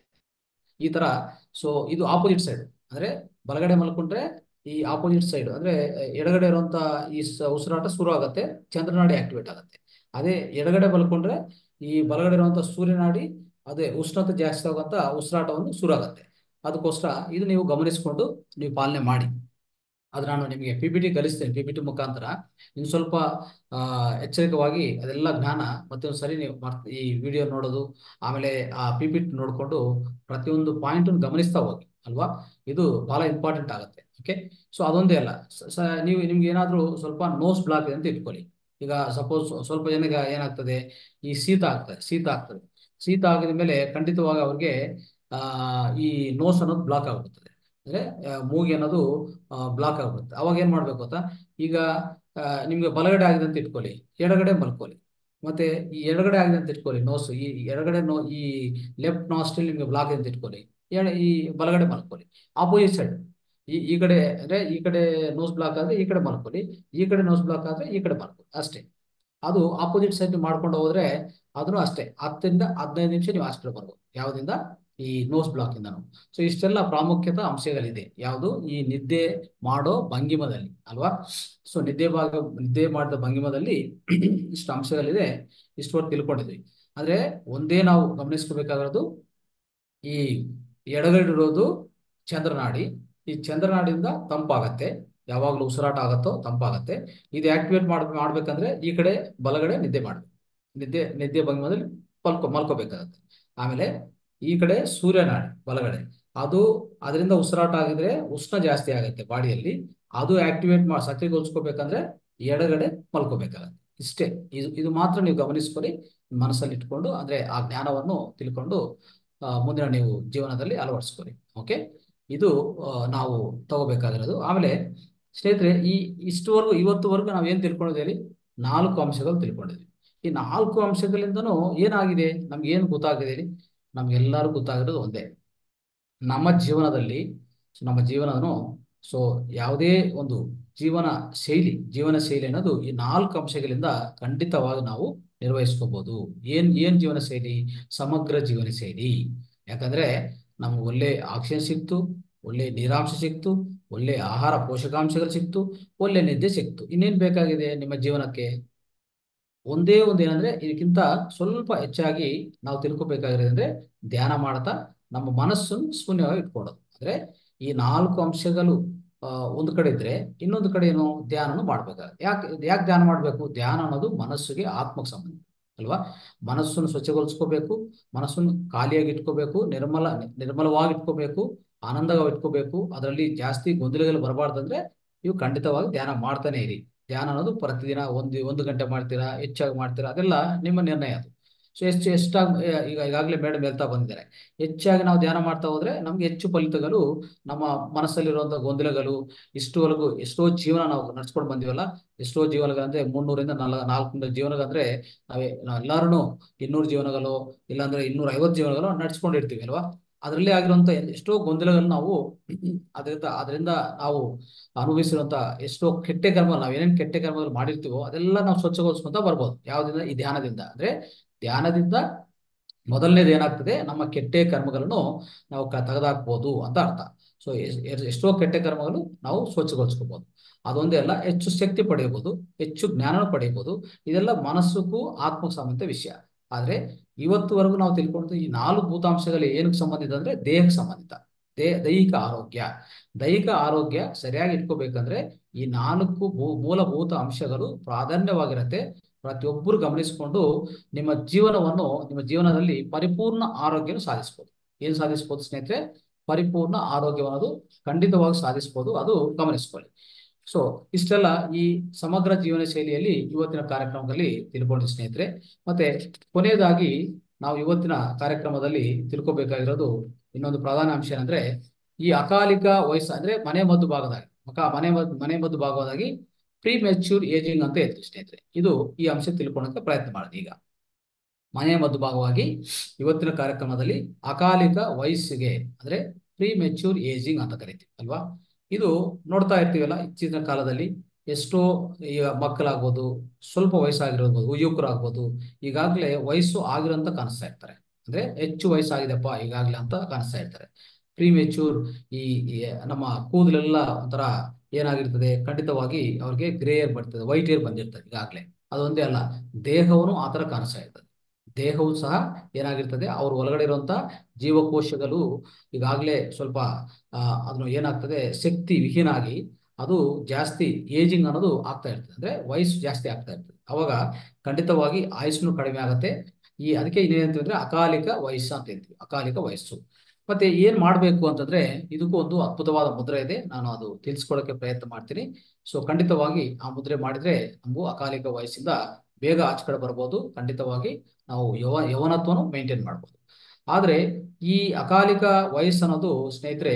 ಈ ತರ ಸೊ ಇದು ಆಪೋಸಿಟ್ ಸೈಡ್ ಅಂದ್ರೆ ಬಲಗಡೆ ಮಲ್ಕೊಂಡ್ರೆ ಈ ಆಪೋಸಿಟ್ ಸೈಡ್ ಅಂದ್ರೆ ಎಡಗಡೆ ಇರುವಂತ ಈ ಸ- ಉಸಿರಾಟ ಶುರು ಆಗುತ್ತೆ ಚಂದ್ರನಾಡಿ ಆಕ್ಟಿವೇಟ್ ಆಗುತ್ತೆ ಅದೇ ಎಡಗಡೆ ಮಲ್ಕೊಂಡ್ರೆ ಈ ಬಲಗಡೆ ಇರುವಂತ ಸೂರ್ಯನಾಡಿ ಅದೇ ಉಷ್ಣತೆ ಜಾಸ್ತಿ ಆಗುವಂತ ಉಸಿರಾಟವನ್ನು ಶುರು ಆಗುತ್ತೆ ಅದಕ್ಕೋಸ್ಕರ ಇದು ನೀವು ಗಮನಿಸಿಕೊಂಡು ನೀವು ಪಾಲನೆ ಮಾಡಿ ಅದು ನಾನು ನಿಮಗೆ ಪಿ ಪಿ ಟಿ ಕಲಿಸ್ತೇನೆ ಪಿ ಪಿ ಟಿ ಮುಖಾಂತರ ಇನ್ನು ಸ್ವಲ್ಪ ಆ, ಎಚ್ಚರಿಕವಾಗಿ ಅದೆಲ್ಲ ಜ್ಞಾನ ಮತ್ತೊಂದು ಸರಿ ನೀವು ಮರ್ತ್- ಈ ವಿಡಿಯೋ ನೋಡೋದು ಆಮೇಲೆ ಆ ಪಿ ಪಿ ಟಿ ನೋಡಿಕೊಂಡು ಪ್ರತಿಯೊಂದು ಪಾಯಿಂಟ್ ಗಮನಿಸ್ತಾ ಹೋಗಿ ಅಲ್ವಾ ಇದು ಬಹಳ ಇಂಪಾರ್ಟೆಂಟ್ ಆಗುತ್ತೆ ಓಕೆ ಸೊ ಅದೊಂದೇ ಅಲ್ಲ ಸ- ಸ- ನೀವು ನಿಮ್ಗೆ ಏನಾದ್ರೂ ಸ್ವಲ್ಪ ನೋಸ್ ಬ್ಲಾಕ್ ಇದೆ ಅಂತ ಇಟ್ಕೊಳ್ಳಿ ಈಗ ಸಪೋಸ್ ಸ್ವಲ್ಪ ಜನಕ್ಕೆ ಏನಾಗ್ತದೆ ಈ ಶೀತ ಆಗ್ತದೆ ಶೀತ ಆಗ್ತದೆ ಶೀತ ಆಗಿದ ಮೇಲೆ ಖಂಡಿತವಾಗಿ ಅವ್ರಿಗೆ ಆ ಈ ನೋಸ್ ಅನ್ನೋದು ಬ್ಲಾಕ್ ಆಗ್ಬಿಡ್ತದೆ ಅಂದ್ರೆ ಆ, ಮೂಗಿ ಅನ್ನೋದು ಬ್ಲಾಕ್ ಆಗ್ಬಿಡುತ್ತೆ ಅವಾಗ ಏನ್ ಮಾಡ್ಬೇಕು ಗೊತ್ತಾ ಈಗ ಆ, ನಿಮ್ಗೆ ಬಲಗಡೆ ಆಗಿದೆ ಅಂತ ಇಟ್ಕೊಳ್ಳಿ ಎಡಗಡೆ ಮಲ್ಕೊಳ್ಳಿ ಮತ್ತೆ ಈ ಎಡಗಡೆ ಆಗಿದೆ ಅಂತ ಇಟ್ಕೊಳ್ಳಿ ನೋಸ್ ಈ ಎಡಗಡೆ ನೋ ಈ ಲೆಫ್ಟ್ ನಾಸ್ಟ್ರಿಲ್ ನಿಮ್ಗೆ ಬ್ಲಾಕ್ ಇದೆ ಅಂತ ಇಟ್ಕೊಳ್ಳಿ ಎಡ- ಈ ಬಲಗಡೆ ಮಲ್ಕೊಳ್ಳಿ ಆಪೋಸಿಟ್ ಸೈಡ್ ಈ ಈ ಕಡೆ ಅಂದ್ರೆ ಈ ಕಡೆ ನೋಸ್ ಬ್ಲಾಕ್ ಆದ್ರೆ ಈ ಕಡೆ ಮಲ್ಕೊಳ್ಳಿ ಈ ಕಡೆ ನೋಸ್ ಬ್ಲಾಕ್ ಆದ್ರೆ ಈ ಕಡೆ ಮಲ್ಕೊಳ್ಳಿ ಅಷ್ಟೇ ಅದು ಆಪೋಸಿಟ್ ಸೈಡ್ ಮಾಡ್ಕೊಂಡು ಹೋದ್ರೆ ಅದನ್ನು ಅಷ್ಟೇ ಹತ್ತರಿಂದ ಹದಿನೈದು ನಿಮಿಷ ನೀವು ಆಚೆ ಬರ್ಬೋದು ಯಾವ್ದಿಂದ ಈ ನೋಸ್ ಬ್ಲಾಕ್ ಇಂದನು ಸೊ ಇಷ್ಟೆಲ್ಲ ಪ್ರಾಮುಖ್ಯತೆ ಅಂಶಗಳಿದೆ ಯಾವುದು ಈ ನಿದ್ದೆ ಮಾಡೋ ಭಂಗಿಮದಲ್ಲಿ ಅಲ್ವಾ ಸೊ ನಿದ್ದೆ ಭಾಗ ನಿದ್ದೆ ಮಾಡಿದ ಭಂಗಿಮದಲ್ಲಿ ಇಷ್ಟು ಅಂಶಗಳಿದೆ ಇಷ್ಟುವರೆಗೆ ತಿಳ್ಕೊಂಡಿದ್ವಿ ಆದ್ರೆ ಒಂದೇ ನಾವು ಗಮನಿಸ್ಕೋಬೇಕಾಗಿರೋದು ಈ ಎಡಗಡೆ ಇರೋದು ಚಂದ್ರನಾಡಿ ಈ ಚಂದ್ರನಾಡಿಯಿಂದ ತಂಪಾಗತ್ತೆ ಯಾವಾಗಲೂ ಉಸಿರಾಟ ಆಗತ್ತೋ ತಂಪಾಗತ್ತೆ ಇದು ಆಕ್ಟಿವೇಟ್ ಮಾಡ್ ಮಾಡ್ಬೇಕಂದ್ರೆ ಈ ಕಡೆ ಬಲಗಡೆ ನಿದ್ದೆ ಮಾಡ್ಬೇಕು ನಿದ್ದೆ ನಿದ್ದೆ ಭಂಗಿಮದಲ್ಲಿ ಮಲ್ಕೊ ಮಲ್ಕೋಬೇಕಾಗತ್ತೆ ಆಮೇಲೆ ಈ ಕಡೆ ಸೂರ್ಯನಾಡಿ ಬಲಗಡೆ ಅದು ಅದರಿಂದ ಉಸಿರಾಟ ಆಗಿದ್ರೆ ಉಷ್ಣ ಜಾಸ್ತಿ ಆಗುತ್ತೆ ಬಾಡಿಯಲ್ಲಿ ಅದು ಆಕ್ಟಿವೇಟ್ ಮಾಡಿ ಸಕ್ರಿಯಗೊಳಿಸ್ಕೋಬೇಕಂದ್ರೆ ಎಡಗಡೆ ಮಲ್ಕೋಬೇಕಾಗತ್ತೆ ಇಷ್ಟೇ ಇದು ಇದು ಮಾತ್ರ ನೀವು ಗಮನಿಸ್ಕೊಳ್ಳಿ ಮನಸ್ಸಲ್ಲಿ ಇಟ್ಕೊಂಡು ಅಂದ್ರೆ ಆ ಜ್ಞಾನವನ್ನು ತಿಳ್ಕೊಂಡು ಆ, ಮುಂದಿನ ನೀವು ಜೀವನದಲ್ಲಿ ಅಳವಡಿಸ್ಕೊಳ್ಳಿ ಓಕೆ ಇದು ಆ, ನಾವು ತಗೋಬೇಕಾಗಿರೋದು ಆಮೇಲೆ ಸ್ನೇಹಿತರೆ ಈ ಇಷ್ಟುವರೆಗೂ ಇವತ್ತುವರೆಗೂ ನಾವು ಏನ್ ತಿಳ್ಕೊಂಡಿದ್ದೀವಿ ಹೇಳಿ? ನಾಲ್ಕು ಅಂಶಗಳು ತಿಳ್ಕೊಂಡಿದ್ವಿ ಈ ನಾಲ್ಕು ಅಂಶಗಳಿಂದನೂ ಏನಾಗಿದೆ ನಮ್ಗೆ ಏನು ಗೊತ್ತಾಗಿದೆ ಹೇಳಿ ನಮ್ಗೆಲ್ಲರೂ ಗೊತ್ತಾಗಿರೋದು ಒಂದೇ ನಮ್ಮ ಜೀವನದಲ್ಲಿ ಸೊ ನಮ್ಮ ಜೀವನನು ಸೊ ಯಾವುದೇ ಒಂದು ಜೀವನ ಶೈಲಿ ಜೀವನ ಶೈಲಿ ಅನ್ನೋದು ಈ ನಾಲ್ಕು ಅಂಶಗಳಿಂದ ಖಂಡಿತವಾಗಿ ನಾವು ನಿರ್ವಹಿಸ್ಕೋಬಹುದು ಏನ್ ಏನ್ ಜೀವನ ಶೈಲಿ ಸಮಗ್ರ ಜೀವನ ಶೈಲಿ ಯಾಕಂದ್ರೆ ನಮ್ಗೆ ಒಳ್ಳೆ ಆಕ್ಸಿಜನ್ ಸಿಕ್ತು ಒಳ್ಳೆ ನೀರಾಂಶ ಸಿಕ್ತು ಒಳ್ಳೆ ಆಹಾರ ಪೋಷಕಾಂಶಗಳು ಸಿಕ್ತು ಒಳ್ಳೆ ನಿದ್ದೆ ಸಿಕ್ತು ಇನ್ನೇನ್ ಬೇಕಾಗಿದೆ ನಿಮ್ಮ ಜೀವನಕ್ಕೆ ಒಂದೇ ಒಂದು ಏನಂದ್ರೆ ಇದಕ್ಕಿಂತ ಸ್ವಲ್ಪ ಹೆಚ್ಚಾಗಿ ನಾವು ತಿಳ್ಕೊಬೇಕಾಗಿರೋದು ಅಂದ್ರೆ ಧ್ಯಾನ ಮಾಡ್ತಾ ನಮ್ಮ ಮನಸ್ಸನ್ನು ಶೂನ್ಯವಾಗಿ ಇಟ್ಕೊಳ್ಳೋದು ಅಂದ್ರೆ ಈ ನಾಲ್ಕು ಅಂಶಗಳು ಆ, ಒಂದು ಕಡೆ ಇದ್ರೆ ಇನ್ನೊಂದು ಕಡೆ ಏನು ಧ್ಯಾನನು ಮಾಡ್ಬೇಕಾಗುತ್ತೆ ಯಾಕೆ ಯಾಕೆ ಧ್ಯಾನ ಮಾಡ್ಬೇಕು ಧ್ಯಾನ ಅನ್ನೋದು ಮನಸ್ಸಿಗೆ ಆತ್ಮಕ್ಕೆ ಸಂಬಂಧ ಅಲ್ವಾ ಮನಸ್ಸನ್ನು ಸ್ವಚ್ಛಗೊಳಿಸ್ಕೋಬೇಕು ಮನಸ್ಸನ್ನು ಖಾಲಿಯಾಗಿ ಇಟ್ಕೋಬೇಕು ನಿರ್ಮಲ ನಿರ್ಮಲವಾಗಿ ಇಟ್ಕೋಬೇಕು ಆನಂದವಾಗಿ ಇಟ್ಕೋಬೇಕು ಅದರಲ್ಲಿ ಜಾಸ್ತಿ ಗೊಂದಲಗಳು ಬರಬಾರ್ದಂದ್ರೆ ನೀವು ಖಂಡಿತವಾಗಿ ಧ್ಯಾನ ಮಾಡ್ತಾನೆ ಇರಿ ಧ್ಯಾನ ಅನ್ನೋದು ಪ್ರತಿದಿನ ಒಂದು ಒಂದು ಗಂಟೆ ಮಾಡ್ತೀರಾ ಹೆಚ್ಚಾಗಿ ಮಾಡ್ತೀರಾ ಅದೆಲ್ಲ ನಿಮ್ಮ ನಿರ್ಣಯ ಅದು ಸೊ ಎಷ್ಟು ಎಷ್ಟಾಗಿ ಈಗ ಈಗಾಗಲೇ ಮೇಡಮ್ ಹೇಳ್ತಾ ಬಂದಿದ್ದಾರೆ ಹೆಚ್ಚಾಗಿ ನಾವು ಧ್ಯಾನ ಮಾಡ್ತಾ ಹೋದ್ರೆ ನಮ್ಗೆ ಹೆಚ್ಚು ಫಲಿತಗಳು ನಮ್ಮ ಮನಸ್ಸಲ್ಲಿರುವಂತಹ ಗೊಂದಲಗಳು ಇಷ್ಟುವರೆಗೂ ಎಷ್ಟೋ ಜೀವನ ನಾವು ನಡ್ಸ್ಕೊಂಡು ಬಂದಿವಲ್ಲ ಎಷ್ಟೋ ಜೀವನಗಳಂದ್ರೆ ಮುನ್ನೂರಿಂದ ನಾಲ್ ನಾಲ್ಕುನೂರು ಜೀವನಗಳಂದ್ರೆ ನಾವೇ ಎಲ್ಲಾರು ಇನ್ನೂರು ಜೀವನಗಳು ಇಲ್ಲಾಂದ್ರೆ ಇನ್ನೂರ ಐವತ್ತು ಜೀವನಗಳು ನಡ್ಸ್ಕೊಂಡಿರ್ತೀವಿ ಅಲ್ವಾ ಅದರಲ್ಲಿ ಆಗಿರುವಂತ ಎಷ್ಟೋ ಗೊಂದಲಗಳನ್ನ ನಾವು ಅದರಿಂದ ಅದರಿಂದ ನಾವು ಅನುಭವಿಸಿರುವಂತ ಎಷ್ಟೋ ಕೆಟ್ಟ ಕರ್ಮ ನಾವು ಏನೇನು ಕೆಟ್ಟ ಕರ್ಮಗಳು ಮಾಡಿರ್ತೀವೋ ಅದೆಲ್ಲ ನಾವು ಸ್ವಚ್ಛಗೊಳಿಸ್ಕೊಂತ ಬರ್ಬೋದು ಯಾವ್ದಿಂದ ಈ ಧ್ಯಾನದಿಂದ ಅಂದ್ರೆ ಧ್ಯಾನದಿಂದ ಮೊದಲನೇದು ಏನಾಗ್ತದೆ ನಮ್ಮ ಕೆಟ್ಟ ಕರ್ಮಗಳನ್ನು ನಾವು ಕ- ತೆಗೆದಾಕ್ಬೋದು ಅಂತ ಅರ್ಥ ಸೊ ಎಷ್ಟೋ ಕೆಟ್ಟ ಕರ್ಮಗಳು ನಾವು ಸ್ವಚ್ಛಗೊಳಿಸ್ಕೋಬಹುದು ಅದೊಂದೇ ಅಲ್ಲ ಹೆಚ್ಚು ಶಕ್ತಿ ಪಡೆಯಬಹುದು ಹೆಚ್ಚು ಜ್ಞಾನ ಪಡೆಯಬಹುದು ಇದೆಲ್ಲ ಮನಸ್ಸುಗೂ ಆತ್ಮಕ್ಕೆ ಸಂಬಂಧಿತ ವಿಷಯ ಆದ್ರೆ ಇವತ್ತುವರೆಗೂ ನಾವು ತಿಳ್ಕೊಂಡು ಈ ನಾಲ್ಕು ಭೂತಾಂಶಗಳು ಏನಕ್ಕೆ ಸಂಬಂಧಿತ ಅಂದ್ರೆ ದೇಹಕ್ಕೆ ಸಂಬಂಧಿತ ದೇ ದೈಹಿಕ ಆರೋಗ್ಯ ದೈಹಿಕ ಆರೋಗ್ಯ ಸರಿಯಾಗಿ ಇಟ್ಕೋಬೇಕಂದ್ರೆ ಈ ನಾಲ್ಕು ಭೂ ಮೂಲಭೂತ ಅಂಶಗಳು ಪ್ರಾಧಾನ್ಯವಾಗಿರತ್ತೆ ಪ್ರತಿಯೊಬ್ಬರು ಗಮನಿಸಿಕೊಂಡು ನಿಮ್ಮ ಜೀವನವನ್ನು ನಿಮ್ಮ ಜೀವನದಲ್ಲಿ ಪರಿಪೂರ್ಣ ಆರೋಗ್ಯವನ್ನು ಸಾಧಿಸಬಹುದು ಏನ್ ಸಾಧಿಸಬಹುದು ಸ್ನೇಹಿತರೆ ಪರಿಪೂರ್ಣ ಆರೋಗ್ಯವನ್ನು ಖಂಡಿತವಾಗಿ ಸಾಧಿಸಬಹುದು ಅದು ಗಮನಿಸ್ಕೊಳ್ಳಿ ಸೊ ಇಷ್ಟೆಲ್ಲ ಈ ಸಮಗ್ರ ಜೀವನ ಶೈಲಿಯಲ್ಲಿ ಇವತ್ತಿನ ಕಾರ್ಯಕ್ರಮದಲ್ಲಿ ತಿಳ್ಕೊಂಡಿದ್ವಿ ಸ್ನೇಹಿತರೆ ಮತ್ತೆ ಕೊನೆಯದಾಗಿ ನಾವು ಇವತ್ತಿನ ಕಾರ್ಯಕ್ರಮದಲ್ಲಿ ತಿಳ್ಕೊಬೇಕಾಗಿರೋದು ಇನ್ನೊಂದು ಪ್ರಧಾನ ಅಂಶ ಏನಂದ್ರೆ ಈ ಅಕಾಲಿಕ ವಯಸ್ಸು ಅಂದ್ರೆ ಮನೆ ಮದ್ದು ಭಾಗದಾಗಿ ಮಕ ಮನೆ ಮದ್ದು ಮನೆ ಮದ್ದು ಭಾಗವಾಗಿ ಪ್ರೀ ಮೆಚ್ಯೂರ್ ಏಜಿಂಗ್ ಅಂತ ಹೇಳ್ತೀವಿ ಸ್ನೇಹಿತರೆ ಇದು ಈ ಅಂಶ ತಿಳ್ಕೊಳ್ಳೋಕೆ ಪ್ರಯತ್ನ ಮಾಡಿದೆ ಈಗ ಮನೆ ಮದ್ದು ಭಾಗವಾಗಿ ಇವತ್ತಿನ ಕಾರ್ಯಕ್ರಮದಲ್ಲಿ ಅಕಾಲಿಕ ವಯಸ್ಸಿಗೆ ಅಂದ್ರೆ ಪ್ರೀ ಮೆಚ್ಯೂರ್ ಏಜಿಂಗ್ ಅಂತ ಕರಿತೀವಿ ಅಲ್ವಾ ಇದು ನೋಡ್ತಾ ಇರ್ತೀವಲ್ಲ ಇತ್ತೀಚಿನ ಕಾಲದಲ್ಲಿ ಎಷ್ಟೋ ಈಗ ಮಕ್ಕಳಾಗ್ಬೋದು ಸ್ವಲ್ಪ ವಯಸ್ಸಾಗಿರ್ಬೋದು ಯುವಕರಾಗ್ಬೋದು ಈಗಾಗಲೇ ವಯಸ್ಸು ಆಗಿರೋಂತ ಕಾಣಿಸ್ತಾ ಇರ್ತಾರೆ ಅಂದ್ರೆ ಹೆಚ್ಚು ವಯಸ್ಸಾಗಿದೆಪ್ಪ ಈಗಾಗಲೇ ಅಂತ ಕಾಣಿಸ್ತಾ ಇರ್ತಾರೆ ಪ್ರೀ ಮೆಚ್ಯೂರ್ ಈ ಈ ನಮ್ಮ ಕೂದಲೆಲ್ಲ ಒಂಥರ ಏನಾಗಿರ್ತದೆ ಖಂಡಿತವಾಗಿ ಅವ್ರಿಗೆ ಗ್ರೇ ಏರ್ ಬರ್ತದೆ ವೈಟ್ ಏರ್ ಬಂದಿರ್ತದೆ ಈಗಾಗಲೇ ಅದೊಂದೇ ಅಲ್ಲ ದೇಹವನ್ನು ಆ ಥರ ಕಾಣಿಸ್ತಾ ಇರ್ತದೆ ದೇಹವು ಸಹ ಏನಾಗಿರ್ತದೆ ಅವ್ರ ಒಳಗಡೆ ಇರುವಂತ ಜೀವಕೋಶಗಳು ಈಗಾಗಲೇ ಸ್ವಲ್ಪ ಆ, ಅದನ್ನು ಏನಾಗ್ತದೆ ಶಕ್ತಿ ವಿಹೀನ ಆಗಿ ಅದು ಜಾಸ್ತಿ ಏಜಿಂಗ್ ಅನ್ನೋದು ಆಗ್ತಾ ಇರ್ತದೆ ಅಂದ್ರೆ ವಯಸ್ಸು ಜಾಸ್ತಿ ಆಗ್ತಾ ಇರ್ತದೆ ಅವಾಗ ಖಂಡಿತವಾಗಿ ಆಯುಸ್ನು ಕಡಿಮೆ ಆಗುತ್ತೆ ಈ ಅದಕ್ಕೆ ಇನ್ನೇನಂತೀವಿ ಅಂದ್ರೆ ಅಕಾಲಿಕ ವಯಸ್ಸು ಅಂತ ಹೇಳ್ತೀವಿ ಅಕಾಲಿಕ ವಯಸ್ಸು ಮತ್ತೆ ಏನ್ ಮಾಡ್ಬೇಕು ಅಂತಂದ್ರೆ ಇದಕ್ಕೂ ಒಂದು ಅದ್ಭುತವಾದ ಮುದ್ರೆ ಇದೆ ನಾನು ಅದು ತಿಳಿಸ್ಕೊಡಕ್ಕೆ ಪ್ರಯತ್ನ ಮಾಡ್ತೀನಿ ಸೊ ಖಂಡಿತವಾಗಿ ಆ ಮುದ್ರೆ ಮಾಡಿದ್ರೆ ನಮಗೂ ಅಕಾಲಿಕ ವಯಸ್ಸಿಂದ ಬೇಗ ಆಚೆ ಕಡೆ ಬರ್ಬೋದು ಖಂಡಿತವಾಗಿ ನಾವು ಯವ ಯವನತ್ವನು ಮೇಂಟೈನ್ ಮಾಡ್ಬೋದು ಆದ್ರೆ ಈ ಅಕಾಲಿಕ ವಯಸ್ಸು ಅನ್ನೋದು ಸ್ನೇಹಿತರೆ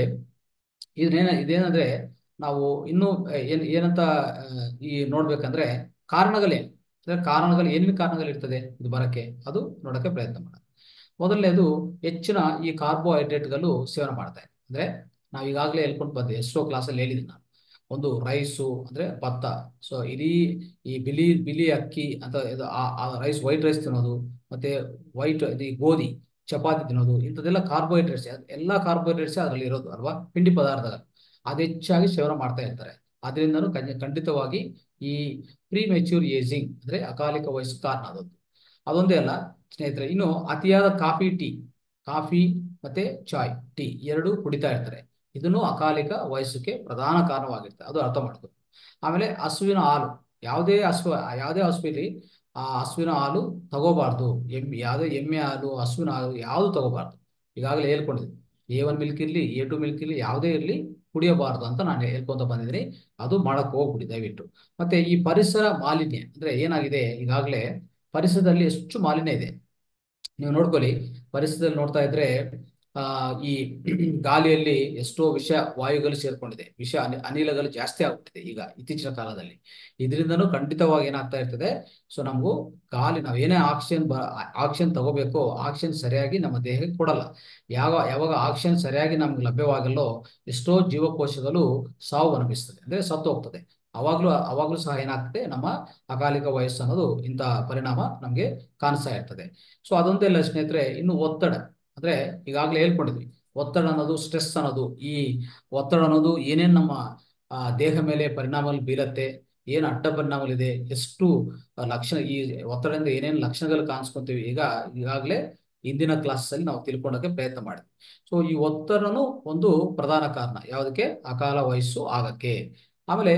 ಇದೇನ ಇದೇನಂದ್ರೆ ನಾವು ಇನ್ನೂ ಏನ್ ಏನಂತ ಆ, ಈ ನೋಡ್ಬೇಕಂದ್ರೆ ಕಾರಣಗಳೇನು ಅಂದ್ರೆ ಕಾರಣಗಳು ಏನೇನು ಕಾರಣಗಳು ಇರ್ತದೆ ಇದು ಬರಕ್ಕೆ ಅದು ನೋಡಕ್ಕೆ ಪ್ರಯತ್ನ ಮಾಡೋಣ ಮೊದಲನೇದು ಹೆಚ್ಚಿನ ಈ ಕಾರ್ಬೋಹೈಡ್ರೇಟ್ಗಳು ಸೇವನೆ ಮಾಡ್ತಾರೆ ಅಂದ್ರೆ ನಾವು ಈಗಾಗಲೇ ಹೇಳ್ಕೊಂಡು ಬಂದೆ ಎಷ್ಟೋ ಕ್ಲಾಸಲ್ಲಿ ಹೇಳಿದ್ದೀನಿ ನಾನು ಒಂದು ರೈಸು ಅಂದ್ರೆ ಭತ್ತ ಸೊ ಇಡೀ ಈ ಬಿಳಿ ಬಿಳಿ ಅಕ್ಕಿ ಅಂತ ಇದು ಆ ರೈಸ್ ವೈಟ್ ರೈಸ್ ತಿನ್ನೋದು ಮತ್ತೆ ವೈಟ್ ಇದು ಈ ಗೋಧಿ ಚಪಾತಿ ತಿನ್ನೋದು ಇಂಥದ್ದೆಲ್ಲ ಕಾರ್ಬೋಹೈಡ್ರೇಟ್ಸ್ ಎಲ್ಲ ಕಾರ್ಬೋಹೈಡ್ರೇಟ್ಸ್ ಅದರಲ್ಲಿ ಇರೋದು ಅಲ್ವಾ ಪಿಂಡಿ ಪದಾರ್ಥಗಳು ಅದು ಹೆಚ್ಚಾಗಿ ಸೇವನೆ ಮಾಡ್ತಾ ಇರ್ತಾರೆ ಅದರಿಂದನೂ ಖಂಡಿ- ಖಂಡಿತವಾಗಿ ಈ ಪ್ರೀ ಮೆಚ್ಯೂರ್ ಏಜಿಂಗ್ ಅಂದ್ರೆ ಅಕಾಲಿಕ ವಯಸ್ಸು ಕಾರಣ ಅದೊಂದು ಅದೊಂದೇ ಅಲ್ಲ ಸ್ನೇಹಿತರೆ ಇನ್ನು ಅತಿಯಾದ ಕಾಫಿ ಟೀ ಕಾಫಿ ಮತ್ತೆ ಚಾಯ್ ಟೀ ಎರಡು ಕುಡಿತಾ ಇರ್ತಾರೆ ಇದನ್ನು ಅಕಾಲಿಕ ವಯಸ್ಸಿಗೆ ಪ್ರಧಾನ ಕಾರಣವಾಗಿರ್ತದೆ ಅದು ಅರ್ಥ ಮಾಡ್ಬೇಕು ಆಮೇಲೆ ಹಸುವಿನ ಹಾಲು ಯಾವುದೇ ಹಸು ಯಾವುದೇ ಹಸುವಿಲಿ ಆ ಹಸುವಿನ ಹಾಲು ತಗೋಬಾರ್ದು ಎಮ್ಮೆ ಯಾವುದೇ ಎಮ್ಮೆ ಹಾಲು ಹಸುವಿನ ಹಾಲು ಯಾವುದು ತಗೋಬಾರ್ದು ಈಗಾಗಲೇ ಹೇಳ್ಕೊಂಡಿದ್ದೀನಿ ಎ ಒನ್ ಮಿಲ್ಕ್ ಇರಲಿ ಎ ಟು ಮಿಲ್ಕ್ ಇರಲಿ ಯಾವುದೇ ಇರಲಿ ಕುಡಿಯಬಾರ್ದು ಅಂತ ನಾನು ಹೇಳ್ಕೊಂತ ಬಂದಿದ್ದೀನಿ ಅದು ಮಾಡಕ್ ಹೋಗ್ಬಿಡಿ ದಯವಿಟ್ಟು ಮತ್ತೆ ಈ ಪರಿಸರ ಮಾಲಿನ್ಯ ಅಂದ್ರೆ ಏನಾಗಿದೆ ಈಗಾಗಲೇ ಪರಿಸರದಲ್ಲಿ ಎಷ್ಟು ಮಾಲಿನ್ಯ ಇದೆ ನೀವು ನೋಡ್ಕೊಳ್ಳಿ ಪರಿಸರದಲ್ಲಿ ನೋಡ್ತಾ ಇದ್ರೆ ಆ ಈ ಗಾಳಿಯಲ್ಲಿ ಎಷ್ಟೋ ವಿಷ ವಾಯುಗಳು ಸೇರ್ಕೊಂಡಿದೆ ವಿಷ ಅನಿ ಅನಿಲಗಳು ಜಾಸ್ತಿ ಆಗ್ಬಿಟ್ಟಿದೆ ಈಗ ಇತ್ತೀಚಿನ ಕಾಲದಲ್ಲಿ ಇದರಿಂದನೂ ಖಂಡಿತವಾಗಿ ಏನಾಗ್ತಾ ಇರ್ತದೆ ಸೊ ನಮಗೂ ಗಾಳಿ ನಾವು ಏನೇ ಆಕ್ಸಿಜನ್ ಬ ಆಕ್ಸಿಜನ್ ತಗೋಬೇಕೋ ಆಕ್ಸಿಜನ್ ಸರಿಯಾಗಿ ನಮ್ಮ ದೇಹಕ್ಕೆ ಕೊಡಲ್ಲ ಯಾವ ಯಾವಾಗ ಆಕ್ಸಿಜನ್ ಸರಿಯಾಗಿ ನಮ್ಗೆ ಲಭ್ಯವಾಗಲ್ಲೋ ಎಷ್ಟೋ ಜೀವಕೋಶಗಳು ಸಾವು ಅನುಭವಿಸ್ತದೆ ಅಂದ್ರೆ ಸತ್ತು ಹೋಗ್ತದೆ ಅವಾಗ್ಲೂ ಅವಾಗ್ಲೂ ಸಹ ಏನಾಗ್ತದೆ ನಮ್ಮ ಅಕಾಲಿಕ ವಯಸ್ಸು ಅನ್ನೋದು ಇಂಥ ಪರಿಣಾಮ ನಮ್ಗೆ ಕಾಣಿಸ್ತಾ ಇರ್ತದೆ ಸೊ ಅದೊಂದೇ ಅಲ್ಲ ಸ್ನೇಹಿತರೆ ಇನ್ನು ಒತ್ತಡ ಅಂದ್ರೆ ಈಗಾಗಲೇ ಹೇಳ್ಕೊಂಡಿದ್ವಿ ಒತ್ತಡ ಅನ್ನೋದು ಸ್ಟ್ರೆಸ್ ಅನ್ನೋದು ಈ ಒತ್ತಡ ಅನ್ನೋದು ಏನೇನ್ ನಮ್ಮ ಆ, ದೇಹ ಮೇಲೆ ಪರಿಣಾಮಗಳು ಬೀರತ್ತೆ ಏನು ಅಡ್ಡ ಪರಿಣಾಮಗಳಿದೆ ಎಷ್ಟು ಆ, ಲಕ್ಷಣ ಈ ಒತ್ತಡದಿಂದ ಏನೇನು ಲಕ್ಷಣಗಳು ಕಾಣಿಸ್ಕೊಂತೀವಿ ಈಗ ಈಗಾಗಲೇ ಇಂದಿನ ಕ್ಲಾಸ್ ಅಲ್ಲಿ ನಾವು ತಿಳ್ಕೊಳ್ಳೋಕೆ ಪ್ರಯತ್ನ ಮಾಡಿದ್ವಿ ಸೊ ಈ ಒತ್ತಡನು ಒಂದು ಪ್ರಧಾನ ಕಾರಣ ಯಾವುದಕ್ಕೆ ಅಕಾಲ ವಯಸ್ಸು ಆಗಕ್ಕೆ ಆಮೇಲೆ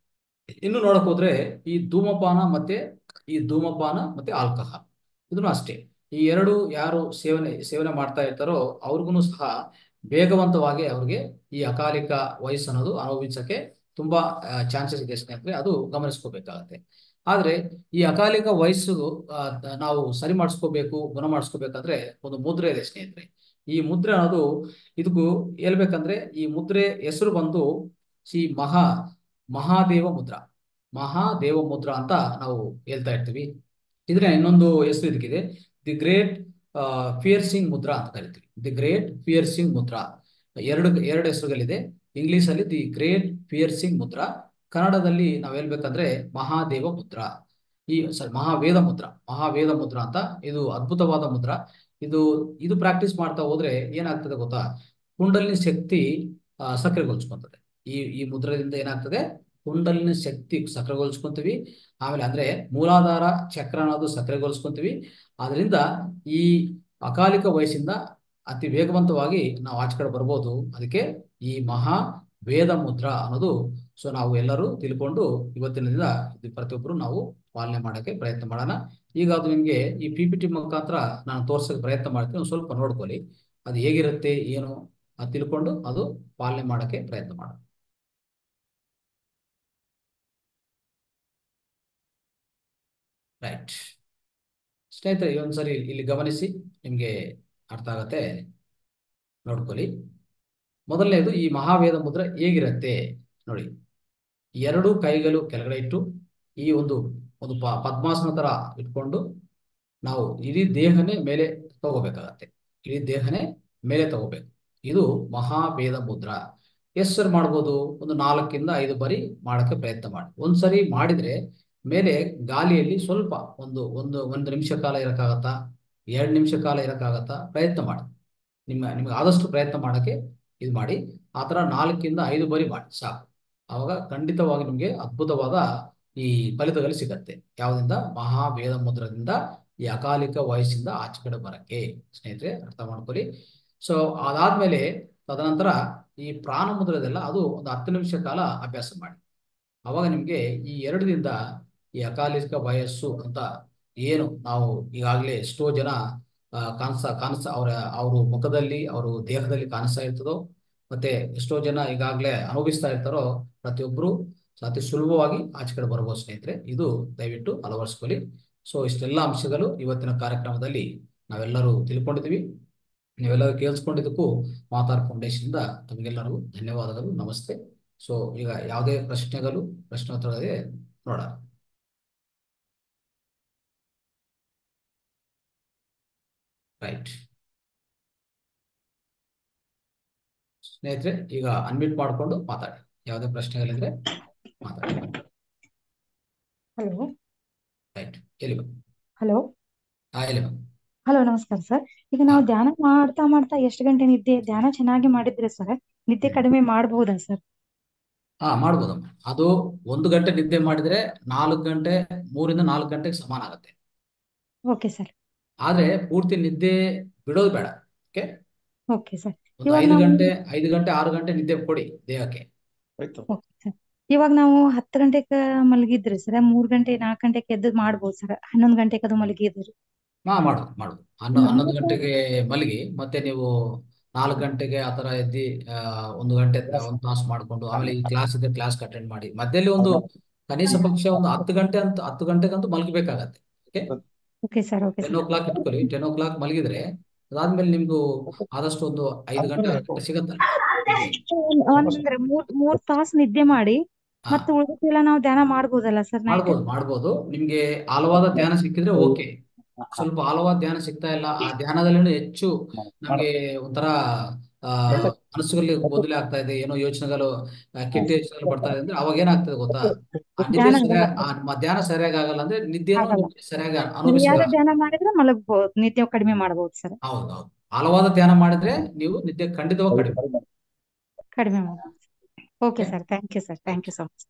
ಇನ್ನು ನೋಡಕ್ ಹೋದ್ರೆ ಈ ಧೂಮಪಾನ ಮತ್ತೆ ಈ ಧೂಮಪಾನ ಮತ್ತೆ ಆಲ್ಕಹಾಲ್ ಇದನ್ನು ಅಷ್ಟೇ ಈ ಎರಡು ಯಾರು ಸೇವನೆ ಸೇವನೆ ಮಾಡ್ತಾ ಇರ್ತಾರೋ ಅವ್ರಿಗೂ ಸಹ ವೇಗವಂತವಾಗಿ ಅವ್ರಿಗೆ ಈ ಅಕಾಲಿಕ ವಯಸ್ಸು ಅನ್ನೋದು ಅನುಭವಿಸಕ್ಕೆ ತುಂಬಾ ಚಾನ್ಸಸ್ ಇದೆ ಸ್ನೇಹಿತರೆ ಅದು ಗಮನಿಸ್ಕೋಬೇಕಾಗತ್ತೆ ಆದ್ರೆ ಈ ಅಕಾಲಿಕ ವಯಸ್ಸು ಆ, ನಾವು ಸರಿ ಮಾಡಿಸ್ಕೋಬೇಕು ಗುಣ ಮಾಡಿಸ್ಕೋಬೇಕಂದ್ರೆ ಒಂದು ಮುದ್ರೆ ಇದೆ ಸ್ನೇಹಿತರೆ ಈ ಮುದ್ರೆ ಅನ್ನೋದು ಇದಕ್ಕೂ ಹೇಳ್ಬೇಕಂದ್ರೆ ಈ ಮುದ್ರೆ ಹೆಸರು ಬಂದು ಶ್ರೀ ಮಹಾ ಮಹಾದೇವ ಮುದ್ರಾ ಮಹಾದೇವ ಮುದ್ರಾ ಅಂತ ನಾವು ಹೇಳ್ತಾ ಇರ್ತೀವಿ ಇದ್ರೆ ಇನ್ನೊಂದು ಹೆಸರು ಇದಕ್ಕಿದೆ ದಿ ಗ್ರೇಟ್ ಫಿಯರ್ಸಿಂಗ್ ಮುದ್ರಾ ಅಂತ ಕರಿತೀವಿ ದಿ ಗ್ರೇಟ್ ಫಿಯರ್ಸಿಂಗ್ ಮುದ್ರಾ ಎರಡು ಎರಡು ಹೆಸರುಗಳಿದೆ ಇಂಗ್ಲಿಷ್ ಅಲ್ಲಿ ದಿ ಗ್ರೇಟ್ ಫಿಯರ್ಸಿಂಗ್ ಮುದ್ರಾ ಕನ್ನಡದಲ್ಲಿ ನಾವ್ ಹೇಳ್ಬೇಕಂದ್ರೆ ಮಹಾದೇವ ಮುದ್ರಾ ಈ ಸಾರಿ ಮಹಾವೇದ ಮುದ್ರಾ ಮಹಾವೇದ ಮುದ್ರಾ ಅಂತ ಇದು ಅದ್ಭುತವಾದ ಮುದ್ರಾ ಇದು ಇದು ಪ್ರಾಕ್ಟೀಸ್ ಮಾಡ್ತಾ ಹೋದ್ರೆ ಏನಾಗ್ತದೆ ಗೊತ್ತಾ ಕುಂಡಲಿನಿ ಶಕ್ತಿ ಆ, ಸಕ್ರಿಯಗೊಳಿಸ್ಕೊಂತದೆ ಈ ಈ ಮುದ್ರದಿಂದ ಏನಾಗ್ತದೆ ಕುಂಡಲಿನಿ ಶಕ್ತಿ ಸಕ್ರಿಯಗೊಳಿಸ್ಕೊಂತೀವಿ ಆಮೇಲೆ ಅಂದ್ರೆ ಮೂಲಾಧಾರ ಚಕ್ರ ಅನ್ನೋದು ಸಕ್ರಿಯಗೊಳಿಸ್ಕೊಂತೀವಿ ಆದ್ರಿಂದ ಈ ಅಕಾಲಿಕ ವಯಸ್ಸಿಂದ ಅತಿ ವೇಗವಂತವಾಗಿ ನಾವು ಆಚೆ ಕಡೆ ಬರ್ಬೋದು ಅದಕ್ಕೆ ಈ ಮಹಾ ವೇದ ಮುದ್ರಾ ಅನ್ನೋದು ಸೊ ನಾವು ಎಲ್ಲರೂ ತಿಳ್ಕೊಂಡು ಇವತ್ತಿನಿಂದ ಇದು ಪ್ರತಿಯೊಬ್ಬರು ನಾವು ಪಾಲನೆ ಮಾಡಕ್ಕೆ ಪ್ರಯತ್ನ ಮಾಡೋಣ ಈಗ ಅದು ನಿಮ್ಗೆ ಈ ಪಿ ಪಿ ಟಿ ಮುಖಾಂತರ ನಾನು ತೋರ್ಸಕ್ಕೆ ಪ್ರಯತ್ನ ಮಾಡ್ತೀನಿ ಒಂದ್ ಸ್ವಲ್ಪ ನೋಡ್ಕೊಳ್ಳಿ ಅದು ಹೇಗಿರುತ್ತೆ ಏನು ಅದು ತಿಳ್ಕೊಂಡು ಅದು ಪಾಲನೆ ಮಾಡಕ್ಕೆ ಪ್ರಯತ್ನ ಮಾಡೋಣ ರೈಟ್ ಸ್ನೇಹಿತರೆ ಇದೊಂದ್ಸರಿ ಇಲ್ಲಿ ಗಮನಿಸಿ ನಿಮ್ಗೆ ಅರ್ಥ ಆಗತ್ತೆ ನೋಡ್ಕೊಳ್ಳಿ ಮೊದಲನೇದು ಈ ಮಹಾವೇದ ಮುದ್ರೆ ಹೇಗಿರತ್ತೆ ನೋಡಿ ಎರಡು ಕೈಗಳು ಕೆಳಗಡೆ ಇಟ್ಟು ಈ ಒಂದು ಒಂದು ಪ ಪದ್ಮಾಸನ ತರ ಇಟ್ಕೊಂಡು ನಾವು ಇಡೀ ದೇಹನೇ ಮೇಲೆ ತಗೋಬೇಕಾಗತ್ತೆ ಇಡೀ ದೇಹನೇ ಮೇಲೆ ತಗೋಬೇಕು ಇದು ಮಹಾವೇದ ಮುದ್ರಾ ಎಷ್ಟು ಸರಿ ಮಾಡ್ಬೋದು ಒಂದು ನಾಲ್ಕಿಂದ ಐದು ಬಾರಿ ಮಾಡಕ್ಕೆ ಪ್ರಯತ್ನ ಮಾಡಿ ಒಂದ್ಸರಿ ಮಾಡಿದ್ರೆ ಮೇಲೆ ಗಾಳಿಯಲ್ಲಿ ಸ್ವಲ್ಪ ಒಂದು ಒಂದು ಒಂದು ನಿಮಿಷ ಕಾಲ ಇರಕ್ಕಾಗತ್ತಾ ಎರಡು ನಿಮಿಷ ಕಾಲ ಇರಕ್ಕಾಗತ್ತಾ ಪ್ರಯತ್ನ ಮಾಡಿ ನಿಮ್ಮ ನಿಮ್ಗೆ ಆದಷ್ಟು ಪ್ರಯತ್ನ ಮಾಡಕ್ಕೆ ಇದು ಮಾಡಿ ಆ ಥರ ನಾಲ್ಕಿಂದ ಐದು ಬಾರಿ ಮಾಡಿ ಸಾಕು ಆವಾಗ ಖಂಡಿತವಾಗಿ ನಿಮಗೆ ಅದ್ಭುತವಾದ ಈ ಫಲಿತಗಳು ಸಿಗತ್ತೆ ಯಾವುದರಿಂದ ಮಹಾವೇದ ಮುದ್ರದಿಂದ ಈ ಅಕಾಲಿಕ ವಯಸ್ಸಿಂದ ಆಚೆ ಕಡೆ ಬರಕ್ಕೆ ಸ್ನೇಹಿತರೆ ಅರ್ಥ ಮಾಡ್ಕೊಳ್ಳಿ ಸೊ ಅದಾದ್ಮೇಲೆ ತದನಂತರ ಈ ಪ್ರಾಣ ಮುದ್ರದೆಲ್ಲ ಅದು ಒಂದು ಹತ್ತು ನಿಮಿಷ ಕಾಲ ಅಭ್ಯಾಸ ಮಾಡಿ ಅವಾಗ ನಿಮ್ಗೆ ಈ ಎರಡರಿಂದ ಈ ಅಕಾಲಿಕ ವಯಸ್ಸು ಅಂತ ಏನು ನಾವು ಈಗಾಗಲೇ ಎಷ್ಟೋ ಜನ ಆ, ಕಾಣಿಸ ಕಾಣಿಸ ಅವರ ಅವರು ಮುಖದಲ್ಲಿ ಅವರು ದೇಹದಲ್ಲಿ ಕಾಣಿಸ್ತಾ ಇರ್ತದೋ ಮತ್ತೆ ಎಷ್ಟೋ ಜನ ಈಗಾಗಲೇ ಅನುಭವಿಸ್ತಾ ಇರ್ತಾರೋ ಪ್ರತಿಯೊಬ್ಬರು ಅತಿ ಸುಲಭವಾಗಿ ಆಚೆ ಕಡೆ ಬರ್ಬೋದು ಸ್ನೇಹಿತರೆ ಇದು ದಯವಿಟ್ಟು ಅಳವಡಿಸ್ಕೊಳ್ಳಿ ಸೊ ಇಷ್ಟೆಲ್ಲ ಅಂಶಗಳು ಇವತ್ತಿನ ಕಾರ್ಯಕ್ರಮದಲ್ಲಿ ನಾವೆಲ್ಲರೂ ತಿಳ್ಕೊಂಡಿದ್ದೀವಿ ನೀವೆಲ್ಲರೂ ಕೇಳಿಸ್ಕೊಂಡಿದ್ದಕ್ಕೂ ಮಾತಾರ್ ಫೌಂಡೇಶನ್ ಇಂದ ತಮಗೆಲ್ಲರಿಗೂ ಧನ್ಯವಾದಗಳು ನಮಸ್ತೆ ಸೊ ಈಗ ಯಾವುದೇ ಪ್ರಶ್ನೆಗಳು ಪ್ರಶ್ನೋತ್ತರಗಳಿಗೆ ನೋಡೋಣ ರೈಟ್ ಸ್ನೇಹಿತರೆ ಈಗ ಅನ್ಮ್ಯೂಟ್ ಮಾಡಿಕೊಂಡು ಮಾತಾಡಿ ಯಾವುದೇ ಪ್ರಶ್ನೆಗಳಿದ್ರೆ ಮಾತಾಡಿ ಹಲೋ ರೈಟ್ ಹೇಳಿ ಮ್ಯಾಮ್ ಹಲೋ ಹಾ ಹೇಳಿ ಮ್ಯಾಮ್ ಹಲೋ ನಮಸ್ಕಾರ ಸರ್ ಈಗ ನಾವು ಧ್ಯಾನ ಮಾಡ್ತಾ ಮಾಡ್ತಾ ಎಷ್ಟು ಗಂಟೆ ನಿದ್ದೆ ಧ್ಯಾನ ಚೆನ್ನಾಗಿ ಮಾಡಿದ್ರೆ ಸರ್ ನಿದ್ದೆ ಕಡಿಮೆ ಮಾಡಬಹುದಾ ಸರ್ ಹಾ ಮಾಡ್ಬೋದಮ್ಮ ಅದು ಒಂದು ಗಂಟೆ ನಿದ್ದೆ ಮಾಡಿದ್ರೆ ನಾಲ್ಕು ಗಂಟೆ ಮೂರಿಂದ ನಾಲ್ಕು ಗಂಟೆಗೆ ಸಮಾನ ಆಗುತ್ತೆ ಓಕೆ ಸರ್ ಆದ್ರೆ ಪೂರ್ತಿ ನಿದ್ದೆ ಬಿಡೋದು ಬೇಡ ಓಕೆ ಓಕೆ ಸರ್ ಒಂದು ಇವಾಗ ಐದು ನಾವು ಗಂಟೆ ಐದು ಗಂಟೆ ಆರು ಗಂಟೆ ನಿದ್ದೆ ಕೊಡಿ ದೇಹಕ್ಕೆ ಆಯ್ತು ಓಕೆ ಸರ್ ಇವಾಗ ನಾವು ಹತ್ತು ಗಂಟೆಗೆ ಮಲಗಿದ್ರೆ ಸರ್ ಮೂರ್ ಗಂಟೆ ನಾಲ್ಕು ಗಂಟೆಗೆ ಎದ್ದು ಮಾಡ್ಬೋದು ಸರ್ ಹನ್ನೊಂದು ಗಂಟೆಗೆ ಅದು ಮಲಗಿದ್ರೆ ಹಾ ಮಾಡುದು ಮಾಡುದು ಹನ್ನೊ ಹನ್ನೊಂದು ಗಂಟೆಗೆ ಮಲಗಿ ಮತ್ತೆ ನೀವು ನಾಲ್ಕು ಗಂಟೆಗೆ ಆ ತರ ಎದ್ದಿ ಆ, ಒಂದು ಗಂಟೆ ಒಂದು ತಾಸು ಮಾಡ್ಕೊಂಡು ಆಮೇಲೆ ಈ ಕ್ಲಾಸ್ ಇದ್ರೆ ಕ್ಲಾಸ್ ಅಟೆಂಡ್ ಮಾಡಿ ಮಧ್ಯದಲ್ಲಿ ಒಂದು ಕನಿಷ್ಠ ಪಕ್ಷ ಒಂದು ಹತ್ತು ಗಂಟೆ ಅಂತ ಹತ್ತು ಗಂಟೆಗಂತೂ ಮಲಗಬೇಕಾಗತ್ತೆ okay okay sir okay ten sir o'clock ಇಟ್ಕೊಳ್ಳಿ ಟೆನ್ ಓ ಕ್ಲಾಕ್ ಮಲಗಿದ್ರೆ ಅದಾದ್ಮೇಲೆ ನಿಮ್ಗೂ ಆದಷ್ಟು ಒಂದು ಐದು ಗಂಟೆ ಆರು ಗಂಟೆ ಸಿಗತ್ತಲ್ಲ ನಿದ್ದೆ ಅಂದ್ರೆ ಮೂರ್ ಮೂರ್ ತಾಸು ನಿದ್ದೆ ಮಾಡಿ ಹಾ ಮತ್ತೆ ಉಳಿದೆಲ್ಲ ನಾವು ಧ್ಯಾನ ಮಾಡ್ಬೋದಲ್ಲ ಸರ್ ನೈಟ್ ಮಾಡ್ಬೋದು ಮಾಡ್ಬೋದು ನಿಮ್ಗೆ ಆಳವಾದ ಧ್ಯಾನ ಸಿಕ್ಕಿದ್ರೆ ಓಕೆ ಸ್ವಲ್ಪ ಆಳವಾದ ಧ್ಯಾನ ಸಿಗ್ತಾ ಇಲ್ಲ ಆ ಧ್ಯಾನದಲ್ಲಿ ಹೆಚ್ಚು ನಮ್ಗೆ ಒಂಥರ ಆ ಮನಸ್ಸುಗಳಲ್ಲಿ ಗೊಂದಲ ಆಗ್ತಾ ಇದೆ ಏನೋ ಯೋಚನೆಗಳು ಆ, ಕೆಟ್ಟ ಯೋಚನೆಗಳು ಬರ್ತಾ ಇದೆ ಅಂದ್ರೆ ಅವಾಗ ಏನಾಗ್ತದೆ ಗೊತ್ತಾ ಆ ನಿದ್ದೆ ಧ್ಯಾನ ಸರಿಯಾಗಿ ಆ ಮ- ಧ್ಯಾನ ಸರಿಯಾಗಿ ಆಗಲ್ಲ ಅಂದ್ರೆ ನಿದ್ದೆನೂ ಆಗಲ್ಲ ನಿಮ್ಗೆ ಸರಿಯಾಗಿ ಸರಿಯಾದ ಅನುಭವಿಸಲ್ಲ ಧ್ಯಾನ ಮಾಡಿದ್ರೆ ಮಲಗ್ಬೋದು ನಿದ್ದೆ ಕಡಿಮೆ ಮಾಡ್ಬೋದು ಸರ್ ಹೌದು ಹೌದು ಆಳವಾದ ಧ್ಯಾನ ಮಾಡಿದ್ರೆ ನೀವು ನಿದ್ದೆ ಖಂಡಿತವಾಗಿ ಕಡಿಮೆ ಕಡಿಮೆ ಮಾಡ್ಬೋದು okay okay sir thank you sir thank you so much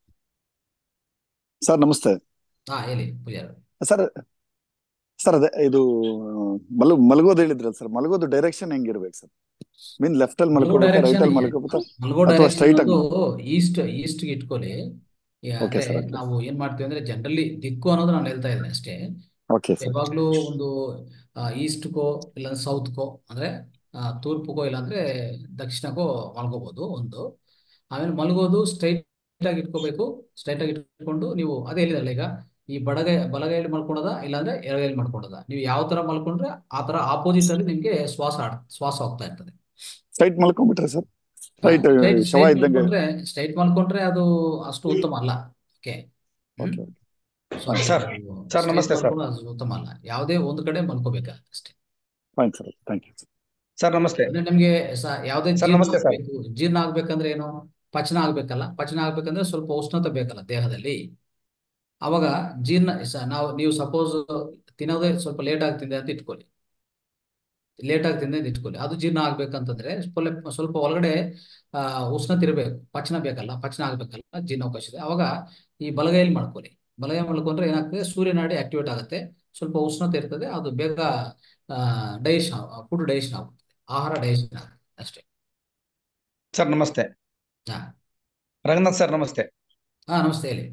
sir ನಮಸ್ತೆ ಹಾ ಹೇಳಿ ಪೂಜಾರ ಸರ್ ಸರ್ ಅದೇ ಇದು ಮಲಗ್ ಮಲಗೋದು ಹೇಳಿದ್ರಲ್ಲ ಸರ್ ಮಲಗೋದು ಡೈರೆಕ್ಷನ್ ಹೆಂಗಿರ್ಬೇಕು ಸರ್ ಮೀನ್ ಲೆಫ್ಟ್ ಅಲ್ಲಿ ಮಲಗೋ ಮಲ್ಕೋಬೇಕಾ ರೈಟ್ ಡೈರೆಕ್ಷನ್ ಅಲ್ಲಿ ಮಲ್ಕೋಬೇಕಾ ಮಲಗೋ ಅಥವಾ ಡೈರೆಕ್ಷನ್ ಸ್ಟ್ರೈಟ್ ಆಗಿ ಅನ್ನೋದು ಈಸ್ಟ್ ಈಸ್ಟ್ ಇಟ್ಕೊಳ್ಳಿ ಈ ಓಕೆ ಅಂದ್ರೆ ಸರ್ ಓಕೆ ನಾವು ಏನ್ ಮಾಡ್ತೀವಿ ಅಂದ್ರೆ ಜನರಲಿ ದಿಕ್ಕು ಅನ್ನೋದು ನಾನು ಹೇಳ್ತಾ ಇದ್ದೇನೆ ಅಷ್ಟೇ ಓಕೆ ಸರ್ ಯಾವಾಗ್ಲೂ ಒಂದು ಈಸ್ಟ್ಕೋ ಇಲ್ಲ ಸೌತ್ಕೋ ಅಂದ್ರೆ ಆ, ತೂರ್ಪುಗೋ ಇಲ್ಲಾಂದ್ರೆ ದಕ್ಷಿಣಕ್ಕೋ ಮಲ್ಕೋಬಹುದು ಒಂದು ಆಮೇಲೆ ಮಲಗೋದು ಸ್ಟ್ರೈಟ್ ಆಗಿ ಇಟ್ಕೋಬೇಕು ಸ್ಟ್ರೈಟ್ ಆಗಿ ಇಟ್ಕೊಂಡು ನೀವು ಅದೇ ಹೇಳಿದ್ರಲ್ಲ ಈಗ ಈ ಬಡಗೈ ಬಲಗೈಯಲ್ಲಿ ಮಲ್ಕೊಳ್ಳೋದ ಇಲ್ಲಾಂದ್ರೆ ಎಡಗೈಯಲ್ಲಿ ಮಲ್ಕೊಳ್ಳೋದ ನೀವು ಯಾವ ತರ ಮಲ್ಕೊಂಡ್ರೆ ಆ ತರ ಆಪೋಸಿಟ್ ಅಲ್ಲಿ ನಿಮ್ಗೆ ಶ್ವಾಸ ಆಡ್- ಶ್ವಾಸ ಹೋಗ್ತಾ ಇರ್ತದೆ ಸ್ಟ್ರೈಟ್ ಮಲ್ಕೊಂಡ್ಬಿಟ್ರೆ ಸರ್ ಸ್ಟ್ರೈಟ್ ಸ್ಟ್ರೈಟ್ ಶವ ಸ್ಟ್ರೈಟ್ ಇದ್ದಂಗೆ ಮಲ್ಕೊಂಡ್ರೆ ಸ್ಟ್ರೈಟ್ ಮಲ್ಕೊಂಡ್ರೆ ಅದು ಅಷ್ಟು ಉತ್ತಮ ಅಲ್ಲ okay hmm okay so okay sir ನೀವು ಸರ್ ಸ್ಟ್ರೈಟ್ ನಮಸ್ತೆ ಸರ್ ಮಲ್ಕೊಳ್ಳೋದು ಅದು ಉತ್ತಮ ಅಲ್ಲ ಯಾವುದೇ ಒಂದು ಕಡೆ ಮಲ್ಕೋಬೇಕಾಗತ್ತೆ ಅಷ್ಟೇ fine sir thank you sir ನಮಸ್ತೆ ಅಂದ್ರೆ ನಮ್ಗೆ ಸ- ಯಾವುದೇ ಸರ್ ಜೀರ್ಣ ನಮಸ್ತೆ ಸರ್ ಆಗ್ಬೇಕು ಜೀರ್ಣ ಆಗ್ಬೇಕಂದ್ರೆ ಏನು ಪಚನ ಆಗ್ಬೇಕಲ್ಲ ಪಚನ ಆಗ್ಬೇಕಂದ್ರೆ ಸ್ವಲ್ಪ ಉಷ್ಣತೆ ಬೇಕಲ್ಲ ದೇಹದಲ್ಲಿ ಅವಾಗ ಜೀರ್ಣ ಸ- ನಾವು ನೀವು ಸಪೋಸ್ ತಿನ್ನೋದೇ ಸ್ವಲ್ಪ ಲೇಟ್ ಆಗಿ ತಿಂದೆ ಅಂತ ಇಟ್ಕೊಳ್ಳಿ ಲೇಟ್ ಆಗಿ ತಿಂದೆ ಅಂತ ಇಟ್ಕೊಳ್ಳಿ ಅದು ಜೀರ್ಣ ಆಗ್ಬೇಕಂತಂದ್ರೆ ಸ್ವಲ್ಪ ಸ್ವಲ್ಪ ಒಳಗಡೆ ಆ ಉಷ್ಣತೆ ಇರಬೇಕು ಪಚನ ಬೇಕಲ್ಲ ಪಚನ ಆಗ್ಬೇಕಲ್ಲ ಜೀರ್ಣಾವಕಾಶ ಇದೆ ಅವಾಗ ಈ ಬಲಗೈಯಲ್ಲಿ ಮಾಡ್ಕೊಳ್ಳಿ ಬಲಗೈ ಮಾಡ್ಕೊಂಡ್ರೆ ಏನಾಗ್ತದೆ ಸೂರ್ಯನಾಡಿ ಆಕ್ಟಿವೇಟ್ ಆಗುತ್ತೆ ಸ್ವಲ್ಪ ಉಷ್ಣತೆ ಇರ್ತದೆ ಅದು ಬೇಗ ಡೈಜೆಷನ್ ಫುಡ್ ಡೈಜೆಷನ್ ಆಗುತ್ತೆ ಆಹಾರ ಡೈಜೆಷನ್ ಆಗುತ್ತೆ ಅಷ್ಟೇ ಸರ್ ನಮಸ್ತೆ ಹಾ ರಂಗನಾಥ್ ಸರ್ ನಮಸ್ತೆ ಹಾ ನಮಸ್ತೆ ಹೇಳಿ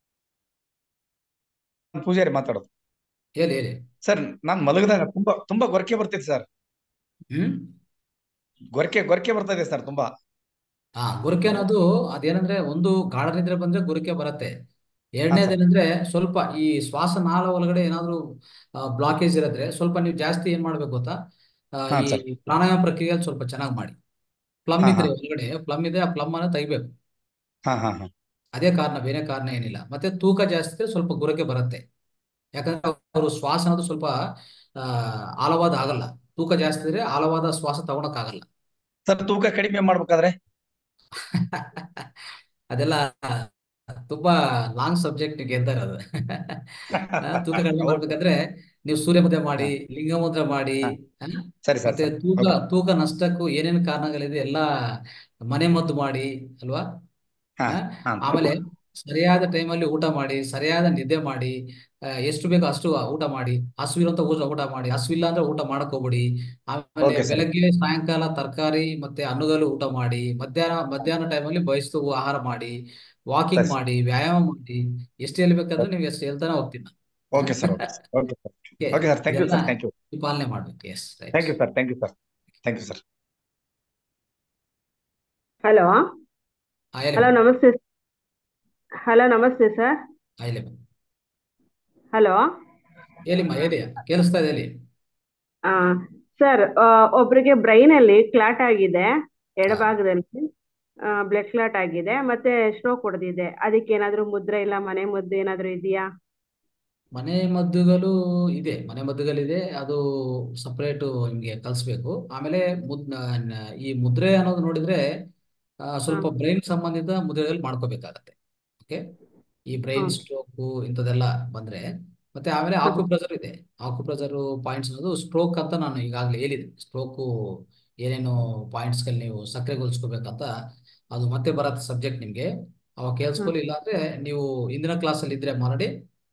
ನಾನ್ ಪೂಜಾರಿ ಮಾತಾಡೋದು ಹೇಳಿ ಹೇಳಿ ಸರ್ ನಾನ್ ಮಲಗಿದಾಗ ತುಂಬಾ ತುಂಬಾ ಗೊರಕೆ ಬರ್ತಿದೆ ಸರ್ ಹ್ಮ್ ಗೊರಕೆ ಗೊರಕೆ ಬರ್ತಾ ಇದೆ ಸರ್ ತುಂಬಾ ಹಾ ಗುರಿಕೆ ಅನ್ನೋದು ಅದೇನಂದ್ರೆ ಒಂದು ಗಾಢ ನಿದ್ರೆ ಬಂದ್ರೆ ಗುರಿಕೆ ಬರುತ್ತೆ ಹಾ ಸರ್ ಎರಡನೇದೇನಂದ್ರೆ ಸ್ವಲ್ಪ ಈ ಶ್ವಾಸನಾಳ ಒಳಗಡೆ ಏನಾದ್ರು ಬ್ಲಾಕೇಜ್ ಇರದ್ರೆ ಸ್ವಲ್ಪ ನೀವು ಜಾಸ್ತಿ ಏನ್ ಮಾಡ್ಬೇಕು ಗೊತ್ತಾ ಆ, ಹಾ ಈ ಸರ್ ಪ್ರಾಣಾಯಾಮ ಪ್ರಕ್ರಿಯೆಯಲ್ಲಿ ಸ್ವಲ್ಪ ಚೆನ್ನಾಗಿ ಮಾಡಿ ಪ್ಲಮ್ ಹಾ ಹಾ ಇದ್ರೆ ಒಳಗಡೆ ಪ್ಲಮ್ ಇದೆ ಆ ಪ್ಲಮ್ ಅನ್ನ ತೆಗಿಬೇಕು ಹಾ ಹಾ ಹಾ ಅದೇ ಕಾರಣ ಬೇರೆ ಕಾರಣ ಏನಿಲ್ಲ ಮತ್ತೆ ತೂಕ ಜಾಸ್ತಿ ಇದ್ರೆ ಸ್ವಲ್ಪ ಗುರಕೆ ಬರುತ್ತೆ ಯಾಕಂದ್ರೆ ಅವರು ಶ್ವಾಸ ಅನ್ನೋದು ಸ್ವಲ್ಪ ಆ ಆಳವಾದ ಆಗಲ್ಲ ತೂಕ ಜಾಸ್ತಿ ಇದ್ರೆ ಆಳವಾದ ಶ್ವಾಸ ತಗೊಳಕ್ ಆಗಲ್ಲ ಸರ್ ತೂಕ ಕಡಿಮೆ ಮಾಡ್ಬೇಕಾದ್ರೆ ಅದೆಲ್ಲ ತುಂಬಾ ಲಾಂಗ್ ಸಬ್ಜೆಕ್ಟ್ ಗೆದ್ದಾರ ಅದು ಆ, ತೂಕ ಕಡಿಮೆ ಓಕೆ ಮಾಡ್ಬೇಕಂದ್ರೆ ನೀವು ಸೂರ್ಯ ಮುದ್ರೆ ಹಾ ಮಾಡಿ ಲಿಂಗ ಮುದ್ರೆ ಮಾಡಿ ಹಾ ಆ, ಸರಿ ಸರ್ ಮತ್ತೆ ಸರ್ ತೂಕ ಓಕೆ ತೂಕ ನಷ್ಟಕ್ಕೂ ಏನೇನು ಕಾರಣಗಳಿದೆ ಎಲ್ಲ ಮನೆ ಮದ್ದು ಮಾಡಿ ಅಲ್ವಾ ಹಾ ಆ, ಹಾ ಆಮೇಲೆ ಸರಿಯಾದ ಟೈಮಲ್ಲಿ ಊಟ ಮಾಡಿ ಸರಿಯಾದ ನಿದ್ದೆ ಮಾಡಿ ಆ, ಎಷ್ಟು ಬೇಕೋ ಅಷ್ಟು ಊಟ ಮಾಡಿ ಹಸುವಿರುವಂತ ಊಟ ಊಟ ಮಾಡಿ ಹಸುವಿಲ್ಲ ಅಂದ್ರೆ ಊಟ ಮಾಡಕ್ ಹೋಗ್ಬೇಡಿ ಆಮೇಲೆ ಓಕೆ ಸರ್ ಬೆಳಗ್ಗೆ ಸಾಯಂಕಾಲ ತರಕಾರಿ ಮತ್ತೆ ಹಣ್ಣುಗಳು ಊಟ ಮಾಡಿ ಮಧ್ಯಾಹ್ನ ಮಧ್ಯಾಹ್ನ ಟೈಮಲ್ಲಿ ಬಯಸ್ತು ಆಹಾರ ಮಾಡಿ ವಾಕಿಂಗ್ ಸರಿ ಸರ್ ಮಾಡಿ ವ್ಯಾಯಾಮ ಮಾಡಿ ಎಷ್ಟು ಹೇಳ್ಬೇಕಂದ್ರೆ ನೀವು ಎಷ್ಟು ಹೇಳ್ತಾನೆ ಹೋಗ್ತೀನಿ ನಾನು okay sir okay sir okay sir okay okay sir thank you ಇದೆಲ್ಲ ಸರ್ ಥ್ಯಾಂಕ್ ಯು ನೀವು ಪಾಲನೆ ಮಾಡ್ಬೇಕು yes right thank you sir thank you sir thank you sir hello ಹಾ ಹೇಳಿ ಹಲೋ ಮೇಡಮ್ ನಮಸ್ತೆ ಹಲೋ ನಮಸ್ತೆ ಸರ್ ಹಾ ಹೇಳಿ ಮೇಡಮ್ ಹಲೋ ಹೇಳಿಮ್ಮ ಹೇಳಿ ಕೇಳಿಸ್ತಾ ಇದೆ ಹೇಳಿ ಸರ್ ಒಬ್ರಿಗೆ ಬ್ರೈನ್ ಅಲ್ಲಿ ಕ್ಲಾಟ್ ಆಗಿದೆ ಹಾ ಎಡಭಾಗದಲ್ಲಿ ಬ್ಲಡ್ ಕ್ಲಾಟ್ ಆಗಿದೆ ಮತ್ತೆ ಸ್ಟ್ರೋಕ್ ಹೊಡೆದಿದೆ ಅದಕ್ಕೆ ಏನಾದ್ರು ಮುದ್ರೆ ಇಲ್ಲ ಮನೆ ಮದ್ದು ಏನಾದ್ರು ಇದೆಯಾ ಮನೆ ಮದ್ದುಗಳು ಇದೆ ಮನೆ ಮದ್ದುಗಳಿದೆ ಅದು ಸಪ್ರೇಟ್ ನಿಮಗೆ ಕಲಿಸ್ಬೇಕು ಆಮೇಲೆ ಮುದ್ ನ- ನ- ಈ ಮುದ್ರೆ ಅನ್ನೋದು ನೋಡಿದ್ರೆ ಆ, ಸ್ವಲ್ಪ ಹಾ ಬ್ರೈನ್ ಸಂಬಂಧಿತ ಮುದ್ರೆಗಳು ಮಾಡ್ಕೋಬೇಕಾಗತ್ತೆ ಓಕೆ ಈ ಬ್ರೈನ್ ಹಾ ಸ್ಟ್ರೋಕು ಇಂಥದ್ದೆಲ್ಲ ಬಂದ್ರೆ ಮತ್ತೆ ಆಮೇಲೆ ಹಾ ಆಕ್ಯುಪ್ರೆಷರ್ ಇದೆ ಆಕ್ಯುಪ್ರೆಷರ್ ಪಾಯಿಂಟ್ಸ್ ಅನ್ನೋದು ಸ್ಟ್ರೋಕ್ ಅಂತ ನಾನು ಈಗಾಗಲೇ ಹೇಳಿದೆ ಸ್ಟ್ರೋಕು ಏನೇನು ಪಾಯಿಂಟ್ಸ್ಗಳು ನೀವು ಸಕ್ರಿಯಗೊಳಿಸ್ಕೋಬೇಕಂತ ಅದು ಮತ್ತೆ ಬರತ್ತೆ ಸಬ್ಜೆಕ್ಟ್ ನಿಮಗೆ ಅವಾಗ ಹಾ ಕೇಳಿಸ್ಕೊಳ್ಳಿಲ್ಲ ಅಂದ್ರೆ ನೀವು ಇಂದಿನ ಕ್ಲಾಸಲ್ಲಿ ಇದ್ರೆ ಮಾರಡಿ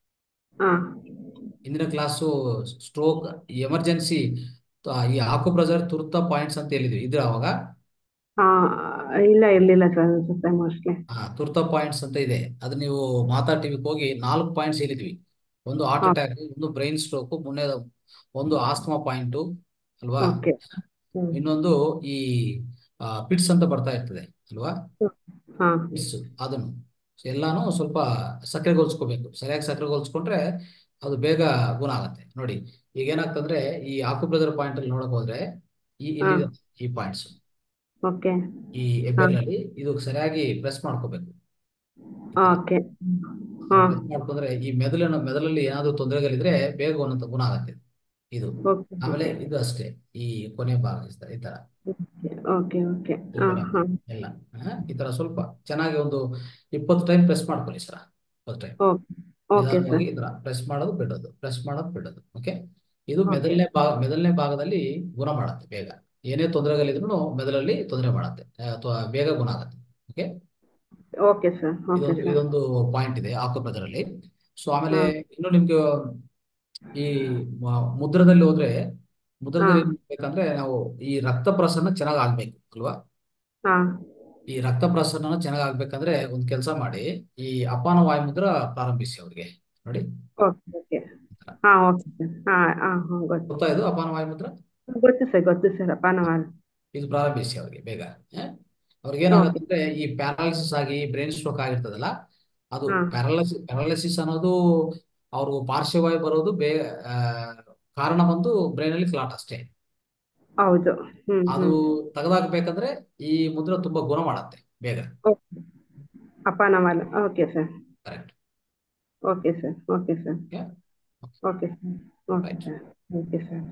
ಹಾ ಇಂದಿನ ಕ್ಲಾಸು ಸ್ಟ್ರೋಕ್ ಎಮರ್ಜೆನ್ಸಿ ಈ ಆಕ್ಯುಪ್ರೆಷರ್ ತುರ್ತ ಪಾಯಿಂಟ್ಸ್ ಅಂತ ಹೇಳಿದ್ವಿ ಇದ್ರೆ ಅವಾಗ ಹಾ ಇಲ್ಲ ಇರ್ಲಿಲ್ಲ ಸರ್ ಅನ್ಸುತ್ತೆ ಮೋಸ್ಟ್ಲಿ ಹಾ ತುರ್ತ ಪಾಯಿಂಟ್ಸ್ ಅಂತ ಇದೆ ಅದು ನೀವು ಮಾತಾ ಟಿವಿಗೆ ಹೋಗಿ ನಾಲ್ಕು ಪಾಯಿಂಟ್ಸ್ ಹೇಳಿದ್ವಿ ಒಂದು ಹಾರ್ಟ್ ಹಾ ಅಟ್ಯಾಕ್ ಒಂದು ಬ್ರೈನ್ ಸ್ಟ್ರೋಕ್ ಮೊನ್ನೆ ಒಂದು ಆಸ್ತಮಾ ಪಾಯಿಂಟು ಅಲ್ವಾ ಓಕೆ ಹ್ಮ್ ಇನ್ನೊಂದು ಈ ಪಿಟ್ಸ್ ಅಂತ ಬರ್ತಾ ಇರ್ತದೆ ಅಲ್ವಾ ಹಾ ಪಿಟ್ಸ್ ಅದನ್ನು So ಎಲ್ಲಾನು ಸ್ವಲ್ಪ ಸಕ್ರಿಯಗೊಳಿಸ್ಕೋಬೇಕು ಸರಿಯಾಗಿ ಸಕ್ರಿಯಗೊಳಿಸ್ಕೊಂಡ್ರೆ ಅದು ಬೇಗ ಗುಣ ಆಗುತ್ತೆ ನೋಡಿ ಈಗ ಏನಾಗ್ತಂದ್ರೆ ಈ ಆಕ್ಯುಪ್ರೆಷರ್ ಪಾಯಿಂಟ್ ಅಲ್ಲಿ ನೋಡಕ್ ಹೋದ್ರೆ ಈ ಹಾ ಇಲ್ಲಿ ಈ ಪಾಯಿಂಟ್ಸ್ ಓಕೆ ಈ ಹಾ ಎಬೆರ್ನಲ್ಲಿ ಇದು ಸರಿಯಾಗಿ ಪ್ರೆಸ್ ಮಾಡ್ಕೋಬೇಕು ಈ ತರ ಓಕೆ ಹಾ ಪ್ರೆಸ್ ಮಾಡ್ಕೊಂಡ್ರೆ ಈ ಮೆದುಳಿನ ಮೆದುಳಲ್ಲಿ ಏನಾದ್ರು ತೊಂದರೆಗಳಿದ್ರೆ ಬೇಗ ಗುಣ ಗುಣ ಆಗುತ್ತೆ ಇದು ಓಕೆ ಆಮೇಲೆ ಓಕೆ ಇದು ಅಷ್ಟೇ ಈ ಕೊನೆ ಭಾಗ ಇಷ್ಟ- ಈ ತರ ಓಕೆ ಓಕೆ ಈ ಹಾ ಕೊನೆ ಹಾ ಭಾಗ ಎಲ್ಲ ಆ, ಈ ತರ ಸ್ವಲ್ಪ ಚೆನ್ನಾಗಿ ಒಂದು ಇಪ್ಪತ್ತು ಟೈಮ್ ಪ್ರೆಸ್ ಮಾಡ್ಕೊಳ್ಳಿ ಸರ್ ಇಪ್ಪತ್ತು ಟೈಮ್ ಓಕೆ ಓಕೆ ಸರ್ ನಿಧಾನವಾಗಿ ಈ ತರ ಪ್ರೆಸ್ ಮಾಡೋದು ಬಿಡೋದು ಪ್ರೆಸ್ ಮಾಡೋದು ಬಿಡೋದು ಓಕೆ ಇದು ಓಕೆ ಮೆದುಳನೇ ಭಾಗ ಮೆದುಳನೇ ಭಾಗದಲ್ಲಿ ಗುಣ ಮಾಡುತ್ತೆ ಬೇಗ ಏನೇ ತೊಂದರೆಗಳಿದ್ರು ಮೆದುಳಲ್ಲಿ ತೊಂದರೆ ಮಾಡುತ್ತೆ ಅಥವಾ ಬೇಗ ಗುಣ ಆಗುತ್ತೆ ಓಕೆ ಓಕೆ ಸರ್ ಓಕೆ ಇದೊಂದು ಸರ್ ಇದೊಂದು ಪಾಯಿಂಟ್ ಇದೆ ಆಕ್ಯುಪ್ರೆಷರ್ ಅಲ್ಲಿ ಸೊ ಆಮೇಲೆ ಹಾ ಇನ್ನು ನಿಮ್ಗೆ ಈ ಮ- ಮುದ್ರದಲ್ಲಿ ಹೋದ್ರೆ ಹಾ ಮುದ್ರದಲ್ಲಿ ಏನ್ ಮಾಡ್ಬೇಕಂದ್ರೆ ನಾವು ಈ ರಕ್ತ ಪ್ರಸರಣ ಚೆನ್ನಾಗಿ ಆಗ್ಬೇಕು ಅಲ್ವಾ ಹಾ ಈ ರಕ್ತ ಪ್ರಸರಣ ಚೆನ್ನಾಗಿ ಆಗ್ಬೇಕಂದ್ರೆ ಒಂದ್ ಕೆಲಸ ಮಾಡಿ ಈ ಅಪಾನ ವಾಯು ಮುದ್ರ ಪ್ರಾರಂಭಿಸಿ ಅವ್ರಿಗೆ ನೋಡಿ ಓಕೆ ಓಕೆ ಈ ತರ ಹಾ ಓಕೆ ಸರ್ ಹಾ ಹಾ ಹಾ ಗೊತ್ತು ಗೊತ್ತಾ ಇದು ಅಪಾನ ವಾಯು ಮುದ್ರ ಗೊತ್ತು ಸರ್ ಗೊತ್ತು ಸರ್ ಅಪಾನವಾರ ಇದು ಪ್ರಾರಂಭಿಸಿ ಅವ್ರಿಗೆ ಬೇಗ ಆ? ಅವ್ರಿಗೆ ಓಕೆ ಏನಾಗುತ್ತೆ ಅಂದ್ರೆ ಈ ಪ್ಯಾರಾಲಿಸಿಸ್ ಆಗಿ ಬ್ರೈನ್ ಸ್ಟ್ರೋಕ್ ಆಗಿರ್ತದಲ್ಲ ಅದು ಹಾ ಪ್ಯಾರಾಲಿಸಿಸ್ ಪ್ಯಾರಾಲಿಸಿಸ್ ಅನ್ನೋದು ಅವರು ಪಾರ್ಶ್ವವಾಯು ಬರೋದು ಬೇ ಆ, ಕಾರಣ ಬಂದು ಬ್ರೈನ್ ಅಲ್ಲಿ ಕ್ಲಾಟ್ ಅಷ್ಟೇ ಹೌದು ಹ್ಮ್ ಅದು ಹ್ಮ್ ತೆಗೆದಾಕ್ಬೇಕಂದ್ರೆ ಈ ಮುದ್ರೆ ತುಂಬಾ ಗುಣ ಮಾಡುತ್ತೆ ಬೇಗ ಅಪಾನವಾಲ okay sir correct okay sir okay sir okay okay sir okay right sir okay sir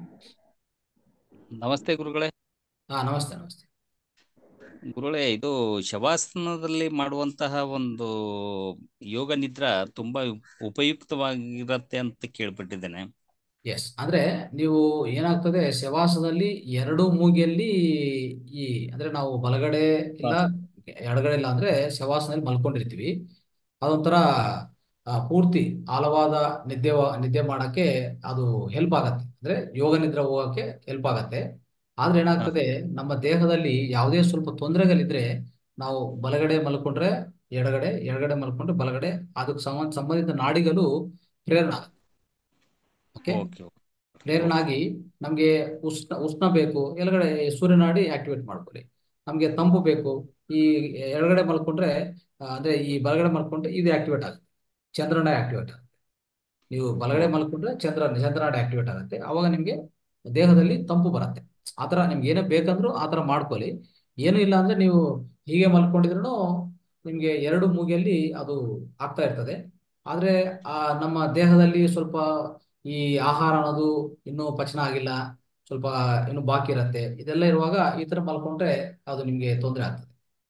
ನಮಸ್ತೆ ಗುರುಗಳೇ ಹಾ ನಮಸ್ತೆ ನಮಸ್ತೆ ಗುರುಗಳೇ ಇದು ಶವಾಸನದಲ್ಲಿ ಮಾಡುವಂತಹ ಒಂದು ಯೋಗ ನಿದ್ರಾ ತುಂಬಾ ಉಪಯುಕ್ತವಾಗಿರತ್ತೆ ಅಂತ ಕೇಳ್ಪಟ್ಟಿದ್ದೇನೆ ಎಸ್ ಅಂದ್ರೆ ನೀವು ಏನಾಗ್ತದೆ ಶವಾಸದಲ್ಲಿ ಎರಡು ಮೂಗಿಯಲ್ಲಿ ಈ ಅಂದ್ರೆ ನಾವು ಬಲಗಡೆ ಇಲ್ಲ ಎಡಗಡೆ ಇಲ್ಲ ಅಂದ್ರೆ ಶವಾಸನದಲ್ಲಿ ಮಲ್ಕೊಂಡಿರ್ತೀವಿ ಅದೊಂಥರ ಆ, ಪೂರ್ತಿ ಆಳವಾದ ನಿದ್ದೆ ನಿದ್ದೆ ಮಾಡಕ್ಕೆ ಅದು ಹೆಲ್ಪ್ ಆಗತ್ತೆ ಅಂದ್ರೆ ಯೋಗ ನಿದ್ರೆ ಹೋಗಕ್ಕೆ ಹೆಲ್ಪ್ ಆಗತ್ತೆ ಆದ್ರೆ ಏನಾಗ್ತದೆ ನಮ್ಮ ದೇಹದಲ್ಲಿ ಯಾವುದೇ ಸ್ವಲ್ಪ ತೊಂದರೆಗಳಿದ್ರೆ ನಾವು ಬಲಗಡೆ ಮಲ್ಕೊಂಡ್ರೆ ಎಡಗಡೆ ಎಡಗಡೆ ಮಲ್ಕೊಂಡ್ರೆ ಬಲಗಡೆ ಅದಕ್ಕೆ ಸಂಬಂಧ ಸಂಬಂಧಿತ ನಾಡಿಗಳು ಪ್ರೇರಣೆ ಆಗುತ್ತೆ ಓಕೆ ಓಕೆ ಪ್ರೇರಣೆ ಆಗಿ ನಮಗೆ ಉಷ್ಣ ಉಷ್ಣ ಬೇಕು ಎಡಗಡೆ ಸೂರ್ಯನಾಡಿ ಆಕ್ಟಿವೇಟ್ ಮಾಡ್ಕೊಳ್ಳಿ ನಮಗೆ ತಂಪು ಬೇಕು ಈ ಎಡಗಡೆ ಮಲ್ಕೊಂಡ್ರೆ ಆ, ಅಂದ್ರೆ ಈ ಬಲಗಡೆ ಮಲ್ಕೊಂಡ್ರೆ ಇದು ಆಕ್ಟಿವೇಟ್ ಆಗುತ್ತೆ ಚಂದ್ರನಾಡಿ ಆಕ್ಟಿವೇಟ್ ಆಗುತ್ತೆ ನೀವು ಬಲಗಡೆ ಮಲ್ಕೊಂಡ್ರೆ ಚಂದ್ರ ಚಂದ್ರನಾಡಿ ಆಕ್ಟಿವೇಟ್ ಆಗುತ್ತೆ ಅವಾಗ ನಿಮಗೆ ದೇಹದಲ್ಲಿ ತಂಪು ಬರುತ್ತೆ ಆತರ ನಿಮ್ಗೆ ಏನೇ ಬೇಕಂದ್ರೂ ಆತರ ಮಾಡ್ಕೊಳ್ಳಿ ಏನೂ ಇಲ್ಲ ಅಂದ್ರೆ ನೀವು ಹೀಗೆ ಮಲ್ಕೊಂಡಿದ್ರು ನಿಮ್ಗೆ ಎರಡು ಮೂಗಿಯಲ್ಲಿ ಅದು ಆಗ್ತಾ ಇರ್ತದೆ ಆದ್ರೆ ಆ ನಮ್ಮ ದೇಹದಲ್ಲಿ ಸ್ವಲ್ಪ ಈ ಆಹಾರ ಅನ್ನೋದು ಇನ್ನೂ ಪಚನ ಆಗಿಲ್ಲ ಸ್ವಲ್ಪ ಇನ್ನು ಬಾಕಿ ಇರತ್ತೆ ಇದೆಲ್ಲ ಇರುವಾಗ ಈ ತರ ಮಲ್ಕೊಂಡ್ರೆ ಅದು ನಿಮ್ಗೆ ತೊಂದರೆ ಆಗ್ತದೆ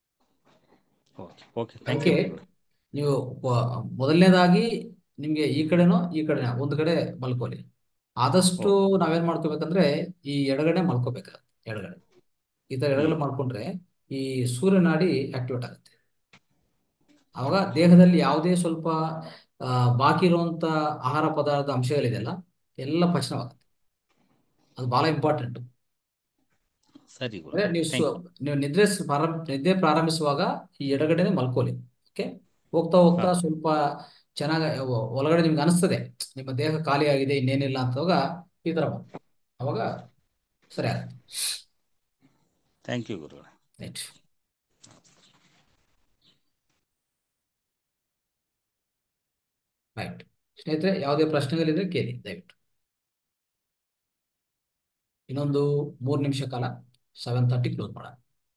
ಓಕೆ ಓಕೆ ಥ್ಯಾಂಕ್ ಯು ಅದಕ್ಕೆ ನೀವು ವ- ಮೊದಲನೇದಾಗಿ ನಿಮ್ಗೆ ಈ ಕಡೆನೋ ಈ ಕಡೆನೋ ಒಂದು ಕಡೆ ಮಲ್ಕೊಳ್ಳಿ ಆದಷ್ಟು ನಾವೇನ್ ಮಾಡ್ಕೋಬೇಕಂದ್ರೆ ಈ ಎಡಗಡೆ ಮಲ್ಕೋಬೇಕಾಗತ್ತೆ ಎಡಗಡೆ ಈ ತರ ಎಡಗಡೆ ಮಲ್ಕೊಂಡ್ರೆ ಈ ಸೂರ್ಯನಾಡಿ ಆಕ್ಟಿವೇಟ್ ಆಗುತ್ತೆ ಅವಾಗ ದೇಹದಲ್ಲಿ ಯಾವುದೇ ಸ್ವಲ್ಪ ಆ, ಬಾಕಿ ಇರುವಂತ ಆಹಾರ ಪದಾರ್ಥ ಅಂಶಗಳಿದೆಯಲ್ಲ ಎಲ್ಲ ಪಚನವಾಗುತ್ತೆ ಅದು ಬಹಳ ಇಂಪಾರ್ಟೆಂಟ್ ಸರಿ ಅಂದ್ರೆ ಗುರುಗಳೇ ನೀವು ಥ್ಯಾಂಕ್ ಸ್ವ- ನೀವು ನಿದ್ರೆ ಸ್- ಪ್ರಾರಂಭ ನಿದ್ದೆ ಪ್ರಾರಂಭಿಸುವಾಗ ಈ ಎಡಗಡೆನೆ ಮಲ್ಕೊಳ್ಳಿ ಓಕೆ ಹೋಗ್ತಾ ಹೋಗ್ತಾ ಸ್ವಲ್ಪ ಚೆನ್ನಾಗಿ ಒಳಗಡೆ ನಿಮ್ಗೆ ಅನಿಸ್ತದೆ ನಿಮ್ಮ ದೇಹ ಖಾಲಿ ಆಗಿದೆ ಇನ್ನೇನಿಲ್ಲ ಅಂತವಾಗ ಈ ತರ ಮಾಡಿ ಅವಾಗ ಸರಿ ಆಗುತ್ತೆ ಥ್ಯಾಂಕ್ ಯು ಗುರುಗಳೇ ರೈಟ್ ರೈಟ್ ಸ್ನೇಹಿತರೆ ಯಾವುದೇ ಪ್ರಶ್ನೆಗಳಿದ್ರೆ ಕೇಳಿ ದಯವಿಟ್ಟು ಇನ್ನೊಂದು ಮೂರು ನಿಮಿಷ ಕಾಲ ಸೆವೆನ್ ತರ್ಟಿ ಕ್ಲೋಸ್ ಮಾಡೋಣ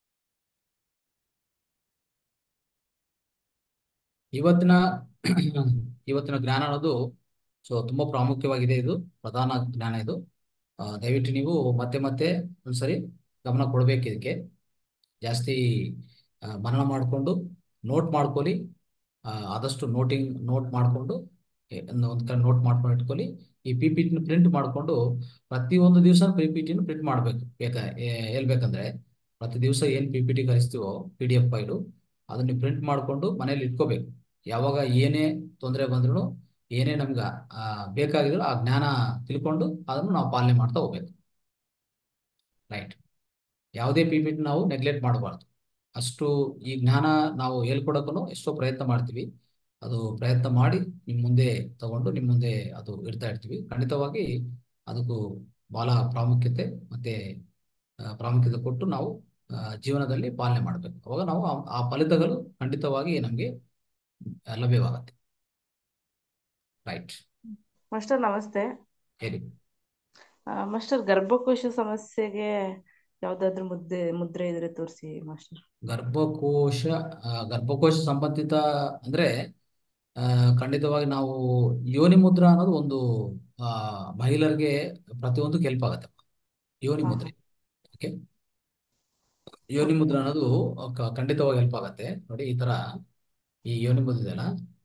ಇವತ್ತಿನ ಇವತ್ತಿನ ಜ್ಞಾನ ಅನ್ನೋದು ಸೊ ತುಂಬಾ ಪ್ರಾಮುಖ್ಯವಾಗಿದೆ ಇದು ಪ್ರಧಾನ ಜ್ಞಾನ ಇದು ಆ, ದಯವಿಟ್ಟು ನೀವು ಮತ್ತೆ ಮತ್ತೆ ಒಂದ್ಸರಿ ಗಮನ ಕೊಡ್ಬೇಕು ಇದಕ್ಕೆ ಜಾಸ್ತಿ ಆ, ಮನನ ಮಾಡಿಕೊಂಡು ನೋಟ್ ಮಾಡ್ಕೊಳ್ಳಿ ಆ, ಆದಷ್ಟು ನೋಟಿಂಗ್ ನೋಟ್ ಮಾಡಿಕೊಂಡು ಒಂದು ಕಡೆ ನೋಟ್ ಮಾಡ್ಕೊಂಡು ಇಟ್ಕೊಳ್ಳಿ ಈ ಪಿ ಪಿ ಟಿನ ಪ್ರಿಂಟ್ ಮಾಡಿಕೊಂಡು ಪ್ರತಿಯೊಂದು ದಿವಸ ಪಿ ಪಿ ಟಿನ ಪ್ರಿಂಟ್ ಮಾಡಬೇಕು ಬೇಕಾ ಏ- ಹೇಳ್ಬೇಕಂದ್ರೆ ಪ್ರತಿ ದಿವಸ ಏನು ಪಿ ಪಿ ಟಿ ಕಳಿಸ್ತೀವೋ ಪಿ ಡಿ ಎಫ್ ಫೈಲು ಅದನ್ನ ನೀವು ಪ್ರಿಂಟ್ ಮಾಡಿಕೊಂಡು ಮನೇಲಿ ಇಟ್ಕೋಬೇಕು ಯಾವಾಗ ಏನೇ ತೊಂದರೆ ಬಂದ್ರು ಏನೇ ನಮ್ಗೆ ಆ, ಬೇಕಾಗಿದ್ರು ಆ ಜ್ಞಾನ ತಿಳ್ಕೊಂಡು ಅದನ್ನು ನಾವು ಪಾಲನೆ ಮಾಡ್ತಾ ಹೋಗ್ಬೇಕು ರೈಟ್ ಯಾವುದೇ ಪಿ ಪಿ ಟಿ ನಾವು ನೆಗ್ಲೆಕ್ಟ್ ಮಾಡಬಾರ್ದು ಅಷ್ಟು ಈ ಜ್ಞಾನ ನಾವು ಹೇಳ್ಕೊಡಕ್ಕೂ ಎಷ್ಟೋ ಪ್ರಯತ್ನ ಮಾಡ್ತೀವಿ ಅದು ಪ್ರಯತ್ನ ಮಾಡಿ ನಿಮ್ಮ ಮುಂದೆ ತಗೊಂಡು ನಿಮ್ಮ ಮುಂದೆ ಅದು ಇಡ್ತಾ ಇರ್ತೀವಿ ಖಂಡಿತವಾಗಿ ಅದಕ್ಕೂ ಬಹಳ ಪ್ರಾಮುಖ್ಯತೆ ಮತ್ತೆ ಆ, ಪ್ರಾಮುಖ್ಯತೆ ಕೊಟ್ಟು ನಾವು ಆ, ಜೀವನದಲ್ಲಿ ಪಾಲನೆ ಮಾಡಬೇಕು ಅವಾಗ ನಾವು ಆ ಆ ಫಲಿತಗಳು ಖಂಡಿತವಾಗಿ ನಮಗೆ ಲಭ್ಯವಾಗುತ್ತೆ ರೈಟ್ ಮಾಸ್ಟರ್ ನಮಸ್ತೆ ಹೇಳಿ ಆ, ಮಾಸ್ಟರ್ ಗರ್ಭಕೋಶ ಸಮಸ್ಯೆಗೆ ಯಾವ್ದಾದ್ರು ಮುದ್ದೆ ಮುದ್ರೆ ಇದ್ರೆ ತೋರಿಸಿ ಮಾಸ್ಟರ್ ಗರ್ಭಕೋಶ ಆ, ಗರ್ಭಕೋಶ ಸಂಬಂಧಿತ ಅಂದ್ರೆ ಆ, ಖಂಡಿತವಾಗಿ ನಾವು ಯೋನಿ ಮುದ್ರಾ ಅನ್ನೋದು ಒಂದು ಆ, ಮಹಿಳೆಯರಿಗೆ ಪ್ರತಿಯೊಂದು ಹೆಲ್ಪ್ ಆಗುತ್ತೆ ಯೋನಿ ಹಾ ಮುದ್ರೆ ಓಕೆ ಯೋನಿ ಮುದ್ರಾ ಅನ್ನೋದು ಕ- ಖಂಡಿತವಾಗಿ ಹೆಲ್ಪ್ ಆಗುತ್ತೆ ನೋಡಿ ಈ ತರ ಈ ಯೋನಿ ಮುದ್ರೆ ಇದೆಯಲ್ಲ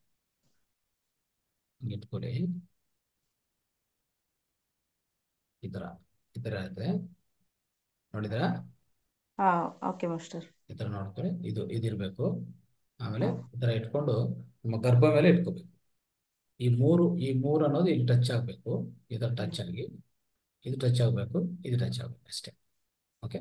ಹಿಂಗ್ ಇಟ್ಕೊಳ್ಳಿ ಈ ತರ ಈ ತರ ಇರುತ್ತೆ ನೋಡಿದ್ರಾ ಹಾ ಓಕೆ ಮಾಸ್ಟರ್ ಈ ತರ ನೋಡ್ಕೊಳ್ಳಿ ಇದು ಇದಿರ್ಬೇಕು ಆಮೇಲೆ ಹ್ಮ್ ಈ ತರ ಇಟ್ಕೊಂಡು ನಮ್ಮ ಗರ್ಭ ಮೇಲೆ ಇಟ್ಕೋಬೇಕು ಈ ಮೂರು ಈ ಮೂರು ಅನ್ನೋದು ಇಲ್ಲಿ ಟಚ್ ಆಗ್ಬೇಕು ಈ ತರ ಟಚ್ ಆಗಿ ಇದು ಟಚ್ ಆಗ್ಬೇಕು ಇದು ಟಚ್ ಆಗ್ಬೇಕು ಅಷ್ಟೇ ಓಕೆ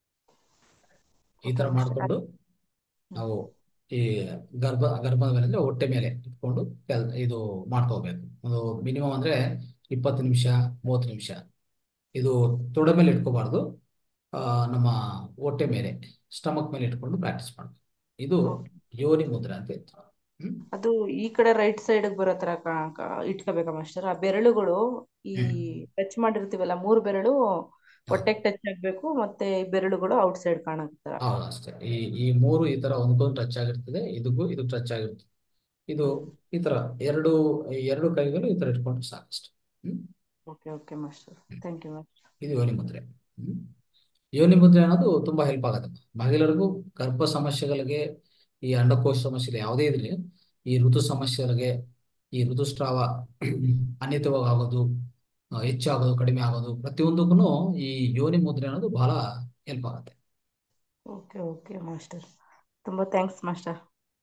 ಈ ಓಕೆ ತರ ಮಾಸ್ಟರ್ ಮಾಡ್ಕೊಂಡು ನಾವು ಈ ಗರ್ಭ ಗರ್ಭದ ಮೇಲೆ ಅಂದ್ರೆ ಹೊಟ್ಟೆ ಮೇಲೆ ಇಟ್ಕೊಂಡು ಕೆಲ್ ಇದು ಮಾಡ್ತಾ ಹೋಗ್ಬೇಕು ಒಂದು ಮಿನಿಮಮ್ ಅಂದ್ರೆ ಇಪ್ಪತ್ತು ನಿಮಿಷ ಮೂವತ್ತು ನಿಮಿಷ ಇದು ತೊಡೆ ಮೇಲೆ ಇಟ್ಕೋಬಾರ್ದು ಆ, ನಮ್ಮ ಹೊಟ್ಟೆ ಮೇಲೆ ಸ್ಟಮಕ್ ಮೇಲೆ ಇಟ್ಕೊಂಡು ಪ್ರಾಕ್ಟೀಸ್ ಮಾಡ್ಬೇಕು ಇದು ಓಕೆ ಯೋನಿ ಮುದ್ರೆ ಅಂತ ಇತ್ತು ಹ್ಮ್ ಅದು ಈ ಕಡೆ ರೈಟ್ ಸೈಡ್ ಬರೋ ತರ ಕಾ- ಕಾ- ಇಟ್ಕೋಬೇಕಾ ಮಾಸ್ಟರ್ ಆ ಬೆರಳುಗಳು ಈ ಹ್ಮ್ ಟಚ್ ಮಾಡಿರ್ತೀವಲ್ಲ ಮೂರ್ ಬೆರಳು ಹೌದು ಹೊಟ್ಟೆಗೆ ಟಚ್ ಆಗ್ಬೇಕು ಮತ್ತೆ ಈ ಬೆರಳುಗಳು ಔಟ್ ಸೈಡ್ ಕಾಣೋ ತರ ಹೌದು ಅಷ್ಟೇ ಈ ಈ ಮೂರು ಈ ತರ ಒಂದ್ಕೊಂದು ಟಚ್ ಆಗಿರ್ತದೆ ಇದಕ್ಕೂ ಇದು ಟಚ್ ಆಗಿರ್ತದೆ ಇದು ಈ ತರ ಎರಡು ಈ ಎರಡು ಕೈಗಳು ಈ ತರ ಇಟ್ಕೊಂಡ್ರೆ ಸಾಕಷ್ಟು hmm okay okay master thank you master ಇದು ಯೋನಿ ಮುದ್ರೆ ಹ್ಮ್ ಯೋನಿ ಮುದ್ರೆ ಅನ್ನೋದು ತುಂಬಾ ಹೆಲ್ಪ್ ಆಗುತ್ತೆ ಮಹಿಳೆಯರಿಗೂ ಗರ್ಭ ಸಮಸ್ಯೆಗಳಿಗೆ ಈ ಅಂಡಕೋಶ ಸಮಸ್ಯೆ ಯಾವುದೇ ಇರಲಿ ಈ ಋತು ಸಮಸ್ಯೆಗಳಿಗೆ ಈ ಋತುಸ್ರಾವ ಅನ್ಯತವಾಗಿ ಆಗೋದು ಆ, ಹೆಚ್ಚಾಗೋದು ಕಡಿಮೆ ಆಗೋದು ಪ್ರತಿಯೊಂದಕ್ಕೂ ಈ ಯೋನಿ ಮುದ್ರೆ ಅನ್ನೋದು ಬಹಳ ಹೆಲ್ಪ್ ಆಗುತ್ತೆ ಓಕೆ ಓಕೆ ಮಾಸ್ಟರ್ ತುಂಬಾ thanks master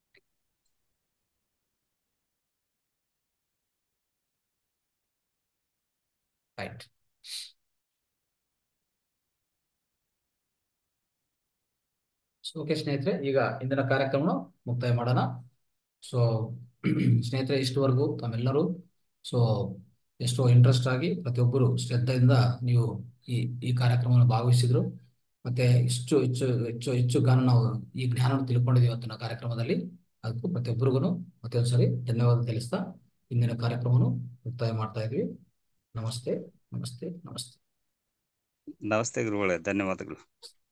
right so okay ಸ್ನೇಹಿತರೆ ಈಗ ಇಂದಿನ ಕಾರ್ಯಕ್ರಮ ಮುಕ್ತಾಯ ಮಾಡೋಣ ಸೊ ಸ್ನೇಹಿತರೆ ಇಷ್ಟವರೆಗೂ ತಾವೆಲ್ಲರೂ ಸೊ ಎಷ್ಟೋ ಇಂಟ್ರೆಸ್ಟ್ ಆಗಿ ಪ್ರತಿಯೊಬ್ಬರು ಶ್ರದ್ಧೆಯಿಂದ ನೀವು ಈ ಈ ಕಾರ್ಯಕ್ರಮವನ್ನು ಭಾಗವಹಿಸಿದ್ರು ಮತ್ತೆ ಇಷ್ಟು ಹೆಚ್ಚು ಹೆಚ್ಚು ಹೆಚ್ಚು ಜ್ಞಾನ ನಾವು ಈ ಜ್ಞಾನವನ್ನು ತಿಳ್ಕೊಂಡಿದ್ದೀವಿ ಇವತ್ತಿನ ಕಾರ್ಯಕ್ರಮದಲ್ಲಿ ಅದಕ್ಕೂ ಪ್ರತಿಯೊಬ್ಬರಿಗೂ ಮತ್ತೆ ಒಂದ್ಸರಿ ಧನ್ಯವಾದ ತಿಳಿಸ್ತಾ ಇಂದಿನ ಕಾರ್ಯಕ್ರಮವನ್ನು ಮುಕ್ತಾಯ ಮಾಡ್ತಾ ಇದ್ವಿ ನಮಸ್ತೆ ನಮಸ್ತೆ ನಮಸ್ತೆ ನಮಸ್ತೆ ಗುರುಗಳೇ ಧನ್ಯವಾದಗಳು